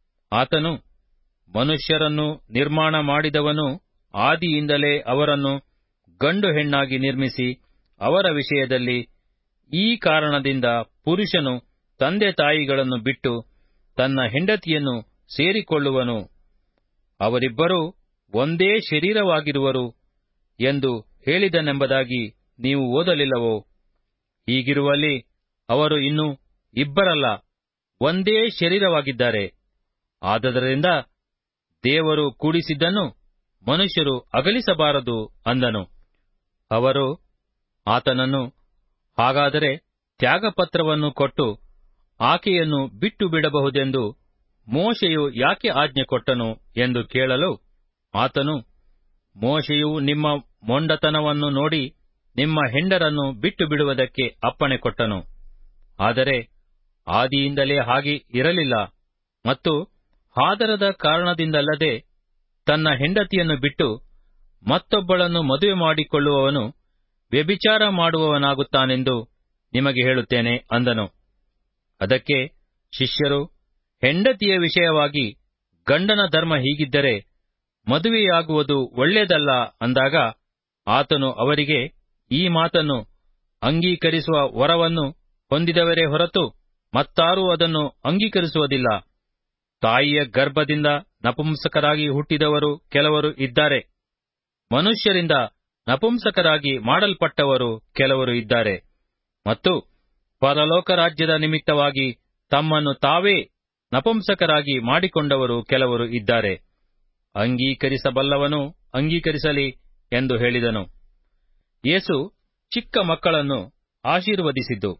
ಆತನು ಮನುಷ್ಯರನ್ನು ನಿರ್ಮಾಣ ಮಾಡಿದವನು ಆದಿಯಿಂದಲೇ ಅವರನ್ನು ಗಂಡು ಹೆಣ್ಣಾಗಿ ನಿರ್ಮಿಸಿ ಅವರ ವಿಷಯದಲ್ಲಿ ಈ ಕಾರಣದಿಂದ ಪುರುಷನು ತಂದೆ ತಾಯಿಗಳನ್ನು ಬಿಟ್ಟು ತನ್ನ ಹೆಂಡತಿಯನ್ನು ಸೇರಿಕೊಳ್ಳುವನು ಅವರಿಬ್ಬರೂ ಒಂದೇ ಶರೀರವಾಗಿರುವರು ಎಂದು ಹೇಳಿದನೆಂಬುದಾಗಿ ನೀವು ಓದಲಿಲ್ಲವೋ ಹೀಗಿರುವಲ್ಲಿ ಅವರು ಇನ್ನು ಇಬ್ಬರಲ್ಲ ಒಂದೇ ಶರೀರವಾಗಿದ್ದಾರೆ ಆದದರಿಂದ ದೇವರು ಕೂಡಿಸಿದ್ದನ್ನು ಮನುಷ್ಯರು ಅಗಲಿಸಬಾರದು ಅಂದನು ಅವರು ಆತನನ್ನು ಹಾಗಾದರೆ ತ್ಯಾಗಪತ್ರವನ್ನು ಕೊಟ್ಟು ಆಕೆಯನ್ನು ಬಿಟ್ಟು ಬಿಡಬಹುದೆಂದು ಮೋಶೆಯು ಯಾಕೆ ಆಜ್ಞೆ ಕೊಟ್ಟನು ಎಂದು ಕೇಳಲು ಆತನು ಮೋಶೆಯು ನಿಮ್ಮ ಮೊಂಡತನವನ್ನು ನೋಡಿ ನಿಮ್ಮ ಹೆಂಡರನ್ನು ಬಿಟ್ಟು ಬಿಡುವುದಕ್ಕೆ ಅಪ್ಪಣೆ ಕೊಟ್ಟನು ಆದರೆ ಆದಿಯಿಂದಲೇ ಹಾಗೆ ಇರಲಿಲ್ಲ ಮತ್ತು ಹಾದರದ ಕಾರಣದಿಂದಲ್ಲದೆ ತನ್ನ ಹೆಂಡತಿಯನ್ನು ಬಿಟ್ಟು ಮತ್ತೊಬ್ಬಳನ್ನು ಮದುವೆ ಮಾಡಿಕೊಳ್ಳುವವನು ವ್ಯಭಿಚಾರ ಮಾಡುವವನಾಗುತ್ತಾನೆಂದು ನಿಮಗೆ ಹೇಳುತ್ತೇನೆ ಅಂದನು ಅದಕ್ಕೆ ಶಿಷ್ಯರು ಹೆಂಡತಿಯ ವಿಷಯವಾಗಿ ಗಂಡನ ಧರ್ಮ ಹೀಗಿದ್ದರೆ ಮದುವೆಯಾಗುವುದು ಒಳ್ಳೆಯದಲ್ಲ ಅಂದಾಗ ಆತನು ಅವರಿಗೆ ಈ ಮಾತನ್ನು ಅಂಗೀಕರಿಸುವ ವರವನ್ನು ಹೊಂದಿದವರೇ ಹೊರತು ಮತ್ತಾರೂ ಅದನ್ನು ಅಂಗೀಕರಿಸುವುದಿಲ್ಲ ತಾಯಿಯ ಗರ್ಭದಿಂದ ನಪುಂಸಕರಾಗಿ ಹುಟ್ಟಿದವರು ಕೆಲವರು ಇದ್ದಾರೆ ಮನುಷ್ಯರಿಂದ ನಪುಂಸಕರಾಗಿ ಮಾಡಲ್ಪಟ್ಟವರು ಕೆಲವರು ಇದ್ದಾರೆ ಮತ್ತು ಪರಲೋಕ ರಾಜ್ಯದ ನಿಮಿತ್ತವಾಗಿ ತಮ್ಮನ್ನು ತಾವೇ ನಪುಂಸಕರಾಗಿ ಮಾಡಿಕೊಂಡವರು ಕೆಲವರು ಇದ್ದಾರೆ ಅಂಗೀಕರಿಸಬಲ್ಲವನು ಅಂಗೀಕರಿಸಲಿ ಎಂದು ಹೇಳಿದನು ಯೇಸು ಚಿಕ್ಕ ಮಕ್ಕಳನ್ನು ಆಶೀರ್ವದಿಸಿದ್ದು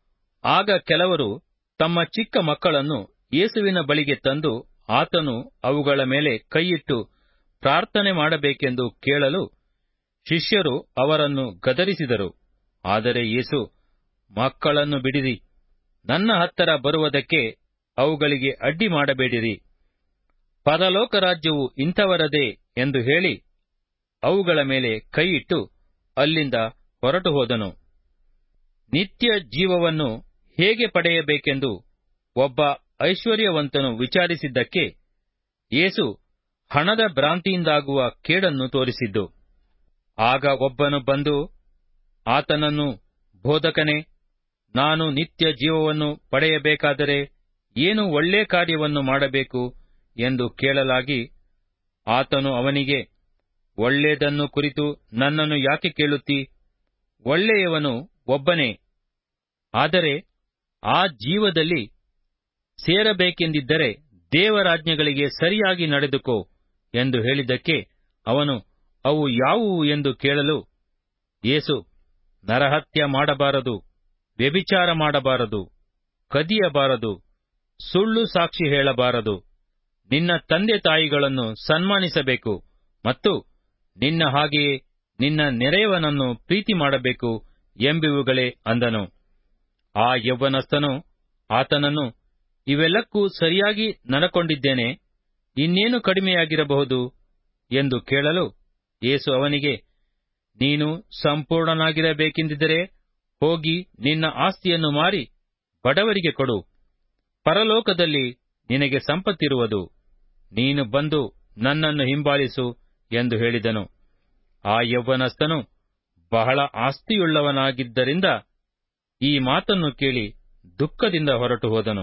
ಆಗ ಕೆಲವರು ತಮ್ಮ ಚಿಕ್ಕ ಮಕ್ಕಳನ್ನು ಯೇಸುವಿನ ಬಳಿಗೆ ತಂದು ಆತನು ಅವುಗಳ ಮೇಲೆ ಕೈಯಿಟ್ಟು ಪ್ರಾರ್ಥನೆ ಮಾಡಬೇಕೆಂದು ಕೇಳಲು ಶಿಷ್ಯರು ಅವರನ್ನು ಗದರಿಸಿದರು ಆದರೆ ಯೇಸು ಮಕ್ಕಳನ್ನು ಬಿಡಿರಿ ನನ್ನ ಹತ್ತರ ಬರುವುದಕ್ಕೆ ಅವುಗಳಿಗೆ ಅಡ್ಡಿ ಮಾಡಬೇಡಿರಿ ಪರಲೋಕ ರಾಜ್ಯವು ಇಂಥವರದೇ ಎಂದು ಹೇಳಿ ಅವುಗಳ ಮೇಲೆ ಕೈಯಿಟ್ಟು ಅಲ್ಲಿಂದ ಹೊರಟು ಹೋದನು ನಿತ್ಯ ಜೀವವನ್ನು ಹೇಗೆ ಪಡೆಯಬೇಕೆಂದು ಒಬ್ಬ ಐಶ್ವರ್ಯವಂತನು ವಿಚಾರಿಸಿದ್ದಕ್ಕೆ ಯೇಸು ಹಣದ ಭ್ರಾಂತಿಯಿಂದಾಗುವ ಕೇಡನ್ನು ತೋರಿಸಿದ್ದು ಆಗ ಒಬ್ಬನು ಬಂದು ಆತನನ್ನು ಬೋಧಕನೇ ನಾನು ನಿತ್ಯ ಜೀವವನ್ನು ಪಡೆಯಬೇಕಾದರೆ ಏನು ಒಳ್ಳೆ ಕಾರ್ಯವನ್ನು ಮಾಡಬೇಕು ಎಂದು ಕೇಳಲಾಗಿ ಆತನು ಅವನಿಗೆ ಒಳ್ಳೆಯದನ್ನು ಕುರಿತು ನನ್ನನ್ನು ಯಾಕೆ ಕೇಳುತ್ತಿ ಒಳ್ಳೆಯವನು ಒಬ್ಬನೇ ಆದರೆ ಆ ಜೀವದಲ್ಲಿ ಸೇರಬೇಕೆಂದಿದ್ದರೆ ದೇವರಾಜ್ಞೆಗಳಿಗೆ ಸರಿಯಾಗಿ ನಡೆದುಕೋ ಎಂದು ಹೇಳಿದ್ದಕ್ಕೆ ಅವನು ಅವು ಯಾವುವು ಎಂದು ಕೇಳಲು ಯೇಸು ನರಹತ್ಯ ಮಾಡಬಾರದು ವ್ಯಭಿಚಾರ ಮಾಡಬಾರದು ಕದಿಯಬಾರದು ಸುಳ್ಳು ಸಾಕ್ಷಿ ಹೇಳಬಾರದು ನಿನ್ನ ತಂದೆ ತಾಯಿಗಳನ್ನು ಸನ್ಮಾನಿಸಬೇಕು ಮತ್ತು ನಿನ್ನ ಹಾಗೆಯೇ ನಿನ್ನ ನೆರೆಯವನನ್ನು ಪ್ರೀತಿ ಮಾಡಬೇಕು ಎಂಬಿವುಗಳೇ ಅಂದನು ಆ ಯೌವನಸ್ಥನು ಆತನನ್ನು ಇವೆಲ್ಲಕ್ಕೂ ಸರಿಯಾಗಿ ನಡಕೊಂಡಿದ್ದೇನೆ ಇನ್ನೇನು ಕಡಿಮೆಯಾಗಿರಬಹುದು ಎಂದು ಕೇಳಲು ಯೇಸು ಅವನಿಗೆ ನೀನು ಸಂಪೂರ್ಣನಾಗಿರಬೇಕೆಂದಿದ್ದರೆ ಹೋಗಿ ನಿನ್ನ ಆಸ್ತಿಯನ್ನು ಮಾರಿ ಬಡವರಿಗೆ ಕೊಡು ಪರಲೋಕದಲ್ಲಿ ನಿನಗೆ ಸಂಪತ್ತಿರುವುದು ನೀನು ಬಂದು ನನ್ನನ್ನು ಹಿಂಬಾಲಿಸು ಎಂದು ಹೇಳಿದನು ಆ ಯೌವನಸ್ಥನು ಬಹಳ ಆಸ್ತಿಯುಳ್ಳವನಾಗಿದ್ದರಿಂದ ಈ ಮಾತನ್ನು ಕೇಳಿ ದುಃಖದಿಂದ ಹೊರಟು ಹೋದನು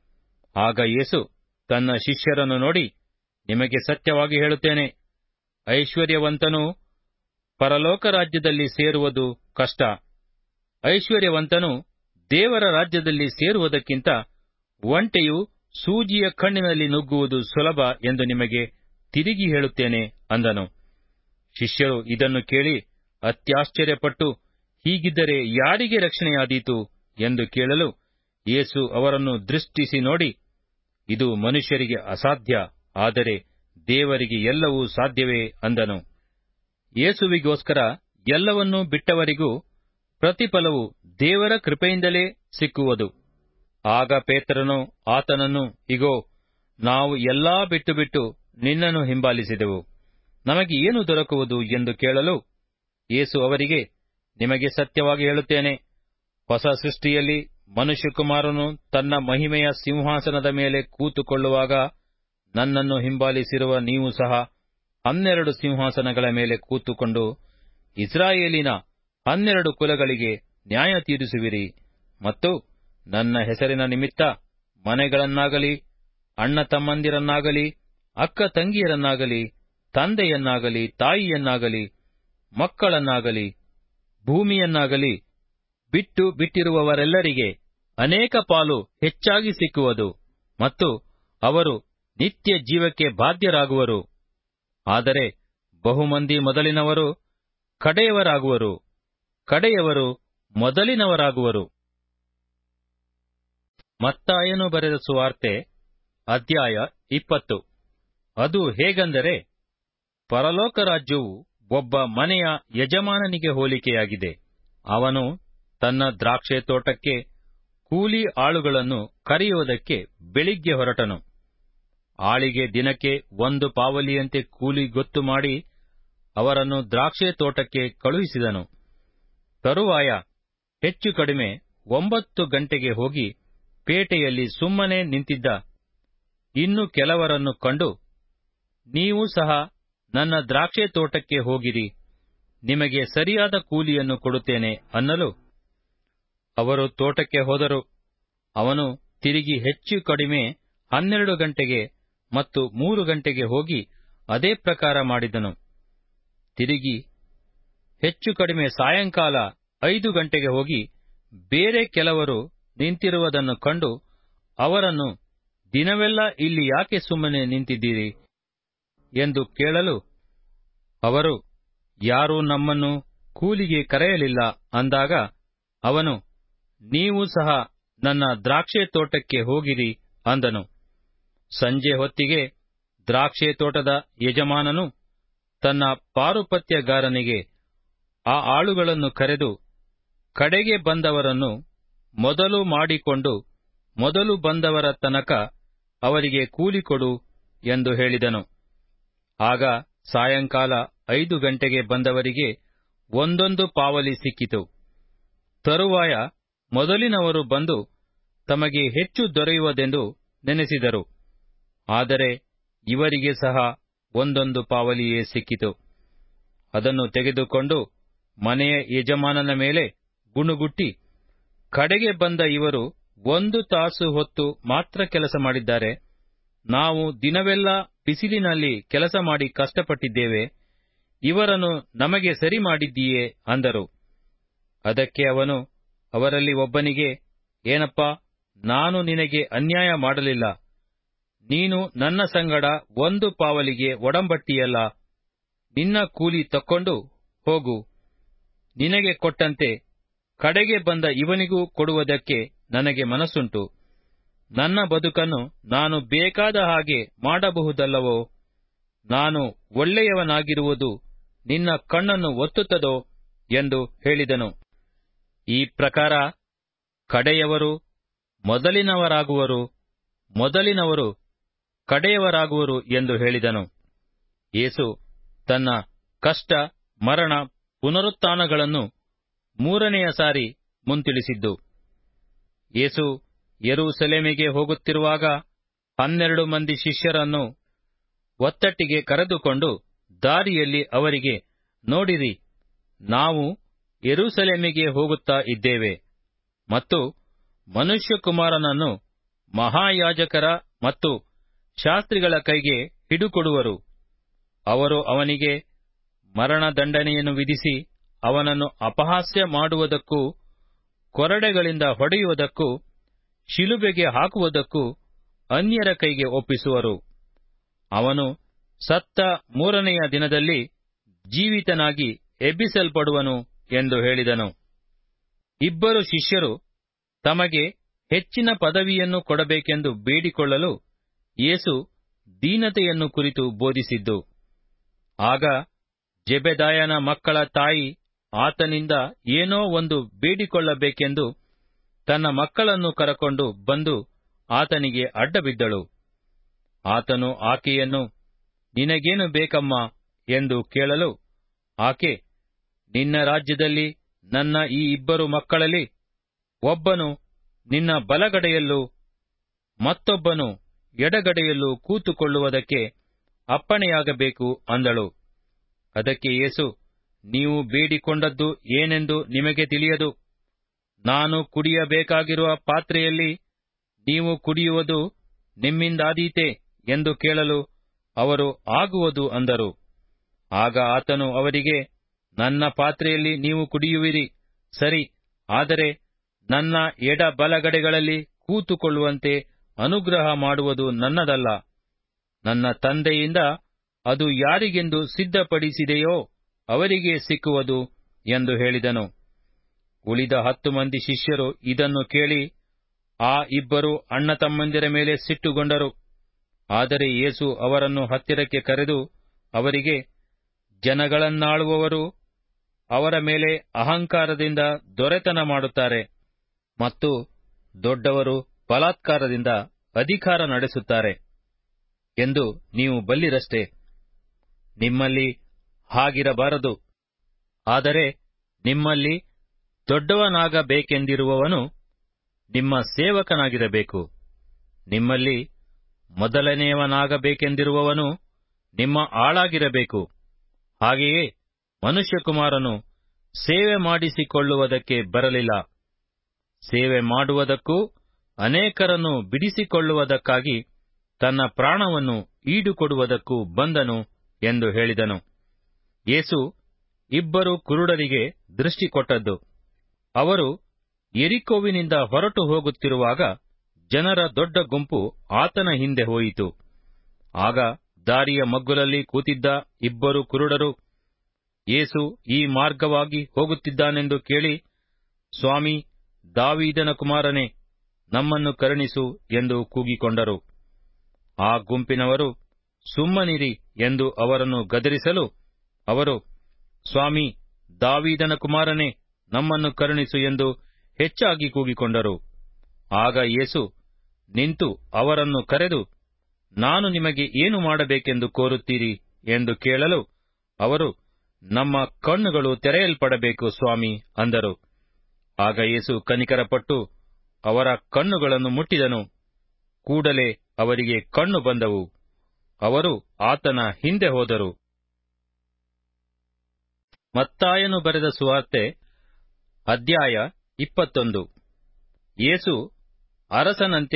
ಆಗ ಯೇಸು ತನ್ನ ಶಿಷ್ಯರನ್ನು ನೋಡಿ ನಿಮಗೆ ಸತ್ಯವಾಗಿ ಹೇಳುತ್ತೇನೆ ಐಶ್ವರ್ಯವಂತನು ಪರಲೋಕ ರಾಜ್ಯದಲ್ಲಿ ಸೇರುವುದು ಕಷ್ಟ ಐಶ್ವರ್ಯವಂತನು ದೇವರ ರಾಜ್ಯದಲ್ಲಿ ಸೇರುವುದಕ್ಕಿಂತ ಒಂಟೆಯು ಸೂಜಿಯ ಕಣ್ಣಿನಲ್ಲಿ ನುಗ್ಗುವುದು ಸುಲಭ ಎಂದು ನಿಮಗೆ ತಿರುಗಿ ಹೇಳುತ್ತೇನೆ ಅಂದನು ಶಿಷ್ಯರು ಇದನ್ನು ಕೇಳಿ ಅತ್ಯಾಶ್ಚರ್ಯಪಟ್ಟು ಹೀಗಿದ್ದರೆ ಯಾರಿಗೆ ರಕ್ಷಣೆಯಾದೀತು ಎಂದು ಕೇಳಲು ಯೇಸು ಅವರನ್ನು ದೃಷ್ಟಿಸಿ ನೋಡಿ ಇದು ಮನುಷ್ಯರಿಗೆ ಅಸಾಧ್ಯ ಆದರೆ ದೇವರಿಗೆ ಎಲ್ಲವೂ ಸಾಧ್ಯವೇ ಅಂದನು ಯೇಸುವಿಗೋಸ್ಕರ ಎಲ್ಲವನ್ನೂ ಬಿಟ್ಟವರಿಗೂ ಪ್ರತಿಫಲವು ದೇವರ ಕೃಪೆಯಿಂದಲೇ ಸಿಕ್ಕುವುದು ಆಗ ಪೇತ್ರನು ಆತನನ್ನು ಇಗೋ ನಾವು ಎಲ್ಲಾ ಬಿಟ್ಟು ಬಿಟ್ಟು ನಿನ್ನನ್ನು ಹಿಂಬಾಲಿಸಿದೆವು ನಮಗೆ ಏನು ದೊರಕುವುದು ಎಂದು ಕೇಳಲು ಯೇಸು ಅವರಿಗೆ ನಿಮಗೆ ಸತ್ಯವಾಗಿ ಹೇಳುತ್ತೇನೆ ಹೊಸ ಸೃಷ್ಟಿಯಲ್ಲಿ ಮನುಷ್ಯಕುಮಾರನು ತನ್ನ ಮಹಿಮೆಯ ಸಿಂಹಾಸನದ ಮೇಲೆ ಕೂತುಕೊಳ್ಳುವಾಗ ನನ್ನನ್ನು ಹಿಂಬಾಲಿಸಿರುವ ನೀವು ಸಹ ಹನ್ನೆರಡು ಸಿಂಹಾಸನಗಳ ಮೇಲೆ ಕೂತುಕೊಂಡು ಇಸ್ರಾಯೇಲಿನ ಹನ್ನೆರಡು ಕುಲಗಳಿಗೆ ನ್ಯಾಯ ತೀರಿಸುವಿರಿ ಮತ್ತು ನನ್ನ ಹೆಸರಿನ ನಿಮಿತ್ತ ಮನೆಗಳನ್ನಾಗಲಿ ಅಣ್ಣ ತಮ್ಮಂದಿರನ್ನಾಗಲಿ ಅಕ್ಕ ತಂಗಿಯರನ್ನಾಗಲಿ ತಂದೆಯನ್ನಾಗಲಿ ತಾಯಿಯನ್ನಾಗಲಿ ಮಕ್ಕಳನ್ನಾಗಲಿ ಭೂಮಿಯನ್ನಾಗಲಿ ಬಿಟ್ಟು ಬಿಟ್ಟಿರುವವರೆಲ್ಲರಿಗೆ ಅನೇಕ ಪಾಲು ಹೆಚ್ಚಾಗಿ ಸಿಕ್ಕುವುದು ಮತ್ತು ಅವರು ನಿತ್ಯ ಜೀವಕ್ಕೆ ಬಾಧ್ಯರಾಗುವರು ಆದರೆ ಬಹುಮಂದಿ ಮೊದಲಿನವರು ಕಡೆಯವರಾಗುವರು ಕಡೆಯವರು ಮೊದಲಿನವರಾಗುವರು ಮತ್ತಾಯನು ಬರೆದ ಸುವಾರ್ತೆ ಅಧ್ಯಾಯ ಇಪ್ಪತ್ತು ಅದು ಹೇಗೆಂದರೆ ಪರಲೋಕ ರಾಜ್ಯವು ಒಬ್ಬ ಮನೆಯ ಯಜಮಾನನಿಗೆ ಹೋಲಿಕೆಯಾಗಿದೆ ಅವನು ತನ್ನ ದ್ರಾಕ್ಷೆ ತೋಟಕ್ಕೆ ಕೂಲಿ ಆಳುಗಳನ್ನು ಕರೆಯುವುದಕ್ಕೆ ಬೆಳಿಗ್ಗೆ ಹೊರಟನು ಆಳಿಗೆ ದಿನಕ್ಕೆ ಒಂದು ಪಾವಲಿಯಂತೆ ಕೂಲಿ ಗೊತ್ತು ಮಾಡಿ ಅವರನ್ನು ದ್ರಾಕ್ಷೆ ತೋಟಕ್ಕೆ ಕಳುಹಿಸಿದನು ತರುವಾಯ ಹೆಚ್ಚು ಕಡಿಮೆ ಒಂಬತ್ತು ಗಂಟೆಗೆ ಹೋಗಿ ಪೇಟೆಯಲ್ಲಿ ಸುಮ್ಮನೆ ನಿಂತಿದ್ದ ಇನ್ನು ಕೆಲವರನ್ನು ಕಂಡು ನೀವು ಸಹ ನನ್ನ ದ್ರಾಕ್ಷೆ ತೋಟಕ್ಕೆ ಹೋಗಿರಿ ನಿಮಗೆ ಸರಿಯಾದ ಕೂಲಿಯನ್ನು ಕೊಡುತ್ತೇನೆ ಅನ್ನಲು ಅವರು ತೋಟಕ್ಕೆ ಹೋದರು ಅವನು ತಿರುಗಿ ಹೆಚ್ಚು ಕಡಿಮೆ ಹನ್ನೆರಡು ಗಂಟೆಗೆ ಮತ್ತು ಮೂರು ಗಂಟೆಗೆ ಹೋಗಿ ಅದೇ ಪ್ರಕಾರ ಮಾಡಿದನು ತಿರುಗಿ ಹೆಚ್ಚು ಕಡಿಮೆ ಸಾಯಂಕಾಲ ಐದು ಗಂಟೆಗೆ ಹೋಗಿ ಬೇರೆ ಕೆಲವರು ನಿಂತಿರುವುದನ್ನು ಕಂಡು ಅವರನ್ನು ದಿನವೆಲ್ಲ ಇಲ್ಲಿ ಯಾಕೆ ಸುಮ್ಮನೆ ನಿಂತಿದ್ದೀರಿ ಎಂದು ಕೇಳಲು ಅವರು ಯಾರೂ ನಮ್ಮನ್ನು ಕೂಲಿಗೆ ಕರೆಯಲಿಲ್ಲ ಅಂದಾಗ ಅವನು ನೀವು ಸಹ ನನ್ನ ದ್ರಾಕ್ಷೆ ತೋಟಕ್ಕೆ ಹೋಗಿರಿ ಅಂದನು ಸಂಜೆ ಹೊತ್ತಿಗೆ ದ್ರಾಕ್ಷೆ ತೋಟದ ಯಜಮಾನನು ತನ್ನ ಪಾರುಪತ್ಯಗಾರನಿಗೆ ಆ ಆಳುಗಳನ್ನು ಕರೆದು ಕಡೆಗೆ ಬಂದವರನ್ನು ಮೊದಲು ಮಾಡಿಕೊಂಡು ಮೊದಲು ಬಂದವರ ತನಕ ಅವರಿಗೆ ಕೂಲಿ ಕೊಡು ಎಂದು ಹೇಳಿದನು ಆಗ ಸಾಯಂಕಾಲ ಐದು ಗಂಟೆಗೆ ಬಂದವರಿಗೆ ಒಂದೊಂದು ಪಾವಲಿ ಸಿಕ್ಕಿತು ತರುವಾಯ ಮೊದಲಿನವರು ಬಂದು ತಮಗೆ ಹೆಚ್ಚು ದೊರೆಯುವುದೆಂದು ನೆನೆಸಿದರು ಆದರೆ ಇವರಿಗೆ ಸಹ ಒಂದೊಂದು ಪಾವಲಿಯೇ ಸಿಕ್ಕಿತು ಅದನ್ನು ತೆಗೆದುಕೊಂಡು ಮನೆಯ ಯಜಮಾನನ ಮೇಲೆ ಗುಣುಗುಟ್ಟಿ ಕಡೆಗೆ ಬಂದ ಇವರು ಒಂದು ತಾಸು ಹೊತ್ತು ಮಾತ್ರ ಕೆಲಸ ಮಾಡಿದ್ದಾರೆ ನಾವು ದಿನವೆಲ್ಲ ಬಿಸಿಲಿನಲ್ಲಿ ಕೆಲಸ ಮಾಡಿ ಕಷ್ಟಪಟ್ಟಿದ್ದೇವೆ ಇವರನ್ನು ನಮಗೆ ಸರಿ ಮಾಡಿದ್ದೀಯೇ ಅಂದರು ಅದಕ್ಕೆ ಅವನು ಅವರಲ್ಲಿ ಒಬ್ಬನಿಗೆ ಏನಪ್ಪಾ ನಾನು ನಿನಗೆ ಅನ್ಯಾಯ ಮಾಡಲಿಲ್ಲ ನೀನು ನನ್ನ ಸಂಗಡ ಒಂದು ಪಾವಲಿಗೆ ಒಡಂಬಟ್ಟಿಯಲ್ಲ ನಿನ್ನ ಕೂಲಿ ತಕ್ಕೊಂಡು ಹೋಗು ನಿನಗೆ ಕೊಟ್ಟಂತೆ ಕಡೆಗೆ ಬಂದ ಇವನಿಗೂ ಕೊಡುವುದಕ್ಕೆ ನನಗೆ ಮನಸ್ಸುಂಟು ನನ್ನ ಬದುಕನ್ನು ನಾನು ಬೇಕಾದ ಹಾಗೆ ಮಾಡಬಹುದಲ್ಲವೋ ನಾನು ಒಳ್ಳೆಯವನಾಗಿರುವುದು ನಿನ್ನ ಕಣ್ಣನ್ನು ಒತ್ತುತ್ತದೋ ಎಂದು ಹೇಳಿದನು ಈ ಪ್ರಕಾರ ಕಡೆಯವರು ಮೊದಲಿನವರಾಗುವರು ಮೊದಲಿನವರು ಕಡೆಯವರಾಗುವರು ಎಂದು ಹೇಳಿದನು ಯೇಸು ತನ್ನ ಕಷ್ಟ ಮರಣ ಪುನರುತ್ಥಾನಗಳನ್ನು ಮೂರನೆಯ ಸಾರಿ ಮುಂತಿಳಿಸಿದ್ದು ಯೇಸು ಯೆರೂಸಲೇಮಿಗೆ ಹೋಗುತ್ತಿರುವಾಗ ಹನ್ನೆರಡು ಮಂದಿ ಶಿಷ್ಯರನ್ನು ಒತ್ತಟ್ಟಿಗೆ ಕರೆದುಕೊಂಡು ದಾರಿಯಲ್ಲಿ ಅವರಿಗೆ ನೋಡಿರಿ ನಾವು ಯೆರೂಸಲೇಮಿಗೆ ಹೋಗುತ್ತಾ ಇದ್ದೇವೆ ಮತ್ತು ಮನುಷ್ಯಕುಮಾರನನ್ನು ಮಹಾಯಾಜಕರ ಮತ್ತು ಶಾಸ್ತ್ರಿಗಳ ಕೈಗೆ ಹಿಡುಕೊಡುವರು ಅವರು ಅವನಿಗೆ ಮರಣದಂಡನೆಯನ್ನು ವಿಧಿಸಿ ಅವನನ್ನು ಅಪಹಾಸ್ಯ ಮಾಡುವುದಕ್ಕೂ ಕೊರಡೆಗಳಿಂದ ಹೊಡೆಯುವುದಕ್ಕೂ ಶಿಲುಬೆಗೆ ಹಾಕುವುದಕ್ಕೂ ಅನ್ಯರ ಕೈಗೆ ಒಪ್ಪಿಸುವರು ಅವನು ಸತ್ತ ಮೂರನೆಯ ದಿನದಲ್ಲಿ ಜೀವಿತನಾಗಿ ಎಬ್ಬಿಸಲ್ಪಡುವನು ಎಂದು ಹೇಳಿದನು ಇಬ್ಬರು ಶಿಷ್ಯರು ತಮಗೆ ಹೆಚ್ಚಿನ ಪದವಿಯನ್ನು ಕೊಡಬೇಕೆಂದು ಬೇಡಿಕೊಳ್ಳಲು ಯೇಸು ದೀನತೆಯನ್ನು ಕುರಿತು ಬೋಧಿಸಿದ್ದು ಆಗ ಜೆಬೆದಾಯನ ಮಕ್ಕಳ ತಾಯಿ ಆತನಿಂದ ಏನೋ ಒಂದು ಬೇಡಿಕೊಳ್ಳಬೇಕೆಂದು ತನ್ನ ಮಕ್ಕಳನ್ನು ಕರಕೊಂಡು ಬಂದು ಆತನಿಗೆ ಅಡ್ಡಬಿದ್ದಳು ಆತನು ಆಕೆಯನ್ನು ನಿನಗೇನು ಬೇಕಮ್ಮ ಎಂದು ಕೇಳಲು ಆಕೆ ನಿನ್ನ ರಾಜ್ಯದಲ್ಲಿ ನನ್ನ ಈ ಇಬ್ಬರು ಮಕ್ಕಳಲ್ಲಿ ಒಬ್ಬನು ನಿನ್ನ ಬಲಗಡೆಯಲ್ಲೂ ಮತ್ತೊಬ್ಬನು ಎಡಗಡೆಯಲ್ಲೂ ಕೂತುಕೊಳ್ಳುವುದಕ್ಕೆ ಅಪ್ಪಣೆಯಾಗಬೇಕು ಅಂದಳು ಅದಕ್ಕೆ ಯೇಸು ನೀವು ಬೇಡಿಕೊಂಡದ್ದು ಏನೆಂದು ನಿಮಗೆ ತಿಳಿಯದು ನಾನು ಕುಡಿಯಬೇಕಾಗಿರುವ ಪಾತ್ರೆಯಲ್ಲಿ ನೀವು ಕುಡಿಯುವುದು ನಿಮ್ಮಿಂದಾದೀತೆ ಎಂದು ಕೇಳಲು ಅವರು ಆಗುವುದು ಅಂದರು ಆಗ ಆತನು ಅವರಿಗೆ ನನ್ನ ಪಾತ್ರೆಯಲ್ಲಿ ನೀವು ಕುಡಿಯುವಿರಿ ಸರಿ ಆದರೆ ನನ್ನ ಎಡ ಬಲಗಡೆಗಳಲ್ಲಿ ಕೂತುಕೊಳ್ಳುವಂತೆ ಅನುಗ್ರಹ ಮಾಡುವುದು ನನ್ನದಲ್ಲ ನನ್ನ ತಂದೆಯಿಂದ ಅದು ಯಾರಿಗೆಂದು ಸಿದ್ಧಪಡಿಸಿದೆಯೋ ಅವರಿಗೆ ಸಿಕ್ಕುವುದು ಎಂದು ಹೇಳಿದನು ಉಳಿದ ಹತ್ತು ಮಂದಿ ಶಿಷ್ಯರು ಇದನ್ನು ಕೇಳಿ ಆ ಇಬ್ಬರು ಅಣ್ಣ ತಮ್ಮಂದಿರ ಮೇಲೆ ಸಿಟ್ಟುಗೊಂಡರು ಆದರೆ ಯೇಸು ಅವರನ್ನು ಹತ್ತಿರಕ್ಕೆ ಕರೆದು ಅವರಿಗೆ ಜನಗಳನ್ನಾಳುವವರು ಅವರ ಮೇಲೆ ಅಹಂಕಾರದಿಂದ ದೊರೆತನ ಮಾಡುತ್ತಾರೆ ಮತ್ತು ದೊಡ್ಡವರು ಬಲಾತ್ಕಾರದಿಂದ ಅಧಿಕಾರ ನಡೆಸುತ್ತಾರೆ ಎಂದು ನೀವು ಬಲ್ಲಿರಷ್ಟೇ ನಿಮ್ಮಲ್ಲಿ ಹಾಗಿರಬಾರದು ಆದರೆ ನಿಮ್ಮಲ್ಲಿ ದೊಡ್ಡವನಾಗಬೇಕೆಂದಿರುವವನು ನಿಮ್ಮ ಸೇವಕನಾಗಿರಬೇಕು ನಿಮ್ಮಲ್ಲಿ ಮೊದಲನೆಯವನಾಗಬೇಕೆಂದಿರುವವನು ನಿಮ್ಮ ಆಳಾಗಿರಬೇಕು ಹಾಗೆಯೇ ಮನುಷ್ಯಕುಮಾರನು ಸೇವೆ ಮಾಡಿಸಿಕೊಳ್ಳುವುದಕ್ಕೆ ಬರಲಿಲ್ಲ ಸೇವೆ ಮಾಡುವುದಕ್ಕೂ ಅನೇಕರನ್ನು ಬಿಡಿಸಿಕೊಳ್ಳುವುದಕ್ಕಾಗಿ ತನ್ನ ಪ್ರಾಣವನ್ನು ಈಡುಕೊಡುವುದಕ್ಕೂ ಬಂದನು ಎಂದು ಹೇಳಿದನು ಯೇಸು ಇಬ್ಬರು ಕುರುಡರಿಗೆ ದೃಷ್ಟಿ ಕೊಟ್ಟದ್ದು ಅವರು ಎರಿಕೋವಿನಿಂದ ಹೊರಟು ಹೋಗುತ್ತಿರುವಾಗ ಜನರ ದೊಡ್ಡ ಗುಂಪು ಆತನ ಹಿಂದೆ ಹೋಯಿತು ಆಗ ದಾರಿಯ ಮಗ್ಗುಲಲ್ಲಿ ಕೂತಿದ್ದ ಇಬ್ಬರು ಕುರುಡರು ಯೇಸು ಈ ಮಾರ್ಗವಾಗಿ ಹೋಗುತ್ತಿದ್ದಾನೆಂದು ಕೇಳಿ ಸ್ವಾಮಿ ದಾವೀದನ ಕುಮಾರನೇ ನಮ್ಮನ್ನು ಕರುಣಿಸು ಎಂದು ಕೂಗಿಕೊಂಡರು ಆ ಗುಂಪಿನವರು ಸುಮ್ಮನಿರಿ ಎಂದು ಅವರನ್ನು ಗದರಿಸಲು ಅವರು ಸ್ವಾಮಿ ದಾವೀದನ ಕುಮಾರನೇ ನಮ್ಮನ್ನು ಕರುಣಿಸು ಎಂದು ಹೆಚ್ಚಾಗಿ ಕೂಗಿಕೊಂಡರು ಆಗ ಯೇಸು ನಿಂತು ಅವರನ್ನು ಕರೆದು ನಾನು ನಿಮಗೆ ಏನು ಮಾಡಬೇಕೆಂದು ಕೋರುತ್ತೀರಿ ಎಂದು ಕೇಳಲು ಅವರು ನಮ್ಮ ಕಣ್ಣುಗಳು ತೆರೆಯಲ್ಪಡಬೇಕು ಸ್ವಾಮಿ ಅಂದರು ಆಗ ಯೇಸು ಕನಿಕರಪಟ್ಟು ಅವರ ಕಣ್ಣುಗಳನ್ನು ಮುಟ್ಟಿದನು ಕೂಡಲೇ ಅವರಿಗೆ ಕಣ್ಣು ಬಂದವು ಅವರು ಆತನ ಹಿಂದೆ ಹೋದರು ಮತ್ತಾಯನು ಬರೆದ ಸುವಾರ್ತೆ ಅಧ್ಯಾಯ ಇಪ್ಪತ್ತೊಂದು ಯೇಸು ಅರಸನಂತೆ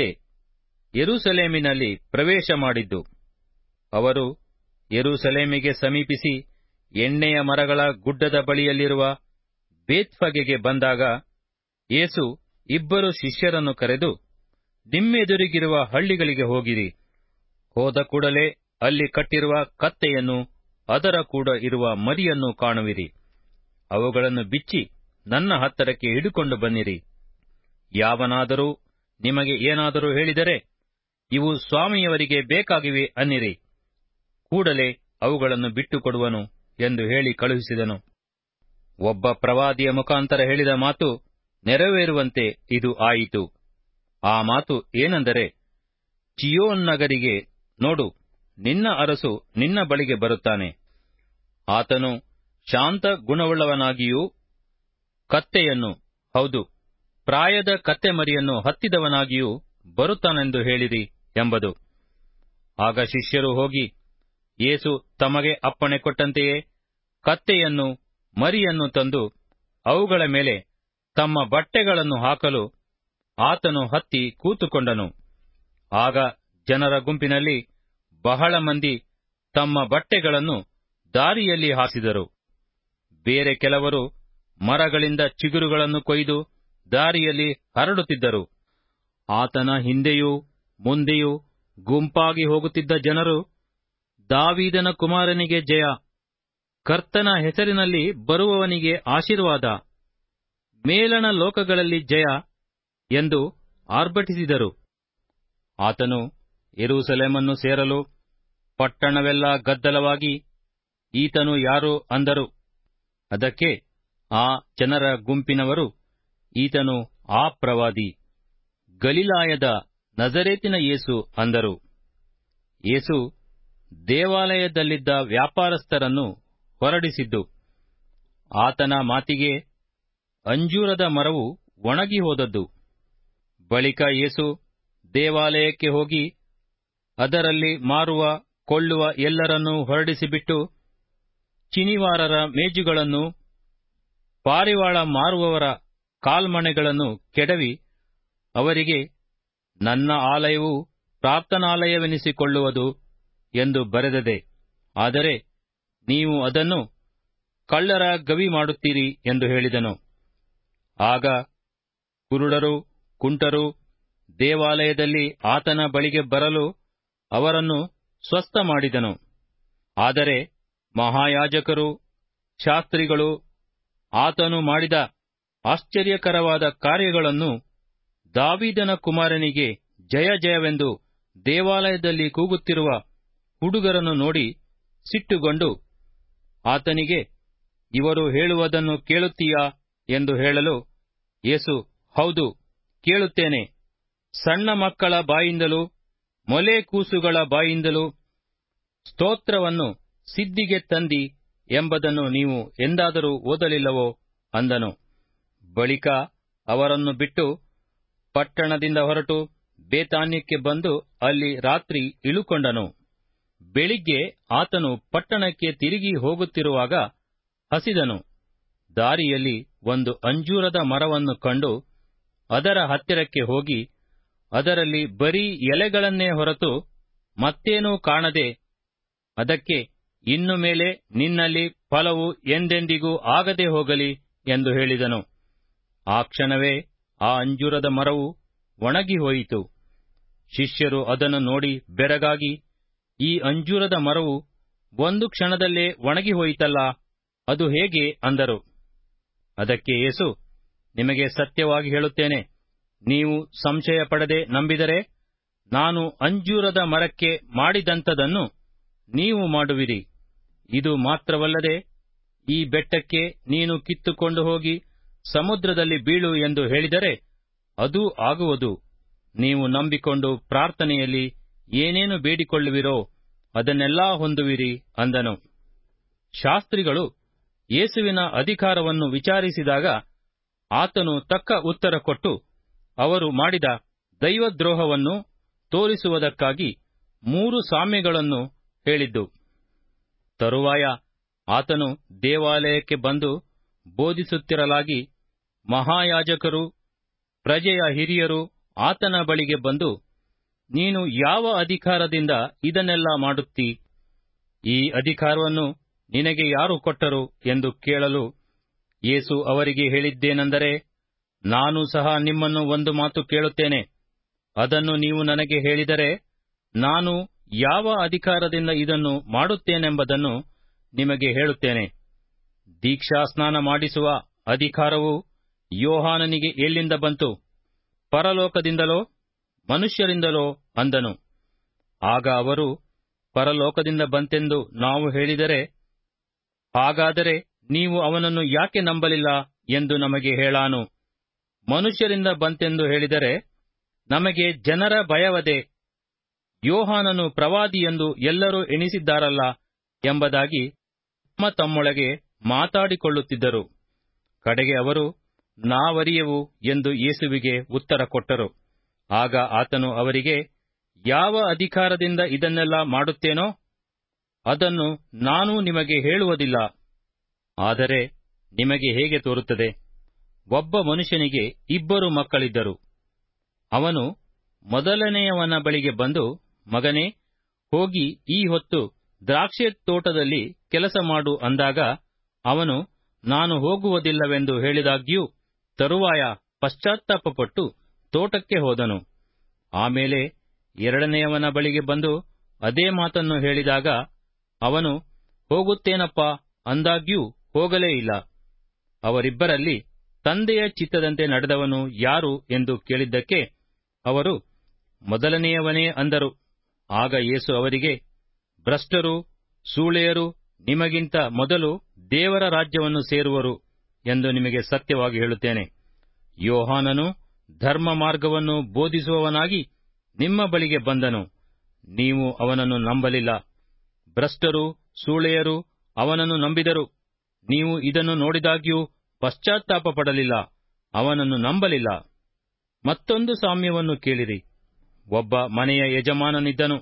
ಯೆರೂಸಲೇಮಿನಲ್ಲಿ ಪ್ರವೇಶ ಮಾಡಿದ್ದು ಅವರು ಯೆರೂಸಲೇಮಿಗೆ ಸಮೀಪಿಸಿ ಎಣ್ಣೆಯ ಮರಗಳ ಗುಡ್ಡದ ಬಳಿಯಲ್ಲಿರುವ ಬೇತ್ಫಗೆಗೆ ಬಂದಾಗ ಯೇಸು ಇಬ್ಬರು ಶಿಷ್ಯರನ್ನು ಕರೆದು ನಿಮ್ಮೆದುರಿಗಿರುವ ಹಳ್ಳಿಗಳಿಗೆ ಹೋಗಿರಿ ಹೋದ ಕೂಡಲೇ ಅಲ್ಲಿ ಕಟ್ಟಿರುವ ಕತ್ತೆಯನ್ನು ಅದರ ಕೂಡ ಇರುವ ಮರಿಯನ್ನು ಕಾಣುವಿರಿ ಅವುಗಳನ್ನು ಬಿಚ್ಚಿ ನನ್ನ ಹತ್ತರಕ್ಕೆ ಹಿಡುಕೊಂಡು ಬನ್ನಿರಿ ಯಾವನಾದರೂ ನಿಮಗೆ ಏನಾದರೂ ಹೇಳಿದರೆ ಇವು ಸ್ವಾಮಿಯವರಿಗೆ ಬೇಕಾಗಿವೆ ಅನ್ನಿರಿ ಕೂಡಲೇ ಅವುಗಳನ್ನು ಬಿಟ್ಟು ಕೊಡುವನು ಎಂದು ಹೇಳಿ ಕಳುಹಿಸಿದನು ಒಬ್ಬ ಪ್ರವಾದಿಯ ಮುಖಾಂತರ ಹೇಳಿದ ಮಾತು ನೆರವೇರುವಂತೆ ಇದು ಆಯಿತು ಆ ಮಾತು ಏನೆಂದರೆ ಚಿಯೋನ್ ನಗರಿಗೆ ನೋಡು ನಿನ್ನ ಅರಸು ನಿನ್ನ ಬಳಿಗೆ ಬರುತ್ತಾನೆ ಆತನು ಶಾಂತ ಗುಣವುಳ್ಳವನಾಗಿಯೂ ಕತ್ತೆಯನ್ನು ಹೌದು ಪ್ರಾಯದ ಕತ್ತೆ ಮರಿಯನ್ನು ಹತ್ತಿದವನಾಗಿಯೂ ಬರುತ್ತಾನೆಂದು ಹೇಳಿರಿ ಎಂಬುದು ಆಗ ಶಿಷ್ಯರು ಹೋಗಿ ಯೇಸು ತಮಗೆ ಅಪ್ಪಣೆ ಕೊಟ್ಟಂತೆಯೇ ಕತ್ತೆಯನ್ನು ಮರಿಯನ್ನು ತಂದು ಅವುಗಳ ಮೇಲೆ ತಮ್ಮ ಬಟ್ಟೆಗಳನ್ನು ಹಾಕಲು ಆತನು ಹತ್ತಿ ಕೂತುಕೊಂಡನು ಆಗ ಜನರ ಗುಂಪಿನಲ್ಲಿ ಬಹಳ ಮಂದಿ ತಮ್ಮ ಬಟ್ಟೆಗಳನ್ನು ದಾರಿಯಲ್ಲಿ ಹಾಸಿದರು ಬೇರೆ ಕೆಲವರು ಮರಗಳಿಂದ ಚಿಗುರುಗಳನ್ನು ಕೊಯ್ದು ದಾರಿಯಲ್ಲಿ ಹರಡುತ್ತಿದ್ದರು ಆತನ ಹಿಂದೆಯೂ ಮುಂದೆಯೂ ಗುಂಪಾಗಿ ಹೋಗುತ್ತಿದ್ದ ಜನರು ದಾವೀದನ ಕುಮಾರನಿಗೆ ಜಯ ಕರ್ತನ ಹೆಸರಿನಲ್ಲಿ ಬರುವವನಿಗೆ ಆಶೀರ್ವಾದ ಮೇಲಣ ಲೋಕಗಳಲ್ಲಿ ಜಯ ಎಂದು ಆರ್ಭಟಿಸಿದರು ಆತನು ಯೆರೂಸಲೇಮನ್ನು ಸೇರಲು ಪಟ್ಟಣವೆಲ್ಲ ಗದ್ದಲವಾಗಿ ಈತನು ಯಾರು ಅಂದರು ಅದಕ್ಕೆ ಆ ಜನರ ಗುಂಪಿನವರು ಈತನು ಆ ಪ್ರವಾದಿ ಗಲಿಲಾಯದ ನಜರೇತಿನ ಯೇಸು ಅಂದರು ಯೇಸು ದೇವಾಲಯದಲ್ಲಿದ್ದ ವ್ಯಾಪಾರಸ್ಥರನ್ನು ಹೊರಡಿಸಿದ್ದು ಆತನ ಮಾತಿಗೆ ಅಂಜೂರದ ಮರವು ಒಣಗಿ ಹೋದದ್ದು ಬಳಿಕ ಯೇಸು ದೇವಾಲಯಕ್ಕೆ ಹೋಗಿ ಅದರಲ್ಲಿ ಮಾರುವ ಕೊಳ್ಳುವ ಎಲ್ಲರನ್ನೂ ಹೊರಡಿಸಿಬಿಟ್ಟು ಚಿನಿವಾರರ ಮೇಜುಗಳನ್ನು ಪಾರಿವಾಳ ಮಾರುವವರ ಕಾಲ್ಮಣೆಗಳನ್ನು ಕೆಡವಿ ಅವರಿಗೆ ನನ್ನ ಆಲಯವು ಪ್ರಾರ್ಥನಾಲಯವೆನಿಸಿಕೊಳ್ಳುವುದು ಎಂದು ಬರೆದದೆ ಆದರೆ ನೀವು ಅದನ್ನು ಕಳ್ಳರ ಗವಿ ಮಾಡುತ್ತೀರಿ ಎಂದು ಹೇಳಿದನು ಆಗ ಕುರುಡರು ಕುಂಟರು ದೇವಾಲಯದಲ್ಲಿ ಆತನ ಬಳಿಗೆ ಬರಲು ಅವರನ್ನು ಸ್ವಸ್ಥ ಮಾಡಿದನು ಆದರೆ ಮಹಾಯಾಜಕರು ಶಾಸ್ತ್ರಿಗಳು ಆತನು ಮಾಡಿದ ಆಶ್ಚರ್ಯಕರವಾದ ಕಾರ್ಯಗಳನ್ನು ದಾವೀದನ ಕುಮಾರನಿಗೆ ಜಯ ಜಯವೆಂದು ದೇವಾಲಯದಲ್ಲಿ ಕೂಗುತ್ತಿರುವ ಹುಡುಗರನ್ನು ನೋಡಿ ಸಿಟ್ಟುಗೊಂಡು ಆತನಿಗೆ ಇವರು ಹೇಳುವುದನ್ನು ಕೇಳುತ್ತೀಯಾ ಎಂದು ಹೇಳಲು ಯೇಸು ಹೌದು ಕೇಳುತ್ತೇನೆ ಸಣ್ಣ ಮಕ್ಕಳ ಬಾಯಿಂದಲೂ ಮೊಲೆ ಕೂಸುಗಳ ಬಾಯಿಂದಲೂ ಸ್ತೋತ್ರವನ್ನು ಸಿದ್ಧಿಗೆ ತಂದಿ ಎಂಬುದನ್ನು ನೀವು ಎಂದಾದರೂ ಓದಲಿಲ್ಲವೋ ಅಂದನು ಬಳಿಕ ಅವರನ್ನು ಬಿಟ್ಟು ಪಟ್ಟಣದಿಂದ ಹೊರಟು ಬೇತಾನ್ಯಕ್ಕೆ ಬಂದು ಅಲ್ಲಿ ರಾತ್ರಿ ಇಳುಕೊಂಡನು ಬೆಳಿಗ್ಗೆ ಆತನು ಪಟ್ಟಣಕ್ಕೆ ತಿರುಗಿ ಹೋಗುತ್ತಿರುವಾಗ ಹಸಿದನು ದಾರಿಯಲ್ಲಿ ಒಂದು ಅಂಜೂರದ ಮರವನ್ನು ಕಂಡು ಅದರ ಹತ್ತಿರಕ್ಕೆ ಹೋಗಿ ಅದರಲ್ಲಿ ಬರೀ ಎಲೆಗಳನ್ನೇ ಹೊರತು ಮತ್ತೇನೂ ಕಾಣದೆ ಅದಕ್ಕೆ ಇನ್ನು ಮೇಲೆ ನಿನ್ನಲ್ಲಿ ಫಲವು ಎಂದೆಂದಿಗೂ ಆಗದೆ ಹೋಗಲಿ ಎಂದು ಹೇಳಿದನು ಆ ಕ್ಷಣವೇ ಆ ಅಂಜೂರದ ಮರವು ಒಣಗಿ ಹೋಯಿತು ಶಿಷ್ಯರು ಅದನ್ನು ನೋಡಿ ಬೆರಗಾಗಿ ಈ ಅಂಜೂರದ ಮರವು ಒಂದು ಕ್ಷಣದಲ್ಲೇ ಒಣಗಿ ಹೋಯಿತಲ್ಲ ಅದು ಹೇಗೆ ಅಂದರು ಅದಕ್ಕೆ ಯೇಸು ನಿಮಗೆ ಸತ್ಯವಾಗಿ ಹೇಳುತ್ತೇನೆ ನೀವು ಸಂಶಯ ಪಡದೆ ನಂಬಿದರೆ ನಾನು ಅಂಜೂರದ ಮರಕ್ಕೆ ಮಾಡಿದಂಥದನ್ನು ನೀವು ಮಾಡುವಿರಿ ಇದು ಮಾತ್ರವಲ್ಲದೆ ಈ ಬೆಟ್ಟಕ್ಕೆ ನೀನು ಕಿತ್ತುಕೊಂಡು ಹೋಗಿ ಸಮುದ್ರದಲ್ಲಿ ಬೀಳು ಎಂದು ಹೇಳಿದರೆ ಅದೂ ಆಗುವುದು ನೀವು ನಂಬಿಕೊಂಡು ಪ್ರಾರ್ಥನೆಯಲ್ಲಿ ಏನೇನು ಬೇಡಿಕೊಳ್ಳುವಿರೋ ಅದನ್ನೆಲ್ಲಾ ಹೊಂದುವಿರಿ ಅಂದನು ಶಾಸ್ತ್ರಿಗಳು ಯೇಸುವಿನ ಅಧಿಕಾರವನ್ನು ವಿಚಾರಿಸಿದಾಗ ಆತನು ತಕ್ಕ ಉತ್ತರ ಕೊಟ್ಟು ಅವರು ಮಾಡಿದ ದೈವದ್ರೋಹವನ್ನು ತೋರಿಸುವುದಕ್ಕಾಗಿ ಮೂರು ಸಾಮ್ಯಗಳನ್ನು ಹೇಳಿದ್ದು ತರುವಾಯ ಆತನು ದೇವಾಲಯಕ್ಕೆ ಬಂದು ಬೋಧಿಸುತ್ತಿರಲಾಗಿ ಮಹಾಯಾಜಕರು ಪ್ರಜೆಯ ಹಿರಿಯರು ಆತನ ಬಳಿಗೆ ಬಂದು ನೀನು ಯಾವ ಅಧಿಕಾರದಿಂದ ಇದನ್ನೆಲ್ಲ ಮಾಡುತ್ತೀ ಈ ಅಧಿಕಾರವನ್ನು ನಿನಗೆ ಯಾರು ಕೊಟ್ಟರು ಎಂದು ಕೇಳಲು ಯೇಸು ಅವರಿಗೆ ಹೇಳಿದ್ದೇನೆಂದರೆ ನಾನು ಸಹ ನಿಮ್ಮನ್ನು ಒಂದು ಮಾತು ಕೇಳುತ್ತೇನೆ ಅದನ್ನು ನೀವು ನನಗೆ ಹೇಳಿದರೆ ನಾನು ಯಾವ ಅಧಿಕಾರದಿಂದ ಇದನ್ನು ಮಾಡುತ್ತೇನೆಂಬುದನ್ನು ನಿಮಗೆ ಹೇಳುತ್ತೇನೆ ದೀಕ್ಷಾಸ್ನಾನ ಮಾಡಿಸುವ ಅಧಿಕಾರವು ಯೋಹಾನನಿಗೆ ಎಲ್ಲಿಂದ ಬಂತು ಪರಲೋಕದಿಂದಲೋ ಮನುಷ್ಯರಿಂದಲೋ ಅಂದನು ಆಗ ಅವರು ಪರಲೋಕದಿಂದ ಬಂತೆಂದು ನಾವು ಹೇಳಿದರೆ ಹಾಗಾದರೆ ನೀವು ಅವನನ್ನು ಯಾಕೆ ನಂಬಲಿಲ್ಲ ಎಂದು ನಮಗೆ ಹೇಳಾನು ಮನುಷ್ಯರಿಂದ ಬಂತೆಂದು ಹೇಳಿದರೆ ನಮಗೆ ಜನರ ಭಯವದೆ ಯೋಹಾನನು ಪ್ರವಾದಿ ಎಂದು ಎಲ್ಲರೂ ಎಣಿಸಿದ್ದಾರಲ್ಲ ಎಂಬುದಾಗಿ ತಮ್ಮ ತಮ್ಮೊಳಗೆ ಮಾತಾಡಿಕೊಳ್ಳುತ್ತಿದ್ದರು ಕಡೆಗೆ ಅವರು ನಾವರಿಯೆವು ಎಂದು ಯೇಸುವಿಗೆ ಉತ್ತರ ಕೊಟ್ಟರು ಆಗ ಆತನು ಅವರಿಗೆ ಯಾವ ಅಧಿಕಾರದಿಂದ ಇದನ್ನೆಲ್ಲ ಮಾಡುತ್ತೇನೋ ಅದನ್ನು ನಾನು ನಿಮಗೆ ಹೇಳುವುದಿಲ್ಲ ಆದರೆ ನಿಮಗೆ ಹೇಗೆ ತೋರುತ್ತದೆ ಒಬ್ಬ ಮನುಷ್ಯನಿಗೆ ಇಬ್ಬರು ಮಕ್ಕಳಿದ್ದರು ಅವನು ಮೊದಲನೆಯವನ ಬಳಿಗೆ ಬಂದು ಮಗನೇ ಹೋಗಿ ಈ ಹೊತ್ತು ದ್ರಾಕ್ಷೆ ತೋಟದಲ್ಲಿ ಕೆಲಸ ಮಾಡು ಅಂದಾಗ ಅವನು ನಾನು ಹೋಗುವುದಿಲ್ಲವೆಂದು ಹೇಳಿದಾಗ್ಯೂ ತರುವಾಯ ಪಶ್ಚಾತ್ತಾಪಪಟ್ಟು ತೋಟಕ್ಕೆ ಹೋದನು ಆಮೇಲೆ ಎರಡನೆಯವನ ಬಳಿಗೆ ಬಂದು ಅದೇ ಮಾತನ್ನು ಹೇಳಿದಾಗ ಅವನು ಹೋಗುತ್ತೇನಪ್ಪ ಅಂದಾಗ್ಯೂ ಹೋಗಲೇ ಇಲ್ಲ ಅವರಿಬ್ಬರಲ್ಲಿ ತಂದೆಯ ಚಿತ್ತದಂತೆ ನಡೆದವನು ಯಾರು ಎಂದು ಕೇಳಿದ್ದಕ್ಕೆ ಅವರು ಮೊದಲನೆಯವನೇ ಅಂದರು ಆಗ ಯೇಸು ಅವರಿಗೆ ಭ್ರಷ್ಟರು ಸೂಳೆಯರು ನಿಮಗಿಂತ ಮೊದಲು ದೇವರ ರಾಜ್ಯವನ್ನು ಸೇರುವರು ಎಂದು ನಿಮಗೆ ಸತ್ಯವಾಗಿ ಹೇಳುತ್ತೇನೆ ಯೋಹಾನನು ಧರ್ಮ ಮಾರ್ಗವನ್ನು ಬೋಧಿಸುವವನಾಗಿ ನಿಮ್ಮ ಬಳಿಗೆ ಬಂದನು ನೀವು ಅವನನ್ನು ನಂಬಲಿಲ್ಲ ಭ್ರಷ್ಟರು ಸೂಳೆಯರು ಅವನನ್ನು ನಂಬಿದರು ನೀವು ಇದನ್ನು ನೋಡಿದಾಗ್ಯೂ ಪಶ್ಚಾತ್ತಾಪ ಪಡಲಿಲ್ಲ ಅವನನ್ನು ನಂಬಲಿಲ್ಲ ಮತ್ತೊಂದು ಸಾಮ್ಯವನ್ನು ಕೇಳಿರಿ ಒಬ್ಬ ಮನೆಯ ಯಜಮಾನನಿದ್ದನು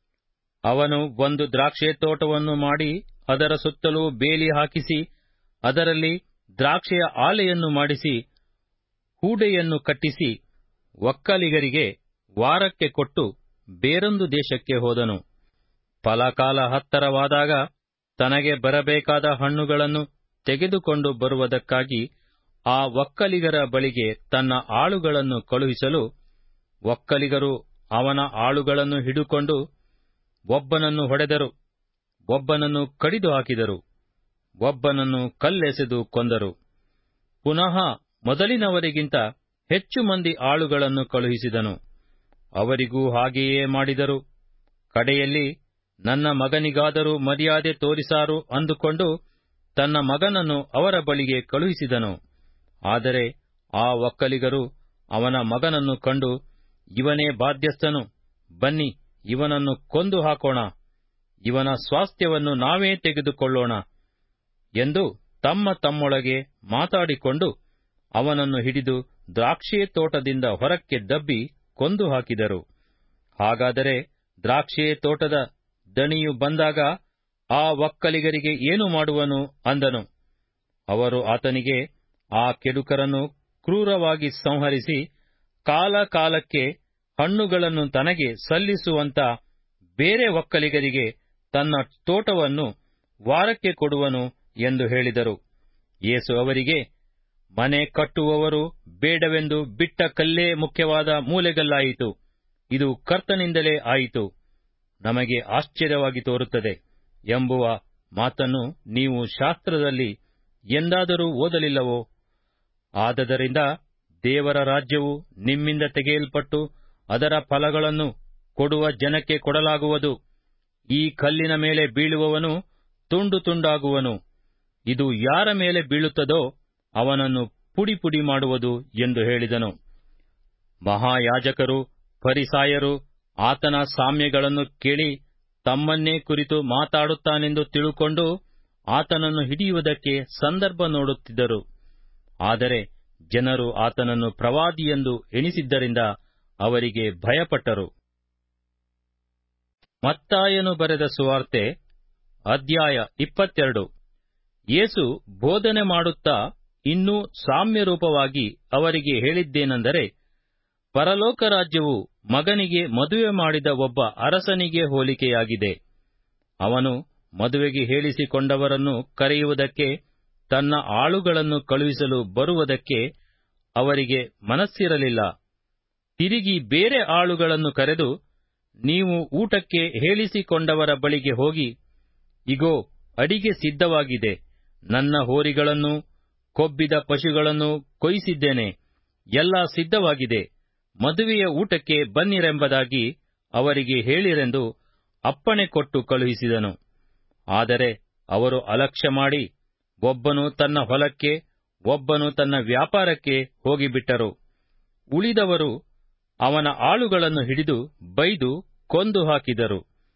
ಅವನು ಒಂದು ದ್ರಾಕ್ಷೆ ತೋಟವನ್ನು ಮಾಡಿ ಅದರ ಸುತ್ತಲೂ ಬೇಲಿ ಹಾಕಿಸಿ ಅದರಲ್ಲಿ ದ್ರಾಕ್ಷೆಯ ಆಲೆಯನ್ನು ಮಾಡಿಸಿ ಹೂಡೆಯನ್ನು ಕಟ್ಟಿಸಿ ಒಕ್ಕಲಿಗರಿಗೆ ವಾರಕ್ಕೆ ಕೊಟ್ಟು ಬೇರೊಂದು ದೇಶಕ್ಕೆ ಹೋದನು ಫಲಕಾಲ ಹತ್ತರವಾದಾಗ ತನಗೆ ಬರಬೇಕಾದ ಹಣ್ಣುಗಳನ್ನು ತೆಗೆದುಕೊಂಡು ಬರುವುದಕ್ಕಾಗಿ ಆ ಒಕ್ಕಲಿಗರ ಬಳಿಗೆ ತನ್ನ ಆಳುಗಳನ್ನು ಕಳುಹಿಸಲು ಒಕ್ಕಲಿಗರು ಅವನ ಆಳುಗಳನ್ನು ಹಿಡುಕೊಂಡು ಒಬ್ಬನನ್ನು ಹೊಡೆದರು ಒಬ್ಬನನ್ನು ಕಡಿದು ಹಾಕಿದರು ಒಬ್ಬನನ್ನು ಕಲ್ಲೆಸೆದು ಕೊಂದರು ಪುನಃ ಮೊದಲಿನವರಿಗಿಂತ ಹೆಚ್ಚು ಮಂದಿ ಆಳುಗಳನ್ನು ಕಳುಹಿಸಿದನು ಅವರಿಗೂ ಹಾಗೆಯೇ ಮಾಡಿದರು ಕಡೆಯಲ್ಲಿ ನನ್ನ ಮಗನಿಗಾದರೂ ಮರ್ಯಾದೆ ತೋರಿಸಾರು ಅಂದುಕೊಂಡು ತನ್ನ ಮಗನನ್ನು ಅವರ ಬಳಿಗೆ ಕಳುಹಿಸಿದನು ಆದರೆ ಆ ಒಕ್ಕಲಿಗರು ಅವನ ಮಗನನ್ನು ಕಂಡು ಇವನೇ ಬಾಧ್ಯಸ್ಥನು ಬನ್ನಿ ಇವನನ್ನು ಕೊಂದು ಹಾಕೋಣ ಇವನ ಸ್ವಾಸ್ಥ್ಯವನ್ನು ನಾವೇ ತೆಗೆದುಕೊಳ್ಳೋಣ ಎಂದು ತಮ್ಮ ತಮ್ಮೊಳಗೆ ಮಾತಾಡಿಕೊಂಡು ಅವನನ್ನು ಹಿಡಿದು ದ್ರಾಕ್ಷೆ ತೋಟದಿಂದ ಹೊರಕ್ಕೆ ದಬ್ಬಿ ಕೊಂದು ಹಾಕಿದರು ಹಾಗಾದರೆ ದ್ರಾಕ್ಷೆ ತೋಟದ ದಣಿಯು ಬಂದಾಗ ಆ ಒಕ್ಕಲಿಗರಿಗೆ ಏನು ಮಾಡುವನು ಅಂದನು ಅವರು ಆತನಿಗೆ ಆ ಕೆಡುಕರನ್ನು ಕ್ರೂರವಾಗಿ ಸಂಹರಿಸಿ ಕಾಲ ಕಾಲಕ್ಕೆ ಹಣ್ಣುಗಳನ್ನು ತನಗೆ ಸಲ್ಲಿಸುವಂತ ಬೇರೆ ಒಕ್ಕಲಿಗರಿಗೆ ತನ್ನ ತೋಟವನ್ನು ವಾರಕ್ಕೆ ಕೊಡುವನು ಎಂದು ಹೇಳಿದರು ಯೇಸು ಅವರಿಗೆ ಮನೆ ಕಟ್ಟುವವರು ಬೇಡವೆಂದು ಬಿಟ್ಟ ಕಲ್ಲೇ ಮುಖ್ಯವಾದ ಮೂಲೆಗಲ್ಲಾಯಿತು ಇದು ಕರ್ತನಿಂದಲೇ ಆಯಿತು ನಮಗೆ ಆಶ್ಚರ್ಯವಾಗಿ ತೋರುತ್ತದೆ ಎಂಬುವ ಮಾತನ್ನು ನೀವು ಶಾಸ್ತ್ರದಲ್ಲಿ ಎಂದಾದರೂ ಓದಲಿಲ್ಲವೋ ಆದದರಿಂದ ದೇವರ ರಾಜ್ಯವು ನಿಮ್ಮಿಂದ ತೆಗೆಯಲ್ಪಟ್ಟು ಅದರ ಫಲಗಳನ್ನು ಕೊಡುವ ಜನಕ್ಕೆ ಕೊಡಲಾಗುವುದು ಈ ಕಲ್ಲಿನ ಮೇಲೆ ಬೀಳುವವನು ತುಂಡು ತುಂಡಾಗುವನು ಇದು ಯಾರ ಮೇಲೆ ಬೀಳುತ್ತದೋ ಅವನನ್ನು ಪುಡಿ ಪುಡಿ ಮಾಡುವುದು ಎಂದು ಹೇಳಿದನು ಮಹಾಯಾಜಕರು ಫರಿಸಾಯರು ಆತನ ಸಾಮ್ಯಗಳನ್ನು ಕೇಳಿ ತಮ್ಮನ್ನೇ ಕುರಿತು ಮಾತಾಡುತ್ತಾನೆಂದು ತಿಳುಕೊಂಡು ಆತನನ್ನು ಹಿಡಿಯುವುದಕ್ಕೆ ಸಂದರ್ಭ ನೋಡುತ್ತಿದ್ದರು ಆದರೆ ಜನರು ಆತನನ್ನು ಪ್ರವಾದಿಯೆಂದು ಎಣಿಸಿದ್ದರಿಂದ ಅವರಿಗೆ ಭಯಪಟ್ಟರು ಮತ್ತಾಯನು ಬರೆದ ಸುವಾರ್ತೆ ಅಧ್ಯಾಯ ಇಪ್ಪತ್ತೆರಡು ಯೇಸು ಬೋಧನೆ ಮಾಡುತ್ತಾ ಇನ್ನೂ ಸಾಮ್ಯರೂಪವಾಗಿ ಅವರಿಗೆ ಹೇಳಿದ್ದೇನೆಂದರೆ ಪರಲೋಕ ರಾಜ್ಯವು ಮಗನಿಗೆ ಮದುವೆ ಮಾಡಿದ ಒಬ್ಬ ಅರಸನಿಗೆ ಹೋಲಿಕೆಯಾಗಿದೆ ಅವನು ಮದುವೆಗೆ ಹೇಳಿಸಿಕೊಂಡವರನ್ನು ಕರೆಯುವುದಕ್ಕೆ ತನ್ನ ಆಳುಗಳನ್ನು ಕಳುಹಿಸಲು ಬರುವುದಕ್ಕೆ ಅವರಿಗೆ ಮನಸ್ಸಿರಲಿಲ್ಲ ತಿರುಗಿ ಬೇರೆ ಆಳುಗಳನ್ನು ಕರೆದು ನೀವು ಊಟಕ್ಕೆ ಹೇಳಿಸಿಕೊಂಡವರ ಬಳಿಗೆ ಹೋಗಿ ಇಗೋ ಅಡಿಗೆ ಸಿದ್ಧವಾಗಿದೆ ನನ್ನ ಹೋರಿಗಳನ್ನು ಕೊಬ್ಬಿದ ಪಶುಗಳನ್ನು ಕೊಯ್ಸಿದ್ದೇನೆ ಎಲ್ಲ ಸಿದ್ಧವಾಗಿದೆ ಮದುವೆಯ ಊಟಕ್ಕೆ ಬನ್ನಿರೆಂಬುದಾಗಿ ಅವರಿಗೆ ಹೇಳಿರೆಂದು ಅಪ್ಪಣೆ ಕೊಟ್ಟು ಕಳುಹಿಸಿದನು ಆದರೆ ಅವರು ಅಲಕ್ಷ್ಯ ಮಾಡಿ ಒಬ್ಬನು ತನ್ನ ಹೊಲಕ್ಕೆ ಒಬ್ಬನು ತನ್ನ ವ್ಯಾಪಾರಕ್ಕೆ ಹೋಗಿಬಿಟ್ಟರು ಉಳಿದವರು ಅವನ ಆಳುಗಳನ್ನು ಹಿಡಿದು ಬೈದು ಕೊಂದು ಹಾಕಿದರು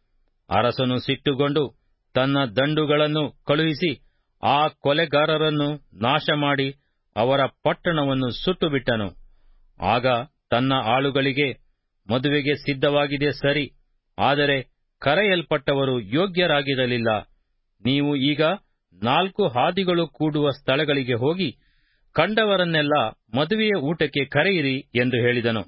ಅರಸನು ಸಿಟ್ಟುಗೊಂಡು ತನ್ನ ದಂಡುಗಳನ್ನು ಕಳುಹಿಸಿ ಆ ಕೊಲೆಗಾರರನ್ನು ನಾಶ ಮಾಡಿ ಅವರ ಪಟ್ಟಣವನ್ನು ಸುಟ್ಟುಬಿಟ್ಟನು ಆಗ ತನ್ನ ಆಳುಗಳಿಗೆ ಮದುವೆಗೆ ಸಿದ್ಧವಾಗಿದೆ ಸರಿ ಆದರೆ ಕರೆಯಲ್ಪಟ್ಟವರು ಯೋಗ್ಯರಾಗಿರಲಿಲ್ಲ ನೀವು ಈಗ ನಾಲ್ಕು ಹಾದಿಗಳು ಕೂಡುವ ಸ್ಥಳಗಳಿಗೆ ಹೋಗಿ ಕಂಡವರನ್ನೆಲ್ಲ ಮದುವೆಯ ಊಟಕ್ಕೆ ಕರೆಯಿರಿ ಎಂದು ಹೇಳಿದನು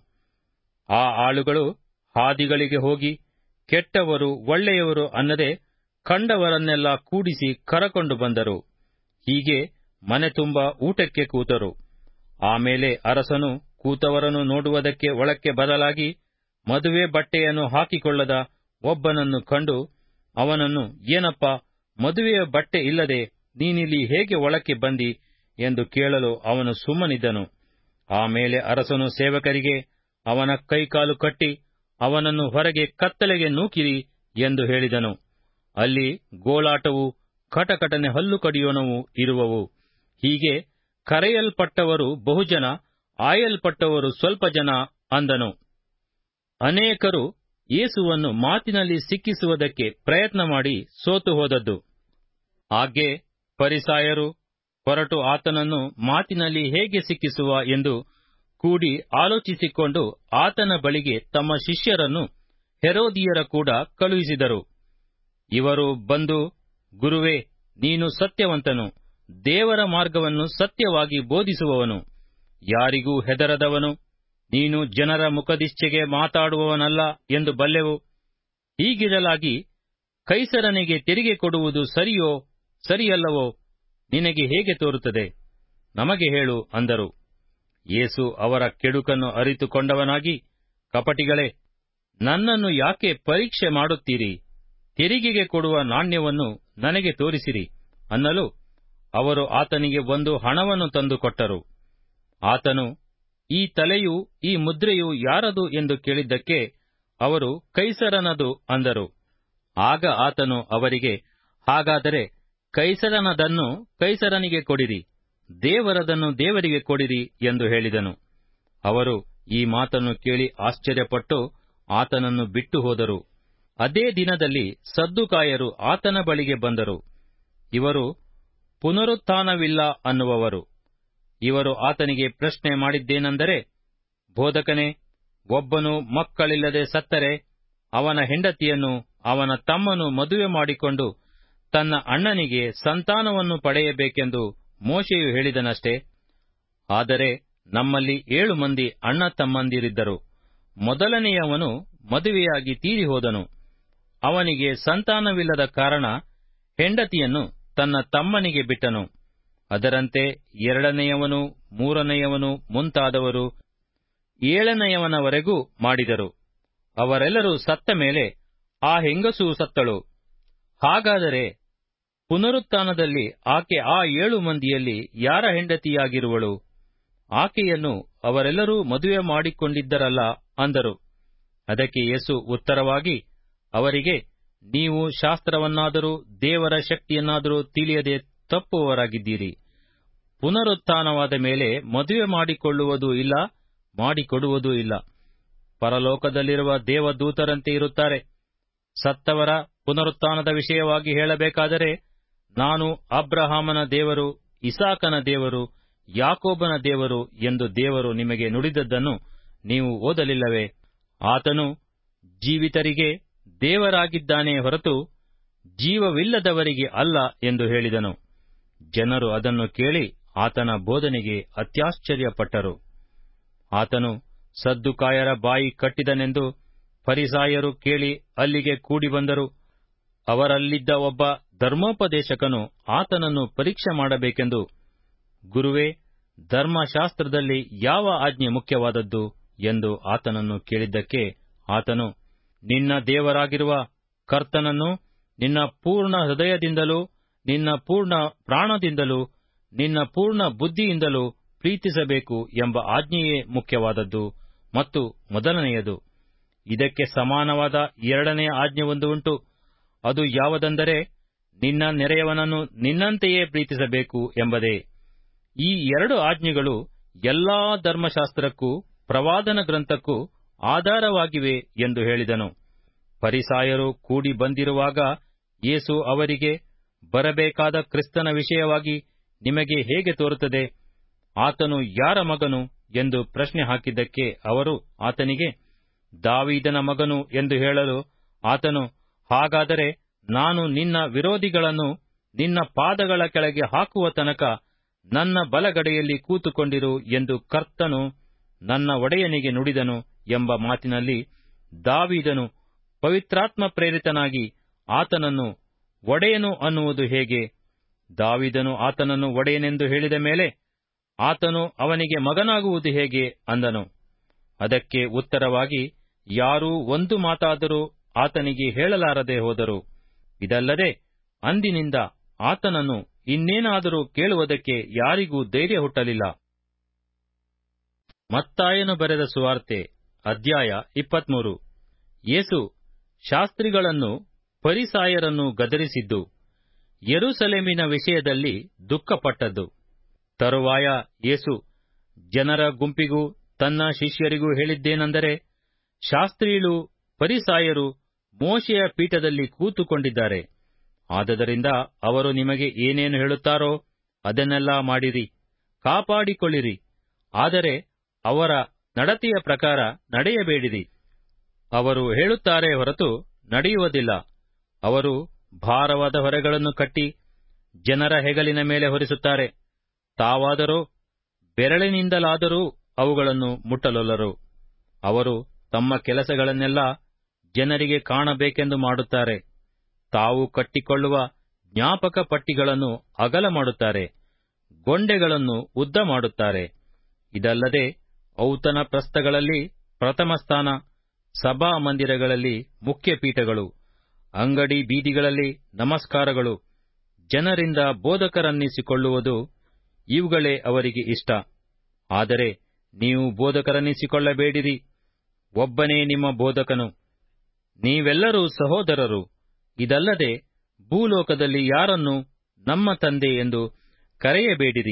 ಆ ಆಳುಗಳು ಹಾದಿಗಳಿಗೆ ಹೋಗಿ ಕೆಟ್ಟವರು ಒಳ್ಳೆಯವರು ಅನ್ನದೆ ಕಂಡವರನ್ನೆಲ್ಲ ಕೂಡಿಸಿ ಕರಕೊಂಡು ಬಂದರು ಹೀಗೆ ಮನೆ ತುಂಬ ಊಟಕ್ಕೆ ಕೂತರು ಆಮೇಲೆ ಅರಸನು ಕೂತವರನ್ನು ನೋಡುವುದಕ್ಕೆ ಒಳಕ್ಕೆ ಬದಲಾಗಿ ಮದುವೆ ಬಟ್ಟೆಯನ್ನು ಹಾಕಿಕೊಳ್ಳದ ಒಬ್ಬನನ್ನು ಕಂಡು ಅವನನ್ನು ಏನಪ್ಪ ಮದುವೆಯ ಬಟ್ಟೆ ಇಲ್ಲದೆ ನೀನಿಲ್ಲಿ ಹೇಗೆ ಒಳಕ್ಕೆ ಬಂದಿ ಎಂದು ಕೇಳಲು ಅವನು ಸುಮ್ಮನಿದ್ದನು ಆಮೇಲೆ ಅರಸನು ಸೇವಕರಿಗೆ ಅವನ ಕೈಕಾಲು ಕಟ್ಟಿ ಅವನನ್ನು ಹೊರಗೆ ಕತ್ತಲೆಗೆ ನೂಕಿರಿ ಎಂದು ಹೇಳಿದನು ಅಲ್ಲಿ ಗೋಳಾಟವು ಕಟಕಟನೆ ಹಲ್ಲು ಕಡಿಯೋಣವು ಇರುವವು ಹೀಗೆ ಕರೆಯಲ್ಪಟ್ಟವರು ಬಹುಜನ ಆಯಲ್ಪಟ್ಟವರು ಸ್ವಲ್ಪ ಜನ ಅಂದನು ಅನೇಕರು ಯೇಸುವನ್ನು ಮಾತಿನಲ್ಲಿ ಸಿಕ್ಕಿಸುವುದಕ್ಕೆ ಪ್ರಯತ್ನ ಮಾಡಿ ಸೋತು ಹೋದದ್ದು ಹಾಗೆ ಪರಿಸಾಯರು ಹೊರಟು ಆತನನ್ನು ಮಾತಿನಲ್ಲಿ ಹೇಗೆ ಸಿಕ್ಕಿಸುವ ಎಂದು ಕೂಡಿ ಆಲೋಚಿಸಿಕೊಂಡು ಆತನ ಬಳಿಗೆ ತಮ್ಮ ಶಿಷ್ಯರನ್ನು ಹೆರೋದಿಯರ ಕೂಡ ಕಳುಹಿಸಿದರು ಇವರು ಬಂದು ಗುರುವೇ ನೀನು ಸತ್ಯವಂತನು ದೇವರ ಮಾರ್ಗವನ್ನು ಸತ್ಯವಾಗಿ ಬೋಧಿಸುವವನು ಯಾರಿಗೂ ಹೆದರದವನು ನೀನು ಜನರ ಮುಖದಿಚ್ಛೆಗೆ ಮಾತಾಡುವವನಲ್ಲ ಎಂದು ಬಲ್ಲೆವು ಹೀಗಿರಲಾಗಿ ಕೈಸರನಿಗೆ ತೆರಿಗೆ ಕೊಡುವುದು ಸರಿಯೋ ಸರಿಯಲ್ಲವೋ ನಿನಗೆ ಹೇಗೆ ತೋರುತ್ತದೆ ನಮಗೆ ಹೇಳು ಅಂದರು ಯೇಸು ಅವರ ಕೆಡುಕನ್ನು ಅರಿತುಕೊಂಡವನಾಗಿ ಕಪಟಿಗಳೇ ನನ್ನನ್ನು ಯಾಕೆ ಪರೀಕ್ಷೆ ಮಾಡುತ್ತೀರಿ ತೆರಿಗೆಗೆ ಕೊಡುವ ನಾಣ್ಯವನ್ನು ನನಗೆ ತೋರಿಸಿರಿ ಅನ್ನಲು ಅವರು ಆತನಿಗೆ ಒಂದು ಹಣವನ್ನು ತಂದು ಕೊಟ್ಟರು ಆತನು ಈ ತಲೆಯು ಈ ಮುದ್ರೆಯು ಯಾರದು ಎಂದು ಕೇಳಿದ್ದಕ್ಕೆ ಅವರು ಕೈಸರನದು ಅಂದರು ಆಗ ಆತನು ಅವರಿಗೆ ಹಾಗಾದರೆ ಕೈಸರನದನ್ನು ಕೈಸರನಿಗೆ ಕೊಡಿರಿ ದೇವರದನ್ನು ದೇವರಿಗೆ ಕೊಡಿರಿ ಎಂದು ಹೇಳಿದನು ಅವರು ಈ ಮಾತನ್ನು ಕೇಳಿ ಆಶ್ಚರ್ಯಪಟ್ಟು ಆತನನ್ನು ಬಿಟ್ಟು ಹೋದರು ಅದೇ ದಿನದಲ್ಲಿ ಸದ್ದುಕಾಯರು ಆತನ ಬಳಿಗೆ ಬಂದರು ಇವರು ಪುನರುತ್ಥಾನವಿಲ್ಲ ಅನ್ನುವವರು ಇವರು ಆತನಿಗೆ ಪ್ರಶ್ನೆ ಮಾಡಿದ್ದೇನೆಂದರೆ ಬೋಧಕನೇ ಒಬ್ಬನು ಮಕ್ಕಳಿಲ್ಲದೆ ಸತ್ತರೆ ಅವನ ಹೆಂಡತಿಯನ್ನು ಅವನ ತಮ್ಮನು ಮದುವೆ ಮಾಡಿಕೊಂಡು ತನ್ನ ಅಣ್ಣನಿಗೆ ಸಂತಾನವನ್ನು ಪಡೆಯಬೇಕೆಂದು ಮೋಶೆಯು ಹೇಳಿದನಷ್ಟೇ ಆದರೆ ನಮ್ಮಲ್ಲಿ ಏಳು ಮಂದಿ ಅಣ್ಣ ತಮ್ಮಂದಿರಿದ್ದರು ಮೊದಲನೆಯವನು ಮದುವೆಯಾಗಿ ತೀರಿ ಹೋದನು ಅವನಿಗೆ ಸಂತಾನವಿಲ್ಲದ ಕಾರಣ ಹೆಂಡತಿಯನ್ನು ತನ್ನ ತಮ್ಮನಿಗೆ ಬಿಟ್ಟನು ಅದರಂತೆ ಎರಡನೆಯವನು ಮೂರನೆಯವನು ಮುಂತಾದವರು ಏಳನೆಯವನವರೆಗೂ ಮಾಡಿದರು ಅವರೆಲ್ಲರೂ ಸತ್ತ ಮೇಲೆ ಆ ಹೆಂಗಸೂ ಸತ್ತಳು ಹಾಗಾದರೆ ಪುನರುತ್ಥಾನದಲ್ಲಿ ಆಕೆ ಆ ಏಳು ಮಂದಿಯಲ್ಲಿ ಯಾರ ಹೆಂಡತಿಯಾಗಿರುವಳು ಆಕೆಯನ್ನು ಅವರೆಲ್ಲರೂ ಮದುವೆ ಮಾಡಿಕೊಂಡಿದ್ದರಲ್ಲ ಅಂದರು ಅದಕ್ಕೆ ಯೇಸು ಉತ್ತರವಾಗಿ ಅವರಿಗೆ ನೀವು ಶಾಸ್ತ್ರವನ್ನಾದರೂ ದೇವರ ಶಕ್ತಿಯನ್ನಾದರೂ ತಿಳಿಯದೆ ತಪ್ಪುವವರಾಗಿದ್ದೀರಿ ಪುನರುತ್ಥಾನವಾದ ಮೇಲೆ ಮದುವೆ ಮಾಡಿಕೊಳ್ಳುವುದೂ ಇಲ್ಲ ಮಾಡಿಕೊಡುವುದೂ ಇಲ್ಲ ಪರಲೋಕದಲ್ಲಿರುವ ದೇವದೂತರಂತೆ ಇರುತ್ತಾರೆ ಸತ್ತವರ ಪುನರುತ್ಥಾನದ ವಿಷಯವಾಗಿ ಹೇಳಬೇಕಾದರೆ ನಾನು ಅಬ್ರಹಾಮನ ದೇವರು ಇಸಾಕನ ದೇವರು ಯಾಕೋಬನ ದೇವರು ಎಂದು ದೇವರು ನಿಮಗೆ ನುಡಿದದ್ದನ್ನು ನೀವು ಓದಲಿಲ್ಲವೇ ಆತನು ಜೀವಿತರಿಗೆ ದೇವರಾಗಿದ್ದಾನೆ ಹೊರತು ಜೀವವಿಲ್ಲದವರಿಗೆ ಅಲ್ಲ ಎಂದು ಹೇಳಿದನು ಜನರು ಅದನ್ನು ಕೇಳಿ ಆತನ ಬೋಧನೆಗೆ ಅತ್ಯಾಶ್ಚರ್ಯಪಟ್ಟರು ಆತನು ಸದ್ದುಕಾಯರ ಬಾಯಿ ಕಟ್ಟಿದನೆಂದು ಫರಿಸಾಯರು ಕೇಳಿ ಅಲ್ಲಿಗೆ ಕೂಡಿ ಬಂದರು ಅವರಲ್ಲಿದ್ದ ಒಬ್ಬ ಧರ್ಮೋಪದೇಶಕನು ಆತನನ್ನು ಪರೀಕ್ಷೆ ಮಾಡಬೇಕೆಂದು ಗುರುವೇ ಧರ್ಮಶಾಸ್ತ್ರದಲ್ಲಿ ಯಾವ ಆಜ್ಞೆ ಮುಖ್ಯವಾದದ್ದು ಎಂದು ಆತನನ್ನು ಕೇಳಿದ್ದಕ್ಕೆ ಆತನು ನಿನ್ನ ದೇವರಾಗಿರುವ ಕರ್ತನನ್ನು ನಿನ್ನ ಪೂರ್ಣ ಹೃದಯದಿಂದಲೂ ನಿನ್ನ ಪೂರ್ಣ ಪ್ರಾಣದಿಂದಲೂ ನಿನ್ನ ಪೂರ್ಣ ಬುದ್ಧಿಯಿಂದಲೂ ಪ್ರೀತಿಸಬೇಕು ಎಂಬ ಆಜ್ಞೆಯೇ ಮುಖ್ಯವಾದದ್ದು ಮತ್ತು ಮೊದಲನೆಯದು ಇದಕ್ಕೆ ಸಮಾನವಾದ ಎರಡನೆಯ ಆಜ್ಞೆ ಒಂದು ಉಂಟು ಅದು ಯಾವುದೆಂದರೆ ನಿನ್ನ ನೆರೆಯವನನ್ನು ನಿನ್ನಂತೆಯೇ ಪ್ರೀತಿಸಬೇಕು ಎಂಬುದೇ ಈ ಎರಡು ಆಜ್ಞೆಗಳು ಎಲ್ಲಾ ಧರ್ಮಶಾಸ್ತ್ರಕ್ಕೂ ಪ್ರವಾದನ ಗ್ರಂಥಕ್ಕೂ ಆಧಾರವಾಗಿವೆ ಎಂದು ಹೇಳಿದನು ಪರಿಸಾಯರು ಕೂಡಿ ಬಂದಿರುವಾಗ ಯೇಸು ಅವರಿಗೆ ಬರಬೇಕಾದ ಕ್ರಿಸ್ತನ ವಿಷಯವಾಗಿ ನಿಮಗೆ ಹೇಗೆ ತೋರುತ್ತದೆ ಆತನು ಯಾರ ಮಗನು ಎಂದು ಪ್ರಶ್ನೆ ಹಾಕಿದ್ದಕ್ಕೆ ಅವರು ಆತನಿಗೆ ದಾವೀದನ ಮಗನು ಎಂದು ಹೇಳಲು ಆತನು ಹಾಗಾದರೆ ನಾನು ನಿನ್ನ ವಿರೋಧಿಗಳನ್ನು ನಿನ್ನ ಪಾದಗಳ ಕೆಳಗೆ ಹಾಕುವ ತನಕ ನನ್ನ ಬಲಗಡೆಯಲ್ಲಿ ಕೂತುಕೊಂಡಿರು ಎಂದು ಕರ್ತನು ನನ್ನ ಒಡೆಯನಿಗೆ ನುಡಿದನು ಎಂಬ ಮಾತಿನಲ್ಲಿ ದಾವೀದನು ಪವಿತ್ರಾತ್ಮ ಪ್ರೇರಿತನಾಗಿ ಆತನನ್ನು ಒಡೆಯನು ಅನ್ನುವುದು ಹೇಗೆ ದಾವಿದನು ಆತನನ್ನು ಒಡೆಯನೆಂದು ಹೇಳಿದ ಮೇಲೆ ಆತನು ಅವನಿಗೆ ಮಗನಾಗುವುದು ಹೇಗೆ ಅಂದನು ಅದಕ್ಕೆ ಉತ್ತರವಾಗಿ ಯಾರೂ ಒಂದು ಮಾತಾದರೂ ಆತನಿಗೆ ಹೇಳಲಾರದೆ ಹೋದರು ಇದಲ್ಲದೆ ಅಂದಿನಿಂದ ಆತನನ್ನು ಇನ್ನೇನಾದರೂ ಕೇಳುವುದಕ್ಕೆ ಯಾರಿಗೂ ಧೈರ್ಯ ಹುಟ್ಟಲಿಲ್ಲ ಮತ್ತಾಯನು ಬರೆದ ಸುವಾರ್ತೆ ಅಧ್ಯಾಯ ಇಪ್ಪತ್ಮೂರು ಯೇಸು ಶಾಸ್ತ್ರಿಗಳನ್ನು ಪರಿಸಾಯರನ್ನು ಗದರಿಸಿದ್ದು ಯೆರೂಸಲೇಮಿನ ವಿಷಯದಲ್ಲಿ ದುಃಖಪಟ್ಟದ್ದು ತರುವಾಯ ಯೇಸು ಜನರ ಗುಂಪಿಗೂ ತನ್ನ ಶಿಷ್ಯರಿಗೂ ಹೇಳಿದ್ದೇನೆಂದರೆ ಶಾಸ್ತ್ರೀಗಳು ಪರಿಸಾಯರು ಮೋಶೆಯ ಪೀಠದಲ್ಲಿ ಕೂತುಕೊಂಡಿದ್ದಾರೆ ಆದದರಿಂದ ಅವರು ನಿಮಗೆ ಏನೇನು ಹೇಳುತ್ತಾರೋ ಅದನ್ನೆಲ್ಲ ಮಾಡಿರಿ ಕಾಪಾಡಿಕೊಳ್ಳಿರಿ ಆದರೆ ಅವರ ನಡತೆಯ ಪ್ರಕಾರ ನಡೆಯಬೇಡಿರಿ ಅವರು ಹೇಳುತ್ತಾರೆ ಹೊರತು ನಡೆಯುವುದಿಲ್ಲ ಅವರು ಭಾರವಾದ ಹೊರೆಗಳನ್ನು ಕಟ್ಟಿ ಜನರ ಹೆಗಲಿನ ಮೇಲೆ ಹೊರಿಸುತ್ತಾರೆ ತಾವಾದರೋ ಬೆರಳಿನಿಂದಲಾದರೂ ಅವುಗಳನ್ನು ಮುಟ್ಟಲೊಲ್ಲರು ಅವರು ತಮ್ಮ ಕೆಲಸಗಳನ್ನೆಲ್ಲ ಜನರಿಗೆ ಕಾಣಬೇಕೆಂದು ಮಾಡುತ್ತಾರೆ ತಾವು ಕಟ್ಟಿಕೊಳ್ಳುವ ಜ್ಞಾಪಕ ಪಟ್ಟಿಗಳನ್ನು ಅಗಲ ಮಾಡುತ್ತಾರೆ ಗೊಂಡೆಗಳನ್ನು ಉದ್ದ ಮಾಡುತ್ತಾರೆ ಇದಲ್ಲದೆ ಔತಣ ಪ್ರಸ್ಥಗಳಲ್ಲಿ ಪ್ರಥಮ ಸ್ಥಾನ ಸಭಾ ಮಂದಿರಗಳಲ್ಲಿ ಮುಖ್ಯ ಪೀಠಗಳು ಅಂಗಡಿ ಬೀದಿಗಳಲ್ಲಿ ನಮಸ್ಕಾರಗಳು ಜನರಿಂದ ಬೋಧಕರನ್ನಿಸಿಕೊಳ್ಳುವುದು ಇವುಗಳೇ ಅವರಿಗೆ ಇಷ್ಟ ಆದರೆ ನೀವು ಬೋಧಕರನ್ನಿಸಿಕೊಳ್ಳಬೇಡಿರಿ ಒಬ್ಬನೇ ನಿಮ್ಮ ಬೋಧಕನು ನೀವೆಲ್ಲರೂ ಸಹೋದರರು ಇದಲ್ಲದೆ ಭೂಲೋಕದಲ್ಲಿ ಯಾರನ್ನು ನಮ್ಮ ತಂದೆ ಎಂದು ಕರೆಯಬೇಡಿರಿ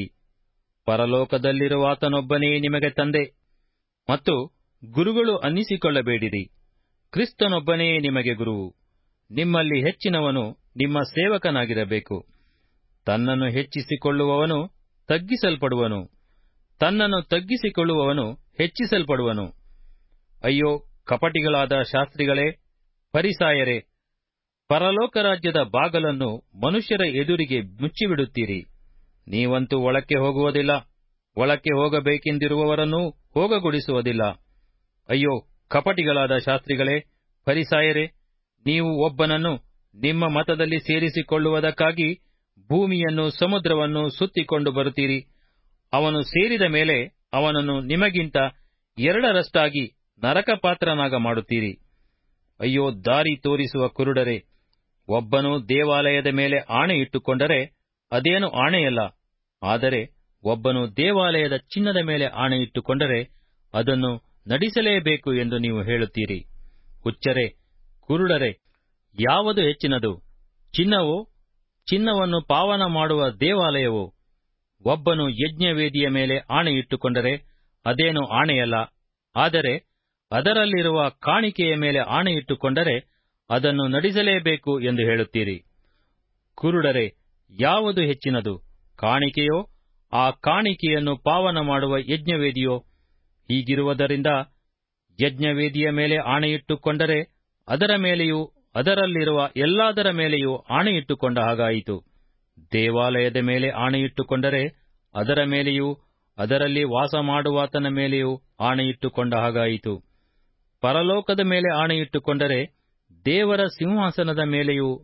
ಪರಲೋಕದಲ್ಲಿರುವಾತನೊಬ್ಬನೇ ನಿಮಗೆ ತಂದೆ ಮತ್ತು ಗುರುಗಳು ಅನ್ನಿಸಿಕೊಳ್ಳಬೇಡಿರಿ ಕ್ರಿಸ್ತನೊಬ್ಬನೇ ನಿಮಗೆ ಗುರುವು ನಿಮ್ಮಲ್ಲಿ ಹೆಚ್ಚಿನವನು ನಿಮ್ಮ ಸೇವಕನಾಗಿರಬೇಕು ತನ್ನನ್ನು ಹೆಚ್ಚಿಸಿಕೊಳ್ಳುವವನು ತಗ್ಗಿಸಲ್ಪಡುವನು ತನ್ನನ್ನು ತಗ್ಗಿಸಿಕೊಳ್ಳುವವನು ಹೆಚ್ಚಿಸಲ್ಪಡುವನು ಅಯ್ಯೋ ಕಪಟಿಗಳಾದ ಶಾಸ್ತ್ರಿಗಳೇ ಪರಿಸಾಯರೇ ಪರಲೋಕ ರಾಜ್ಯದ ಬಾಗಲನ್ನು ಮನುಷ್ಯರ ಎದುರಿಗೆ ಮುಚ್ಚಿಬಿಡುತ್ತೀರಿ ನೀವಂತೂ ಒಳಕ್ಕೆ ಹೋಗುವುದಿಲ್ಲ ಒಳಕ್ಕೆ ಹೋಗಬೇಕೆಂದಿರುವವರನ್ನೂ ಹೋಗಗೊಡಿಸುವುದಿಲ್ಲ ಅಯ್ಯೋ ಕಪಟಿಗಳಾದ ಶಾಸ್ತ್ರಿಗಳೇ ಪರಿಸಾಯರೇ ನೀವು ಒಬ್ಬನನ್ನು ನಿಮ್ಮ ಮತದಲ್ಲಿ ಸೇರಿಸಿಕೊಳ್ಳುವುದಕ್ಕಾಗಿ ಭೂಮಿಯನ್ನು ಸಮುದ್ರವನ್ನು ಸುತ್ತಿಕೊಂಡು ಬರುತ್ತೀರಿ ಅವನು ಸೇರಿದ ಮೇಲೆ ಅವನನ್ನು ನಿಮಗಿಂತ ಎರಡರಷ್ಟಾಗಿ ನರಕಪಾತ್ರನಾಗ ಮಾಡುತ್ತೀರಿ ಅಯ್ಯೋ ದಾರಿ ತೋರಿಸುವ ಕುರುಡರೆ ಒಬ್ಬನು ದೇವಾಲಯದ ಮೇಲೆ ಆಣೆ ಇಟ್ಟುಕೊಂಡರೆ ಅದೇನು ಆಣೆಯಲ್ಲ ಆದರೆ ಒಬ್ಬನು ದೇವಾಲಯದ ಚಿನ್ನದ ಮೇಲೆ ಆಣೆ ಇಟ್ಟುಕೊಂಡರೆ ಅದನ್ನು ನಡೆಸಲೇಬೇಕು ಎಂದು ನೀವು ಹೇಳುತ್ತೀರಿ ಹುಚ್ಚರೆ ಕುರುಡರೆ ಯಾವುದು ಹೆಚ್ಚಿನದು ಚಿನ್ನವೋ ಚಿನ್ನವನ್ನು ಪಾವನ ಮಾಡುವ ದೇವಾಲಯವೋ ಒಬ್ಬನು ಯಜ್ಞವೇದಿಯ ಮೇಲೆ ಆಣೆ ಇಟ್ಟುಕೊಂಡರೆ ಅದೇನು ಆಣೆಯಲ್ಲ ಆದರೆ ಅದರಲ್ಲಿರುವ ಕಾಣಿಕೆಯ ಮೇಲೆ ಆಣೆ ಇಟ್ಟುಕೊಂಡರೆ ಅದನ್ನು ನಡೆಸಲೇಬೇಕು ಎಂದು ಹೇಳುತ್ತೀರಿ ಕುರುಡರೆ ಯಾವುದು ಹೆಚ್ಚಿನದು ಕಾಣಿಕೆಯೋ ಆ ಕಾಣಿಕೆಯನ್ನು ಪಾವನ ಮಾಡುವ ಯಜ್ಞವೇದಿಯೋ ಹೀಗಿರುವುದರಿಂದ ಯಜ್ಞವೇದಿಯ ಮೇಲೆ ಆಣೆಯಿಟ್ಟುಕೊಂಡರೆ ಅದರ ಮೇಲೆಯೂ ಅದರಲ್ಲಿರುವ ಎಲ್ಲದರ ಮೇಲೆಯೂ ಆಣೆಯಿಟ್ಟುಕೊಂಡ ಹಾಗಾಯಿತು ದೇವಾಲಯದ ಮೇಲೆ ಆಣೆಯಿಟ್ಟುಕೊಂಡರೆ ಅದರ ಮೇಲೆಯೂ ಅದರಲ್ಲಿ ವಾಸ ಮಾಡುವಾತನ ಮೇಲೆಯೂ ಆಣೆಯಿಟ್ಟುಕೊಂಡ ಹಾಗಾಯಿತು ಪರಲೋಕದ ಮೇಲೆ ಆಣೆಯಿಟ್ಟುಕೊಂಡರೆ ದೇವರ ಸಿಂಹಾಸನದ ಮೇಲೆಯೂ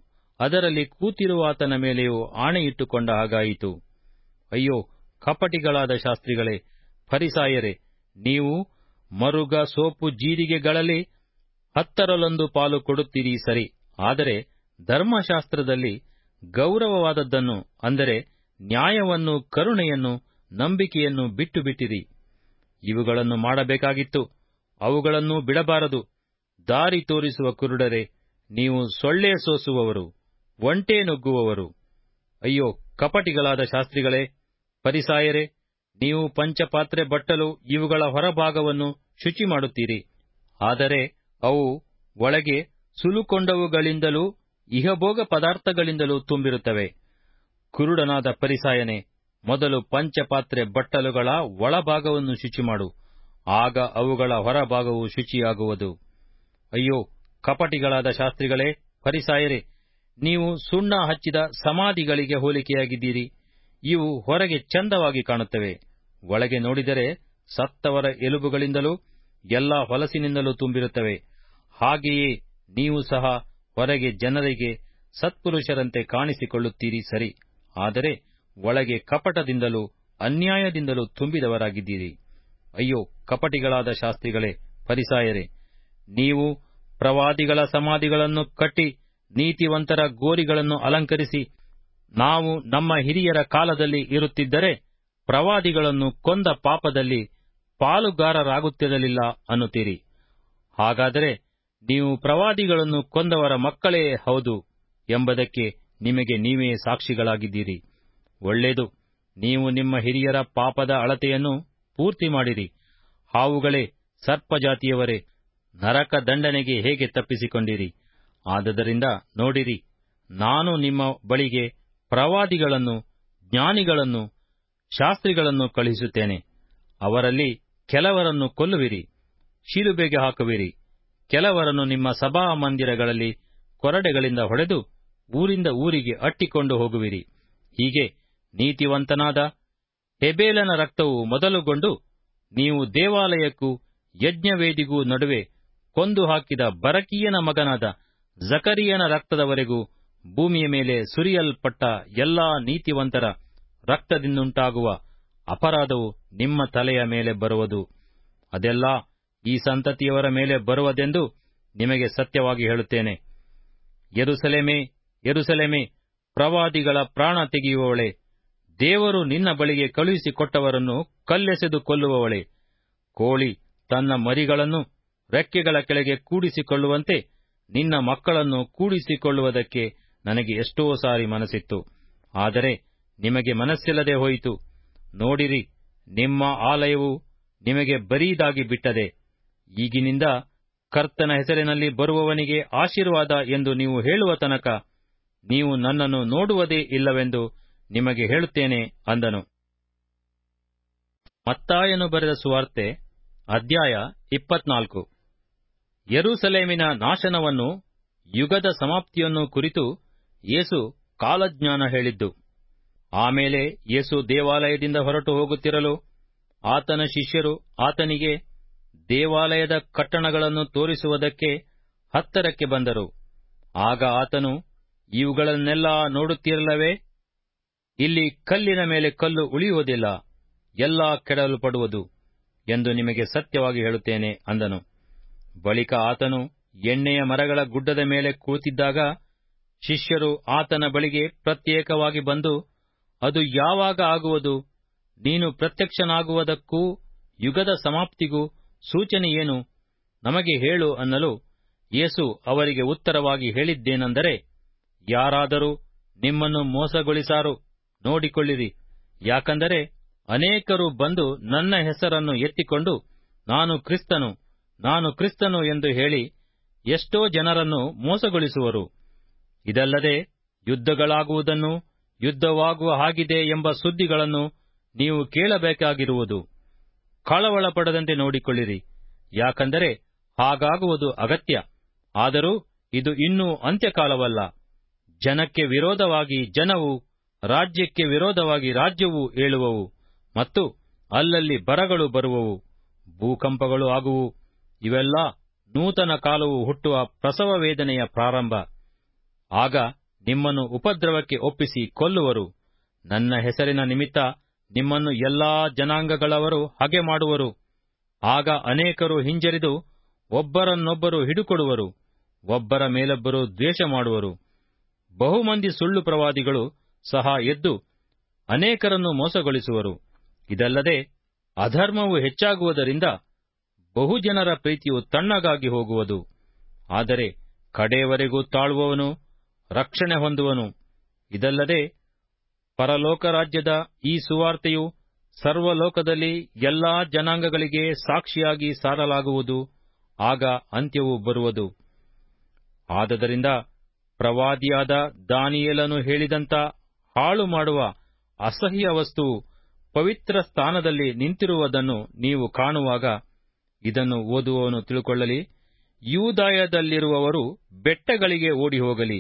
ಅದರಲ್ಲಿ ಕೂತಿರುವ ಆತನ ಮೇಲೆಯೂ ಆಣೆಯಿಟ್ಟುಕೊಂಡ ಹಾಗಾಯಿತು ಅಯ್ಯೋ ಕಪಟಿಗಳಾದ ಶಾಸ್ತ್ರಿಗಳೇ ಫರಿಸಾಯರೇ ನೀವು ಮರುಗ ಸೋಪು ಜೀರಿಗೆಗಳಲ್ಲಿ ಹತ್ತರಲ್ಲೊಂದು ಪಾಲು ಕೊಡುತ್ತೀರಿ ಸರಿ ಆದರೆ ಧರ್ಮಶಾಸ್ತ್ರದಲ್ಲಿ ಗೌರವವಾದದ್ದನ್ನು ಅಂದರೆ ನ್ಯಾಯವನ್ನು ಕರುಣೆಯನ್ನು ನಂಬಿಕೆಯನ್ನು ಬಿಟ್ಟು ಬಿಟ್ಟಿರಿ ಇವುಗಳನ್ನು ಮಾಡಬೇಕಾಗಿತ್ತು ಅವುಗಳನ್ನು ಬಿಡಬಾರದು ದಾರಿ ತೋರಿಸುವ ಕುರುಡರೆ ನೀವು ಸೊಳ್ಳೆ ಸೋಸುವವರು ಒಂಟೆ ನುಗ್ಗುವವರು ಅಯ್ಯೋ ಕಪಟಿಗಳಾದ ಶಾಸ್ತ್ರಿಗಳೇ ಪರಿಸಾಯರೇ ನೀವು ಪಂಚಪಾತ್ರೆ ಬಟ್ಟಲು ಇವುಗಳ ಹೊರಭಾಗವನ್ನು ಶುಚಿ ಮಾಡುತ್ತೀರಿ ಆದರೆ ಅವು ಒಳಗೆ ಸುಲುಕೊಂಡವುಗಳಿಂದಲೂ ಇಹಭೋಗ ಪದಾರ್ಥಗಳಿಂದಲೂ ತುಂಬಿರುತ್ತವೆ ಕುರುಡನಾದ ಪರಿಸಾಯನೆ ಮೊದಲು ಪಂಚಪಾತ್ರೆ ಬಟ್ಟಲುಗಳ ಒಳಭಾಗವನ್ನು ಶುಚಿ ಮಾಡು ಆಗ ಅವುಗಳ ಹೊರಭಾಗವು ಶುಚಿಯಾಗುವುದು ಅಯ್ಯೋ ಕಪಟಿಗಳಾದ ಶಾಸ್ತ್ರಿಗಳೇ ಪರಿಸಾಯರೇ ನೀವು ಸುಣ್ಣ ಹಚ್ಚಿದ ಸಮಾಧಿಗಳಿಗೆ ಹೋಲಿಕೆಯಾಗಿದ್ದೀರಿ ಇವು ಹೊರಗೆ ಚಂದವಾಗಿ ಕಾಣುತ್ತವೆ ಒಳಗೆ ನೋಡಿದರೆ ಸತ್ತವರ ಎಲುಬುಗಳಿಂದಲೂ ಎಲ್ಲಾ ಹೊಲಸಿನಿಂದಲೂ ತುಂಬಿರುತ್ತವೆ ಹಾಗೆಯೇ ನೀವು ಸಹ ಹೊರಗೆ ಜನರಿಗೆ ಸತ್ಪುರುಷರಂತೆ ಕಾಣಿಸಿಕೊಳ್ಳುತ್ತೀರಿ ಸರಿ ಆದರೆ ಒಳಗೆ ಕಪಟದಿಂದಲೂ ಅನ್ಯಾಯದಿಂದಲೂ ತುಂಬಿದವರಾಗಿದ್ದೀರಿ ಅಯ್ಯೋ ಕಪಟಿಗಳಾದ ಶಾಸ್ತ್ರಿಗಳೇ ಪರಿಸಾಯರೇ ನೀವು ಪ್ರವಾದಿಗಳ ಸಮಾಧಿಗಳನ್ನು ಕಟ್ಟಿ ನೀತಿವಂತರ ಗೋರಿಗಳನ್ನು ಅಲಂಕರಿಸಿ ನಾವು ನಮ್ಮ ಹಿರಿಯರ ಕಾಲದಲ್ಲಿ ಇರುತ್ತಿದ್ದರೆ ಪ್ರವಾದಿಗಳನ್ನು ಕೊಂದ ಪಾಪದಲ್ಲಿ ಪಾಲುಗಾರರಾಗುತ್ತಿರಲಿಲ್ಲ ಅನ್ನುತ್ತೀರಿ ಹಾಗಾದರೆ ನೀವು ಪ್ರವಾದಿಗಳನ್ನು ಕೊಂದವರ ಮಕ್ಕಳೇ ಹೌದು ಎಂಬುದಕ್ಕೆ ನಿಮಗೆ ನೀವೇ ಸಾಕ್ಷಿಗಳಾಗಿದ್ದೀರಿ ಒಳ್ಳೆಯದು ನೀವು ನಿಮ್ಮ ಹಿರಿಯರ ಪಾಪದ ಅಳತೆಯನ್ನು ಪೂರ್ತಿ ಮಾಡಿರಿ ಹಾವುಗಳೇ ಸರ್ಪಜಾತಿಯವರೇ ನರಕ ದಂಡನೆಗೆ ಹೇಗೆ ತಪ್ಪಿಸಿಕೊಂಡಿರಿ ಆದದರಿಂದ ನೋಡಿರಿ ನಾನು ನಿಮ್ಮ ಬಳಿಗೆ ಪ್ರವಾದಿಗಳನ್ನು ಜ್ಞಾನಿಗಳನ್ನು ಶಾಸ್ತ್ರಿಗಳನ್ನು ಕಳುಹಿಸುತ್ತೇನೆ ಅವರಲ್ಲಿ ಕೆಲವರನ್ನು ಕೊಲ್ಲುವಿರಿ ಶಿಲುಬೆಗೆ ಹಾಕುವಿರಿ ಕೆಲವರನ್ನು ನಿಮ್ಮ ಸಭಾ ಮಂದಿರಗಳಲ್ಲಿ ಕೊರಡೆಗಳಿಂದ ಹೊಡೆದು ಊರಿಂದ ಊರಿಗೆ ಅಟ್ಟಿಕೊಂಡು ಹೋಗುವಿರಿ ಹೀಗೆ ನೀತಿವಂತನಾದ ಹೆಬೇಲನ ರಕ್ತವು ಮೊದಲುಗೊಂಡು ನೀವು ದೇವಾಲಯಕ್ಕೂ ಯಜ್ಞವೇದಿಗೂ ನಡುವೆ ಕೊಂದು ಹಾಕಿದ ಬರಕೀಯನ ಮಗನಾದ ಜಕರಿಯನ ರಕ್ತದವರೆಗೂ ಭೂಮಿಯ ಮೇಲೆ ಸುರಿಯಲ್ಪಟ್ಟ ಎಲ್ಲಾ ನೀತಿವಂತರ ರಕ್ತದಿಂದುಂಟಾಗುವ ಅಪರಾಧವು ನಿಮ್ಮ ತಲೆಯ ಮೇಲೆ ಬರುವುದು ಅದೆಲ್ಲ ಈ ಸಂತತಿಯವರ ಮೇಲೆ ಬರುವುದೆಂದು ನಿಮಗೆ ಸತ್ಯವಾಗಿ ಹೇಳುತ್ತೇನೆ ಯರುಸಲೇಮೇ ಯರುಸಲೇಮೇ ಪ್ರವಾದಿಗಳ ಪ್ರಾಣ ತೆಗೆಯುವವಳೆ ದೇವರು ನಿನ್ನ ಬಳಿಗೆ ಕಳುಹಿಸಿಕೊಟ್ಟವರನ್ನು ಕಲ್ಲೆಸೆದು ಕೊಲ್ಲುವವಳೆ ಕೋಳಿ ತನ್ನ ಮರಿಗಳನ್ನು ರೆಕ್ಕೆಗಳ ಕೆಳಗೆ ಕೂಡಿಸಿಕೊಳ್ಳುವಂತೆ ನಿನ್ನ ಮಕ್ಕಳನ್ನು ಕೂಡಿಸಿಕೊಳ್ಳುವುದಕ್ಕೆ ನನಗೆ ಎಷ್ಟೋ ಸಾರಿ ಮನಸ್ಸಿತ್ತು ಆದರೆ ನಿಮಗೆ ಮನಸ್ಸಿಲ್ಲದೆ ಹೋಯಿತು ನೋಡಿರಿ ನಿಮ್ಮ ಆಲಯವು ನಿಮಗೆ ಬರೀದಾಗಿ ಬಿಟ್ಟದೆ ಈಗಿನಿಂದ ಕರ್ತನ ಹೆಸರಿನಲ್ಲಿ ಬರುವವನಿಗೆ ಆಶೀರ್ವಾದ ಎಂದು ನೀವು ಹೇಳುವ ತನಕ ನೀವು ನನ್ನನ್ನು ನೋಡುವುದೇ ಇಲ್ಲವೆಂದು ನಿಮಗೆ ಹೇಳುತ್ತೇನೆ ಅಂದನು ಮತ್ತಾಯನು ಬರೆದ ಸುವಾರ್ತೆ ಅಧ್ಯಾಯ ಇಪ್ಪತ್ನಾಲ್ಕು ಯೆರೂಸಲೇಮಿನ ನಾಶನವನ್ನು ಯುಗದ ಸಮಾಪ್ತಿಯನ್ನು ಕುರಿತು ಯೇಸು ಕಾಲಜ್ಞಾನ ಹೇಳಿದ್ದು ಆಮೇಲೆ ಯೇಸು ದೇವಾಲಯದಿಂದ ಹೊರಟು ಹೋಗುತ್ತಿರಲು ಆತನ ಶಿಷ್ಯರು ಆತನಿಗೆ ದೇವಾಲಯದ ಕಟ್ಟಣಗಳನ್ನು ತೋರಿಸುವುದಕ್ಕೆ ಹತ್ತರಕ್ಕೆ ಬಂದರು ಆಗ ಆತನು ಇವುಗಳನ್ನೆಲ್ಲ ನೋಡುತ್ತಿರಲವೇ ಇಲ್ಲಿ ಕಲ್ಲಿನ ಮೇಲೆ ಕಲ್ಲು ಉಳಿಯುವುದಿಲ್ಲ ಎಲ್ಲ ಕೆಡವಲ್ಪಡುವುದು ಎಂದು ನಿಮಗೆ ಸತ್ಯವಾಗಿ ಹೇಳುತ್ತೇನೆ ಅಂದನು ಬಳಿಕ ಆತನು ಎಣ್ಣೆಯ ಮರಗಳ ಗುಡ್ಡದ ಮೇಲೆ ಕುಳಿತಿದ್ದಾಗ ಶಿಷ್ಯರು ಆತನ ಬಳಿಗೆ ಪ್ರತ್ಯೇಕವಾಗಿ ಬಂದು ಅದು ಯಾವಾಗ ಆಗುವುದು ನೀನು ಪ್ರತ್ಯಕ್ಷನಾಗುವುದಕ್ಕೂ ಯುಗದ ಸಮಾಪ್ತಿಗೂ ಸೂಚನೆಯೇನು ನಮಗೆ ಹೇಳು ಅನ್ನಲು ಯೇಸು ಅವರಿಗೆ ಉತ್ತರವಾಗಿ ಹೇಳಿದ್ದೇನೆಂದರೆ ಯಾರಾದರೂ ನಿಮ್ಮನ್ನು ಮೋಸಗೊಳಿಸಾರು ನೋಡಿಕೊಳ್ಳಿರಿ ಯಾಕಂದರೆ ಅನೇಕರು ಬಂದು ನನ್ನ ಹೆಸರನ್ನು ಎತ್ತಿಕೊಂಡು ನಾನು ಕ್ರಿಸ್ತನು ನಾನು ಕ್ರಿಸ್ತನು ಎಂದು ಹೇಳಿ ಎಷ್ಟೋ ಜನರನ್ನು ಮೋಸಗೊಳಿಸುವರು ಇದಲ್ಲದೆ ಯುದ್ಧಗಳಾಗುವುದನ್ನು ಯುದ್ಧವಾಗುವ ಹಾಗಿದೆ ಎಂಬ ಸುದ್ದಿಗಳನ್ನು ನೀವು ಕೇಳಬೇಕಾಗಿರುವುದು ಕಳವಳ ಪಡದಂತೆ ನೋಡಿಕೊಳ್ಳಿರಿ ಯಾಕಂದರೆ ಹಾಗಾಗುವುದು ಅಗತ್ಯ ಆದರೂ ಇದು ಇನ್ನೂ ಅಂತ್ಯಕಾಲವಲ್ಲ ಜನಕ್ಕೆ ವಿರೋಧವಾಗಿ ಜನವು ರಾಜ್ಯಕ್ಕೆ ವಿರೋಧವಾಗಿ ರಾಜ್ಯವೂ ಏಳುವವು ಮತ್ತು ಅಲ್ಲಲ್ಲಿ ಬರಗಳು ಬರುವವು ಭೂಕಂಪಗಳು ಆಗುವು ಇವೆಲ್ಲ ನೂತನ ಕಾಲವು ಹುಟ್ಟುವ ಪ್ರಸವ ವೇದನೆಯ ಪ್ರಾರಂಭ ಆಗ ನಿಮ್ಮನ್ನು ಉಪದ್ರವಕ್ಕೆ ಒಪ್ಪಿಸಿ ಕೊಲ್ಲುವರು ನನ್ನ ಹೆಸರಿನ ನಿಮಿತ್ತ ನಿಮ್ಮನ್ನು ಎಲ್ಲಾ ಜನಾಂಗಗಳವರು ಹಗೆ ಮಾಡುವರು ಆಗ ಅನೇಕರು ಹಿಂಜರಿದು ಒಬ್ಬರನ್ನೊಬ್ಬರು ಹಿಡುಕೊಡುವರು ಒಬ್ಬರ ಮೇಲೊಬ್ಬರು ದ್ವೇಷ ಮಾಡುವರು ಬಹುಮಂದಿ ಸುಳ್ಳು ಪ್ರವಾದಿಗಳು ಸಹ ಎದ್ದು ಅನೇಕರನ್ನು ಮೋಸಗೊಳಿಸುವರು ಇದಲ್ಲದೆ ಅಧರ್ಮವು ಹೆಚ್ಚಾಗುವುದರಿಂದ ಬಹುಜನರ ಪ್ರೀತಿಯು ತಣ್ಣಗಾಗಿ ಹೋಗುವುದು ಆದರೆ ಕಡೆಯವರೆಗೂ ತಾಳುವವನು ರಕ್ಷಣೆ ಹೊಂದುವನು ಇದಲ್ಲದೆ ಪರಲೋಕ ರಾಜ್ಯದ ಈ ಸುವಾರ್ತೆಯು ಸರ್ವಲೋಕದಲ್ಲಿ ಎಲ್ಲಾ ಜನಾಂಗಗಳಿಗೆ ಸಾಕ್ಷಿಯಾಗಿ ಸಾರಲಾಗುವುದು ಆಗ ಅಂತ್ಯವು ಬರುವುದು ಆದದರಿಂದ ಪ್ರವಾದಿಯಾದ ದಾನಿಯೇಲನು ಹೇಳಿದಂತ ಹಾಳು ಮಾಡುವ ಅಸಹ್ಯ ವಸ್ತುವು ಪವಿತ್ರ ಸ್ಥಾನದಲ್ಲಿ ನಿಂತಿರುವುದನ್ನು ನೀವು ಕಾಣುವಾಗ ಇದನ್ನು ಓದುವವನು ತಿಳುಕೊಳ್ಳಲಿ ಯೂದಾಯದಲ್ಲಿರುವವರು ಬೆಟ್ಟಗಳಿಗೆ ಓಡಿ ಹೋಗಲಿ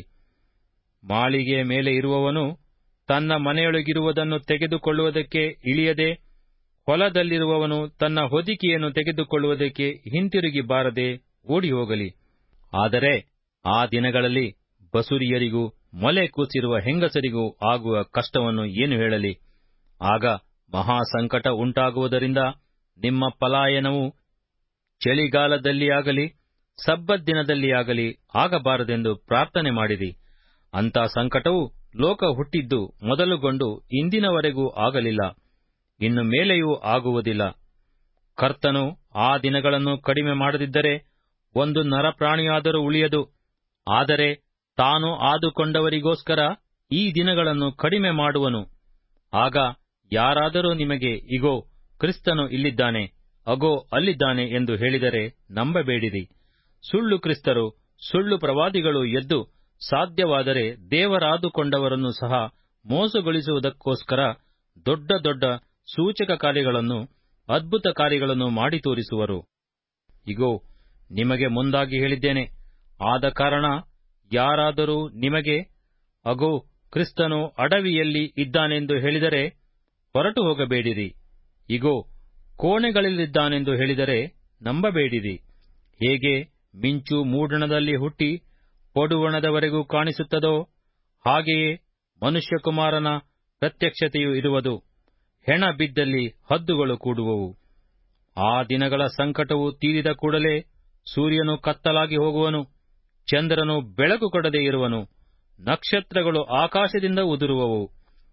ಮಾಳಿಗೆ ಮೇಲೆ ಇರುವವನು ತನ್ನ ಮನೆಯೊಳಗಿರುವುದನ್ನು ತೆಗೆದುಕೊಳ್ಳುವುದಕ್ಕೆ ಇಳಿಯದೆ ಹೊಲದಲ್ಲಿರುವವನು ತನ್ನ ಹೊದಿಕೆಯನ್ನು ತೆಗೆದುಕೊಳ್ಳುವುದಕ್ಕೆ ಹಿಂತಿರುಗಿ ಬಾರದೆ ಓಡಿ ಹೋಗಲಿ ಆದರೆ ಆ ದಿನಗಳಲ್ಲಿ ಬಸುರಿಯರಿಗೂ ಮೊಲೆ ಕೂಸಿರುವ ಹೆಂಗಸರಿಗೂ ಆಗುವ ಕಷ್ಟವನ್ನು ಏನು ಹೇಳಲಿ ಆಗ ಮಹಾ ಸಂಕಟ ಉಂಟಾಗುವುದರಿಂದ ನಿಮ್ಮ ಪಲಾಯನವು ಚಳಿಗಾಲದಲ್ಲಿಯಾಗಲಿ ಸಬ್ಬತ್ ದಿನದಲ್ಲಿಯಾಗಲಿ ಆಗಬಾರದೆಂದು ಪ್ರಾರ್ಥನೆ ಮಾಡಿರಿ ಅಂಥ ಸಂಕಟವು ಲೋಕ ಹುಟ್ಟಿದ್ದು ಮೊದಲುಗೊಂಡು ಇಂದಿನವರೆಗೂ ಆಗಲಿಲ್ಲ ಇನ್ನು ಮೇಲೆಯೂ ಆಗುವುದಿಲ್ಲ ಕರ್ತನು ಆ ದಿನಗಳನ್ನು ಕಡಿಮೆ ಮಾಡದಿದ್ದರೆ ಒಂದು ನರಪ್ರಾಣಿಯಾದರೂ ಉಳಿಯದು ಆದರೆ ತಾನು ಆದುಕೊಂಡವರಿಗೋಸ್ಕರ ಈ ದಿನಗಳನ್ನು ಕಡಿಮೆ ಮಾಡುವನು ಆಗ ಯಾರಾದರೂ ನಿಮಗೆ ಇಗೋ ಕ್ರಿಸ್ತನು ಇಲ್ಲಿದ್ದಾನೆ ಅಗೋ ಅಲ್ಲಿದ್ದಾನೆ ಎಂದು ಹೇಳಿದರೆ ನಂಬಬೇಡಿರಿ ಸುಳ್ಳು ಕ್ರಿಸ್ತರು ಸುಳ್ಳು ಪ್ರವಾದಿಗಳು ಎದ್ದು ಸಾಧ್ಯವಾದರೆ ದೇವರಾದುಕೊಂಡವರನ್ನು ಸಹ ಮೋಸಗೊಳಿಸುವುದಕ್ಕೋಸ್ಕರ ದೊಡ್ಡ ದೊಡ್ಡ ಸೂಚಕ ಕಾರ್ಯಗಳನ್ನು ಅದ್ಭುತ ಕಾರ್ಯಗಳನ್ನು ಮಾಡಿ ತೋರಿಸುವರು ಇಗೋ ನಿಮಗೆ ಮುಂದಾಗಿ ಹೇಳಿದ್ದೇನೆ ಆದ ಕಾರಣ ಯಾರಾದರೂ ನಿಮಗೆ ಅಗೋ ಕ್ರಿಸ್ತನು ಅಡವಿಯಲ್ಲಿ ಇದ್ದಾನೆಂದು ಹೇಳಿದರೆ ಹೊರಟು ಹೋಗಬೇಡಿರಿ ಇಗೋ ಕೋಣೆಗಳಲ್ಲಿದ್ದಾನೆಂದು ಹೇಳಿದರೆ ನಂಬಬೇಡಿರಿ ಹೇಗೆ ಮಿಂಚು ಮೂಡಣದಲ್ಲಿ ಹುಟ್ಟಿ ಪಡುವಣದವರೆಗೂ ಕಾಣಿಸುತ್ತದೋ ಹಾಗೆಯೇ ಮನುಷ್ಯಕುಮಾರನ ಪ್ರತ್ಯಕ್ಷತೆಯು ಇರುವುದು ಹೆಣ ಬಿದ್ದಲ್ಲಿ ಹದ್ದುಗಳು ಕೂಡುವವು ಆ ದಿನಗಳ ಸಂಕಟವು ತೀರಿದ ಕೂಡಲೇ ಸೂರ್ಯನು ಕತ್ತಲಾಗಿ ಹೋಗುವನು ಚಂದ್ರನು ಬೆಳಕು ಕೊಡದೆ ಇರುವನು ನಕ್ಷತ್ರಗಳು ಆಕಾಶದಿಂದ ಉದುರುವವು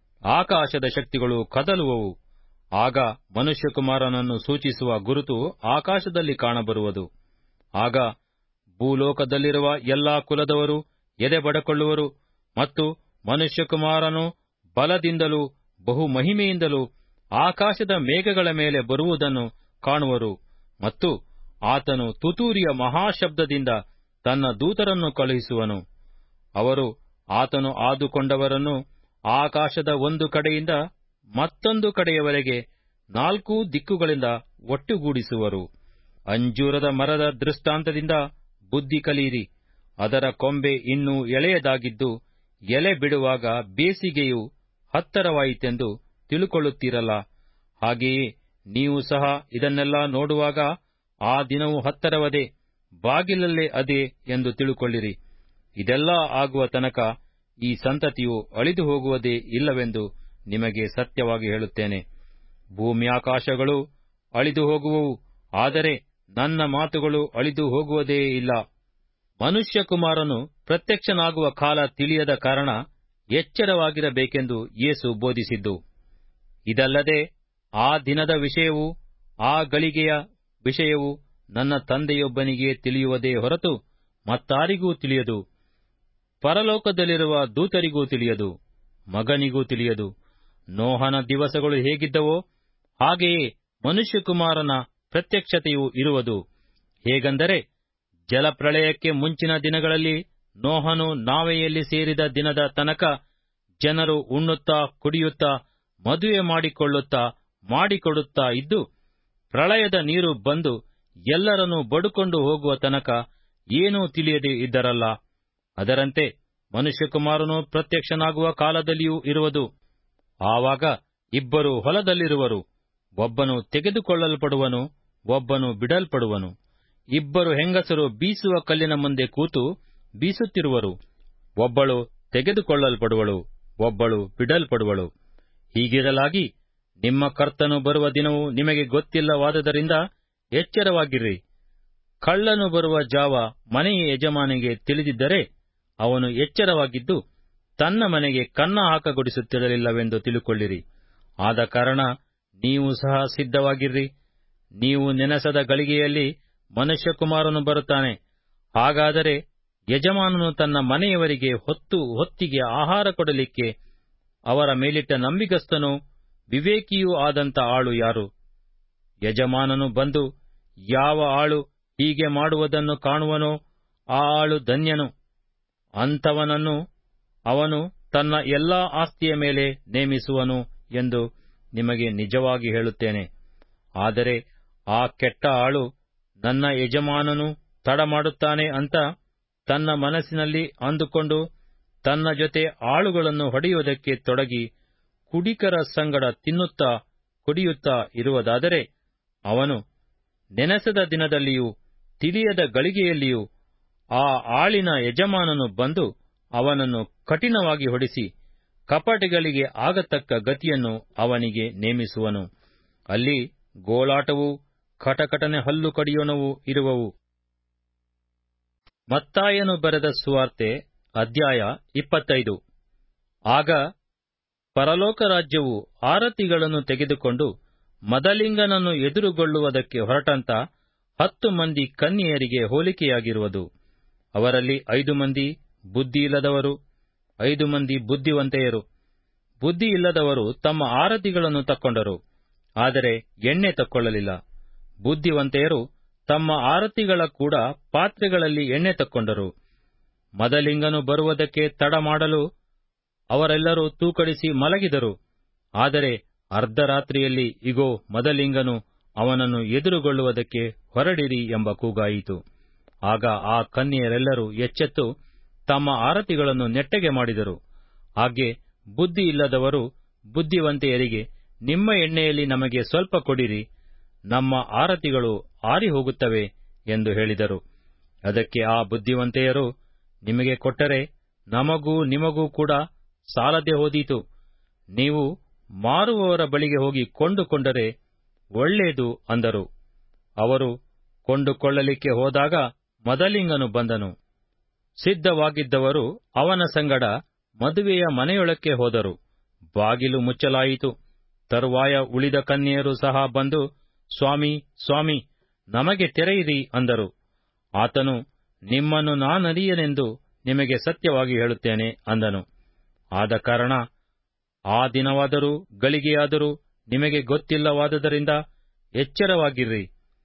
ಆಕಾಶದ ಶಕ್ತಿಗಳು ಕದಲುವವು ಆಗ ಮನುಷ್ಯಕುಮಾರನನ್ನು ಸೂಚಿಸುವ ಗುರುತು ಆಕಾಶದಲ್ಲಿ ಕಾಣಬರುವುದು ಆಗ ಭೂಲೋಕದಲ್ಲಿರುವ ಎಲ್ಲಾ ಕುಲದವರು ಎದೆ ಬಡಕೊಳ್ಳುವರು ಮತ್ತು ಮನುಷ್ಯಕುಮಾರನು ಬಲದಿಂದಲೂ ಬಹು ಮಹಿಮೆಯಿಂದಲೂ ಆಕಾಶದ ಮೇಘಗಳ ಮೇಲೆ ಬರುವುದನ್ನು ಕಾಣುವರು ಮತ್ತು ಆತನು ತುತೂರಿಯ ಮಹಾಶಬ್ದದಿಂದ ತನ್ನ ದೂತರನ್ನು ಕಳುಹಿಸುವನು ಅವರು ಆತನು ಆದುಕೊಂಡವರನ್ನು ಆಕಾಶದ ಒಂದು ಕಡೆಯಿಂದ ಮತ್ತೊಂದು ಕಡೆಯವರೆಗೆ ನಾಲ್ಕೂ ದಿಕ್ಕುಗಳಿಂದ ಒಟ್ಟುಗೂಡಿಸುವರು ಅಂಜೂರದ ಮರದ ದೃಷ್ಟಾಂತದಿಂದ ಬುದ್ಧಿ ಕಲಿಯಿರಿ ಅದರ ಕೊಂಬೆ ಇನ್ನೂ ಎಳೆಯದಾಗಿದ್ದು ಎಲೆ ಬಿಡುವಾಗ ಬೇಸಿಗೆಯು ಹತ್ತರವಾಯಿತೆಂದು ತಿಳುಕೊಳ್ಳುತ್ತೀರಲ್ಲ ಹಾಗೆಯೇ ನೀವು ಸಹ ಇದನ್ನೆಲ್ಲ ನೋಡುವಾಗ ಆ ದಿನವು ಹತ್ತರವದೆ ಬಾಗಿಲಲ್ಲೇ ಅದೇ ಎಂದು ತಿಳುಕೊಳ್ಳಿರಿ ಇದೆಲ್ಲ ಆಗುವ ತನಕ ಈ ಸಂತತಿಯು ಅಳಿದು ಹೋಗುವುದೇ ಇಲ್ಲವೆಂದು ನಿಮಗೆ ಸತ್ಯವಾಗಿ ಹೇಳುತ್ತೇನೆ ಭೂಮ್ಯಾಕಾಶಗಳು ಅಳಿದು ಹೋಗುವವು ಆದರೆ ನನ್ನ ಮಾತುಗಳು ಅಳಿದು ಹೋಗುವುದೇ ಇಲ್ಲ ಮನುಷ್ಯಕುಮಾರನು ಪ್ರತ್ಯಕ್ಷನಾಗುವ ಕಾಲ ತಿಳಿಯದ ಕಾರಣ ಎಚ್ಚರವಾಗಿರಬೇಕೆಂದು ಯೇಸು ಬೋಧಿಸಿದ್ದು ಇದಲ್ಲದೆ ಆ ದಿನದ ವಿಷಯವೂ ಆ ಗಳಿಗೆಯ ವಿಷಯವೂ ನನ್ನ ತಂದೆಯೊಬ್ಬನಿಗೆ ತಿಳಿಯುವುದೇ ಹೊರತು ಮತ್ತಾರಿಗೂ ತಿಳಿಯದು ಪರಲೋಕದಲ್ಲಿರುವ ದೂತರಿಗೂ ತಿಳಿಯದು ಮಗನಿಗೂ ತಿಳಿಯದು ನೋಹನ ದಿವಸಗಳು ಹೇಗಿದ್ದವೋ ಹಾಗೆಯೇ ಮನುಷ್ಯಕುಮಾರನ ಪ್ರತ್ಯಕ್ಷತೆಯೂ ಇರುವುದು ಹೇಗೆಂದರೆ ಜಲಪ್ರಳಯಕ್ಕೆ ಮುಂಚಿನ ದಿನಗಳಲ್ಲಿ ನೋಹನು ನಾವೆಯಲ್ಲಿ ಸೇರಿದ ದಿನದ ತನಕ ಜನರು ಉಣ್ಣುತ್ತಾ ಕುಡಿಯುತ್ತಾ ಮದುವೆ ಮಾಡಿಕೊಳ್ಳುತ್ತಾ ಮಾಡಿಕೊಡುತ್ತಾ ಇದ್ದು ಪ್ರಳಯದ ನೀರು ಬಂದು ಎಲ್ಲರನ್ನೂ ಬಡುಕೊಂಡು ಹೋಗುವ ತನಕ ಏನೂ ತಿಳಿಯದೆ ಇದ್ದರಲ್ಲ ಅದರಂತೆ ಮನುಷ್ಯಕುಮಾರನು ಪ್ರತ್ಯಕ್ಷನಾಗುವ ಕಾಲದಲ್ಲಿಯೂ ಇರುವುದು ಆವಾಗ ಇಬ್ಬರು ಹೊಲದಲ್ಲಿರುವರು ಒಬ್ಬನು ತೆಗೆದುಕೊಳ್ಳಲ್ಪಡುವನು ಒಬ್ಬನು ಬಿಡಲ್ಪಡುವನು ಇಬ್ಬರು ಹೆಂಗಸರು ಬೀಸುವ ಕಲ್ಲಿನ ಮುಂದೆ ಕೂತು ಬೀಸುತ್ತಿರುವರು ಒಬ್ಬಳು ತೆಗೆದುಕೊಳ್ಳಲ್ಪಡುವಳು ಒಬ್ಬಳು ಬಿಡಲ್ಪಡುವಳು ಹೀಗಿರಲಾಗಿ ನಿಮ್ಮ ಕರ್ತನು ಬರುವ ದಿನವು ನಿಮಗೆ ಗೊತ್ತಿಲ್ಲವಾದದರಿಂದ ಎಚ್ಚರವಾಗಿರ್ರಿ ಕಳ್ಳನು ಬರುವ ಜಾವ ಮನೆಯ ಯಜಮಾನಿಗೆ ತಿಳಿದಿದ್ದರೆ ಅವನು ಎಚ್ಚರವಾಗಿದ್ದು ತನ್ನ ಮನೆಗೆ ಕನ್ನ ಹಾಕಗೊಡಿಸುತ್ತಿರಲಿಲ್ಲವೆಂದು ತಿಳುಕೊಳ್ಳಿರಿ ಆದ ಕಾರಣ ನೀವು ಸಹ ಸಿದ್ಧವಾಗಿರ್ರಿ ನೀವು ನೆನೆಸದ ಗಳಿಗೆಯಲ್ಲಿ ಮನುಷ್ಯಕುಮಾರನು ಬರುತ್ತಾನೆ ಹಾಗಾದರೆ ಯಜಮಾನನು ತನ್ನ ಮನೆಯವರಿಗೆ ಹೊತ್ತು ಹೊತ್ತಿಗೆ ಆಹಾರ ಕೊಡಲಿಕ್ಕೆ ಅವರ ಮೇಲಿಟ್ಟ ನಂಬಿಗಸ್ತನೂ ವಿವೇಕಿಯೂ ಆದಂತ ಆಳು ಯಾರು ಯಜಮಾನನು ಬಂದು ಯಾವ ಆಳು ಹೀಗೆ ಮಾಡುವುದನ್ನು ಕಾಣುವನೋ ಆ ಆಳು ಧನ್ಯನು ಅಂಥವನನ್ನು ಅವನು ತನ್ನ ಎಲ್ಲಾ ಆಸ್ತಿಯ ಮೇಲೆ ನೇಮಿಸುವನು ಎಂದು ನಿಮಗೆ ನಿಜವಾಗಿ ಹೇಳುತ್ತೇನೆ ಆದರೆ ಆ ಕೆಟ್ಟ ಆಳು ನನ್ನ ಯಜಮಾನನು ತಡ ಮಾಡುತ್ತಾನೆ ಅಂತ ತನ್ನ ಮನಸ್ಸಿನಲ್ಲಿ ಅಂದುಕೊಂಡು ತನ್ನ ಜೊತೆ ಆಳುಗಳನ್ನು ಹೊಡೆಯುವುದಕ್ಕೆ ತೊಡಗಿ ಕುಡಿಕರ ಸಂಗಡ ತಿನ್ನುತ್ತಾ ಕುಡಿಯುತ್ತಾ ಇರುವುದಾದರೆ ಅವನು ನೆನೆಸದ ದಿನದಲ್ಲಿಯೂ ತಿಳಿಯದ ಗಳಿಗೆಯಲ್ಲಿಯೂ ಆ ಆಳಿನ ಯಜಮಾನನು ಬಂದು ಅವನನ್ನು ಕಠಿಣವಾಗಿ ಹೊಡಿಸಿ ಕಪಟಿಗಳಿಗೆ ಆಗತಕ್ಕ ಗತಿಯನ್ನು ಅವನಿಗೆ ನೇಮಿಸುವನು ಅಲ್ಲಿ ಗೋಳಾಟವೂ ಕಟಕಟನೆ ಹಲ್ಲು ಕಡಿಯೋಣವೂ ಇರುವವು ಮತ್ತಾಯನು ಬರೆದ ಸುವಾರ್ತೆ ಅಧ್ಯಾಯ ಇಪ್ಪತ್ತೈದು ಆಗ ಪರಲೋಕ ರಾಜ್ಯವು ಆರತಿಗಳನ್ನು ತೆಗೆದುಕೊಂಡು ಮದಲಿಂಗನನ್ನು ಎದುರುಗೊಳ್ಳುವುದಕ್ಕೆ ಹೊರಟಂತ ಹತ್ತು ಮಂದಿ ಕನ್ಯೆಯರಿಗೆ ಹೋಲಿಕೆಯಾಗಿರುವುದು ಅವರಲ್ಲಿ ಐದು ಮಂದಿ ಬುದ್ಧಿಯಿಲ್ಲದವರು ಐದು ಮಂದಿ ಬುದ್ಧಿವಂತೆಯರು ಬುದ್ಧಿಯಿಲ್ಲದವರು ತಮ್ಮ ಆರತಿಗಳನ್ನು ತಕ್ಕೊಂಡರು ಆದರೆ ಎಣ್ಣೆ ತಕ್ಕೊಳ್ಳಲಿಲ್ಲ ಬುದ್ಧಿವಂತೆಯರು ತಮ್ಮ ಆರತಿಗಳ ಕೂಡ ಪಾತ್ರೆಗಳಲ್ಲಿ ಎಣ್ಣೆ ತಕ್ಕೊಂಡರು ಮದಲಿಂಗನು ಬರುವುದಕ್ಕೆ ತಡ ಮಾಡಲು ಅವರೆಲ್ಲರೂ ತೂಕಡಿಸಿ ಮಲಗಿದರು ಆದರೆ ಅರ್ಧರಾತ್ರಿಯಲ್ಲಿ ಇಗೋ ಮದಲಿಂಗನು ಅವನನ್ನು ಎದುರುಗೊಳ್ಳುವುದಕ್ಕೆ ಹೊರಡಿರಿ ಎಂಬ ಕೂಗಾಯಿತು ಆಗ ಆ ಕನ್ಯೆಯರೆಲ್ಲರೂ ಎಚ್ಚೆತ್ತು ತಮ್ಮ ಆರತಿಗಳನ್ನು ನೆಟ್ಟಗೆ ಮಾಡಿದರು ಹಾಗೆ ಬುದ್ಧಿ ಇಲ್ಲದವರು ಬುದ್ಧಿವಂತೆಯರಿಗೆ ನಿಮ್ಮ ಎಣ್ಣೆಯಲ್ಲಿ ನಮಗೆ ಸ್ವಲ್ಪ ಕೊಡಿರಿ ನಮ್ಮ ಆರತಿಗಳು ಆರಿ ಹೋಗುತ್ತವೆ ಎಂದು ಹೇಳಿದರು ಅದಕ್ಕೆ ಆ ಬುದ್ಧಿವಂತೆಯರು ನಿಮಗೆ ಕೊಟ್ಟರೆ ನಮಗೂ ನಿಮಗೂ ಕೂಡ ಸಾಲದೆ ಹೋದೀತು ನೀವು ಮಾರುವವರ ಬಳಿಗೆ ಹೋಗಿ ಕೊಂಡುಕೊಂಡರೆ ಒಳ್ಳೆಯದು ಅಂದರು ಅವರು ಕೊಂಡುಕೊಳ್ಳಲಿಕ್ಕೆ ಹೋದಾಗ ಮದಲಿಂಗನು ಬಂದನು ಸಿದ್ಧವಾಗಿದ್ದವರು ಅವನ ಸಂಗಡ ಮದುವೆಯ ಮನೆಯೊಳಕ್ಕೆ ಹೋದರು ಬಾಗಿಲು ಮುಚ್ಚಲಾಯಿತು ತರುವಾಯ ಉಳಿದ ಕನ್ಯೆಯರು ಸಹ ಬಂದು ಸ್ವಾಮಿ ಸ್ವಾಮಿ ನಮಗೆ ತೆರೆಯಿರಿ ಅಂದರು ಆತನು ನಿಮ್ಮನ್ನು ನಾನರಿಯನೆಂದು ನಿಮಗೆ ಸತ್ಯವಾಗಿ ಹೇಳುತ್ತೇನೆ ಅಂದನು ಆದ ಕಾರಣ ಆ ದಿನವಾದರೂ ಗಳಿಗೆಯಾದರೂ ನಿಮಗೆ ಗೊತ್ತಿಲ್ಲವಾದುದರಿಂದ ಎಚ್ಚರವಾಗಿರ್ರಿ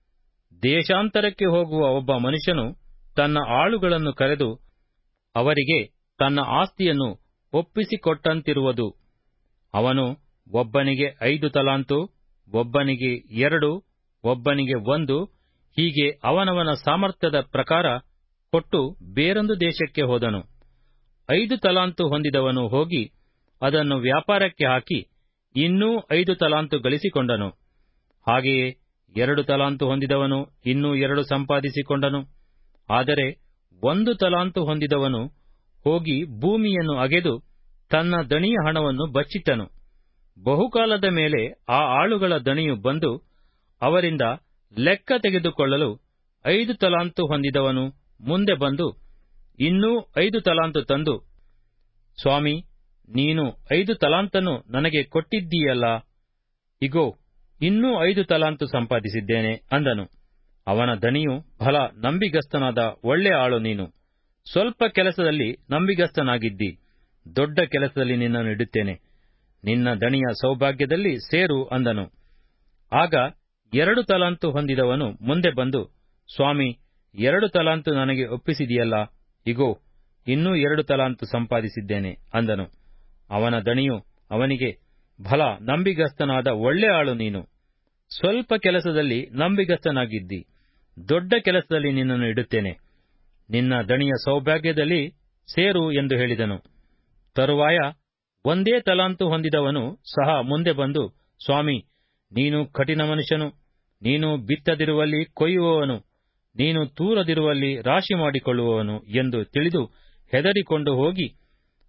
ದೇಶಾಂತರಕ್ಕೆ ಹೋಗುವ ಒಬ್ಬ ಮನುಷ್ಯನು ತನ್ನ ಆಳುಗಳನ್ನು ಕರೆದು ಅವರಿಗೆ ತನ್ನ ಆಸ್ತಿಯನ್ನು ಒಪ್ಪಿಸಿಕೊಟ್ಟಂತಿರುವುದು ಅವನು ಒಬ್ಬನಿಗೆ ಐದು ತಲಾಂತು ಒಬ್ಬನಿಗೆ ಎರಡು ಒಬ್ಬನಿಗೆ ಒಂದು ಹೀಗೆ ಅವನವನ ಸಾಮರ್ಥ್ಯದ ಪ್ರಕಾರ ಕೊಟ್ಟು ಬೇರೊಂದು ದೇಶಕ್ಕೆ ಹೋದನು ಐದು ತಲಾಂತು ಹೊಂದಿದವನು ಹೋಗಿ ಅದನ್ನು ವ್ಯಾಪಾರಕ್ಕೆ ಹಾಕಿ ಇನ್ನೂ ಐದು ತಲಾಂತು ಗಳಿಸಿಕೊಂಡನು ಹಾಗೆಯೇ ಎರಡು ತಲಾಂತು ಹೊಂದಿದವನು ಇನ್ನೂ ಎರಡು ಸಂಪಾದಿಸಿಕೊಂಡನು ಆದರೆ ಒಂದು ತಲಾಂತು ಹೊಂದಿದವನು ಹೋಗಿ ಭೂಮಿಯನ್ನು ಅಗೆದು ತನ್ನ ದಣಿಯ ಹಣವನ್ನು ಬಚ್ಚಿಟ್ಟನು ಬಹುಕಾಲದ ಮೇಲೆ ಆ ಆಳುಗಳ ದಣಿಯು ಬಂದು ಅವರಿಂದ ಲೆಕ್ಕ ತೆಗೆದುಕೊಳ್ಳಲು ಐದು ತಲಾಂತು ಹೊಂದಿದವನು ಮುಂದೆ ಬಂದು ಇನ್ನೂ ಐದು ತಲಾಂತು ತಂದು ಸ್ವಾಮಿ ನೀನು ಐದು ತಲಾಂತನ್ನು ನನಗೆ ಕೊಟ್ಟಿದ್ದೀಯಲ್ಲ ಇಗೋ ಇನ್ನೂ ಐದು ತಲಾಂತು ಸಂಪಾದಿಸಿದ್ದೇನೆ ಅಂದನು ಅವನ ದಣಿಯು ಫಲ ನಂಬಿಗಸ್ತನಾದ ಒಳ್ಳೆ ಆಳು ನೀನು ಸ್ವಲ್ಪ ಕೆಲಸದಲ್ಲಿ ನಂಬಿಗಸ್ತನಾಗಿದ್ದಿ ದೊಡ್ಡ ಕೆಲಸದಲ್ಲಿ ನಿನ್ನನ್ನು ಇಡುತ್ತೇನೆ ನಿನ್ನ ದಣಿಯ ಸೌಭಾಗ್ಯದಲ್ಲಿ ಸೇರು ಅಂದನು ಆಗ ಎರಡು ತಲಾಂತು ಹೊಂದಿದವನು ಮುಂದೆ ಬಂದು ಸ್ವಾಮಿ ಎರಡು ತಲಾಂತು ನನಗೆ ಒಪ್ಪಿಸಿದೆಯಲ್ಲ ಇಗೋ ಇನ್ನೂ ಎರಡು ತಲಾಂತು ಸಂಪಾದಿಸಿದ್ದೇನೆ ಅಂದನು ಅವನ ದಣಿಯು ಅವನಿಗೆ ಭಲ ನಂಬಿಗಸ್ತನಾದ ಒಳ್ಳೆ ಆಳು ನೀನು ಸ್ವಲ್ಪ ಕೆಲಸದಲ್ಲಿ ನಂಬಿಗಸ್ತನಾಗಿದ್ದಿ ದೊಡ್ಡ ಕೆಲಸದಲ್ಲಿ ನಿನ್ನನ್ನು ಇಡುತ್ತೇನೆ ನಿನ್ನ ದಣಿಯ ಸೌಭಾಗ್ಯದಲ್ಲಿ ಸೇರು ಎಂದು ಹೇಳಿದನು ತರುವಾಯ ಒಂದೇ ತಲಾಂತು ಹೊಂದಿದವನು ಸಹ ಮುಂದೆ ಬಂದು ಸ್ವಾಮಿ ನೀನು ಕಠಿಣ ಮನುಷ್ಯನು ನೀನು ಬಿತ್ತದಿರುವಲ್ಲಿ ಕೊಯ್ಯುವವನು ನೀನು ತೂರದಿರುವಲ್ಲಿ ರಾಶಿ ಮಾಡಿಕೊಳ್ಳುವವನು ಎಂದು ತಿಳಿದು ಹೆದರಿಕೊಂಡು ಹೋಗಿ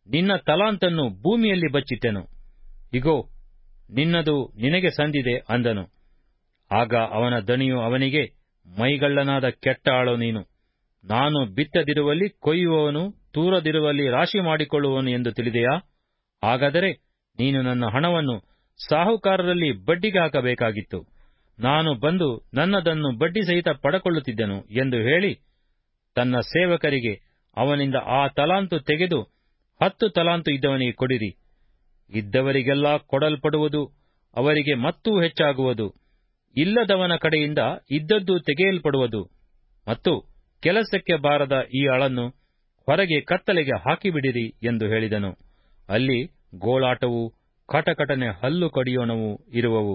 ನಿನ್ನ ತಲಾಂತನ್ನು ಭೂಮಿಯಲ್ಲಿ ಬಚ್ಚಿಟ್ಟೆನು ಇಗೋ ನಿನ್ನದು ನಿನಗೆ ಸಂದಿದೆ ಅಂದನು ಆಗ ಅವನ ದಣಿಯು ಅವನಿಗೆ ಮೈಗಳ್ಳನಾದ ಕೆಟ್ಟ ಆಳು ನೀನು ನಾನು ಬಿತ್ತದಿರುವಲ್ಲಿ ಕೊಯ್ಯುವವನು ತೂರದಿರುವಲ್ಲಿ ರಾಶಿ ಮಾಡಿಕೊಳ್ಳುವನು ಎಂದು ತಿಳಿದೆಯಾ ಹಾಗಾದರೆ ನೀನು ನನ್ನ ಹಣವನ್ನು ಸಾಹುಕಾರರಲ್ಲಿ ಬಡ್ಡಿಗೆ ಹಾಕಬೇಕಾಗಿತ್ತು ನಾನು ಬಂದು ನನ್ನದನ್ನು ಬಡ್ಡಿ ಸಹಿತ ಪಡಕೊಳ್ಳುತ್ತಿದ್ದೆನು ಎಂದು ಹೇಳಿ ತನ್ನ ಸೇವಕರಿಗೆ ಅವನಿಂದ ಆ ತಲಾಂತು ತೆಗೆದು ಹತ್ತು ತಲಾಂತು ಇದ್ದವನಿಗೆ ಕೊಡಿರಿ ಇದ್ದವರಿಗೆಲ್ಲ ಕೊಡಲ್ಪಡುವುದು ಅವರಿಗೆ ಮತ್ತೂ ಹೆಚ್ಚಾಗುವುದು ಇಲ್ಲದವನ ಕಡೆಯಿಂದ ಇದ್ದದ್ದು ತೆಗೆಯಲ್ಪಡುವುದು ಮತ್ತು ಕೆಲಸಕ್ಕೆ ಬಾರದ ಈ ಅಳನ್ನು ಹೊರಗೆ ಕತ್ತಲೆಗೆ ಹಾಕಿಬಿಡಿರಿ ಎಂದು ಹೇಳಿದನು ಅಲ್ಲಿ ಗೋಳಾಟವು ಕಟಕಟನೆ ಹಲ್ಲು ಕಡಿಯೋಣವು ಇರುವವು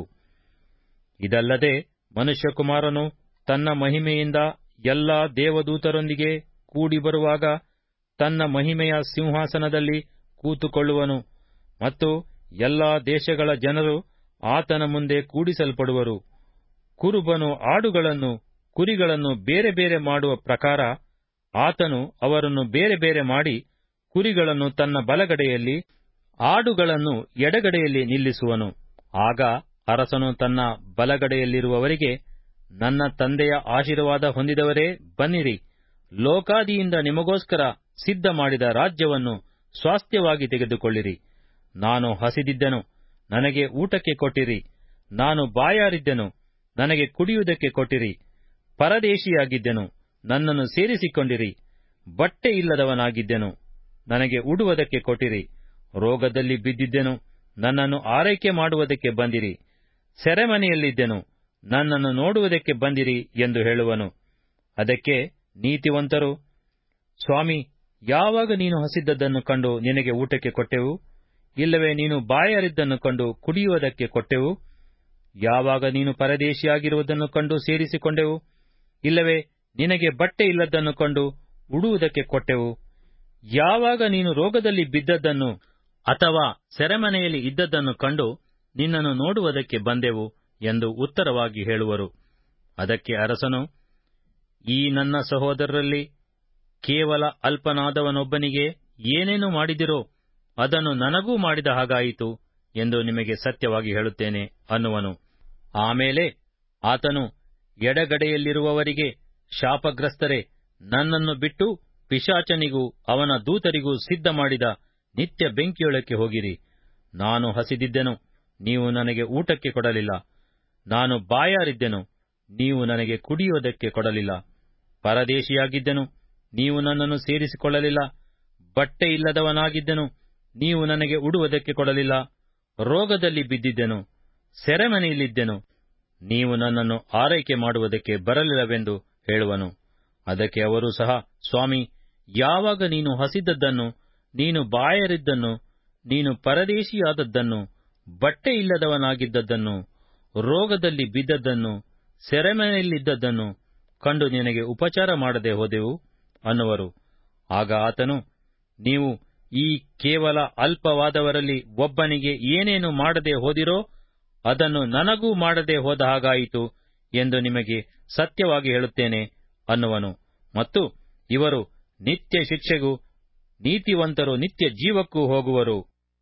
ಇದಲ್ಲದೆ ಮನುಷ್ಯಕುಮಾರನು ತನ್ನ ಮಹಿಮೆಯಿಂದ ಎಲ್ಲಾ ದೇವದೂತರೊಂದಿಗೆ ಕೂಡಿ ಬರುವಾಗ ತನ್ನ ಮಹಿಮೆಯ ಸಿಂಹಾಸನದಲ್ಲಿ ಕೂತುಕೊಳ್ಳುವನು ಮತ್ತು ಎಲ್ಲಾ ದೇಶಗಳ ಜನರು ಆತನ ಮುಂದೆ ಕೂಡಿಸಲ್ಪಡುವರು ಕುರುಬನು ಆಡುಗಳನ್ನು ಕುರಿಗಳನ್ನು ಬೇರೆ ಬೇರೆ ಮಾಡುವ ಪ್ರಕಾರ ಆತನು ಅವರನ್ನು ಬೇರೆ ಬೇರೆ ಮಾಡಿ ಕುರಿಗಳನ್ನು ತನ್ನ ಬಲಗಡೆಯಲ್ಲಿ ಆಡುಗಳನ್ನು ಎಡಗಡೆಯಲ್ಲಿ ನಿಲ್ಲಿಸುವನು ಆಗ ಅರಸನು ತನ್ನ ಬಲಗಡೆಯಲ್ಲಿರುವವರಿಗೆ ನನ್ನ ತಂದೆಯ ಆಶೀರ್ವಾದ ಹೊಂದಿದವರೇ ಬನ್ನಿರಿ ಲೋಕಾದಿಯಿಂದ ನಿಮಗೋಸ್ಕರ ಸಿದ್ಧ ಮಾಡಿದ ರಾಜ್ಯವನ್ನು ಸ್ವಾಸ್ಥ್ಯವಾಗಿ ತೆಗೆದುಕೊಳ್ಳಿರಿ ನಾನು ಹಸಿದಿದ್ದೆನು ನನಗೆ ಊಟಕ್ಕೆ ಕೊಟ್ಟಿರಿ ನಾನು ಬಾಯಾರಿದ್ದೆನು ನನಗೆ ಕುಡಿಯುವುದಕ್ಕೆ ಕೊಟ್ಟಿರಿ ಪರದೇಶಿಯಾಗಿದ್ದೆನು ನನ್ನನ್ನು ಸೇರಿಸಿಕೊಂಡಿರಿ ಬಟ್ಟೆ ಇಲ್ಲದವನಾಗಿದ್ದೆನು ನನಗೆ ಉಡುವುದಕ್ಕೆ ಕೊಟ್ಟಿರಿ ರೋಗದಲ್ಲಿ ಬಿದ್ದಿದ್ದೆನು ನನ್ನನ್ನು ಆರೈಕೆ ಮಾಡುವುದಕ್ಕೆ ಬಂದಿರಿ ಸೆರೆಮನೆಯಲ್ಲಿದ್ದೆನು ನನ್ನನ್ನು ನೋಡುವುದಕ್ಕೆ ಬಂದಿರಿ ಎಂದು ಹೇಳುವನು ಅದಕ್ಕೆ ನೀತಿವಂತರು ಸ್ವಾಮಿ ಯಾವಾಗ ನೀನು ಹಸಿದ್ದದ್ದನ್ನು ಕಂಡು ನಿನಗೆ ಊಟಕ್ಕೆ ಕೊಟ್ಟೆವು ಇಲ್ಲವೇ ನೀನು ಬಾಯಾರಿದ್ದನ್ನು ಕಂಡು ಕುಡಿಯುವುದಕ್ಕೆ ಕೊಟ್ಟೆವು ಯಾವಾಗ ನೀನು ಪರದೇಶಿಯಾಗಿರುವುದನ್ನು ಕಂಡು ಸೇರಿಸಿಕೊಂಡೆವು ಇಲ್ಲವೇ ನಿನಗೆ ಬಟ್ಟೆ ಇಲ್ಲದ್ದನ್ನು ಕಂಡು ಉಡುವುದಕ್ಕೆ ಕೊಟ್ಟೆವು ಯಾವಾಗ ನೀನು ರೋಗದಲ್ಲಿ ಬಿದ್ದದ್ದನ್ನು ಅಥವಾ ಸೆರೆಮನೆಯಲ್ಲಿ ಇದ್ದದ್ದನ್ನು ಕಂಡು ನಿನ್ನನ್ನು ನೋಡುವುದಕ್ಕೆ ಬಂದೆವು ಎಂದು ಉತ್ತರವಾಗಿ ಹೇಳುವರು ಅದಕ್ಕೆ ಅರಸನು ಈ ನನ್ನ ಸಹೋದರರಲ್ಲಿ ಕೇವಲ ಅಲ್ಪನಾದವನೊಬ್ಬನಿಗೆ ಏನೇನು ಮಾಡಿದಿರೋ ಅದನ್ನು ನನಗೂ ಮಾಡಿದ ಹಾಗಾಯಿತು ಎಂದು ನಿಮಗೆ ಸತ್ಯವಾಗಿ ಹೇಳುತ್ತೇನೆ ಅನ್ನುವನು ಆಮೇಲೆ ಆತನು ಎಡಗಡೆಯಲ್ಲಿರುವವರಿಗೆ ಶಾಪಗ್ರಸ್ತರೇ ನನ್ನನ್ನು ಬಿಟ್ಟು ಪಿಶಾಚನಿಗೂ ಅವನ ದೂತರಿಗೂ ಸಿದ್ಧ ಮಾಡಿದ ನಿತ್ಯ ಬೆಂಕಿಯೊಳಕ್ಕೆ ಹೋಗಿರಿ ನಾನು ಹಸಿದಿದ್ದೆನು ನೀವು ನನಗೆ ಊಟಕ್ಕೆ ಕೊಡಲಿಲ್ಲ ನಾನು ಬಾಯಾರಿದ್ದೆನು ನೀವು ನನಗೆ ಕುಡಿಯುವುದಕ್ಕೆ ಕೊಡಲಿಲ್ಲ ಪರದೇಶಿಯಾಗಿದ್ದೆನು ನೀವು ನನ್ನನ್ನು ಸೇರಿಸಿಕೊಳ್ಳಲಿಲ್ಲ ಬಟ್ಟೆ ಇಲ್ಲದವನಾಗಿದ್ದೆನು ನೀವು ನನಗೆ ಉಡುವುದಕ್ಕೆ ಕೊಡಲಿಲ್ಲ ರೋಗದಲ್ಲಿ ಬಿದ್ದಿದ್ದೆನು ಸೆರೆಮನೆಯಲ್ಲಿದ್ದೆನು ನೀವು ನನ್ನನ್ನು ಆರೈಕೆ ಮಾಡುವುದಕ್ಕೆ ಬರಲಿಲ್ಲವೆಂದು ಹೇಳುವನು ಅದಕ್ಕೆ ಅವರು ಸಹ ಸ್ವಾಮಿ ಯಾವಾಗ ನೀನು ಹಸಿದದ್ದನ್ನು ನೀನು ಬಾಯರಿದ್ದನ್ನು ನೀನು ಪರದೇಶಿಯಾದದ್ದನ್ನು ಬಟ್ಟೆ ಇಲ್ಲದವನಾಗಿದ್ದದ್ದನ್ನು ರೋಗದಲ್ಲಿ ಬಿದ್ದದ್ದನ್ನು ಸೆರೆಮನೆಯಲ್ಲಿದ್ದದ್ದನ್ನು ಕಂಡು ನಿನಗೆ ಉಪಚಾರ ಮಾಡದೆ ಹೋದೆವು ಅನ್ನುವರು ಆಗ ಆತನು ನೀವು ಈ ಕೇವಲ ಅಲ್ಪವಾದವರಲ್ಲಿ ಒಬ್ಬನಿಗೆ ಏನೇನು ಮಾಡದೆ ಹೋದಿರೋ ಅದನ್ನು ನನಗೂ ಮಾಡದೆ ಹೋದ ಹಾಗಾಯಿತು ಎಂದು ನಿಮಗೆ ಸತ್ಯವಾಗಿ ಹೇಳುತ್ತೇನೆ ಅನ್ನುವನು ಮತ್ತು ಇವರು ನಿತ್ಯ ಶಿಕ್ಷೆಗೂ ನೀತಿವಂತರು ನಿತ್ಯ ಜೀವಕ್ಕೂ ಹೋಗುವರು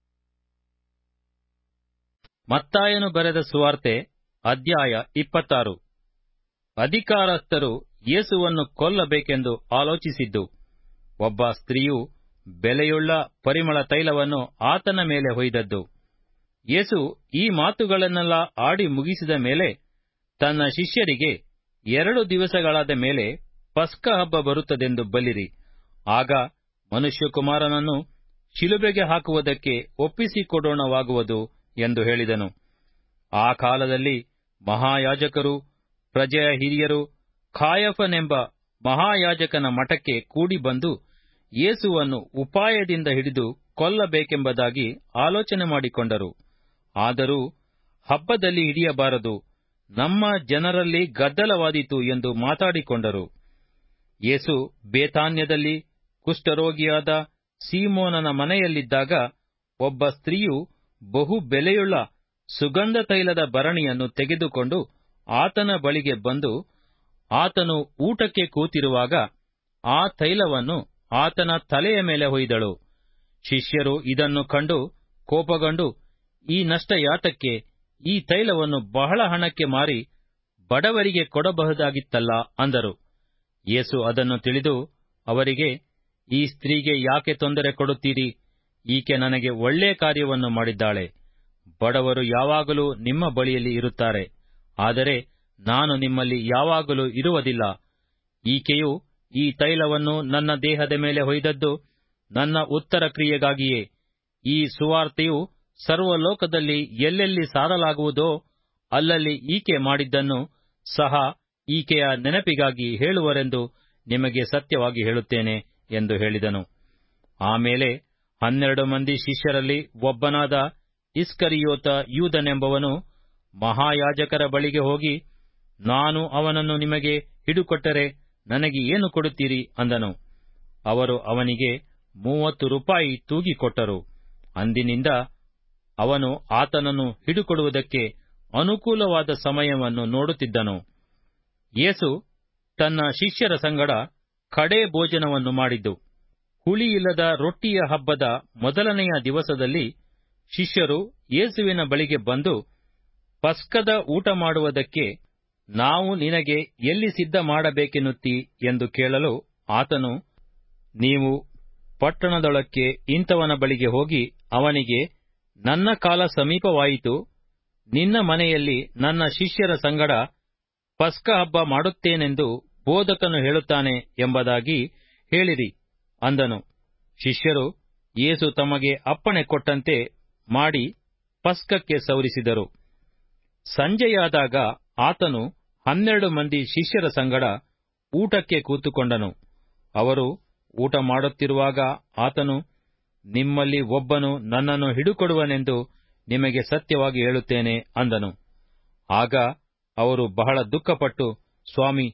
ಮತ್ತಾಯನು ಬರೆದ ಸುವಾರ್ತೆ ಅಧ್ಯಾಯ ಇಪ್ಪತ್ತಾರು ಅಧಿಕಾರಸ್ಥರು ಯೇಸುವನ್ನು ಕೊಲ್ಲಬೇಕೆಂದು ಆಲೋಚಿಸಿದ್ದು ಒಬ್ಬ ಸ್ತ್ರೀಯು ಬೆಲೆಯುಳ್ಳ ಪರಿಮಳ ತೈಲವನ್ನು ಆತನ ಮೇಲೆ ಹೊಯ್ದದ್ದು ಯೇಸು ಈ ಮಾತುಗಳನ್ನೆಲ್ಲ ಆಡಿ ಮುಗಿಸಿದ ಮೇಲೆ ತನ್ನ ಶಿಷ್ಯರಿಗೆ ಎರಡು ದಿವಸಗಳಾದ ಮೇಲೆ ಪಸ್ಕ ಹಬ್ಬ ಬರುತ್ತದೆಂದು ಬಲ್ಲಿರಿ ಆಗ ಮನುಷ್ಯಕುಮಾರನನ್ನು ಶಿಲುಬೆಗೆ ಹಾಕುವುದಕ್ಕೆ ಒಪ್ಪಿಸಿಕೊಡೋಣವಾಗುವುದು ಎಂದು ಹೇಳಿದನು ಆ ಕಾಲದಲ್ಲಿ ಮಹಾಯಾಜಕರು ಪ್ರಜೆಯ ಹಿರಿಯರು ಖಾಯಫನೆಂಬ ಮಹಾಯಾಜಕನ ಮಠಕ್ಕೆ ಕೂಡಿ ಬಂದು ಯೇಸುವನ್ನು ಉಪಾಯದಿಂದ ಹಿಡಿದು ಕೊಲ್ಲಬೇಕೆಂಬುದಾಗಿ ಆಲೋಚನೆ ಮಾಡಿಕೊಂಡರು ಆದರೂ ಹಬ್ಬದಲ್ಲಿ ಹಿಡಿಯಬಾರದು ನಮ್ಮ ಜನರಲ್ಲಿ ಗದ್ದಲವಾದೀತು ಎಂದು ಮಾತಾಡಿಕೊಂಡರು ಯೇಸು ಬೇತಾನ್ಯದಲ್ಲಿ ಕುಷ್ಠರೋಗಿಯಾದ ಸೀಮೋನನ ಮನೆಯಲ್ಲಿದ್ದಾಗ ಒಬ್ಬ ಸ್ತ್ರೀಯು ಬಹು ಬೆಲೆಯುಳ್ಳ ಸುಗಂಧ ತೈಲದ ಭರಣಿಯನ್ನು ತೆಗೆದುಕೊಂಡು ಆತನ ಬಳಿಗೆ ಬಂದು ಆತನು ಊಟಕ್ಕೆ ಕೂತಿರುವಾಗ ಆ ತೈಲವನ್ನು ಆತನ ತಲೆಯ ಮೇಲೆ ಹೊಯ್ದಳು ಶಿಷ್ಯರು ಇದನ್ನು ಕಂಡು ಕೋಪಗೊಂಡು ಈ ನಷ್ಟ ಯಾತಕ್ಕೆ ಈ ತೈಲವನ್ನು ಬಹಳ ಹಣಕ್ಕೆ ಮಾರಿ ಬಡವರಿಗೆ ಕೊಡಬಹುದಾಗಿತ್ತಲ್ಲ ಅಂದರು ಯೇಸು ಅದನ್ನು ತಿಳಿದು ಅವರಿಗೆ ಈ ಸ್ತ್ರೀಗೆ ಯಾಕೆ ತೊಂದರೆ ಕೊಡುತ್ತೀರಿ ಈಕೆ ನನಗೆ ಒಳ್ಳೆಯ ಕಾರ್ಯವನ್ನು ಮಾಡಿದ್ದಾಳೆ ಬಡವರು ಯಾವಾಗಲೂ ನಿಮ್ಮ ಬಳಿಯಲ್ಲಿ ಇರುತ್ತಾರೆ ಆದರೆ ನಾನು ನಿಮ್ಮಲ್ಲಿ ಯಾವಾಗಲೂ ಇರುವುದಿಲ್ಲ ಈಕೆಯು ಈ ತೈಲವನ್ನು ನನ್ನ ದೇಹದ ಮೇಲೆ ಹೊಯ್ದದ್ದು ನನ್ನ ಉತ್ತರ ಕ್ರಿಯೆಗಾಗಿಯೇ ಈ ಸುವಾರ್ತೆಯು ಸರ್ವಲೋಕದಲ್ಲಿ ಎಲ್ಲೆಲ್ಲಿ ಸಾರಲಾಗುವುದೋ ಅಲ್ಲಲ್ಲಿ ಈಕೆ ಮಾಡಿದ್ದನ್ನು ಸಹ ಈಕೆಯ ನೆನಪಿಗಾಗಿ ಹೇಳುವರೆಂದು ನಿಮಗೆ ಸತ್ಯವಾಗಿ ಹೇಳುತ್ತೇನೆ ಎಂದು ಹೇಳಿದನು ಆಮೇಲೆ ಹನ್ನೆರಡು ಮಂದಿ ಶಿಷ್ಯರಲ್ಲಿ ಒಬ್ಬನಾದ ಇಸ್ಕರಿಯೋತ ಯೂದನೆಂಬವನು ಮಹಾಯಾಜಕರ ಬಳಿಗೆ ಹೋಗಿ ನಾನು ಅವನನ್ನು ನಿಮಗೆ ಹಿಡುಕೊಟ್ಟರೆ ನನಗೆ ಏನು ಕೊಡುತ್ತೀರಿ ಅಂದನು ಅವರು ಅವನಿಗೆ ಮೂವತ್ತು ರೂಪಾಯಿ ತೂಗಿಕೊಟ್ಟರು ಅಂದಿನಿಂದ ಅವನು ಆತನನ್ನು ಹಿಡುಕೊಡುವುದಕ್ಕೆ ಅನುಕೂಲವಾದ ಸಮಯವನ್ನು ನೋಡುತ್ತಿದ್ದನು ಯೇಸು ತನ್ನ ಶಿಷ್ಯರ ಸಂಗಡ ಕಡೇ ಭೋಜನವನ್ನು ಮಾಡಿದ್ದು ಹುಳಿಯಿಲ್ಲದ ರೊಟ್ಟಿಯ ಹಬ್ಬದ ಮೊದಲನೆಯ ದಿವಸದಲ್ಲಿ ಶಿಷ್ಯರು ಯೇಸುವಿನ ಬಳಿಗೆ ಬಂದು ಪಸ್ಕದ ಊಟ ಮಾಡುವುದಕ್ಕೆ ನಾವು ನಿನಗೆ ಎಲ್ಲಿ ಸಿದ್ಧ ಮಾಡಬೇಕೆನ್ನುತ್ತಿ ಎಂದು ಕೇಳಲು ಆತನು ನೀವು ಪಟ್ಟಣದೊಳಕ್ಕೆ ಇಂಥವನ ಬಳಿಗೆ ಹೋಗಿ ಅವನಿಗೆ ನನ್ನ ಕಾಲ ಸಮೀಪವಾಯಿತು ನಿನ್ನ ಮನೆಯಲ್ಲಿ ನನ್ನ ಶಿಷ್ಯರ ಸಂಗಡ ಪಸ್ಕ ಹಬ್ಬ ಮಾಡುತ್ತೇನೆಂದು ಬೋಧಕನು ಹೇಳುತ್ತಾನೆ ಎಂಬುದಾಗಿ ಹೇಳಿರಿ ಅಂದನು ಶಿಷ್ಯರು ಯೇಸು ತಮಗೆ ಅಪ್ಪಣೆ ಕೊಟ್ಟಂತೆ ಮಾಡಿ ಪಸ್ಕಕ್ಕೆ ಸೌರಿಸಿದರು ಸಂಜೆಯಾದಾಗ ಆತನು ಹನ್ನೆರಡು ಮಂದಿ ಶಿಷ್ಯರ ಸಂಗಡ ಊಟಕ್ಕೆ ಕೂತುಕೊಂಡನು ಅವರು ಊಟ ಮಾಡುತ್ತಿರುವಾಗ ಆತನು ನಿಮ್ಮಲ್ಲಿ ಒಬ್ಬನು ನನ್ನನ್ನು ಹಿಡುಕೊಡುವನೆಂದು ನಿಮಗೆ ಸತ್ಯವಾಗಿ ಹೇಳುತ್ತೇನೆ ಅಂದನು ಆಗ ಅವರು ಬಹಳ ದುಃಖಪಟ್ಟು ಸ್ವಾಮಿ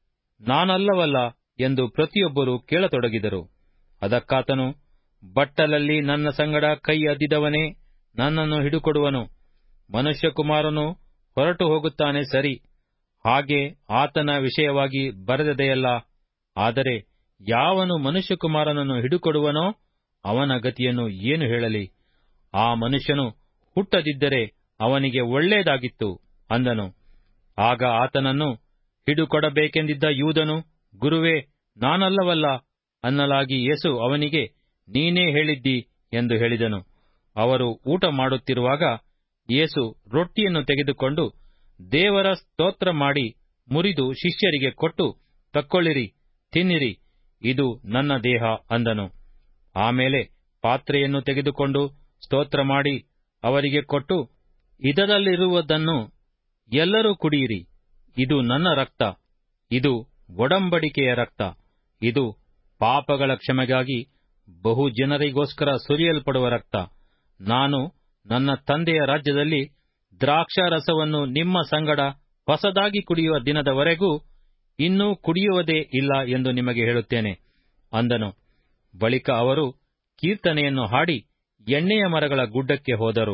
ನಾನಲ್ಲವಲ್ಲ ಎಂದು ಪ್ರತಿಯೊಬ್ಬರು ಕೇಳತೊಡಗಿದರು ಅದಕ್ಕಾತನು ಬಟ್ಟಲಲ್ಲಿ ನನ್ನ ಸಂಗಡ ಕೈ ಅದ್ದಿದವನೇ ನನ್ನನ್ನು ಹಿಡುಕೊಡುವನು ಮನುಷ್ಯಕುಮಾರನು ಹೊರಟು ಹೋಗುತ್ತಾನೆ ಸರಿ ಹಾಗೆ ಆತನ ವಿಷಯವಾಗಿ ಬರೆದದೆಯಲ್ಲ ಆದರೆ ಯಾವನು ಮನುಷ್ಯಕುಮಾರನನ್ನು ಹಿಡುಕೊಡುವನೋ ಅವನ ಗತಿಯನ್ನು ಏನು ಹೇಳಲಿ ಆ ಮನುಷ್ಯನು ಹುಟ್ಟದಿದ್ದರೆ ಅವನಿಗೆ ಒಳ್ಳೆಯದಾಗಿತ್ತು ಅಂದನು ಆಗ ಆತನನ್ನು ಹಿಡುಕೊಡಬೇಕೆಂದಿದ್ದ ಯೂದನು ಗುರುವೇ ನಾನಲ್ಲವಲ್ಲ ಅನ್ನಲಾಗಿ ಯೇಸು ಅವನಿಗೆ ನೀನೇ ಹೇಳಿದ್ದಿ ಎಂದು ಹೇಳಿದನು ಅವರು ಊಟ ಮಾಡುತ್ತಿರುವಾಗ ಯೇಸು ರೊಟ್ಟಿಯನ್ನು ತೆಗೆದುಕೊಂಡು ದೇವರ ಸ್ತೋತ್ರ ಮಾಡಿ ಮುರಿದು ಶಿಷ್ಯರಿಗೆ ಕೊಟ್ಟು ತಕ್ಕೊಳ್ಳಿರಿ ತಿನ್ನಿರಿ ಇದು ನನ್ನ ದೇಹ ಅಂದನು ಆಮೇಲೆ ಪಾತ್ರೆಯನ್ನು ತೆಗೆದುಕೊಂಡು ಸ್ತೋತ್ರ ಮಾಡಿ ಅವರಿಗೆ ಕೊಟ್ಟು ಇದರಲ್ಲಿರುವುದನ್ನು ಎಲ್ಲರೂ ಕುಡಿಯಿರಿ ಇದು ನನ್ನ ರಕ್ತ ಇದು ಒಡಂಬಡಿಕೆಯ ರಕ್ತ ಇದು ಪಾಪಗಳ ಕ್ಷಮೆಗಾಗಿ ಬಹು ಜನರಿಗೋಸ್ಕರ ಸುರಿಯಲ್ಪಡುವ ರಕ್ತ ನಾನು ನನ್ನ ತಂದೆಯ ರಾಜ್ಯದಲ್ಲಿ ದ್ರಾಕ್ಷಾರಸವನ್ನು ನಿಮ್ಮ ಸಂಗಡ ಹೊಸದಾಗಿ ಕುಡಿಯುವ ದಿನದವರೆಗೂ ಇನ್ನೂ ಕುಡಿಯುವುದೇ ಇಲ್ಲ ಎಂದು ನಿಮಗೆ ಹೇಳುತ್ತೇನೆ ಅಂದನು ಬಳಿಕ ಅವರು ಕೀರ್ತನೆಯನ್ನು ಹಾಡಿ ಎಣ್ಣೆಯ ಮರಗಳ ಗುಡ್ಡಕ್ಕೆ ಹೋದರು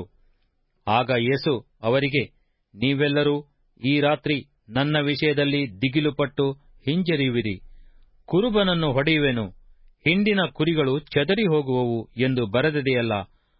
ಆಗ ಯೇಸು ಅವರಿಗೆ ನೀವೆಲ್ಲರೂ ಈ ರಾತ್ರಿ ನನ್ನ ವಿಷಯದಲ್ಲಿ ದಿಗಿಲುಪಟ್ಟು ಹಿಂಜರಿಯುವಿರಿ ಕುರುಬನನ್ನು ಹೊಡೆಯುವೆನು ಹಿಂಡಿನ ಕುರಿಗಳು ಚದರಿ ಹೋಗುವವು ಎಂದು ಬರೆದಿದೆಯಲ್ಲ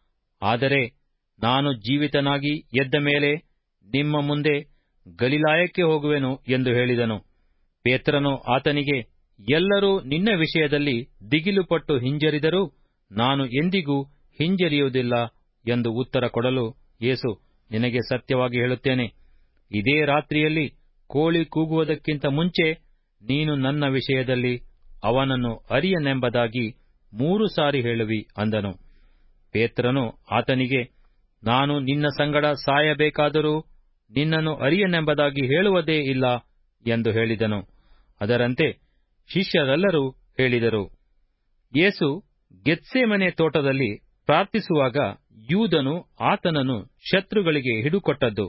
ಆದರೆ ನಾನು ಜೀವಿತನಾಗಿ ಎದ್ದ ಮೇಲೆ ನಿಮ್ಮ ಮುಂದೆ ಗಲಿಲಾಯಕ್ಕೆ ಹೋಗುವೆನು ಎಂದು ಹೇಳಿದನು ಪೇತ್ರನು ಆತನಿಗೆ ಎಲ್ಲರೂ ನಿನ್ನ ವಿಷಯದಲ್ಲಿ ದಿಗಿಲುಪಟ್ಟು ಹಿಂಜರಿದರೂ ನಾನು ಎಂದಿಗೂ ಹಿಂಜರಿಯುವುದಿಲ್ಲ ಎಂದು ಉತ್ತರ ಕೊಡಲು ಯೇಸು ನಿನಗೆ ಸತ್ಯವಾಗಿ ಹೇಳುತ್ತೇನೆ ಇದೇ ರಾತ್ರಿಯಲ್ಲಿ ಕೋಳಿ ಕೂಗುವುದಕ್ಕಿಂತ ಮುಂಚೆ ನೀನು ನನ್ನ ವಿಷಯದಲ್ಲಿ ಅವನನ್ನು ಅರಿಯನೆಂಬುದಾಗಿ ಮೂರು ಸಾರಿ ಹೇಳುವಿ ಅಂದನು ಪೇತ್ರನು ಆತನಿಗೆ ನಾನು ನಿನ್ನ ಸಂಗಡ ಸಾಯಬೇಕಾದರೂ ನಿನ್ನನ್ನು ಅರಿಯನೆಂಬುದಾಗಿ ಹೇಳುವುದೇ ಇಲ್ಲ ಎಂದು ಹೇಳಿದನು ಅದರಂತೆ ಶಿಷ್ಯರೆಲ್ಲರೂ ಹೇಳಿದರು ಯೇಸು ಗೆತ್ಸೇಮನೆ ತೋಟದಲ್ಲಿ ಪ್ರಾರ್ಥಿಸುವಾಗ ಯೂದನು ಆತನನ್ನು ಶತ್ರುಗಳಿಗೆ ಹಿಡುಕೊಟ್ಟದ್ದು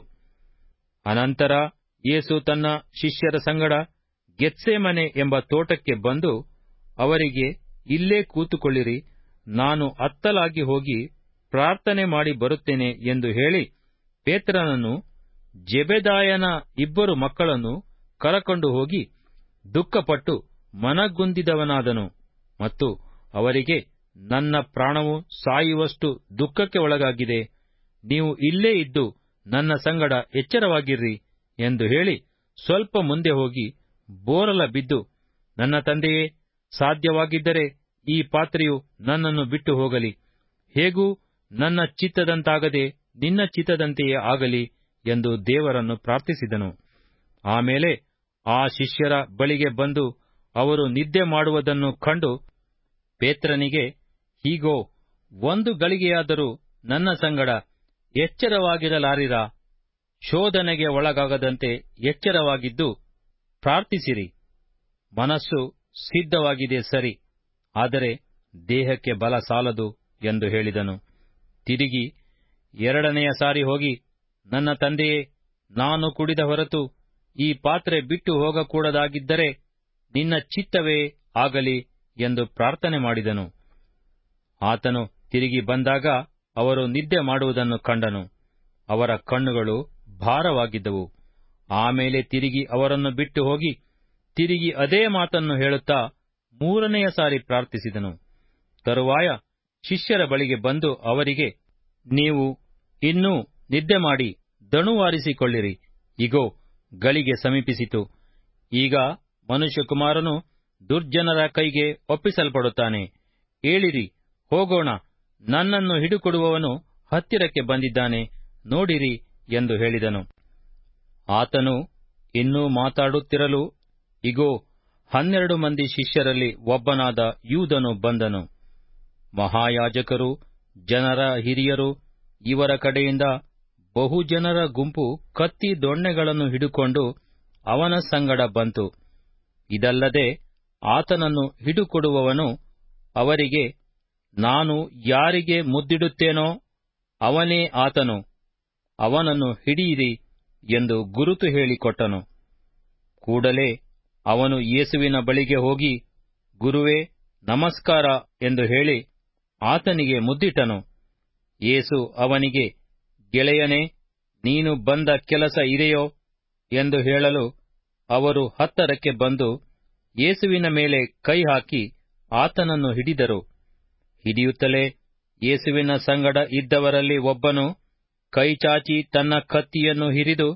ಅನಂತರ ಯೇಸು ತನ್ನ ಶಿಷ್ಯರ ಸಂಗಡ ಗೆತ್ಸೇಮನೆ ಎಂಬ ತೋಟಕ್ಕೆ ಬಂದು ಅವರಿಗೆ ಇಲ್ಲೇ ಕೂತುಕೊಳ್ಳಿರಿ ನಾನು ಅತ್ತಲಾಗಿ ಹೋಗಿ ಪ್ರಾರ್ಥನೆ ಮಾಡಿ ಬರುತ್ತೇನೆ ಎಂದು ಹೇಳಿ ಪೇತ್ರನನ್ನು ಜೆಬೆದಾಯನ ಇಬ್ಬರು ಮಕ್ಕಳನ್ನು ಕರಕೊಂಡು ಹೋಗಿ ದುಃಖಪಟ್ಟು ಮನಗುಂದಿದವನಾದನು ಮತ್ತು ಅವರಿಗೆ ನನ್ನ ಪ್ರಾಣವು ಸಾಯುವಷ್ಟು ದುಃಖಕ್ಕೆ ಒಳಗಾಗಿದೆ ನೀವು ಇಲ್ಲೇ ಇದ್ದು ನನ್ನ ಸಂಗಡ ಎಚ್ಚರವಾಗಿರ್ರಿ ಎಂದು ಹೇಳಿ ಸ್ವಲ್ಪ ಮುಂದೆ ಹೋಗಿ ಬೋರಲ ಬಿದ್ದು ನನ್ನ ತಂದೆಯೇ ಸಾಧ್ಯವಾಗಿದ್ದರೆ ಈ ಪಾತ್ರೆಯು ನನ್ನನ್ನು ಬಿಟ್ಟು ಹೋಗಲಿ ಹೇಗೂ ನನ್ನ ಚಿತ್ತದಂತಾಗದೆ ನಿನ್ನ ಚಿತ್ತದಂತೆಯೇ ಆಗಲಿ ಎಂದು ದೇವರನ್ನು ಪ್ರಾರ್ಥಿಸಿದನು ಆಮೇಲೆ ಆ ಶಿಷ್ಯರ ಬಳಿಗೆ ಬಂದು ಅವರು ನಿದ್ದೆ ಮಾಡುವುದನ್ನು ಕಂಡು ಪೇತ್ರನಿಗೆ ಹೀಗೋ ಒಂದು ಗಳಿಗೆಯಾದರೂ ನನ್ನ ಸಂಗಡ ಎಚ್ಚರವಾಗಿರಲಾರಿರಾ ಶೋಧನೆಗೆ ಒಳಗಾಗದಂತೆ ಎಚ್ಚರವಾಗಿದ್ದು ಪ್ರಾರ್ಥಿಸಿರಿ ಮನಸ್ಸು ಸಿದ್ಧವಾಗಿದೆ ಸರಿ ಆದರೆ ದೇಹಕ್ಕೆ ಬಲ ಸಾಲದು ಎಂದು ಹೇಳಿದನು ತಿರುಗಿ ಎರಡನೆಯ ಸಾರಿ ಹೋಗಿ ನನ್ನ ತಂದೆಯೇ ನಾನು ಕುಡಿದ ಹೊರತು ಈ ಪಾತ್ರೆ ಬಿಟ್ಟು ಹೋಗಕೂಡದಾಗಿದ್ದರೆ ನಿನ್ನ ಚಿತ್ತವೇ ಆಗಲಿ ಎಂದು ಪ್ರಾರ್ಥನೆ ಮಾಡಿದನು ಆತನು ತಿರುಗಿ ಬಂದಾಗ ಅವರು ನಿದ್ದೆ ಮಾಡುವುದನ್ನು ಕಂಡನು ಅವರ ಕಣ್ಣುಗಳು ಭಾರವಾಗಿದ್ದವು ಆಮೇಲೆ ತಿರುಗಿ ಅವರನ್ನು ಬಿಟ್ಟು ಹೋಗಿ ತಿರುಗಿ ಅದೇ ಮಾತನ್ನು ಹೇಳುತ್ತಾ ಮೂರನೆಯ ಸಾರಿ ಪ್ರಾರ್ಥಿಸಿದನು ತರುವಾಯ ಶಿಷ್ಯರ ಬಳಿಗೆ ಬಂದು ಅವರಿಗೆ ನೀವು ಇನ್ನೂ ನಿದ್ದೆ ಮಾಡಿ ದಣುವಾರಿಸಿಕೊಳ್ಳಿರಿ ಇಗೋ ಗಳಿಗೆ ಸಮೀಪಿಸಿತು ಈಗ ಮನುಷ್ಯಕುಮಾರನು ದುರ್ಜನರ ಕೈಗೆ ಒಪ್ಪಿಸಲ್ಪಡುತ್ತಾನೆ ಏಳಿರಿ ಹೋಗೋಣ ನನ್ನನ್ನು ಹಿಡುಕೊಡುವವನು ಹತ್ತಿರಕ್ಕೆ ಬಂದಿದ್ದಾನೆ ನೋಡಿರಿ ಎಂದು ಹೇಳಿದನು ಆತನು ಇನ್ನೂ ಮಾತಾಡುತ್ತಿರಲು ಇಗೋ ಹನ್ನೆರಡು ಮಂದಿ ಶಿಷ್ಯರಲ್ಲಿ ಒಬ್ಬನಾದ ಯೂದನು ಬಂದನು ಮಹಾಯಾಜಕರು ಜನರ ಹಿರಿಯರು ಇವರ ಕಡೆಯಿಂದ ಬಹುಜನರ ಗುಂಪು ಕತ್ತಿ ದೊಣ್ಣೆಗಳನ್ನು ಹಿಡುಕೊಂಡು ಅವನ ಸಂಗಡ ಬಂತು ಇದಲ್ಲದೆ ಆತನನ್ನು ಹಿಡುಕೊಡುವವನು ಅವರಿಗೆ ನಾನು ಯಾರಿಗೆ ಮುದ್ದಿಡುತ್ತೇನೋ ಅವನೇ ಆತನು ಅವನನ್ನು ಹಿಡಿಯಿರಿ ಎಂದು ಗುರುತು ಹೇಳಿಕೊಟ್ಟನು ಕೂಡಲೇ ಅವನು ಯೇಸುವಿನ ಬಳಿಗೆ ಹೋಗಿ ಗುರುವೇ ನಮಸ್ಕಾರ ಎಂದು ಹೇಳಿ ಆತನಿಗೆ ಮುದ್ದಿಟ್ಟನು ಯೇಸು ಅವನಿಗೆ ಗೆಳೆಯನೇ ನೀನು ಬಂದ ಕೆಲಸ ಇದೆಯೋ ಎಂದು ಹೇಳಲು ಅವರು ಹತ್ತರಕ್ಕೆ ಬಂದು ಯೇಸುವಿನ ಮೇಲೆ ಕೈ ಹಾಕಿ ಆತನನ್ನು ಹಿಡಿದರು ಹಿಡಿಯುತ್ತಲೇ ಯೇಸುವಿನ ಸಂಗಡ ಇದ್ದವರಲ್ಲಿ ಒಬ್ಬನು ಕೈಚಾಚಿ ತನ್ನ ಕತ್ತಿಯನ್ನು ಹಿರಿದು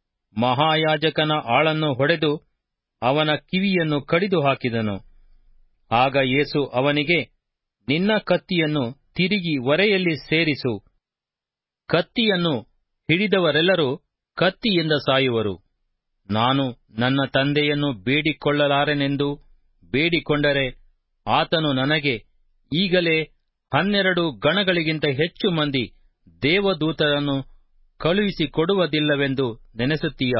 ಮಹಾಯಾಜಕನ ಆಳನ್ನು ಹೊಡೆದು ಅವನ ಕಿವಿಯನ್ನು ಕಡಿದು ಹಾಕಿದನು ಆಗ ಯೇಸು ಅವನಿಗೆ ನಿನ್ನ ಕತ್ತಿಯನ್ನು ತಿರುಗಿ ಒರೆಯಲ್ಲಿ ಸೇರಿಸು ಕತ್ತಿಯನ್ನು ಹಿಡಿದವರೆಲ್ಲರೂ ಕತ್ತಿಯಿಂದ ಸಾಯುವರು ನಾನು ನನ್ನ ತಂದೆಯನ್ನು ಬೇಡಿಕೊಳ್ಳಲಾರೆನೆಂದು ಬೇಡಿಕೊಂಡರೆ ಆತನು ನನಗೆ ಈಗಲೇ ಹನ್ನೆರಡು ಗಣಗಳಿಗಿಂತ ಹೆಚ್ಚು ಮಂದಿ ದೇವದೂತರನ್ನು ಕಳುಹಿಸಿಕೊಡುವುದಿಲ್ಲವೆಂದು ನೆನೆಸುತ್ತೀಯಾ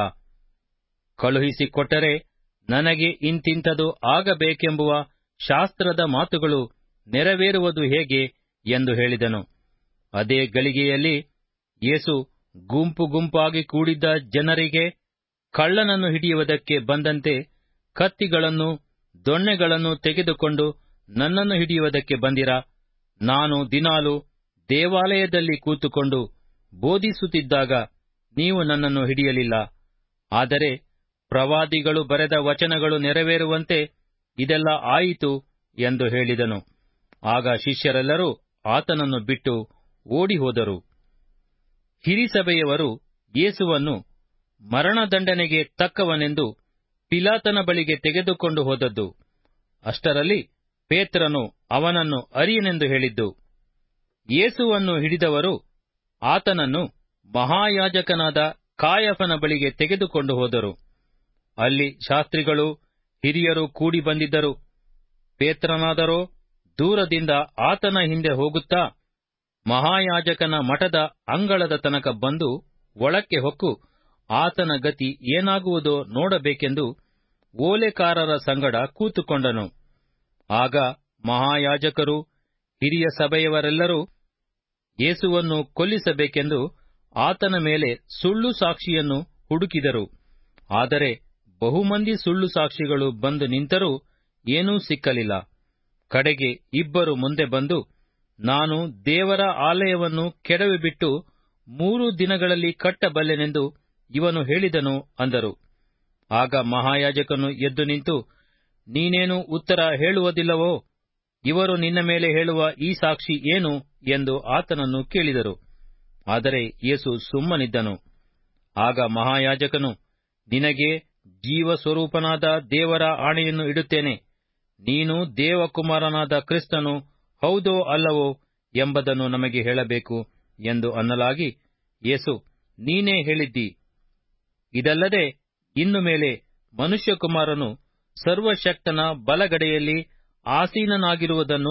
ಕಳುಹಿಸಿಕೊಟ್ಟರೆ ನನಗೆ ಇಂತಿಂಥದು ಆಗಬೇಕೆಂಬುವ ಶಾಸ್ತ್ರದ ಮಾತುಗಳು ನೆರವೇರುವುದು ಹೇಗೆ ಎಂದು ಹೇಳಿದನು ಅದೇ ಗಳಿಗೆಯಲ್ಲಿ ಯೇಸು ಗುಂಪು ಗುಂಪಾಗಿ ಕೂಡಿದ್ದ ಜನರಿಗೆ ಕಳ್ಳನನ್ನು ಹಿಡಿಯುವುದಕ್ಕೆ ಬಂದಂತೆ ಕತ್ತಿಗಳನ್ನು ದೊಣ್ಣೆಗಳನ್ನು ತೆಗೆದುಕೊಂಡು ನನ್ನನ್ನು ಹಿಡಿಯುವುದಕ್ಕೆ ಬಂದಿರಾ ನಾನು ದಿನಾಲು ದೇವಾಲಯದಲ್ಲಿ ಕೂತುಕೊಂಡು ಬೋಧಿಸುತ್ತಿದ್ದಾಗ ನೀವು ನನ್ನನ್ನು ಹಿಡಿಯಲಿಲ್ಲ ಆದರೆ ಪ್ರವಾದಿಗಳು ಬರೆದ ವಚನಗಳು ನೆರವೇರುವಂತೆ ಇದೆಲ್ಲ ಆಯಿತು ಎಂದು ಹೇಳಿದನು ಆಗ ಶಿಷ್ಯರೆಲ್ಲರೂ ಆತನನ್ನು ಬಿಟ್ಟು ಓಡಿಹೋದರು ಹಿರಿಸಭೆಯವರು ಯೇಸುವನ್ನು ಮರಣದಂಡನೆಗೆ ತಕ್ಕವನೆಂದು ಪಿಲಾತನ ಬಳಿಗೆ ತೆಗೆದುಕೊಂಡು ಹೋದದ್ದು ಅಷ್ಟರಲ್ಲಿ ಪೇತ್ರನು ಅವನನ್ನು ಅರಿಯನೆಂದು ಹೇಳಿದ್ದು ಯೇಸುವನ್ನು ಹಿಡಿದವರು ಆತನನ್ನು ಮಹಾಯಾಜಕನಾದ ಕಾಯಫನ ಬಳಿಗೆ ತೆಗೆದುಕೊಂಡು ಹೋದರು ಅಲ್ಲಿ ಶಾಸ್ತ್ರಿಗಳು ಹಿರಿಯರು ಕೂಡಿ ಬಂದಿದ್ದರು ಪೇತ್ರನಾದರೋ ದೂರದಿಂದ ಆತನ ಹಿಂದೆ ಹೋಗುತ್ತಾ ಮಹಾಯಾಜಕನ ಮಠದ ಅಂಗಳದ ತನಕ ಬಂದು ಒಳಕ್ಕೆ ಹೊಕ್ಕು ಆತನ ಗತಿ ಏನಾಗುವುದೋ ನೋಡಬೇಕೆಂದು ಓಲೆಕಾರರ ಸಂಗಡ ಕೂತುಕೊಂಡನು ಆಗ ಮಹಾಯಾಜಕರು ಹಿರಿಯ ಸಭೆಯವರೆಲ್ಲರೂ ಯೇಸುವನ್ನು ಕೊಲ್ಲಿಸಬೇಕೆಂದು ಆತನ ಮೇಲೆ ಸುಳ್ಳು ಸಾಕ್ಷಿಯನ್ನು ಹುಡುಕಿದರು ಆದರೆ ಬಹುಮಂದಿ ಸುಳ್ಳು ಸಾಕ್ಷಿಗಳು ಬಂದು ನಿಂತರೂ ಏನೂ ಸಿಕ್ಕಲಿಲ್ಲ ಕಡೆಗೆ ಇಬ್ಬರು ಮುಂದೆ ಬಂದು ನಾನು ದೇವರ ಆಲಯವನ್ನು ಕೆಡವಿಬಿಟ್ಟು ಮೂರು ದಿನಗಳಲ್ಲಿ ಕಟ್ಟಬಲ್ಲೆನೆಂದು ಇವನು ಹೇಳಿದನು ಅಂದರು ಆಗ ಮಹಾಯಾಜಕನು ಎದ್ದು ನಿಂತು ನೀನೇನು ಉತ್ತರ ಹೇಳುವುದಿಲ್ಲವೋ ಇವರು ನಿನ್ನ ಮೇಲೆ ಹೇಳುವ ಈ ಸಾಕ್ಷಿ ಏನು ಎಂದು ಆತನನ್ನು ಕೇಳಿದರು ಆದರೆ ಯೇಸು ಸುಮ್ಮನಿದ್ದನು ಆಗ ಮಹಾಯಾಜಕನು ನಿನಗೆ ಜೀವಸ್ವರೂಪನಾದ ದೇವರ ಆಣೆಯನ್ನು ಇಡುತ್ತೇನೆ ನೀನು ದೇವಕುಮಾರನಾದ ಕ್ರಿಸ್ತನು ಹೌದೋ ಅಲ್ಲವೋ ಎಂಬುದನ್ನು ನಮಗೆ ಹೇಳಬೇಕು ಎಂದು ಅನ್ನಲಾಗಿ ಯೇಸು ನೀನೇ ಹೇಳಿದ್ದಿ ಇದಲ್ಲದೆ ಇನ್ನು ಮೇಲೆ ಮನುಷ್ಯಕುಮಾರನು ಸರ್ವಶಕ್ತನ ಬಲಗಡೆಯಲ್ಲಿ ಆಸೀನನಾಗಿರುವುದನ್ನು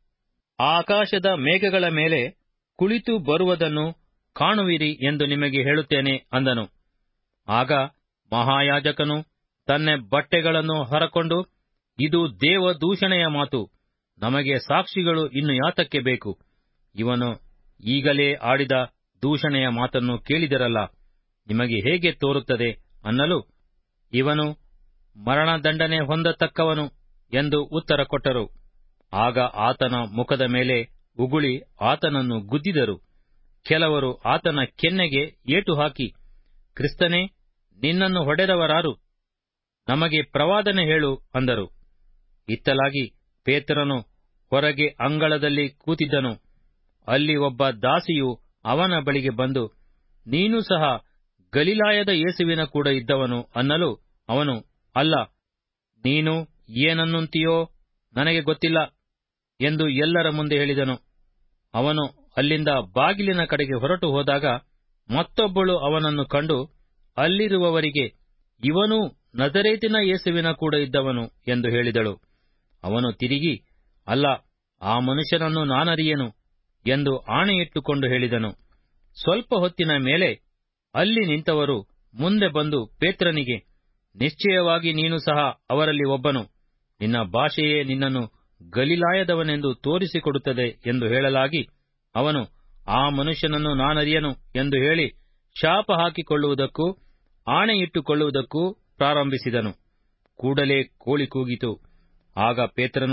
ಆಕಾಶದ ಮೇಘಗಳ ಮೇಲೆ ಕುಳಿತು ಬರುವುದನ್ನು ಕಾಣುವಿರಿ ಎಂದು ನಿಮಗೆ ಹೇಳುತ್ತೇನೆ ಅಂದನು ಆಗ ಮಹಾಯಾಜಕನು ತನ್ನ ಬಟ್ಟೆಗಳನ್ನು ಹೊರಕೊಂಡು ಇದು ದೇವ ದೂಷಣೆಯ ಮಾತು ನಮಗೆ ಸಾಕ್ಷಿಗಳು ಇನ್ನು ಯಾತಕ್ಕೆ ಬೇಕು ಇವನು ಈಗಲೇ ಆಡಿದ ದೂಷಣೆಯ ಮಾತನ್ನು ಕೇಳಿದರಲ್ಲ ನಿಮಗೆ ಹೇಗೆ ತೋರುತ್ತದೆ ಅನ್ನಲು ಇವನು ಮರಣದಂಡನೆ ಹೊಂದತಕ್ಕವನು ಎಂದು ಉತ್ತರ ಕೊಟ್ಟರು ಆಗ ಆತನ ಮುಖದ ಮೇಲೆ ಉಗುಳಿ ಆತನನ್ನು ಗುದ್ದಿದರು ಕೆಲವರು ಆತನ ಕೆನ್ನೆಗೆ ಏಟು ಹಾಕಿ ಕ್ರಿಸ್ತನೇ ನಿನ್ನನ್ನು ಹೊಡೆದವರಾರು ನಮಗೆ ಪ್ರವಾದನೆ ಹೇಳು ಅಂದರು ಇತ್ತಲಾಗಿ ಪೇತ್ರನು ಹೊರಗೆ ಅಂಗಳದಲ್ಲಿ ಕೂತಿದ್ದನು ಅಲ್ಲಿ ಒಬ್ಬ ದಾಸಿಯು ಅವನ ಬಳಿಗೆ ಬಂದು ನೀನು ಸಹ ಗಲಿಲಾಯದ ಯೇಸುವಿನ ಕೂಡ ಇದ್ದವನು ಅನ್ನಲು ಅವನು ಅಲ್ಲ ನೀನು ಏನನ್ನುಂತೀಯೋ ನನಗೆ ಗೊತ್ತಿಲ್ಲ ಎಂದು ಎಲ್ಲರ ಮುಂದೆ ಹೇಳಿದನು ಅವನು ಅಲ್ಲಿಂದ ಬಾಗಿಲಿನ ಕಡೆಗೆ ಹೊರಟು ಹೋದಾಗ ಮತ್ತೊಬ್ಬಳು ಅವನನ್ನು ಕಂಡು ಅಲ್ಲಿರುವವರಿಗೆ ಇವನೂ ನಜರೇತಿನ ಯೇಸುವಿನ ಕೂಡ ಇದ್ದವನು ಎಂದು ಹೇಳಿದಳು ಅವನು ತಿರುಗಿ ಅಲ್ಲ ಆ ಮನುಷ್ಯನನ್ನು ನಾನರಿಯೆನು ಎಂದು ಆಣೆಯಿಟ್ಟುಕೊಂಡು ಹೇಳಿದನು ಸ್ವಲ್ಪ ಹೊತ್ತಿನ ಮೇಲೆ ಅಲ್ಲಿ ನಿಂತವರು ಮುಂದೆ ಬಂದು ಪೇತ್ರನಿಗೆ ನಿಶ್ಚಯವಾಗಿ ನೀನು ಸಹ ಅವರಲ್ಲಿ ಒಬ್ಬನು ನಿನ್ನ ಭಾಷೆಯೇ ನಿನ್ನನ್ನು ಗಲಿಲಾಯದವನೆಂದು ತೋರಿಸಿಕೊಡುತ್ತದೆ ಎಂದು ಹೇಳಲಾಗಿ ಅವನು ಆ ಮನುಷ್ಯನನ್ನು ನಾನರಿಯನು ಎಂದು ಹೇಳಿ ಶಾಪ ಹಾಕಿಕೊಳ್ಳುವುದಕ್ಕೂ ಆಣೆಯಿಟ್ಟುಕೊಳ್ಳುವುದಕ್ಕೂ ಪ್ರಾರಂಭಿಸಿದನು ಕೂಡಲೇ ಕೋಳಿ ಕೂಗಿತು ಆಗ ಪೇತ್ರನು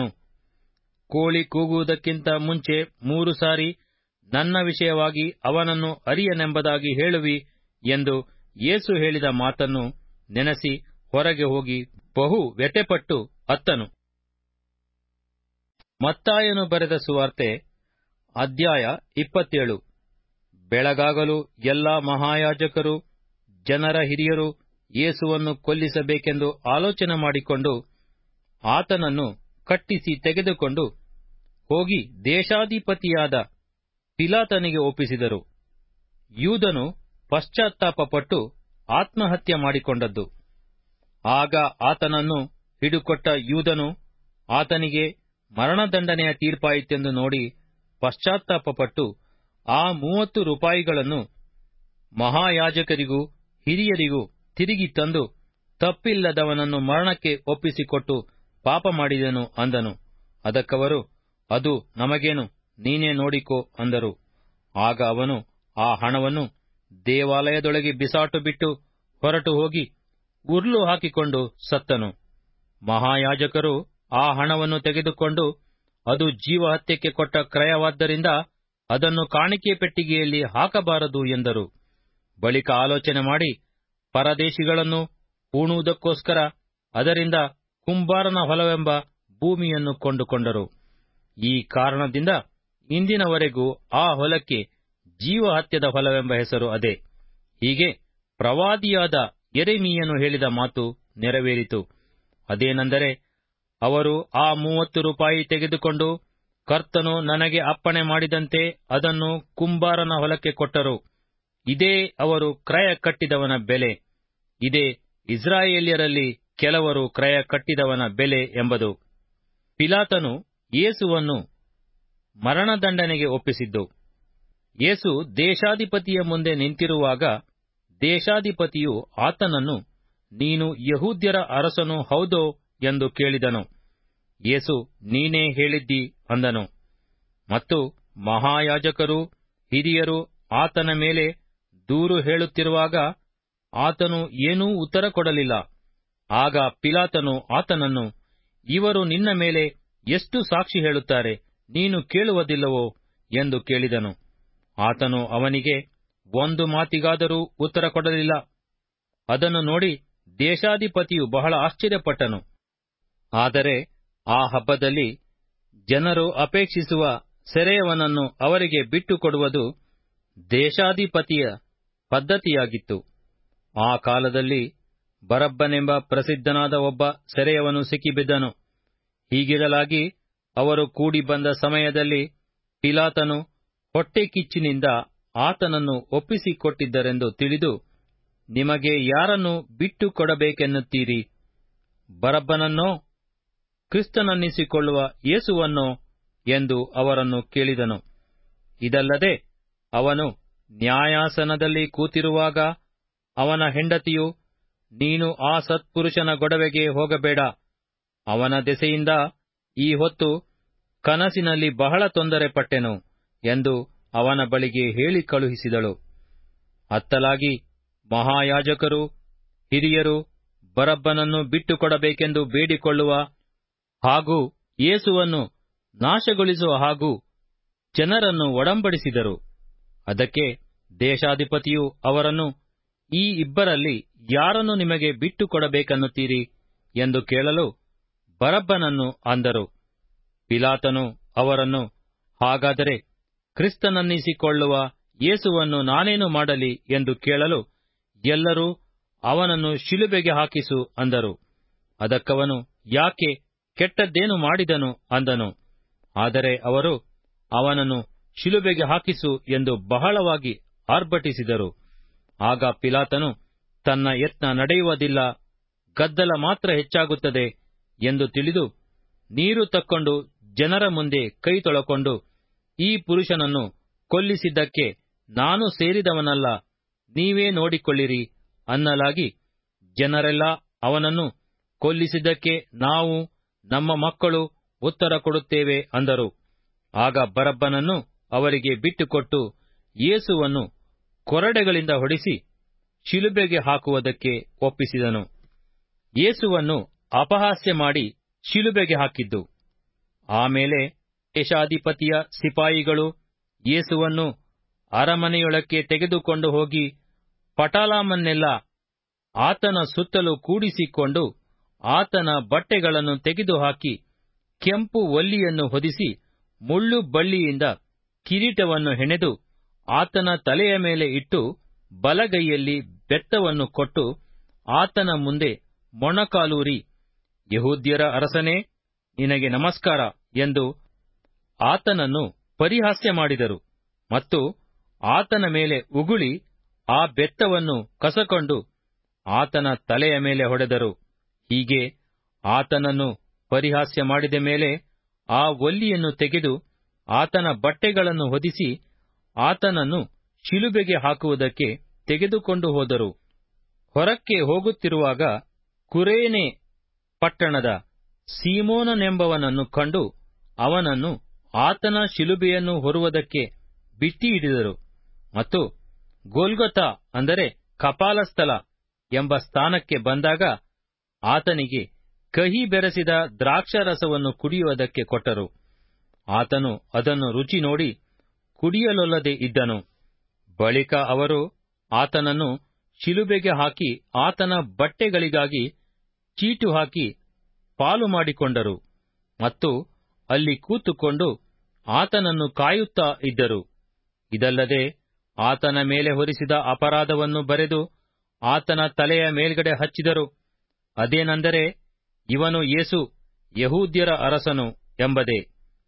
ಕೋಳಿ ಕೂಗುವುದಕ್ಕಿಂತ ಮುಂಚೆ ಮೂರು ಸಾರಿ ನನ್ನ ವಿಷಯವಾಗಿ ಅವನನ್ನು ಅರಿಯನೆಂಬುದಾಗಿ ಹೇಳುವಿ ಎಂದು ಯೇಸು ಹೇಳಿದ ಮಾತನ್ನು ನೆನೆಸಿ ಹೊರಗೆ ಹೋಗಿ ಬಹು ವ್ಯತೆಪಟ್ಟು ಅತ್ತನು ಮತ್ತಾಯನು ಬರೆದ ಸುವಾರ್ತೆ ಅಧ್ಯಾಯ ಇಪ್ಪತ್ತೇಳು ಬೆಳಗಾಗಲು ಎಲ್ಲಾ ಮಹಾಯಾಜಕರು ಜನರ ಹಿರಿಯರು ಯೇಸುವನ್ನು ಕೊಲ್ಲಿಸಬೇಕೆಂದು ಆಲೋಚನೆ ಮಾಡಿಕೊಂಡು ಆತನನ್ನು ಕಟ್ಟಿಸಿ ತೆಗೆದುಕೊಂಡು ಹೋಗಿ ದೇಶಾಧಿಪತಿಯಾದ ಪಿಲಾತನಿಗೆ ಒಪ್ಪಿಸಿದರು ಯೂದನು ಪಶ್ಚಾತ್ತಾಪಪಟ್ಟು ಆತ್ಮಹತ್ಯೆ ಮಾಡಿಕೊಂಡದ್ದು ಆಗ ಆತನನ್ನು ಹಿಡುಕೊಟ್ಟ ಯೂದನು ಆತನಿಗೆ ಮರಣದಂಡನೆಯ ತೀರ್ಪಾಯಿತೆಂದು ನೋಡಿ ಪಶ್ಚಾತ್ತಾಪಪಟ್ಟು ಆ ಮೂವತ್ತು ರೂಪಾಯಿಗಳನ್ನು ಮಹಾಯಾಜಕರಿಗೂ ಹಿರಿಯರಿಗೂ ತಿರುಗಿ ತಂದು ತಪ್ಪಿಲ್ಲದವನನ್ನು ಮರಣಕ್ಕೆ ಒಪ್ಪಿಸಿಕೊಟ್ಟು ಪಾಪ ಮಾಡಿದೆನು ಅಂದನು ಅದಕ್ಕವರು ಅದು ನಮಗೇನು ನೀನೇ ನೋಡಿಕೋ ಅಂದರು ಆಗ ಅವನು ಆ ಹಣವನ್ನು ದೇವಾಲಯದೊಳಗೆ ಬಿಸಾಟು ಬಿಟ್ಟು ಹೊರಟು ಹೋಗಿ ಉರ್ಲು ಹಾಕಿಕೊಂಡು ಸತ್ತನು ಮಹಾಯಾಜಕರು ಆ ಹಣವನ್ನು ತೆಗೆದುಕೊಂಡು ಅದು ಜೀವಹತ್ಯಕ್ಕೆ ಕೊಟ್ಟ ಕ್ರಯವಾದ್ದರಿಂದ ಅದನ್ನು ಕಾಣಿಕೆ ಪೆಟ್ಟಿಗೆಯಲ್ಲಿ ಹಾಕಬಾರದು ಎಂದರು ಬಳಿಕ ಆಲೋಚನೆ ಮಾಡಿ ಪರದೇಶಿಗಳನ್ನು ಹೂಣುವುದಕ್ಕೋಸ್ಕರ ಅದರಿಂದ ಕುಂಬಾರನ ಹೊಲವೆಂಬ ಭೂಮಿಯನ್ನು ಕೊಂಡುಕೊಂಡರು ಈ ಕಾರಣದಿಂದ ಇಂದಿನವರೆಗೂ ಆ ಹೊಲಕ್ಕೆ ಜೀವಹತ್ಯದ ಹೊಲವೆಂಬ ಹೆಸರು ಅದೇ ಹೀಗೆ ಪ್ರವಾದಿಯಾದ ಎರೆಮೀಯನು ಹೇಳಿದ ಮಾತು ನೆರವೇರಿತು ಅದೇನೆಂದರೆ ಅವರು ಆ ಮೂವತ್ತು ರೂಪಾಯಿ ತೆಗೆದುಕೊಂಡು ಕರ್ತನು ನನಗೆ ಅಪ್ಪಣೆ ಮಾಡಿದಂತೆ ಅದನ್ನು ಕುಂಬಾರನ ಹೊಲಕ್ಕೆ ಕೊಟ್ಟರು ಇದೇ ಅವರು ಕ್ರಯ ಕಟ್ಟಿದವನ ಬೆಲೆ ಇದೇ ಇಸ್ರಾಯೇಲ್ಯರಲ್ಲಿ ಕೆಲವರು ಕ್ರಯ ಕಟ್ಟಿದವನ ಬೆಲೆ ಎಂಬುದು ಪಿಲಾತನು ಯೇಸುವನ್ನು ಮರಣದಂಡನೆಗೆ ಒಪ್ಪಿಸಿದ್ದು ಯೇಸು ದೇಶಾಧಿಪತಿಯ ಮುಂದೆ ನಿಂತಿರುವಾಗ ದೇಶಾಧಿಪತಿಯು ಆತನನ್ನು ನೀನು ಯಹೂದ್ಯರ ಅರಸನು ಹೌದೋ ಎಂದು ಕೇಳಿದನು ಯೇಸು ನೀನೇ ಹೇಳಿದ್ದಿ ಅಂದನು ಮತ್ತು ಮಹಾಯಾಜಕರು ಹಿರಿಯರು ಆತನ ಮೇಲೆ ದೂರು ಹೇಳುತ್ತಿರುವಾಗ ಆತನು ಏನೂ ಉತ್ತರ ಕೊಡಲಿಲ್ಲ ಆಗ ಪಿಲಾತನು ಆತನನ್ನು ಇವರು ನಿನ್ನ ಮೇಲೆ ಎಷ್ಟು ಸಾಕ್ಷಿ ಹೇಳುತ್ತಾರೆ ನೀನು ಕೇಳುವುದಿಲ್ಲವೋ ಎಂದು ಕೇಳಿದನು ಆತನು ಅವನಿಗೆ ಒಂದು ಮಾತಿಗಾದರೂ ಉತ್ತರ ಕೊಡಲಿಲ್ಲ ಅದನ್ನು ನೋಡಿ ದೇಶಾಧಿಪತಿಯು ಬಹಳ ಆಶ್ಚರ್ಯಪಟ್ಟನು ಆದರೆ ಆ ಹಬ್ಬದಲ್ಲಿ ಜನರು ಅಪೇಕ್ಷಿಸುವ ಸೆರೆಯವನನ್ನು ಅವರಿಗೆ ಬಿಟ್ಟುಕೊಡುವುದು ದೇಶಾಧಿಪತಿಯ ಪದ್ಧತಿಯಾಗಿತ್ತು ಆ ಕಾಲದಲ್ಲಿ ಬರಬ್ಬನೆಂಬ ಪ್ರಸಿದ್ಧನಾದ ಒಬ್ಬ ಸೆರೆಯವನು ಸಿಕ್ಕಿಬಿದ್ದನು ಹೀಗಿರಲಾಗಿ ಅವರು ಕೂಡಿ ಬಂದ ಸಮಯದಲ್ಲಿ ಪಿಲಾತನು ಹೊಟ್ಟೆ ಕಿಚ್ಚಿನಿಂದ ಆತನನ್ನು ಒಪ್ಪಿಸಿಕೊಟ್ಟಿದ್ದರೆಂದು ತಿಳಿದು ನಿಮಗೆ ಯಾರನ್ನು ಬಿಟ್ಟು ಕೊಡಬೇಕೆನ್ನುತ್ತೀರಿ ಬರಬ್ಬನನ್ನೋ ಕ್ರಿಸ್ತನನ್ನಿಸಿಕೊಳ್ಳುವ ಯೇಸುವನ್ನೋ ಎಂದು ಅವರನ್ನು ಕೇಳಿದನು ಇದಲ್ಲದೆ ಅವನು ನ್ಯಾಯಾಸನದಲ್ಲಿ ಕೂತಿರುವಾಗ ಅವನ ಹೆಂಡತಿಯು ನೀನು ಆ ಸತ್ಪುರುಷನ ಗೊಡವೆಗೆ ಹೋಗಬೇಡ ಅವನ ದೆಸೆಯಿಂದ ಈ ಹೊತ್ತು ಕನಸಿನಲ್ಲಿ ಬಹಳ ತೊಂದರೆ ಪಟ್ಟೆನು ಎಂದು ಅವನ ಬಳಿಗೆ ಹೇಳಿ ಕಳುಹಿಸಿದಳು ಅತ್ತಲಾಗಿ ಮಹಾಯಾಜಕರು ಹಿರಿಯರು ಬರಬ್ಬನನ್ನು ಬಿಟ್ಟುಕೊಡಬೇಕೆಂದು ಬೇಡಿಕೊಳ್ಳುವ ಹಾಗೂ ಯೇಸುವನ್ನು ನಾಶಗೊಳಿಸುವ ಹಾಗೂ ಜನರನ್ನು ಒಡಂಬಡಿಸಿದರು ಅದಕ್ಕೆ ದೇಶಾಧಿಪತಿಯು ಅವರನ್ನು ಈ ಇಬ್ಬರಲ್ಲಿ ಯಾರನ್ನು ನಿಮಗೆ ಬಿಟ್ಟು ಕೊಡಬೇಕನ್ನುತ್ತೀರಿ ಎಂದು ಕೇಳಲು ಬರಬ್ಬನನ್ನು ಅಂದರು ಪಿಲಾತನು ಅವರನ್ನು ಹಾಗಾದರೆ ಕ್ರಿಸ್ತನನ್ನಿಸಿಕೊಳ್ಳುವ ಯೇಸುವನ್ನು ನಾನೇನು ಮಾಡಲಿ ಎಂದು ಕೇಳಲು ಎಲ್ಲರೂ ಅವನನ್ನು ಶಿಲುಬೆಗೆ ಹಾಕಿಸು ಅಂದರು ಅದಕ್ಕವನು ಯಾಕೆ ಕೆಟ್ಟದ್ದೇನು ಮಾಡಿದನು ಅಂದನು ಆದರೆ ಅವರು ಅವನನ್ನು ಶಿಲುಬೆಗೆ ಹಾಕಿಸು ಎಂದು ಬಹಳವಾಗಿ ಆರ್ಭಟಿಸಿದರು ಆಗ ಪಿಲಾತನು ತನ್ನ ಯತ್ನ ನಡೆಯುವುದಿಲ್ಲ ಗದ್ದಲ ಮಾತ್ರ ಹೆಚ್ಚಾಗುತ್ತದೆ ಎಂದು ತಿಳಿದು ನೀರು ತಕ್ಕೊಂಡು ಜನರ ಮುಂದೆ ಕೈ ತೊಳಕೊಂಡು ಈ ಪುರುಷನನ್ನು ಕೊಲ್ಲಿಸಿದ್ದಕ್ಕೆ ನಾನು ಸೇರಿದವನಲ್ಲ ನೀವೇ ನೋಡಿಕೊಳ್ಳಿರಿ ಅನ್ನಲಾಗಿ ಜನರೆಲ್ಲ ಅವನನ್ನು ಕೊಲ್ಲಿಸಿದ್ದಕ್ಕೆ ನಾವು ನಮ್ಮ ಮಕ್ಕಳು ಉತ್ತರ ಕೊಡುತ್ತೇವೆ ಅಂದರು ಆಗ ಬರಬ್ಬನನ್ನು ಅವರಿಗೆ ಬಿಟ್ಟುಕೊಟ್ಟು ಯೇಸುವನ್ನು ಕೊರಡೆಗಳಿಂದ ಹೊಡಿಸಿ ಶಿಲುಬೆಗೆ ಹಾಕುವುದಕ್ಕೆ ಒಪ್ಪಿಸಿದನು ಯೇಸುವನ್ನು ಅಪಹಾಸ್ಯ ಮಾಡಿ ಶಿಲುಬೆಗೆ ಹಾಕಿದ್ದು ಆಮೇಲೆ ದೇಶಾಧಿಪತಿಯ ಸಿಪಾಯಿಗಳು ಯೇಸುವನ್ನು ಅರಮನೆಯೊಳಕ್ಕೆ ತೆಗೆದುಕೊಂಡು ಹೋಗಿ ಪಟಾಲಾಮನ್ನೆಲ್ಲ ಆತನ ಸುತ್ತಲೂ ಕೂಡಿಸಿಕೊಂಡು ಆತನ ಬಟ್ಟೆಗಳನ್ನು ತೆಗೆದುಹಾಕಿ ಕೆಂಪು ಒಲ್ಲಿಯನ್ನು ಹೊದಿಸಿ ಮುಳ್ಳು ಬಳ್ಳಿಯಿಂದ ಕಿರೀಟವನ್ನು ಹೆಣೆದು ಆತನ ತಲೆಯ ಮೇಲೆ ಇಟ್ಟು ಬಲಗೈಯಲ್ಲಿ ಬೆತ್ತವನ್ನು ಕೊಟ್ಟು ಆತನ ಮುಂದೆ ಮೊಣಕಾಲೂರಿ ಯಹೂದ್ಯರ ಅರಸನೇ ನಿನಗೆ ನಮಸ್ಕಾರ ಎಂದು ಆತನನ್ನು ಪರಿಹಾಸ್ಯ ಮಾಡಿದರು ಮತ್ತು ಆತನ ಮೇಲೆ ಉಗುಳಿ ಆ ಬೆತ್ತವನ್ನು ಕಸಕೊಂಡು ಆತನ ತಲೆಯ ಮೇಲೆ ಹೊಡೆದರು ಹೀಗೆ ಆತನನ್ನು ಪರಿಹಾಸ್ಯ ಮಾಡಿದ ಮೇಲೆ ಆ ಒಲ್ಲಿಯನ್ನು ತೆಗೆದು ಆತನ ಬಟ್ಟೆಗಳನ್ನು ಹೊದಿಸಿ ಆತನನ್ನು ಶಿಲುಬೆಗೆ ಹಾಕುವುದಕ್ಕೆ ತೆಗೆದುಕೊಂಡು ಹೋದರು ಹೊರಕ್ಕೆ ಹೋಗುತ್ತಿರುವಾಗ ಕುರೇನೆ ಪಟ್ಟಣದ ಸೀಮೋನನೆಂಬವನನ್ನು ಕಂಡು ಅವನನ್ನು ಆತನ ಶಿಲುಬೆಯನ್ನು ಹೊರುವುದಕ್ಕೆ ಬಿಟ್ಟಿ ಹಿಡಿದರು ಮತ್ತು ಗೋಲ್ಗೊತ ಅಂದರೆ ಕಪಾಲಸ್ಥಲ ಎಂಬ ಸ್ಥಾನಕ್ಕೆ ಬಂದಾಗ ಆತನಿಗೆ ಕಹಿ ಬೆರೆಸಿದ ದ್ರಾಕ್ಷಾರಸವನ್ನು ಕುಡಿಯುವುದಕ್ಕೆ ಕೊಟ್ಟರು ಆತನು ಅದನ್ನು ರುಚಿ ನೋಡಿ ಕುಡಿಯಲೊಲ್ಲದೆ ಇದ್ದನು ಬಳಿಕ ಅವರು ಆತನನ್ನು ಶಿಲುಬೆಗೆ ಹಾಕಿ ಆತನ ಬಟ್ಟೆಗಳಿಗಾಗಿ ಚೀಟು ಹಾಕಿ ಪಾಲು ಮಾಡಿಕೊಂಡರು ಮತ್ತು ಅಲ್ಲಿ ಕೂತುಕೊಂಡು ಆತನನ್ನು ಕಾಯುತ್ತಾ ಇದ್ದರು ಇದಲ್ಲದೆ ಆತನ ಮೇಲೆ ಹೊರಿಸಿದ ಅಪರಾಧವನ್ನು ಬರೆದು ಆತನ ತಲೆಯ ಮೇಲ್ಗಡೆ ಹಚ್ಚಿದರು ಅದೇನೆಂದರೆ ಇವನು ಯೇಸು ಯಹೂದ್ಯರ ಅರಸನು ಎಂಬುದೇ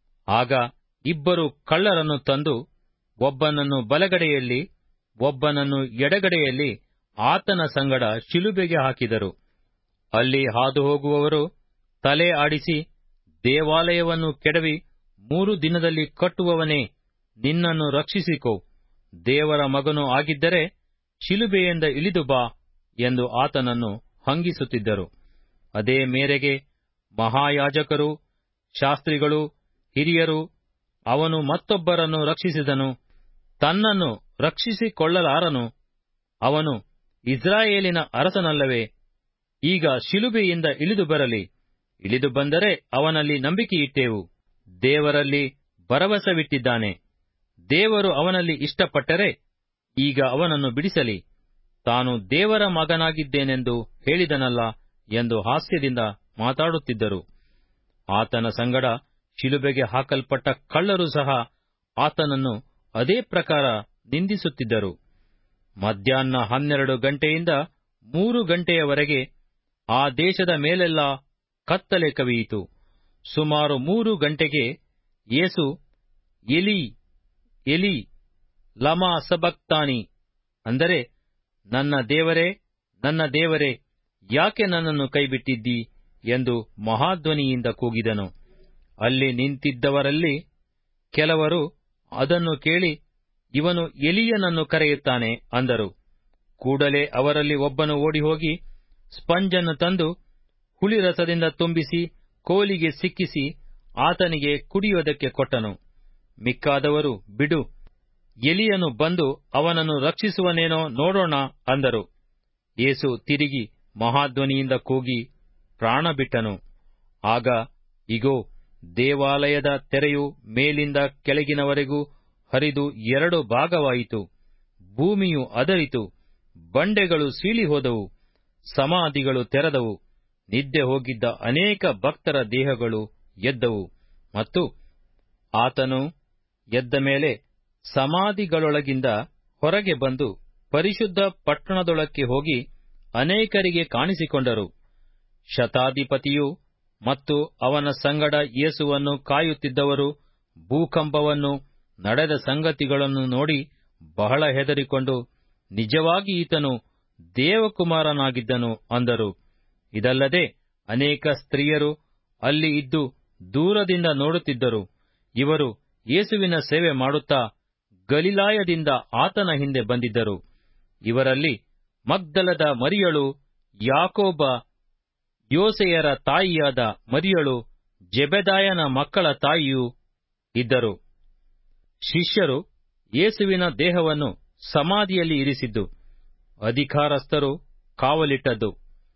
ಆಗ ಇಬ್ಬರು ಕಳ್ಳರನ್ನು ತಂದು ಒಬ್ಬನನ್ನು ಬಲಗಡೆಯಲ್ಲಿ ಒಬ್ಬನನ್ನು ಎಡಗಡೆಯಲ್ಲಿ ಆತನ ಸಂಗಡ ಶಿಲುಬೆಗೆ ಹಾಕಿದರು ಅಲ್ಲಿ ಹಾದುಹೋಗುವವರು ತಲೆ ಆಡಿಸಿ ದೇವಾಲಯವನ್ನು ಕೆಡವಿ ಮೂರು ದಿನದಲ್ಲಿ ಕಟ್ಟುವವನೇ ನಿನ್ನನ್ನು ರಕ್ಷಿಸಿಕೋ ದೇವರ ಮಗನು ಆಗಿದ್ದರೆ ಶಿಲುಬೆಯಿಂದ ಇಳಿದು ಬಾ ಎಂದು ಆತನನ್ನು ಹಂಗಿಸುತ್ತಿದ್ದರು ಅದೇ ಮೇರೆಗೆ ಮಹಾಯಾಜಕರು ಶಾಸ್ತ್ರಿಗಳು ಹಿರಿಯರು ಅವನು ಮತ್ತೊಬ್ಬರನ್ನು ರಕ್ಷಿಸಿದನು ತನ್ನನ್ನು ರಕ್ಷಿಸಿಕೊಳ್ಳಲಾರನು ಅವನು ಇಸ್ರಾಯೇಲಿನ ಅರಸನಲ್ಲವೇ ಈಗ ಶಿಲುಬೆಯಿಂದ ಇಳಿದು ಬರಲಿ ಇಳಿದು ಬಂದರೆ ಅವನಲ್ಲಿ ನಂಬಿಕೆಯಿಟ್ಟೆವು ದೇವರಲ್ಲಿ ಭರವಸವಿಟ್ಟಿದ್ದಾನೆ ದೇವರು ಅವನಲ್ಲಿ ಇಷ್ಟಪಟ್ಟರೆ ಈಗ ಅವನನ್ನು ಬಿಡಿಸಲಿ ತಾನು ದೇವರ ಮಗನಾಗಿದ್ದೇನೆಂದು ಹೇಳಿದನಲ್ಲ ಎಂದು ಹಾಸ್ಯದಿಂದ ಮಾತಾಡುತ್ತಿದ್ದರು ಆತನ ಸಂಗಡ ಶಿಲುಬೆಗೆ ಹಾಕಲ್ಪಟ್ಟ ಕಳ್ಳರು ಸಹ ಆತನನ್ನು ಅದೇ ಪ್ರಕಾರ ನಿಂದಿಸುತ್ತಿದ್ದರು ಮಧ್ಯಾಹ್ನ ಹನ್ನೆರಡು ಗಂಟೆಯಿಂದ ಮೂರು ಗಂಟೆಯವರೆಗೆ ಆ ದೇಶದ ಮೇಲೆಲ್ಲ ಕತ್ತಲೆ ಕವಿಯಿತು ಸುಮಾರು ಮೂರು ಗಂಟೆಗೆ ಯೇಸು ಎಲಿ ಎಲಿ ಲಮಾ ಸಬಕ್ತಾನಿ ಅಂದರೆ ನನ್ನ ದೇವರೇ ನನ್ನ ದೇವರೇ ಯಾಕೆ ನನ್ನನ್ನು ಕೈಬಿಟ್ಟಿದ್ದೀ ಎಂದು ಮಹಾಧ್ವನಿಯಿಂದ ಕೂಗಿದನು ಅಲ್ಲಿ ನಿಂತಿದ್ದವರಲ್ಲಿ ಕೆಲವರು ಅದನ್ನು ಕೇಳಿ ಇವನು ಎಲಿಯನನ್ನು ಕರೆಯುತ್ತಾನೆ ಅಂದರು ಕೂಡಲೇ ಅವರಲ್ಲಿ ಒಬ್ಬನು ಓಡಿಹೋಗಿ ಸ್ಪಂಜನ್ನು ತಂದು ಹುಳಿರಸದಿಂದ ತುಂಬಿಸಿ ಕೋಲಿಗೆ ಸಿಕ್ಕಿಸಿ ಆತನಿಗೆ ಕುಡಿಯೋದಕ್ಕೆ ಕೊಟ್ಟನು ಮಿಕ್ಕಾದವರು ಬಿಡು ಎಲಿಯನು ಬಂದು ಅವನನ್ನು ರಕ್ಷಿಸುವನೇನೋ ನೋಡೋಣ ಅಂದರು ಯೇಸು ತಿರುಗಿ ಮಹಾಧ್ವನಿಯಿಂದ ಕೂಗಿ ಪ್ರಾಣ ಬಿಟ್ಟನು ಆಗ ಇಗೋ ದೇವಾಲಯದ ತೆರೆಯು ಮೇಲಿಂದ ಕೆಳಗಿನವರೆಗೂ ಹರಿದು ಎರಡು ಭಾಗವಾಯಿತು ಭೂಮಿಯು ಅದರಿತು ಬಂಡೆಗಳು ಸೀಳಿ ಹೋದವು ಸಮಾಧಿಗಳು ತೆರೆದವು ನಿದ್ದೆ ಹೋಗಿದ್ದ ಅನೇಕ ಭಕ್ತರ ದೇಹಗಳು ಎದ್ದವು ಮತ್ತು ಆತನು ಎದ್ದ ಮೇಲೆ ಸಮಾಧಿಗಳೊಳಗಿಂದ ಹೊರಗೆ ಬಂದು ಪರಿಶುದ್ಧ ಪಟ್ಟಣದೊಳಕ್ಕೆ ಹೋಗಿ ಅನೇಕರಿಗೆ ಕಾಣಿಸಿಕೊಂಡರು ಶತಾಧಿಪತಿಯು ಮತ್ತು ಅವನ ಸಂಗಡ ಯೇಸುವನ್ನು ಕಾಯುತ್ತಿದ್ದವರು ಭೂಕಂಪವನ್ನು ನಡೆದ ಸಂಗತಿಗಳನ್ನು ನೋಡಿ ಬಹಳ ಹೆದರಿಕೊಂಡು ನಿಜವಾಗಿ ಈತನು ದೇವಕುಮಾರನಾಗಿದ್ದನು ಅಂದರು ಇದಲ್ಲದೆ ಅನೇಕ ಸ್ತ್ರೀಯರು ಅಲ್ಲಿ ಇದ್ದು ದೂರದಿಂದ ನೋಡುತ್ತಿದ್ದರು ಇವರು ಯೇಸುವಿನ ಸೇವೆ ಮಾಡುತ್ತಾ ಗಲಿಲಾಯದಿಂದ ಆತನ ಹಿಂದೆ ಬಂದಿದ್ದರು ಇವರಲ್ಲಿ ಮಗ್ದಲದ ಮರಿಯಳು ಯಾಕೋಬ ಯೋಸೆಯರ ತಾಯಿಯಾದ ಮರಿಯಳು ಜೆಬೆದಾಯನ ಮಕ್ಕಳ ತಾಯಿಯೂ ಇದ್ದರು ಶಿಷ್ಯರು ಯೇಸುವಿನ ದೇಹವನ್ನು ಸಮಾಧಿಯಲ್ಲಿ ಇರಿಸಿದ್ದು ಅಧಿಕಾರಸ್ಥರು ಕಾವಲಿಟ್ಟದ್ದು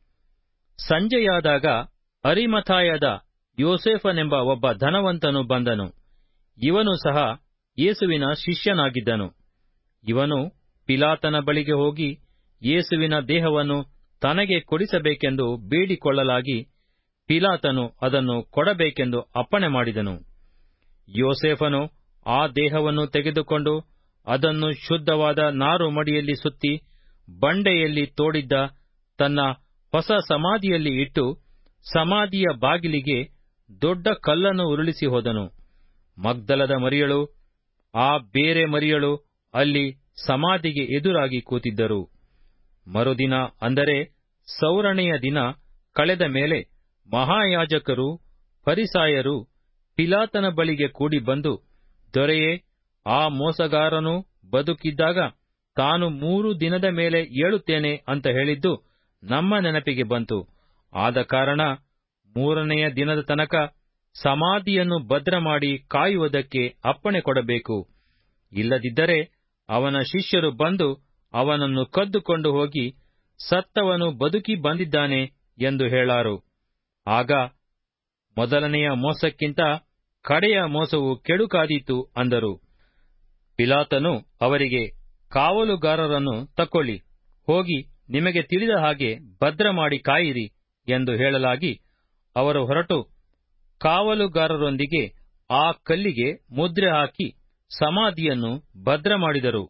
ಸಂಜೆಯಾದಾಗ ಅರಿಮಥಾಯದ ಯೋಸೇಫನೆಂಬ ಒಬ್ಬ ಧನವಂತನು ಬಂದನು ಇವನು ಸಹ ಯೇಸುವಿನ ಶಿಷ್ಯನಾಗಿದ್ದನು ಇವನು ಪಿಲಾತನ ಬಳಿಗೆ ಹೋಗಿ ಯೇಸುವಿನ ದೇಹವನ್ನು ತನಗೆ ಕೊಡಿಸಬೇಕೆಂದು ಬೇಡಿಕೊಳ್ಳಲಾಗಿ ಪಿಲಾತನು ಅದನ್ನು ಕೊಡಬೇಕೆಂದು ಅಪ್ಪಣೆ ಮಾಡಿದನು ಯೋಸೇಫನು ಆ ದೇಹವನ್ನು ತೆಗೆದುಕೊಂಡು ಅದನ್ನು ಶುದ್ಧವಾದ ನಾರು ಮಡಿಯಲ್ಲಿ ಸುತ್ತಿ ಬಂಡೆಯಲ್ಲಿ ತೋಡಿದ್ದ ತನ್ನ ಹೊಸ ಸಮಾಧಿಯಲ್ಲಿ ಇಟ್ಟು ಸಮಾಧಿಯ ಬಾಗಿಲಿಗೆ ದೊಡ್ಡ ಕಲ್ಲನ್ನು ಉರುಳಿಸಿ ಹೋದನು ಮಗ್ದಲದ ಮರಿಯಳು ಆ ಬೇರೆ ಮರಿಯಳು ಅಲ್ಲಿ ಸಮಾಧಿಗೆ ಎದುರಾಗಿ ಕೂತಿದ್ದರು ಮರುದಿನ ಅಂದರೆ ಸೌರಣೆಯ ದಿನ ಕಳೆದ ಮೇಲೆ ಮಹಾಯಾಜಕರು ಫರಿಸಾಯರು ಪಿಲಾತನ ಬಳಿಗೆ ಕೂಡಿ ಬಂದು ದೊರೆಯೇ ಆ ಮೋಸಗಾರನು ಬದುಕಿದ್ದಾಗ ತಾನು ಮೂರು ದಿನದ ಮೇಲೆ ಏಳುತ್ತೇನೆ ಅಂತ ಹೇಳಿದ್ದು ನಮ್ಮ ನೆನಪಿಗೆ ಬಂತು ಆದ ಕಾರಣ ಮೂರನೆಯ ದಿನದ ತನಕ ಸಮಾಧಿಯನ್ನು ಭದ್ರ ಮಾಡಿ ಕಾಯುವುದಕ್ಕೆ ಅಪ್ಪಣೆ ಕೊಡಬೇಕು ಇಲ್ಲದಿದ್ದರೆ ಅವನ ಶಿಷ್ಯರು ಬಂದು ಅವನನ್ನು ಕದ್ದುಕೊಂಡು ಹೋಗಿ ಸತ್ತವನು ಬದುಕಿ ಬಂದಿದ್ದಾನೆ ಎಂದು ಹೇಳಾರು ಆಗ ಮೊದಲನೆಯ ಮೋಸಕ್ಕಿಂತ ಕಡೆಯ ಮೋಸವು ಕೆಡುಕಾದೀತು ಅಂದರು ಪಿಲಾತನು ಅವರಿಗೆ ಕಾವಲುಗಾರರನ್ನು ತಕ್ಕೊಳ್ಳಿ ಹೋಗಿ ನಿಮಗೆ ತಿಳಿದ ಹಾಗೆ ಭದ್ರ ಮಾಡಿ ಕಾಯಿರಿ ಎಂದು ಹೇಳಲಾಗಿ ಅವರು ಹೊರಟು ಕಾವಲುಗಾರರೊಂದಿಗೆ ಆ ಕಲ್ಲಿಗೆ ಮುದ್ರೆ ಹಾಕಿ ಸಮಾಧಿಯನ್ನು ಭದ್ರ ಮಾಡಿದರು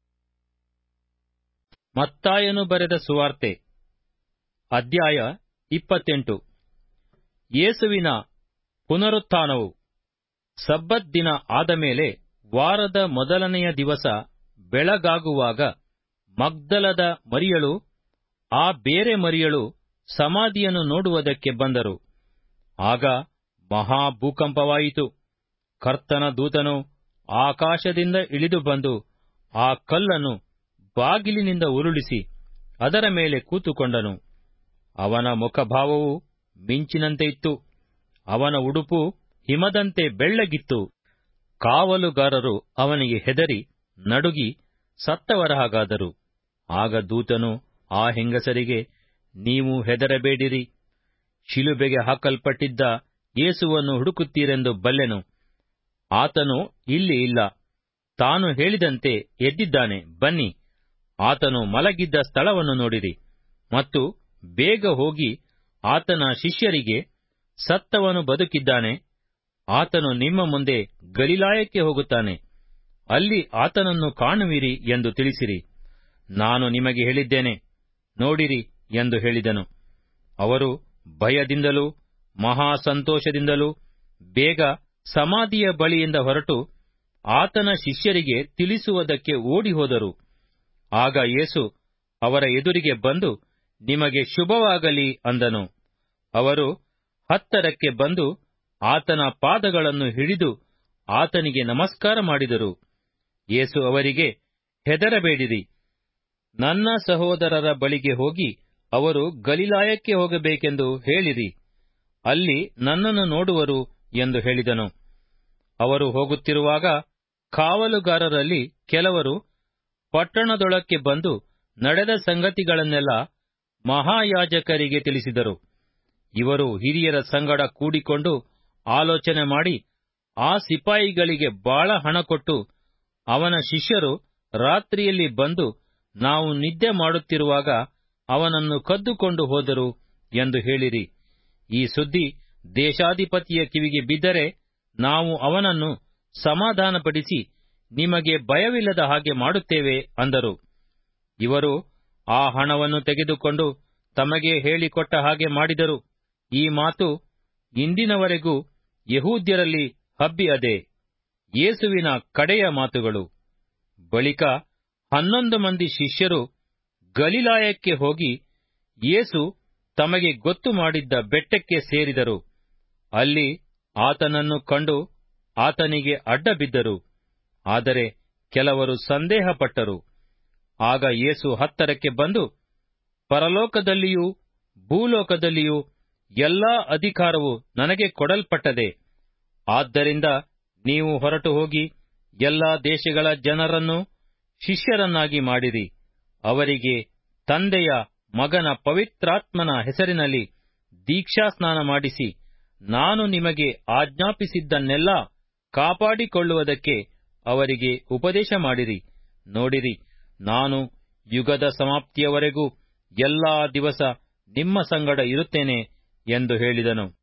ಮತ್ತಾಯನು ಬರೆದ ಸುವಾರ್ತೆ ಅಧ್ಯಾಯ ಇಪ್ಪತ್ತೆಂಟು ಯೇಸುವಿನ ಪುನರುತ್ಥಾನವು ಸಬ್ಬತ್ ದಿನ ಆದ ಮೇಲೆ ವಾರದ ಮೊದಲನೆಯ ದಿವಸ ಬೆಳಗಾಗುವಾಗ ಮಗ್ದಲದ ಮರಿಯಳು ಆ ಬೇರೆ ಮರಿಯಳು ಸಮಾಧಿಯನ್ನು ನೋಡುವುದಕ್ಕೆ ಬಂದರು ಆಗ ಮಹಾ ಭೂಕಂಪವಾಯಿತು ಕರ್ತನ ದೂತನು ಆಕಾಶದಿಂದ ಇಳಿದು ಬಂದು ಆ ಕಲ್ಲನ್ನು ಬಾಗಿಲಿನಿಂದ ಉರುಳಿಸಿ ಅದರ ಮೇಲೆ ಕೂತುಕೊಂಡನು ಅವನ ಮುಖಭಾವವು ಮಿಂಚಿನಂತೆ ಇತ್ತು ಅವನ ಉಡುಪು ಹಿಮದಂತೆ ಬೆಳ್ಳಗಿತ್ತು ಕಾವಲುಗಾರರು ಅವನಿಗೆ ಹೆದರಿ ನಡುಗಿ ಸತ್ತವರ ಹಾಗಾದರು ಆಗ ದೂತನು ಆ ಹೆಂಗಸರಿಗೆ ನೀವು ಹೆದರಬೇಡಿರಿ ಶಿಲುಬೆಗೆ ಹಾಕಲ್ಪಟ್ಟಿದ್ದ ಯೇಸುವನ್ನು ಹುಡುಕುತ್ತೀರೆಂದು ಬಲ್ಲೆನು ಆತನು ಇಲ್ಲಿ ಇಲ್ಲ ತಾನು ಹೇಳಿದಂತೆ ಎದ್ದಿದ್ದಾನೆ ಬನ್ನಿ ಆತನು ಮಲಗಿದ್ದ ಸ್ಥಳವನ್ನು ನೋಡಿರಿ ಮತ್ತು ಬೇಗ ಹೋಗಿ ಆತನ ಶಿಷ್ಯರಿಗೆ ಸತ್ತವನು ಬದುಕಿದ್ದಾನೆ ಆತನು ನಿಮ್ಮ ಮುಂದೆ ಗಲಿಲಾಯಕ್ಕೆ ಹೋಗುತ್ತಾನೆ ಅಲ್ಲಿ ಆತನನ್ನು ಕಾಣುವಿರಿ ಎಂದು ತಿಳಿಸಿರಿ ನಾನು ನಿಮಗೆ ಹೇಳಿದ್ದೇನೆ ನೋಡಿರಿ ಎಂದು ಹೇಳಿದನು ಅವರು ಭಯದಿಂದಲೂ ಮಹಾ ಸಂತೋಷದಿಂದಲೂ ಬೇಗ ಸಮಾಧಿಯ ಬಳಿಯಿಂದ ಹೊರಟು ಆತನ ಶಿಷ್ಯರಿಗೆ ತಿಳಿಸುವುದಕ್ಕೆ ಓಡಿಹೋದರು ಆಗ ಯೇಸು ಅವರ ಎದುರಿಗೆ ಬಂದು ನಿಮಗೆ ಶುಭವಾಗಲಿ ಅಂದನು ಅವರು ಹತ್ತರಕ್ಕೆ ಬಂದು ಆತನ ಪಾದಗಳನ್ನು ಹಿಡಿದು ಆತನಿಗೆ ನಮಸ್ಕಾರ ಮಾಡಿದರು ಯೇಸು ಅವರಿಗೆ ಹೆದರಬೇಡಿರಿ ನನ್ನ ಸಹೋದರರ ಬಳಿಗೆ ಹೋಗಿ ಅವರು ಗಲಿಲಾಯಕ್ಕೆ ಹೋಗಬೇಕೆಂದು ಹೇಳಿರಿ ಅಲ್ಲಿ ನನ್ನನ್ನು ನೋಡುವರು ಎಂದು ಹೇಳಿದನು ಅವರು ಹೋಗುತ್ತಿರುವಾಗ ಕಾವಲುಗಾರರಲ್ಲಿ ಕೆಲವರು ಪಟ್ಟಣದೊಳಕ್ಕೆ ಬಂದು ನಡೆದ ಸಂಗತಿಗಳನ್ನೆಲ್ಲ ಮಹಾಯಾಜಕರಿಗೆ ತಿಳಿಸಿದರು ಇವರು ಹಿರಿಯರ ಸಂಗಡ ಕೂಡಿಕೊಂಡು ಆಲೋಚನೆ ಮಾಡಿ ಆ ಸಿಪಾಯಿಗಳಿಗೆ ಬಹಳ ಹಣ ಕೊಟ್ಟು ಅವನ ಶಿಷ್ಯರು ರಾತ್ರಿಯಲ್ಲಿ ಬಂದು ನಾವು ನಿದ್ದೆ ಮಾಡುತ್ತಿರುವಾಗ ಅವನನ್ನು ಕದ್ದುಕೊಂಡು ಹೋದರು ಎಂದು ಹೇಳಿರಿ ಈ ಸುದ್ದಿ ದೇಶಾಧಿಪತಿಯ ಕಿವಿಗೆ ಬಿದ್ದರೆ ನಾವು ಅವನನ್ನು ಸಮಾಧಾನಪಡಿಸಿ ನಿಮಗೆ ಭಯವಿಲ್ಲದ ಹಾಗೆ ಮಾಡುತ್ತೇವೆ ಅಂದರು ಇವರು ಆ ಹಣವನ್ನು ತೆಗೆದುಕೊಂಡು ತಮಗೆ ಹೇಳಿಕೊಟ್ಟ ಹಾಗೆ ಮಾಡಿದರು ಈ ಮಾತು ಇಂದಿನವರೆಗೂ ಯಹೂದ್ಯರಲ್ಲಿ ಹಬ್ಬಿ ಅದೆ ಯೇಸುವಿನ ಕಡೆಯ ಮಾತುಗಳು ಬಳಿಕ ಹನ್ನೊಂದು ಮಂದಿ ಶಿಷ್ಯರು ಗಲಿಲಾಯಕ್ಕೆ ಹೋಗಿ ಯೇಸು ತಮಗೆ ಗೊತ್ತು ಮಾಡಿದ್ದ ಬೆಟ್ಟಕ್ಕೆ ಸೇರಿದರು ಅಲ್ಲಿ ಆತನನ್ನು ಕಂಡು ಆತನಿಗೆ ಅಡ್ಡ ಬಿದ್ದರು ಆದರೆ ಕೆಲವರು ಸಂದೇಹಪಟ್ಟರು ಆಗ ಯೇಸು ಹತ್ತರಕ್ಕೆ ಬಂದು ಪರಲೋಕದಲ್ಲಿಯೂ ಭೂಲೋಕದಲ್ಲಿಯೂ ಎಲ್ಲಾ ಅಧಿಕಾರವು ನನಗೆ ಕೊಡಲ್ಪಟ್ಟದೆ ಆದ್ದರಿಂದ ನೀವು ಹೊರಟು ಹೋಗಿ ಎಲ್ಲಾ ದೇಶಗಳ ಜನರನ್ನು ಶಿಷ್ಯರನ್ನಾಗಿ ಮಾಡಿರಿ ಅವರಿಗೆ ತಂದೆಯ ಮಗನ ಪವಿತ್ರಾತ್ಮನ ಹೆಸರಿನಲ್ಲಿ ದೀಕ್ಷಾಸ್ನಾನ ಮಾಡಿಸಿ ನಾನು ನಿಮಗೆ ಆಜ್ಞಾಪಿಸಿದ್ದನ್ನೆಲ್ಲ ಕಾಪಾಡಿಕೊಳ್ಳುವುದಕ್ಕೆ ಅವರಿಗೆ ಉಪದೇಶ ಮಾಡಿರಿ ನೋಡಿರಿ ನಾನು ಯುಗದ ಸಮಾಪ್ತಿಯವರೆಗೂ ಎಲ್ಲಾ ದಿವಸ ನಿಮ್ಮ ಸಂಗಡ ಇರುತ್ತೇನೆ ಎಂದು ಹೇಳಿದನು